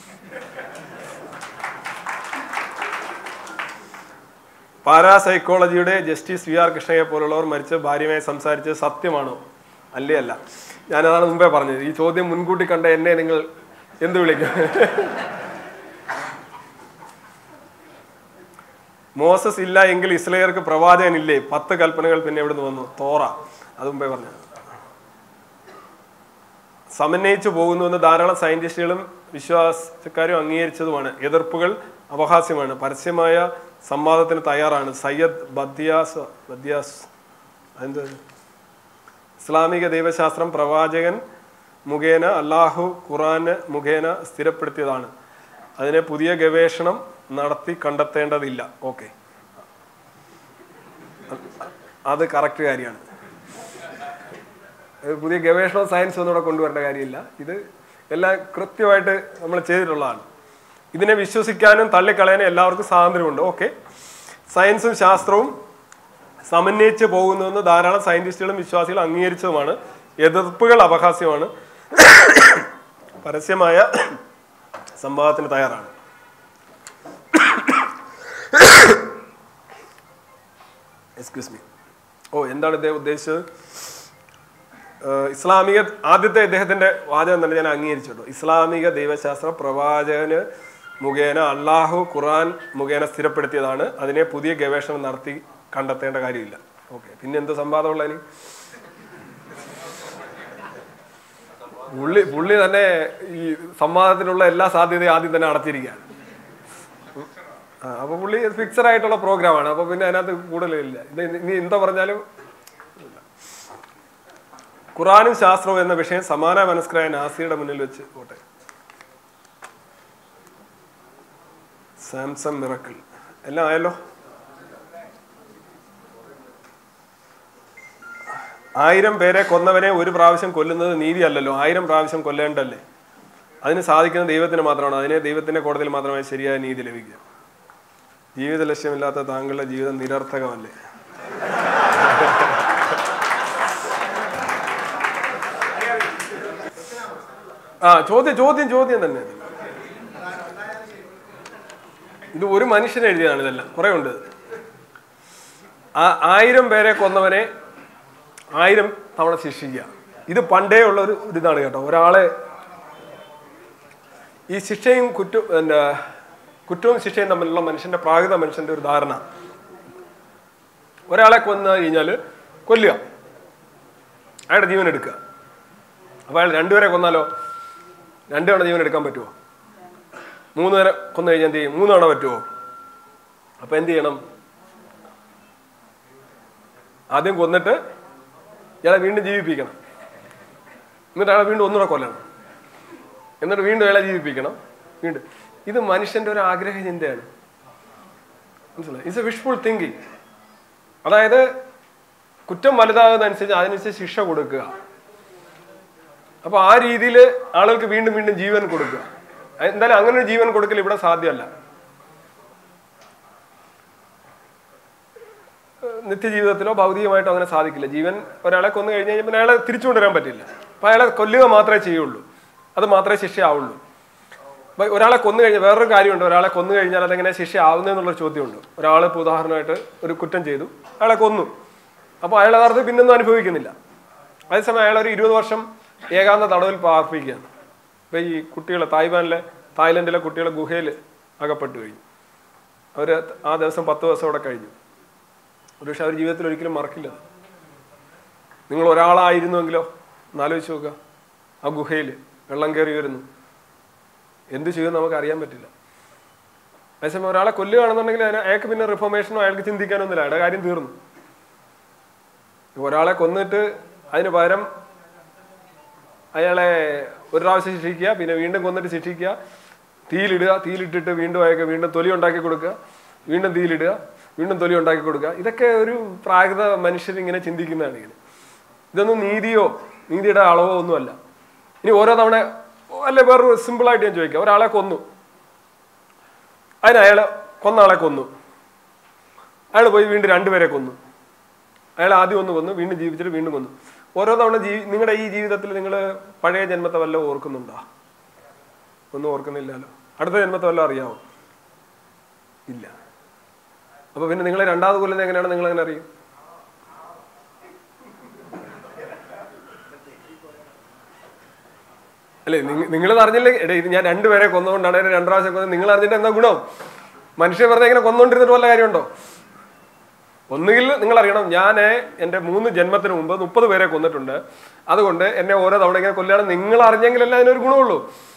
പാരാസൈക്കോളജിയുടെ ജസ്റ്റിസ് വി ആർ കൃഷ്ണയെ പോലുള്ളവർ മരിച്ച ഭാര്യയുമായി സംസാരിച്ചത് സത്യമാണോ അല്ലേ അല്ല ഞാനതാണ് മുമ്പേ പറഞ്ഞത് ഈ ചോദ്യം മുൻകൂട്ടി കണ്ട എന്നെ നിങ്ങൾ എന്ത് വിളിക്കും മോസസ് ഇല്ല എങ്കിൽ ഇസ്രയേർക്ക് പ്രവാചകനില്ലേ പത്ത് കൽപ്പനകൾ പിന്നെ എവിടുന്ന് വന്നു തോറ അത് മുമ്പേ പറഞ്ഞു സമന്വയിച്ചു പോകുന്നുവെന്ന് ധാരാളം സയന്റിസ്റ്റുകളും വിശ്വാസക്കാരും അംഗീകരിച്ചതുമാണ് എതിർപ്പുകൾ അപഹാസ്യമാണ് പരസ്യമായ സംവാദത്തിന് തയ്യാറാണ് സയ്യദ് ബദ്യാസ് ബദ്യാസ് അതെന്ത് ഇസ്ലാമിക ദൈവശാസ്ത്രം പ്രവാചകൻ മുഖേന അള്ളാഹു ഖുറാന് മുഖേന സ്ഥിരപ്പെടുത്തിയതാണ് അതിനെ പുതിയ ഗവേഷണം നടത്തി കണ്ടെത്തേണ്ടതില്ല ഓക്കെ അത് കറക്റ്റ് കാര്യമാണ് ഇത് പുതിയ ഗവേഷണവും സയൻസും ഒന്നും ഇവിടെ കൊണ്ടുവരേണ്ട കാര്യമില്ല ഇത് എല്ലാം കൃത്യമായിട്ട് നമ്മൾ ചെയ്തിട്ടുള്ളതാണ് ഇതിനെ വിശ്വസിക്കാനും തള്ളിക്കളയാനും എല്ലാവർക്കും സ്വാതന്ത്ര്യമുണ്ട് ഓക്കെ സയൻസും ശാസ്ത്രവും സമന്വയിച്ച് പോകുന്നുവെന്ന് ധാരാളം സയന്റിസ്റ്റുകളും വിശ്വാസികളും അംഗീകരിച്ചതുമാണ് എതിർപ്പുകൾ അപഹാസ്യമാണ് പരസ്യമായ സംവാദത്തിന് തയ്യാറാണ് എക്സ്ക്യൂസ് മീ ഓ എന്താണ് ഇദ്ദേഹം ഉദ്ദേശിച്ചത് ഏഹ് ഇസ്ലാമിക ആദ്യത്തെ ഇദ്ദേഹത്തിന്റെ വാചകം തന്നെ ഞാൻ അംഗീകരിച്ചു കേട്ടോ ഇസ്ലാമിക ദൈവശാസ്ത്ര പ്രവാചകന് മുഖേന അള്ളാഹു ഖുറാൻ മുഖേന സ്ഥിരപ്പെടുത്തിയതാണ് അതിനെ പുതിയ ഗവേഷണം നടത്തി കണ്ടെത്തേണ്ട കാര്യമില്ല ഓക്കെ പിന്നെ എന്ത് സംവാദമുള്ള ഇനി പുള്ളി പുള്ളി തന്നെ ഈ സംവാദത്തിനുള്ള എല്ലാ സാധ്യതയും ആദ്യം തന്നെ അടച്ചിരിക്കുകയാണ് ആ, അപ്പൊ പുള്ളി ഫിക്സഡ് ആയിട്ടുള്ള പ്രോഗ്രാമാണ് അപ്പൊ പിന്നെ അതിനകത്ത് കൂടുതലില്ല ഇത് ഇനി എന്താ പറഞ്ഞാലും ഖുറാനും ശാസ്ത്രവും എന്ന വിഷയം സമാന മനസ്കരായ നാസിയുടെ മുന്നിൽ വെച്ച് പോട്ടെ സാംസങ് മിറക്കിൾ എല്ലാം ആയല്ലോ ആയിരം പേരെ കൊന്നവനെ ഒരു പ്രാവശ്യം കൊല്ലുന്നത് നീതിയല്ലല്ലോ ആയിരം പ്രാവശ്യം കൊല്ലേണ്ടല്ലേ അതിന് സാധിക്കുന്ന ദൈവത്തിന് മാത്രമാണ് അതിനെ ദൈവത്തിന്റെ കോടതിയിൽ മാത്രമേ ശരിയായ നീതി ലഭിക്കുക ജീവിത ലക്ഷ്യമില്ലാത്ത താങ്കളുടെ ജീവിതം നിരർത്ഥകമല്ലേ ആ ചോദ്യം ചോദ്യം ചോദ്യം തന്നെ ഇത്. ഇത് ഒരു മനുഷ്യൻ എഴുതിയതാണ് ഇതെല്ലാം കുറെ ഉണ്ട് ഇത്. ആ ആയിരം പേരെ കൊന്നവനെ ആയിരം തവണ ശിക്ഷിക്കുക ഇത് പണ്ടേ ഉള്ള ഒരു ഒരു ഇതാണ് കേട്ടോ ഒരാളെ ഈ ശിക്ഷയും കുറ്റവും എന്താ കുറ്റവും ശിക്ഷയും തമ്മിലുള്ള മനുഷ്യന്റെ പ്രാകൃത മനുഷ്യന്റെ ഒരു ധാരണ ഒരാളെ കൊന്നു കഴിഞ്ഞാൽ കൊല്ലുക അയാളുടെ ജീവൻ എടുക്കുക അപ്പോൾ അയാൾ രണ്ടുപേരെ കൊന്നാലോ രണ്ടു തവണ ജീവൻ എടുക്കാൻ പറ്റുമോ മൂന്ന് പേരെ കൊന്നു കഴിഞ്ഞാൽ എന്ത് ചെയ്യും മൂന്ന് തവണ പറ്റുമോ അപ്പോൾ എന്ത് ചെയ്യണം ആദ്യം കൊന്നിട്ട് ഇയാളെ വീണ്ടും ജീവിപ്പിക്കണം എന്നിട്ട് അയാളെ വീണ്ടും ഒന്നുകൂടെ കൊല്ലണം എന്നിട്ട് വീണ്ടും അയാളെ ജീവിപ്പിക്കണം വീണ്ടും ഇത് മനുഷ്യന്റെ ഒരു ആഗ്രഹ ചിന്തയാണ് മനസ്സിലായി ഇറ്റ്സ് എ വിഷ്ഫുൾ തിങ്കിങ് അതായത് കുറ്റം വലുതാകുന്നതനുസരിച്ച് അതിനനുസരിച്ച് ശിക്ഷ കൊടുക്കുക അപ്പൊ ആ രീതിയിൽ ആളുകൾക്ക് വീണ്ടും വീണ്ടും ജീവൻ കൊടുക്കുക എന്തായാലും അങ്ങനെ ഒരു ജീവൻ കൊടുക്കൽ ഇവിടെ സാധ്യമല്ല നിത്യജീവിതത്തിലോ ഭൗതികമായിട്ടോ അങ്ങനെ സാധിക്കില്ല ജീവൻ ഒരാളെ കൊന്നു കഴിഞ്ഞ് കഴിഞ്ഞാൽ പിന്നെ അയാളെ തിരിച്ചു കൊണ്ടുവരാൻ പറ്റില്ല അപ്പൊ അയാളെ കൊല്ലുക മാത്രമേ ചെയ്യുള്ളൂ അത് മാത്രമേ ശിക്ഷയാവുള്ളൂ അപ്പൊ ഒരാളെ കൊന്നു കഴിഞ്ഞാൽ വേറൊരു കാര്യമുണ്ട് ഒരാളെ കൊന്നു കഴിഞ്ഞാൽ അതെങ്ങനെ ശിക്ഷ ആവുന്നതെന്നുള്ളൊരു ചോദ്യമുണ്ട് ഒരാൾ ഇപ്പോൾ ഉദാഹരണമായിട്ട് ഒരു കുറ്റം ചെയ്തു അയാളെ കൊന്നു അപ്പോൾ അയാൾ യഥാർത്ഥത്തിൽ പിന്നൊന്നും അനുഭവിക്കുന്നില്ല അതേസമയം അയാൾ ഒരു ഇരുപത് വർഷം ഏകാന്ത തടവിൽ പാർപ്പിക്കുകയാണ് ഇപ്പൊ ഈ കുട്ടികളെ തായ്വാനിലെ തായ്ലൻഡിലെ കുട്ടികളെ ഗുഹയിൽ അകപ്പെട്ടു കഴിഞ്ഞു അവർ ആ ദിവസം പത്ത് ദിവസം അവിടെ കഴിഞ്ഞു ഒരുപക്ഷെ അവർ ജീവിതത്തിൽ ഒരിക്കലും മറക്കില്ല അത്. നിങ്ങൾ ഒരാളായിരുന്നുവെങ്കിലോ എന്നാലോചിച്ച് നോക്കുക ആ ഗുഹയിൽ വെള്ളം കയറി വരുന്നു എന്ത് ചെയ്യുമെന്ന് നമുക്ക് അറിയാൻ പറ്റില്ല അതേസമയം ഒരാളെ കൊല്ലുകയാണെന്നുണ്ടെങ്കിൽ അതിന് അയാൾക്ക് പിന്നെ റിഫോർമേഷനോ അയാൾക്ക് ചിന്തിക്കാനൊന്നുമില്ല അയാളുടെ കാര്യം തീർന്നു ഒരാളെ കൊന്നിട്ട് അതിന് പകരം അയാളെ ഒരു പ്രാവശ്യം ശിക്ഷിക്കുക പിന്നെ വീണ്ടും കൊന്നിട്ട് ശിക്ഷിക്കുക തീയിലിടുക തീയിലിട്ടിട്ട് വീണ്ടും അയാൾക്ക് വീണ്ടും തൊലി ഉണ്ടാക്കി കൊടുക്കുക വീണ്ടും തീയിലിടുക വീണ്ടും തൊലി ഉണ്ടാക്കി കൊടുക്കുക ഇതൊക്കെ ഒരു പ്രാകൃത മനുഷ്യർ ഇങ്ങനെ ചിന്തിക്കുന്നതാണ് ഇങ്ങനെ ഇതൊന്നും നീതിയോ നീതിയുടെ അളവോ ഒന്നുമല്ല ഇനി ഓരോ തവണ അല്ലെ വേറൊരു സിമ്പിളായിട്ട് ഞാൻ ചോദിക്കാം ഒരാളെ കൊന്നു അതിന് അയാൾ കൊന്ന ആളെ കൊന്നു അയാൾ പോയി വീണ്ടും രണ്ടുപേരെ കൊന്നു അയാൾ ആദ്യം ഒന്ന് കൊന്നു വീണ്ടും ജീവിച്ചിട്ട് വീണ്ടും കൊന്നു ഓരോ തവണ ജീവി നിങ്ങളുടെ ഈ ജീവിതത്തിൽ നിങ്ങൾ പഴയ ജന്മത്തെ വല്ലതും ഓർക്കുന്നുണ്ടോ ഒന്നും ഓർക്കുന്നില്ലല്ലോ അടുത്ത ജന്മത്തെ വല്ലതും അറിയാമോ ഇല്ല അപ്പൊ പിന്നെ നിങ്ങൾ രണ്ടാമത് കൊല്ലുന്നത് എങ്ങനെയാണ് നിങ്ങൾ അങ്ങനെ അറിയും അല്ലേ നിങ്ങൾ അറിഞ്ഞില്ലേ എടേ ഇത് ഞാൻ രണ്ടുപേരെ കൊന്നുകൊണ്ടാണ് എന്നെ രണ്ടു പ്രാവശ്യം കൊന്നത് നിങ്ങൾ അറിഞ്ഞിട്ട് എന്താ ഗുണം മനുഷ്യൻ വെറുതെ ഇങ്ങനെ കൊന്നുകൊണ്ടിരുന്നിട്ട് വല്ല കാര്യമുണ്ടോ ഒന്നുകിൽ നിങ്ങൾ അറിയണം ഞാൻ എൻ്റെ മൂന്ന് ജന്മത്തിന് മുമ്പ് മുപ്പത് പേരെ കൊന്നിട്ടുണ്ട് അതുകൊണ്ട് എന്നെ ഓരോ തവണ ഇങ്ങനെ കൊല്ലുകയാണ് നിങ്ങൾ അറിഞ്ഞെങ്കിലല്ലേ അതിനൊരു ഗുണമുള്ളൂ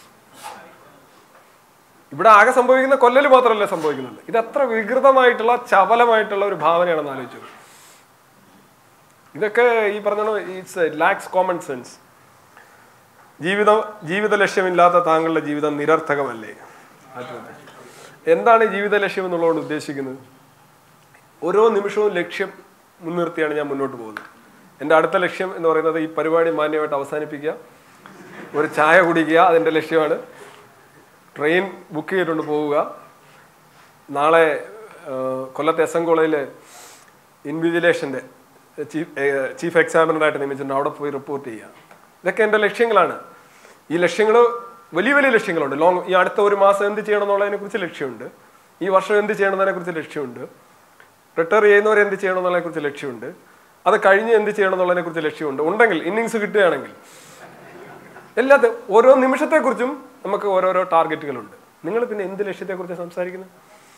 ഇവിടെ ആകെ സംഭവിക്കുന്ന കൊല്ലൽ മാത്രമല്ല സംഭവിക്കുന്നുണ്ട് ഇത് അത്ര വികൃതമായിട്ടുള്ള ചപലമായിട്ടുള്ള ഒരു ഭാവനയാണെന്ന് ആലോചിച്ചു ഇതൊക്കെ ഈ പറഞ്ഞ ഇറ്റ്സ് ലാക്സ് കോമൺ സെൻസ് ജീവിതം ജീവിത ലക്ഷ്യമില്ലാത്ത താങ്കളുടെ ജീവിതം നിരർത്ഥകമല്ലേ ആയിക്കോട്ടെ. എന്താണ് ഈ ജീവിത ലക്ഷ്യം എന്നുള്ളതുകൊണ്ട് ഉദ്ദേശിക്കുന്നത് ഓരോ നിമിഷവും ലക്ഷ്യം മുൻനിർത്തിയാണ് ഞാൻ മുന്നോട്ട് പോകുന്നത് എൻ്റെ അടുത്ത ലക്ഷ്യം എന്ന് പറയുന്നത് ഈ പരിപാടി മാന്യമായിട്ട് അവസാനിപ്പിക്കുക ഒരു ചായ കുടിക്കുക അതെൻ്റെ ലക്ഷ്യമാണ് ട്രെയിൻ ബുക്ക് ചെയ്തിട്ടുണ്ട് പോവുക നാളെ ആ, കൊല്ലത്തെ എസ് എൻ കോളേജിലെ ഇൻവിജിലേഷൻ്റെ ചീഫ് ചീഫ് എക്സാമിനറായിട്ട് നിയമിച്ചിട്ടുണ്ട് അവിടെ പോയി റിപ്പോർട്ട് ചെയ്യുക ഇതൊക്കെ എൻ്റെ ലക്ഷ്യങ്ങളാണ് ഈ ലക്ഷ്യങ്ങൾ വലിയ വലിയ ലക്ഷ്യങ്ങളുണ്ട് ലോങ് ഈ അടുത്ത ഒരു മാസം എന്ത് ചെയ്യണം എന്നുള്ളതിനെ കുറിച്ച് ലക്ഷ്യമുണ്ട് ഈ വർഷം എന്ത് ചെയ്യണം എന്നതിനെ കുറിച്ച് ലക്ഷ്യമുണ്ട് റിട്ടയർ ചെയ്യുന്നവർ എന്ത് ചെയ്യണം എന്നുള്ളതിനെ കുറിച്ച് ലക്ഷ്യമുണ്ട് അത് കഴിഞ്ഞ് എന്ത് ചെയ്യണം എന്നുള്ളതിനെ കുറിച്ച് ലക്ഷ്യമുണ്ട് ഉണ്ടെങ്കിൽ ഇന്നിങ്സ് കിട്ടുകയാണെങ്കിൽ എല്ലാത്ത ഓരോ നിമിഷത്തെക്കുറിച്ചും നമുക്ക് ഓരോരോ ടാർഗറ്റുകളുണ്ട് നിങ്ങൾ പിന്നെ എന്ത് ലക്ഷ്യത്തെക്കുറിച്ച് സംസാരിക്കുന്നത്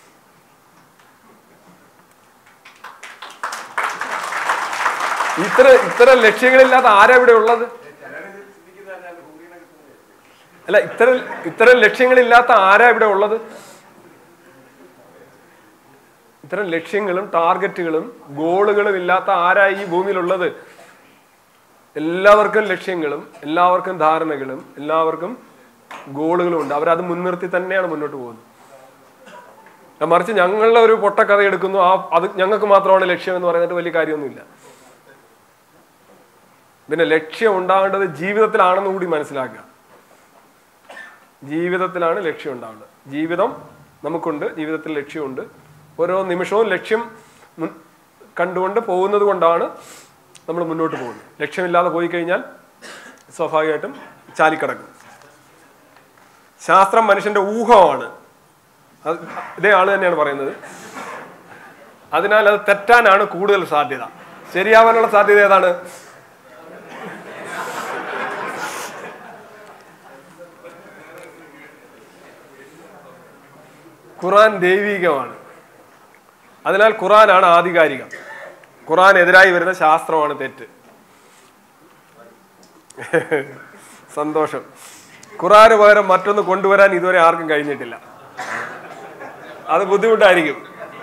ഇത്ര ഇത്തരം ലക്ഷ്യങ്ങളില്ലാത്ത ആരാ ഇവിടെ ഉള്ളത് അല്ല ഇത്തരം ഇത്തരം ലക്ഷ്യങ്ങളില്ലാത്ത ആരാ ഇവിടെ ഉള്ളത് ഇത്തരം ലക്ഷ്യങ്ങളും ടാർഗറ്റുകളും ഗോളുകളും ഇല്ലാത്ത ആരാ ഈ ഭൂമിയിലുള്ളത് എല്ലാവർക്കും ലക്ഷ്യങ്ങളും എല്ലാവർക്കും ധാരണകളും എല്ലാവർക്കും ഗോളുകളും ഉണ്ട് അവരത് മുൻനിർത്തി തന്നെയാണ് മുന്നോട്ട് പോകുന്നത് ആ, മറിച്ച് ഞങ്ങളുടെ ഒരു പൊട്ടക്കഥ എടുക്കുന്നു ആ അത് ഞങ്ങൾക്ക് മാത്രമാണ് ലക്ഷ്യം എന്ന് പറയുന്നത് വലിയ കാര്യമൊന്നുമില്ല പിന്നെ ലക്ഷ്യം ഉണ്ടാകേണ്ടത് ജീവിതത്തിലാണെന്ന് കൂടി മനസ്സിലാക്കുക ജീവിതത്തിലാണ് ലക്ഷ്യം ഉണ്ടാവേണ്ടത് ജീവിതം നമുക്കുണ്ട് ജീവിതത്തിൽ ലക്ഷ്യമുണ്ട് ഓരോ നിമിഷവും ലക്ഷ്യം മുൻ കണ്ടുകൊണ്ട് പോകുന്നത് കൊണ്ടാണ് നമ്മൾ മുന്നോട്ട് പോകുന്നത് ലക്ഷ്യമില്ലാതെ പോയി കഴിഞ്ഞാൽ സ്വാഭാവികമായിട്ടും ചാലിക്കടക്കും ശാസ്ത്രം മനുഷ്യന്റെ ഊഹമാണ് അത് ഇതേ ആള് തന്നെയാണ് പറയുന്നത് അതിനാൽ അത് തെറ്റാനാണ് കൂടുതൽ സാധ്യത ശരിയാവാനുള്ള സാധ്യത ഏതാണ് ഖുറാൻ ദൈവികമാണ് അതിനാൽ ഖുറാനാണ് ആധികാരികം ഖുറാൻ എതിരായി വരുന്ന ശാസ്ത്രമാണ് തെറ്റ് സന്തോഷം ഖുറാന് പകരം മറ്റൊന്ന് കൊണ്ടുവരാൻ ഇതുവരെ ആർക്കും കഴിഞ്ഞിട്ടില്ല അത് ബുദ്ധിമുട്ടായിരിക്കും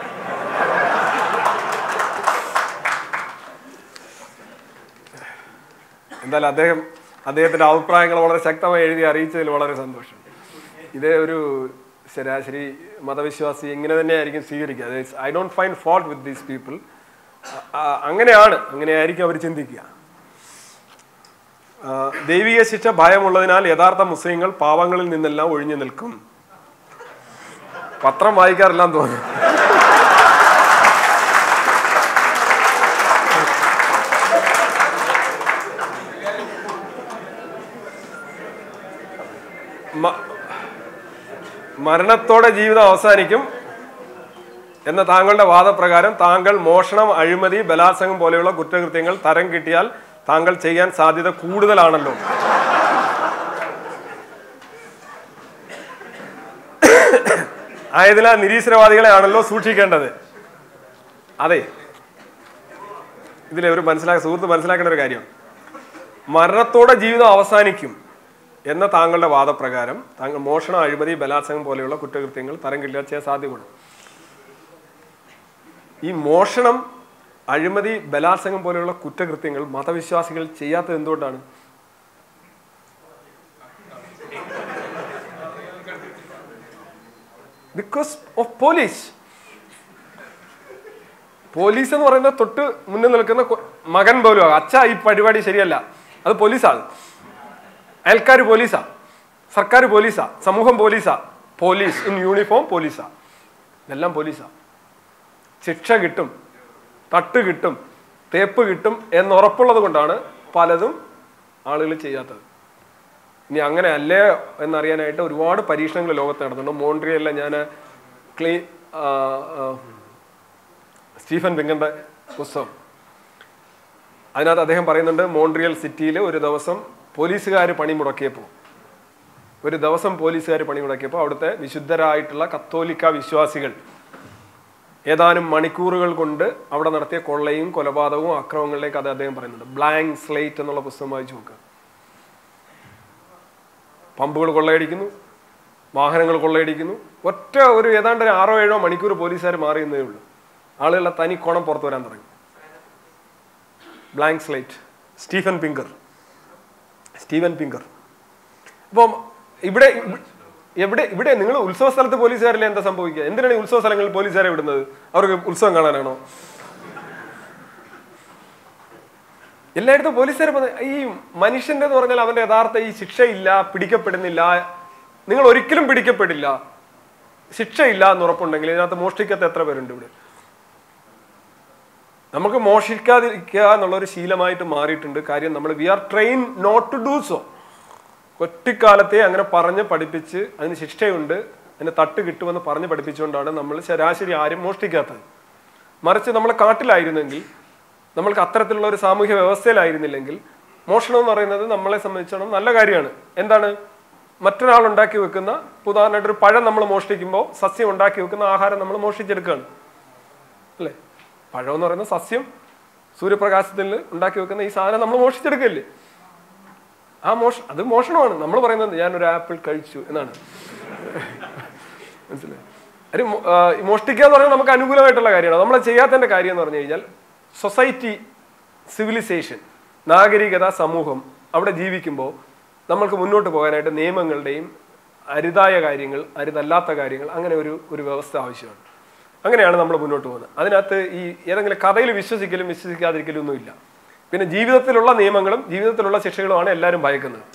എന്തായാലും അദ്ദേഹം അദ്ദേഹത്തിന്റെ അഭിപ്രായങ്ങൾ വളരെ ശക്തമായി എഴുതി അറിയിച്ചതിൽ വളരെ സന്തോഷം ഇത് ഒരു ശരാശരി മതവിശ്വാസി ഇങ്ങനെ തന്നെയായിരിക്കും സ്വീകരിക്കുക I don't find fault with these people അങ്ങനെയാണ് അങ്ങനെയായിരിക്കും അവർ ചിന്തിക്കുക ആ, ദൈവിക ശിക്ഷ ഭയമുള്ളതിനാൽ യഥാർത്ഥ മുസ്ലിങ്ങൾ പാവങ്ങളിൽ നിന്നെല്ലാം ഒഴിഞ്ഞു നിൽക്കും പത്രം വായിക്കാറില്ലാന്ന് തോന്നുന്നു മ- മരണത്തോടെ ജീവിതം അവസാനിക്കും എന്ന താങ്കളുടെ വാദപ്രകാരം താങ്കൾ മോഷണം അഴിമതി ബലാത്സംഗം പോലെയുള്ള കുറ്റകൃത്യങ്ങൾ തരം കിട്ടിയാൽ താങ്കൾ ചെയ്യാൻ സാധ്യത കൂടുതലാണല്ലോ ആയതിനാൽ നിരീശ്വരവാദികളെ ആണല്ലോ സൂക്ഷിക്കേണ്ടത് അതെ ഇതിലെ ഒരു മനസ്സിലാക്ക സുഹൃത്ത് മനസ്സിലാക്കേണ്ട ഒരു കാര്യം മരണത്തോടെ ജീവിതം അവസാനിക്കും എന്ന താങ്കളുടെ വാദപ്രകാരം താങ്കൾ മോഷണം അഴിമതി ബലാത്സംഗം പോലെയുള്ള കുറ്റകൃത്യങ്ങൾ തരം കിട്ടിയാൽ ചെയ്യാൻ സാധ്യതയുണ്ട് ഈ മോഷണം അഴിമതി ബലാത്സംഗം പോലെയുള്ള കുറ്റകൃത്യങ്ങൾ മതവിശ്വാസികൾ ചെയ്യാത്തത് എന്തുകൊണ്ടാണ് ബിക്കോസ് ഓഫ് പോലീസ് പോലീസ് എന്ന് പറയുന്നത് തൊട്ട് മുന്നിൽ നിൽക്കുന്ന കൊ- മകൻ പോലും അച്ഛ ഈ പരിപാടി ശരിയല്ല അത് പോലീസാണ് അയൽക്കാർ പോലീസാ സർക്കാർ പോലീസാ സമൂഹം പോലീസാ പോലീസ് ഇൻ യൂണിഫോം പോലീസാ ഇതെല്ലാം പോലീസാ ശിക്ഷ കിട്ടും തട്ട് കിട്ടും തേപ്പ് കിട്ടും എന്നുറപ്പുള്ളത് കൊണ്ടാണ് പലതും ആളുകൾ ചെയ്യാത്തത് ഇനി അങ്ങനെ അല്ലേ എന്നറിയാനായിട്ട് ഒരുപാട് പരീക്ഷണങ്ങൾ ലോകത്ത് നടന്നുണ്ട് മോൺട്രിയലിലെ ഞാൻ ക്ലീ ആ, ആ, സ്റ്റീഫൻ പിങ്കന്റെ പുസ്തകം അതിനകത്ത് അദ്ദേഹം പറയുന്നുണ്ട് മോൺട്രിയൽ സിറ്റിയിൽ ഒരു ദിവസം പോലീസുകാർ പണി മുടക്കിയപ്പോൾ ഒരു ദിവസം പോലീസുകാർ പണി മുടക്കിയപ്പോൾ അവിടുത്തെ വിശുദ്ധരായിട്ടുള്ള കത്തോലിക്ക വിശ്വാസികൾ ഏതാനും മണിക്കൂറുകൾ കൊണ്ട് അവിടെ നടത്തിയ കൊള്ളയും കൊലപാതകവും അക്രമങ്ങളിലേക്ക് അത് അദ്ദേഹം പറയുന്നുണ്ട് ബ്ലാങ്ക് സ്ലേറ്റ് എന്നുള്ള പുസ്തകം വായിച്ചു നോക്കുക പമ്പുകൾ കൊള്ളയടിക്കുന്നു വാഹനങ്ങൾ കൊള്ളയടിക്കുന്നു ഒറ്റ ഒരു ഏതാണ്ട് ഒരു ആറോ ഏഴോ മണിക്കൂർ പോലീസുകാർ മാറിയെന്നേ ഉള്ളൂ ആളുകളുടെ തനി കോണം പുറത്തു വരാൻ തുടങ്ങി blank slate Stephen Pinker Steven Pinker അപ്പം ഇവിടെ എവിടെ ഇവിടെ നിങ്ങൾ ഉത്സവ സ്ഥലത്ത് പോലീസുകാരിലെ എന്താ സംഭവിക്കുക എന്തിനാണ് ഈ ഉത്സവ സ്ഥലങ്ങളിൽ പോലീസുകാരെ വിടുന്നത് അവർക്ക് ഉത്സവം കാണാനാണോ എല്ലായിടത്തും പോലീസുകാരെ പറഞ്ഞ- ഈ മനുഷ്യന്റെ എന്ന് പറഞ്ഞാൽ അവന്റെ യഥാർത്ഥ ഈ ശിക്ഷയില്ല പിടിക്കപ്പെടുന്നില്ല നിങ്ങൾ ഒരിക്കലും പിടിക്കപ്പെടില്ല ശിക്ഷയില്ല എന്ന് ഉറപ്പുണ്ടെങ്കിൽ ഇതിനകത്ത് മോഷ്ടിക്കാത്ത എത്ര പേരുണ്ട് ഇവിടെ നമുക്ക് മോഷിക്കാതിരിക്കുക എന്നുള്ള ഒരു ശീലമായിട്ട് മാറിയിട്ടുണ്ട് കാര്യം നമ്മൾ we are train not to do so ഒറ്റക്കാലത്തെ അങ്ങനെ പറഞ്ഞ് പഠിപ്പിച്ച് അതിന് ശിക്ഷയുണ്ട് അതിന് തട്ട് കിട്ടുമെന്ന് പറഞ്ഞ് പഠിപ്പിച്ചുകൊണ്ടാണ് നമ്മൾ ശരാശരി ആരും മോഷ്ടിക്കാത്തത് മറിച്ച് നമ്മൾ കാട്ടിലായിരുന്നെങ്കിൽ നമ്മൾക്ക് അത്തരത്തിലുള്ള ഒരു സാമൂഹ്യ വ്യവസ്ഥയിലായിരുന്നില്ലെങ്കിൽ മോഷണം എന്ന് പറയുന്നത് നമ്മളെ സംബന്ധിച്ചിടത്തോളം നല്ല കാര്യമാണ് എന്താണ് മറ്റൊരാൾ ഉണ്ടാക്കി വെക്കുന്ന ഇപ്പൊ ഉദാഹരണമായിട്ട് ഒരു പഴം നമ്മൾ മോഷ്ടിക്കുമ്പോൾ സസ്യം ഉണ്ടാക്കി വെക്കുന്ന ആഹാരം നമ്മൾ മോഷ്ടിച്ചെടുക്കുകയാണ് അല്ലേ പഴം എന്ന് പറയുന്ന സസ്യം സൂര്യപ്രകാശത്തിൽ ഉണ്ടാക്കി വെക്കുന്ന ഈ സാധനം നമ്മൾ മോഷ്ടിച്ചെടുക്കല്ലേ ആ മോഷ അത് മോഷണമാണ് നമ്മൾ പറയുന്നത് ഞാൻ ഒരു ആപ്പിൾ കഴിച്ചു എന്നാണ് മനസ്സിലായി ഒരു മോ- ആ, ഈ മോഷ്ടിക്കുക എന്ന് പറയുന്നത് നമുക്ക് അനുകൂലമായിട്ടുള്ള കാര്യമാണ് നമ്മൾ ചെയ്യാത്തതിന്റെ കാര്യം എന്ന് പറഞ്ഞു കഴിഞ്ഞാൽ സൊസൈറ്റി സിവിലൈസേഷൻ നാഗരികത സമൂഹം അവിടെ ജീവിക്കുമ്പോൾ നമ്മൾക്ക് മുന്നോട്ട് പോകാനായിട്ട് നിയമങ്ങളുടെയും അരുതായ കാര്യങ്ങൾ അരുതല്ലാത്ത കാര്യങ്ങൾ അങ്ങനെ ഒരു ഒരു വ്യവസ്ഥ ആവശ്യമാണ് അങ്ങനെയാണ് നമ്മൾ മുന്നോട്ട് പോകുന്നത് അതിനകത്ത് ഈ ഏതെങ്കിലും കഥയിൽ വിശ്വസിക്കലും വിശ്വസിക്കാതിരിക്കലും ഒന്നുമില്ല പിന്നെ ജീവിതത്തിലുള്ള നിയമങ്ങളും ജീവിതത്തിലുള്ള ശിക്ഷകളുമാണ് എല്ലാവരും ഭയക്കുന്നത്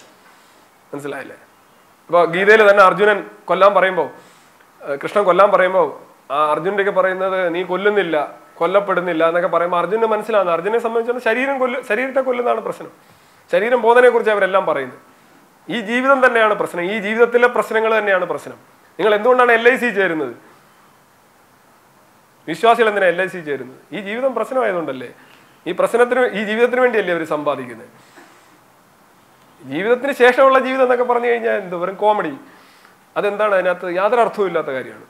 മനസ്സിലായില്ലേ അപ്പോൾ ഗീതയിൽ തന്നെ അർജുനൻ കൊല്ലാൻ പറയുമ്പോൾ ഏഹ് കൃഷ്ണൻ കൊല്ലാൻ പറയുമ്പോൾ ആ അർജുനൊക്കെ പറയുന്നത് നീ കൊല്ലുന്നില്ല കൊല്ലപ്പെടുന്നില്ല എന്നൊക്കെ പറയുമ്പോൾ അർജുനെ മനസ്സിലാകുന്നു അർജുനെ സംബന്ധിച്ചാൽ ശരീരം കൊല്ലു ശരീരത്തെ കൊല്ലുന്നതാണ് പ്രശ്നം ശരീരം പോകുന്നതിനെ കുറിച്ച് അവരെല്ലാം പറയുന്നത് ഈ ജീവിതം തന്നെയാണ് പ്രശ്നം ഈ ജീവിതത്തിലെ പ്രശ്നങ്ങൾ തന്നെയാണ് പ്രശ്നം നിങ്ങൾ എന്തുകൊണ്ടാണ് എൽ ഐ സി ചേരുന്നത് വിശ്വാസികൾ എന്തിനാ എൽ ഐ സി ചേരുന്നത് ഈ ജീവിതം പ്രശ്നമായതുകൊണ്ടല്ലേ ഈ പ്രശ്നത്തിന് ഈ ജീവിതത്തിന് വേണ്ടിയല്ലേ അവർ സമ്പാദിക്കുന്നത് ജീവിതത്തിന് ശേഷമുള്ള ജീവിതം എന്നൊക്കെ പറഞ്ഞു കഴിഞ്ഞാൽ എന്ത് വെറും കോമഡി അതെന്താണ് അതിനകത്ത് യാതൊരു അർത്ഥവും ഇല്ലാത്ത കാര്യമാണ്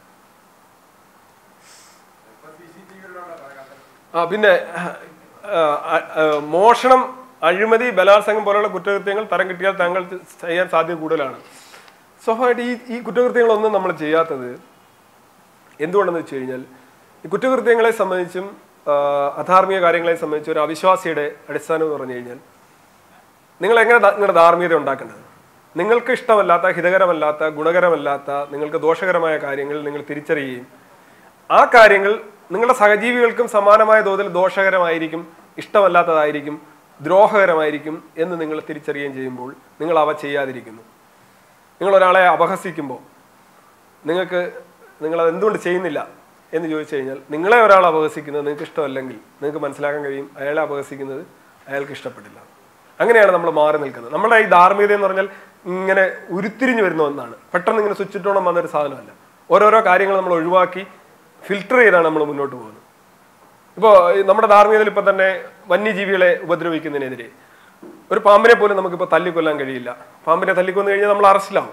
ആ പിന്നെ ആ, ആ, ആ, മോഷണം അഴിമതി ബലാത്സംഗം പോലുള്ള കുറ്റകൃത്യങ്ങൾ തരം കിട്ടിയാൽ താങ്കൾ ചെയ്യാൻ സാധ്യത കൂടുതലാണ് സ്വാഭാവികമായിട്ട് ഈ ഈ കുറ്റകൃത്യങ്ങളൊന്നും നമ്മൾ ചെയ്യാത്തത് എന്തുകൊണ്ടെന്ന് വെച്ച് കഴിഞ്ഞാൽ ഈ കുറ്റകൃത്യങ്ങളെ സംബന്ധിച്ചും ആ, അധാർമിക കാര്യങ്ങളെ സംബന്ധിച്ചും ഒരു അവിശ്വാസിയുടെ അടിസ്ഥാനം എന്ന് പറഞ്ഞു കഴിഞ്ഞാൽ നിങ്ങൾ എങ്ങനെ ദാ- നിങ്ങളുടെ ധാർമ്മികത ഉണ്ടാക്കേണ്ടത് നിങ്ങൾക്ക് ഇഷ്ടമല്ലാത്ത ഹിതകരമല്ലാത്ത ഗുണകരമല്ലാത്ത നിങ്ങൾക്ക് ദോഷകരമായ കാര്യങ്ങൾ നിങ്ങൾ തിരിച്ചറിയുകയും ആ കാര്യങ്ങൾ നിങ്ങളുടെ സഹജീവികൾക്കും സമാനമായ തോതിൽ ദോഷകരമായിരിക്കും ഇഷ്ടമല്ലാത്തതായിരിക്കും ദ്രോഹകരമായിരിക്കും എന്ന് നിങ്ങൾ തിരിച്ചറിയുകയും ചെയ്യുമ്പോൾ നിങ്ങൾ അവ ചെയ്യാതിരിക്കുന്നു നിങ്ങൾ ഒരാളെ അപഹസിക്കുമ്പോൾ നിങ്ങൾക്ക് നിങ്ങളത് എന്തുകൊണ്ട് ചെയ്യുന്നില്ല എന്ന് ചോദിച്ചു കഴിഞ്ഞാൽ നിങ്ങളെ ഒരാൾ അപഹസിക്കുന്നത് നിങ്ങൾക്ക് ഇഷ്ടമല്ലെങ്കിൽ നിങ്ങൾക്ക് മനസ്സിലാക്കാൻ കഴിയും അയാളെ അപഹസിക്കുന്നത് അയാൾക്ക് ഇഷ്ടപ്പെട്ടില്ല അങ്ങനെയാണ് നമ്മൾ മാറി നിൽക്കുന്നത് നമ്മുടെ ഈ ധാർമ്മികത എന്ന് പറഞ്ഞാൽ ഇങ്ങനെ ഉരുത്തിരിഞ്ഞു വരുന്ന ഒന്നാണ് പെട്ടെന്ന് ഇങ്ങനെ സ്വിച്ചിട്ടോണം വന്നൊരു സാധനമല്ല ഓരോരോ കാര്യങ്ങൾ നമ്മൾ ഒഴിവാക്കി ഫിൽട്ടർ ചെയ്താണ് നമ്മൾ മുന്നോട്ട് പോകുന്നത് ഇപ്പോൾ നമ്മുടെ ധാർമ്മികതയിൽ ഇപ്പം തന്നെ വന്യജീവികളെ ഉപദ്രവിക്കുന്നതിനെതിരെ ഒരു പാമ്പിനെ പോലും നമുക്കിപ്പോൾ തല്ലിക്കൊല്ലാൻ കഴിയില്ല പാമ്പിനെ തല്ലിക്കൊന്നു കഴിഞ്ഞാൽ നമ്മൾ അറസ്റ്റിലാവും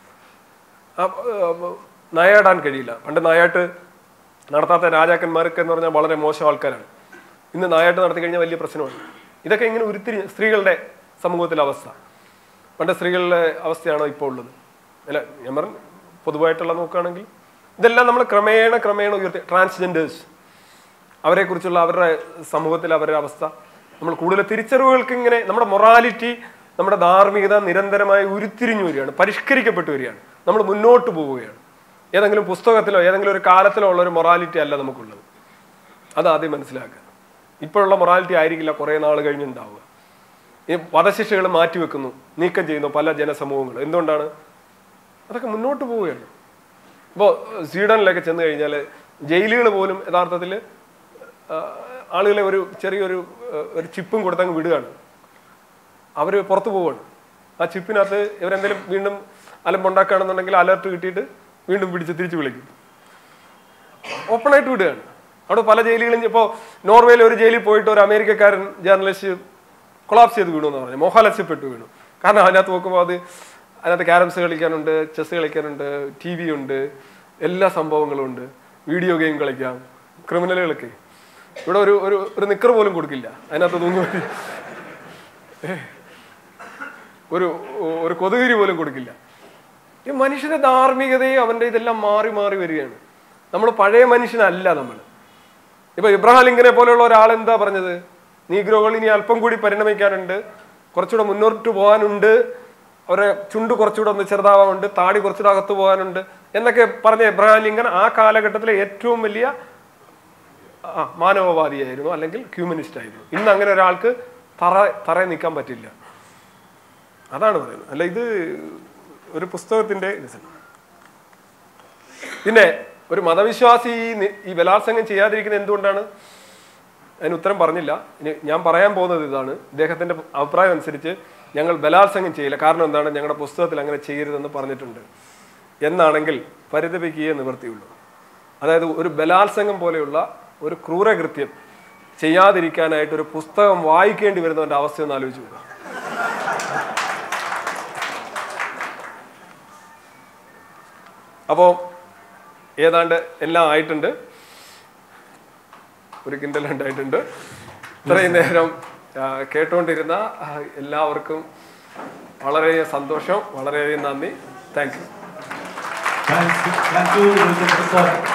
ആ, ആ, നായാടാൻ കഴിയില്ല പണ്ട് നായാട്ട് നടത്താത്ത രാജാക്കന്മാർക്ക് എന്ന് പറഞ്ഞാൽ വളരെ മോശം ആൾക്കാരാണ് ഇന്ന് നായാട്ട് നടത്തി കഴിഞ്ഞാൽ വലിയ പ്രശ്നമാണ് ഇതൊക്കെ ഇങ്ങനെ ഉരുത്തിരി സ്ത്രീകളുടെ സമൂഹത്തിലെ അവസ്ഥ പണ്ട് സ്ത്രീകളുടെ അവസ്ഥയാണോ ഇപ്പോൾ ഉള്ളത് അല്ല ഞാൻ പറഞ്ഞു പൊതുവായിട്ടുള്ള നോക്കുകയാണെങ്കിൽ ഇതെല്ലാം നമ്മൾ ക്രമേണ ക്രമേണ ഉയർത്തി ട്രാൻസ്ജെൻഡേഴ്സ് അവരെക്കുറിച്ചുള്ള അവരുടെ സമൂഹത്തിൽ അവരുടെ അവസ്ഥ നമ്മൾ കൂടുതൽ തിരിച്ചറിവുകൾക്ക് ഇങ്ങനെ നമ്മുടെ മൊറാലിറ്റി നമ്മുടെ ധാർമ്മികത നിരന്തരമായി ഉരുത്തിരിഞ്ഞു വരികയാണ് പരിഷ്കരിക്കപ്പെട്ടു വരികയാണ് നമ്മൾ മുന്നോട്ട് പോവുകയാണ് ഏതെങ്കിലും പുസ്തകത്തിലോ ഏതെങ്കിലും ഒരു കാലത്തിലോ ഉള്ള ഒരു മൊറാലിറ്റി അല്ല നമുക്കുള്ളത് അത് ആദ്യം മനസ്സിലാക്കുക ഇപ്പോഴുള്ള മൊറാലിറ്റി ആയിരിക്കില്ല കുറേ നാൾ കഴിഞ്ഞുണ്ടാവുക ഈ വധശിക്ഷകൾ മാറ്റിവെക്കുന്നു നീക്കം ചെയ്യുന്നു പല ജനസമൂഹങ്ങളും എന്തുകൊണ്ടാണ് അതൊക്കെ മുന്നോട്ട് പോവുകയാണ് ഇപ്പോൾ സ്വീഡനിലൊക്കെ ചെന്ന് കഴിഞ്ഞാൽ ജയിലുകൾ പോലും യഥാർത്ഥത്തിൽ ആ, ആളുകളെ ഒരു ചെറിയൊരു ആ, ഒരു ചിപ്പും കൊടുത്തങ്ങ് വിടുകയാണ് അവർ പുറത്തു പോവുകയാണ് ആ ചിപ്പിനകത്ത് ഇവരെന്തെങ്കിലും വീണ്ടും അലമ്പുണ്ടാക്കുകയാണെന്നുണ്ടെങ്കിൽ അലർട്ട് കിട്ടിയിട്ട് വീണ്ടും പിടിച്ച് തിരിച്ചു വിളിക്കും ഓപ്പണായിട്ട് വിടുകയാണ് അവിടെ പല ജയിലുകളും ഇപ്പോൾ നോർവേയിൽ ഒരു ജയിലിൽ പോയിട്ട് ഒരു അമേരിക്കക്കാരൻ ജേർണലിസ്റ്റ് കൊളാപ്സ് ചെയ്ത് വീണു എന്ന് പറഞ്ഞു മോഹാലസ്യപ്പെട്ടു വീണു കാരണം അതിനകത്ത് നോക്കുമ്പോൾ അത് അതിനകത്ത് ക്യാരംസ് കളിക്കാനുണ്ട് ചെസ് കളിക്കാനുണ്ട് ടി വി ഉണ്ട് എല്ലാ സംഭവങ്ങളും ഉണ്ട് വീഡിയോ ഗെയിം കളിക്കാം ക്രിമിനലുകളൊക്കെ ഇവിടെ ഒരു ഒരു ഒരു നിക്കർ പോലും കൊടുക്കില്ല അതിനകത്ത് തൂങ്ങി ഒരു ഒരു കൊതുകിരി പോലും കൊടുക്കില്ല ഈ മനുഷ്യന്റെ ധാർമ്മികതയും അവന്റെ ഇതെല്ലാം മാറി മാറി വരികയാണ് നമ്മൾ പഴയ മനുഷ്യനല്ല നമ്മൾ ഇപ്പൊ ഇബ്രാഹിം ലിങ്കനെ പോലെയുള്ള ഒരാൾ എന്താ പറഞ്ഞത് നീഗ്രോകൾ ഇനി അല്പം കൂടി പരിണമിക്കാനുണ്ട് കുറച്ചുകൂടെ മുന്നോട്ട് പോകാനുണ്ട് അവരെ ചുണ്ട് കുറച്ചുകൂടെ ഒന്ന് ചെറുതാവാനുണ്ട് താടി കുറച്ചുകൂടെ അകത്ത് പോകാനുണ്ട് എന്നൊക്കെ പറഞ്ഞ ഇബ്രാഹിം ലിങ്കൻ ആ കാലഘട്ടത്തിലെ ഏറ്റവും വലിയ ആ, മാനവവാദിയായിരുന്നു അല്ലെങ്കിൽ ഹ്യൂമനിസ്റ്റ് ആയിരുന്നു ഇന്ന് അങ്ങനെ ഒരാൾക്ക് തറ തറയിൽ നിൽക്കാൻ പറ്റില്ല അതാണ് പറയുന്നത് അല്ല ഇത് ഒരു പുസ്തകത്തിന്റെ രസം. പിന്നെ ഒരു മതവിശ്വാസി ഈ നി- ഈ ബലാത്സംഗം ചെയ്യാതിരിക്കുന്നത് എന്തുകൊണ്ടാണ് അതിന് ഉത്തരം പറഞ്ഞില്ല ഇനി ഞാൻ പറയാൻ പോകുന്നത് ഇതാണ് ഇദ്ദേഹത്തിന്റെ അഭിപ്രായം അനുസരിച്ച് ഞങ്ങൾ ബലാത്സംഗം ചെയ്യില്ല കാരണം എന്താണ് ഞങ്ങളുടെ പുസ്തകത്തിൽ അങ്ങനെ ചെയ്യരുതെന്ന് പറഞ്ഞിട്ടുണ്ട് എന്നാണെങ്കിൽ പരിതപിക്കുകയേ നിവൃത്തിയുള്ളൂ അതായത് ഒരു ബലാത്സംഗം പോലെയുള്ള ഒരു ക്രൂരകൃത്യം ചെയ്യാതിരിക്കാനായിട്ട് ഒരു പുസ്തകം വായിക്കേണ്ടി വരുന്നവന്റെ അവസ്ഥ ഒന്ന് ആലോചിച്ച് നോക്കുക അപ്പോൾ ഏതാണ്ട് എല്ലാം ആയിട്ടുണ്ട് ഒരു കിൻഡൽ ഉണ്ടായിട്ടുണ്ട് ഇത്രയും നേരം ആ, കേട്ടുകൊണ്ടിരുന്ന ആ, എല്ലാവർക്കും വളരെ സന്തോഷം വളരെയധികം നന്ദി thank you Thank you, thank you, Mr. Prasad.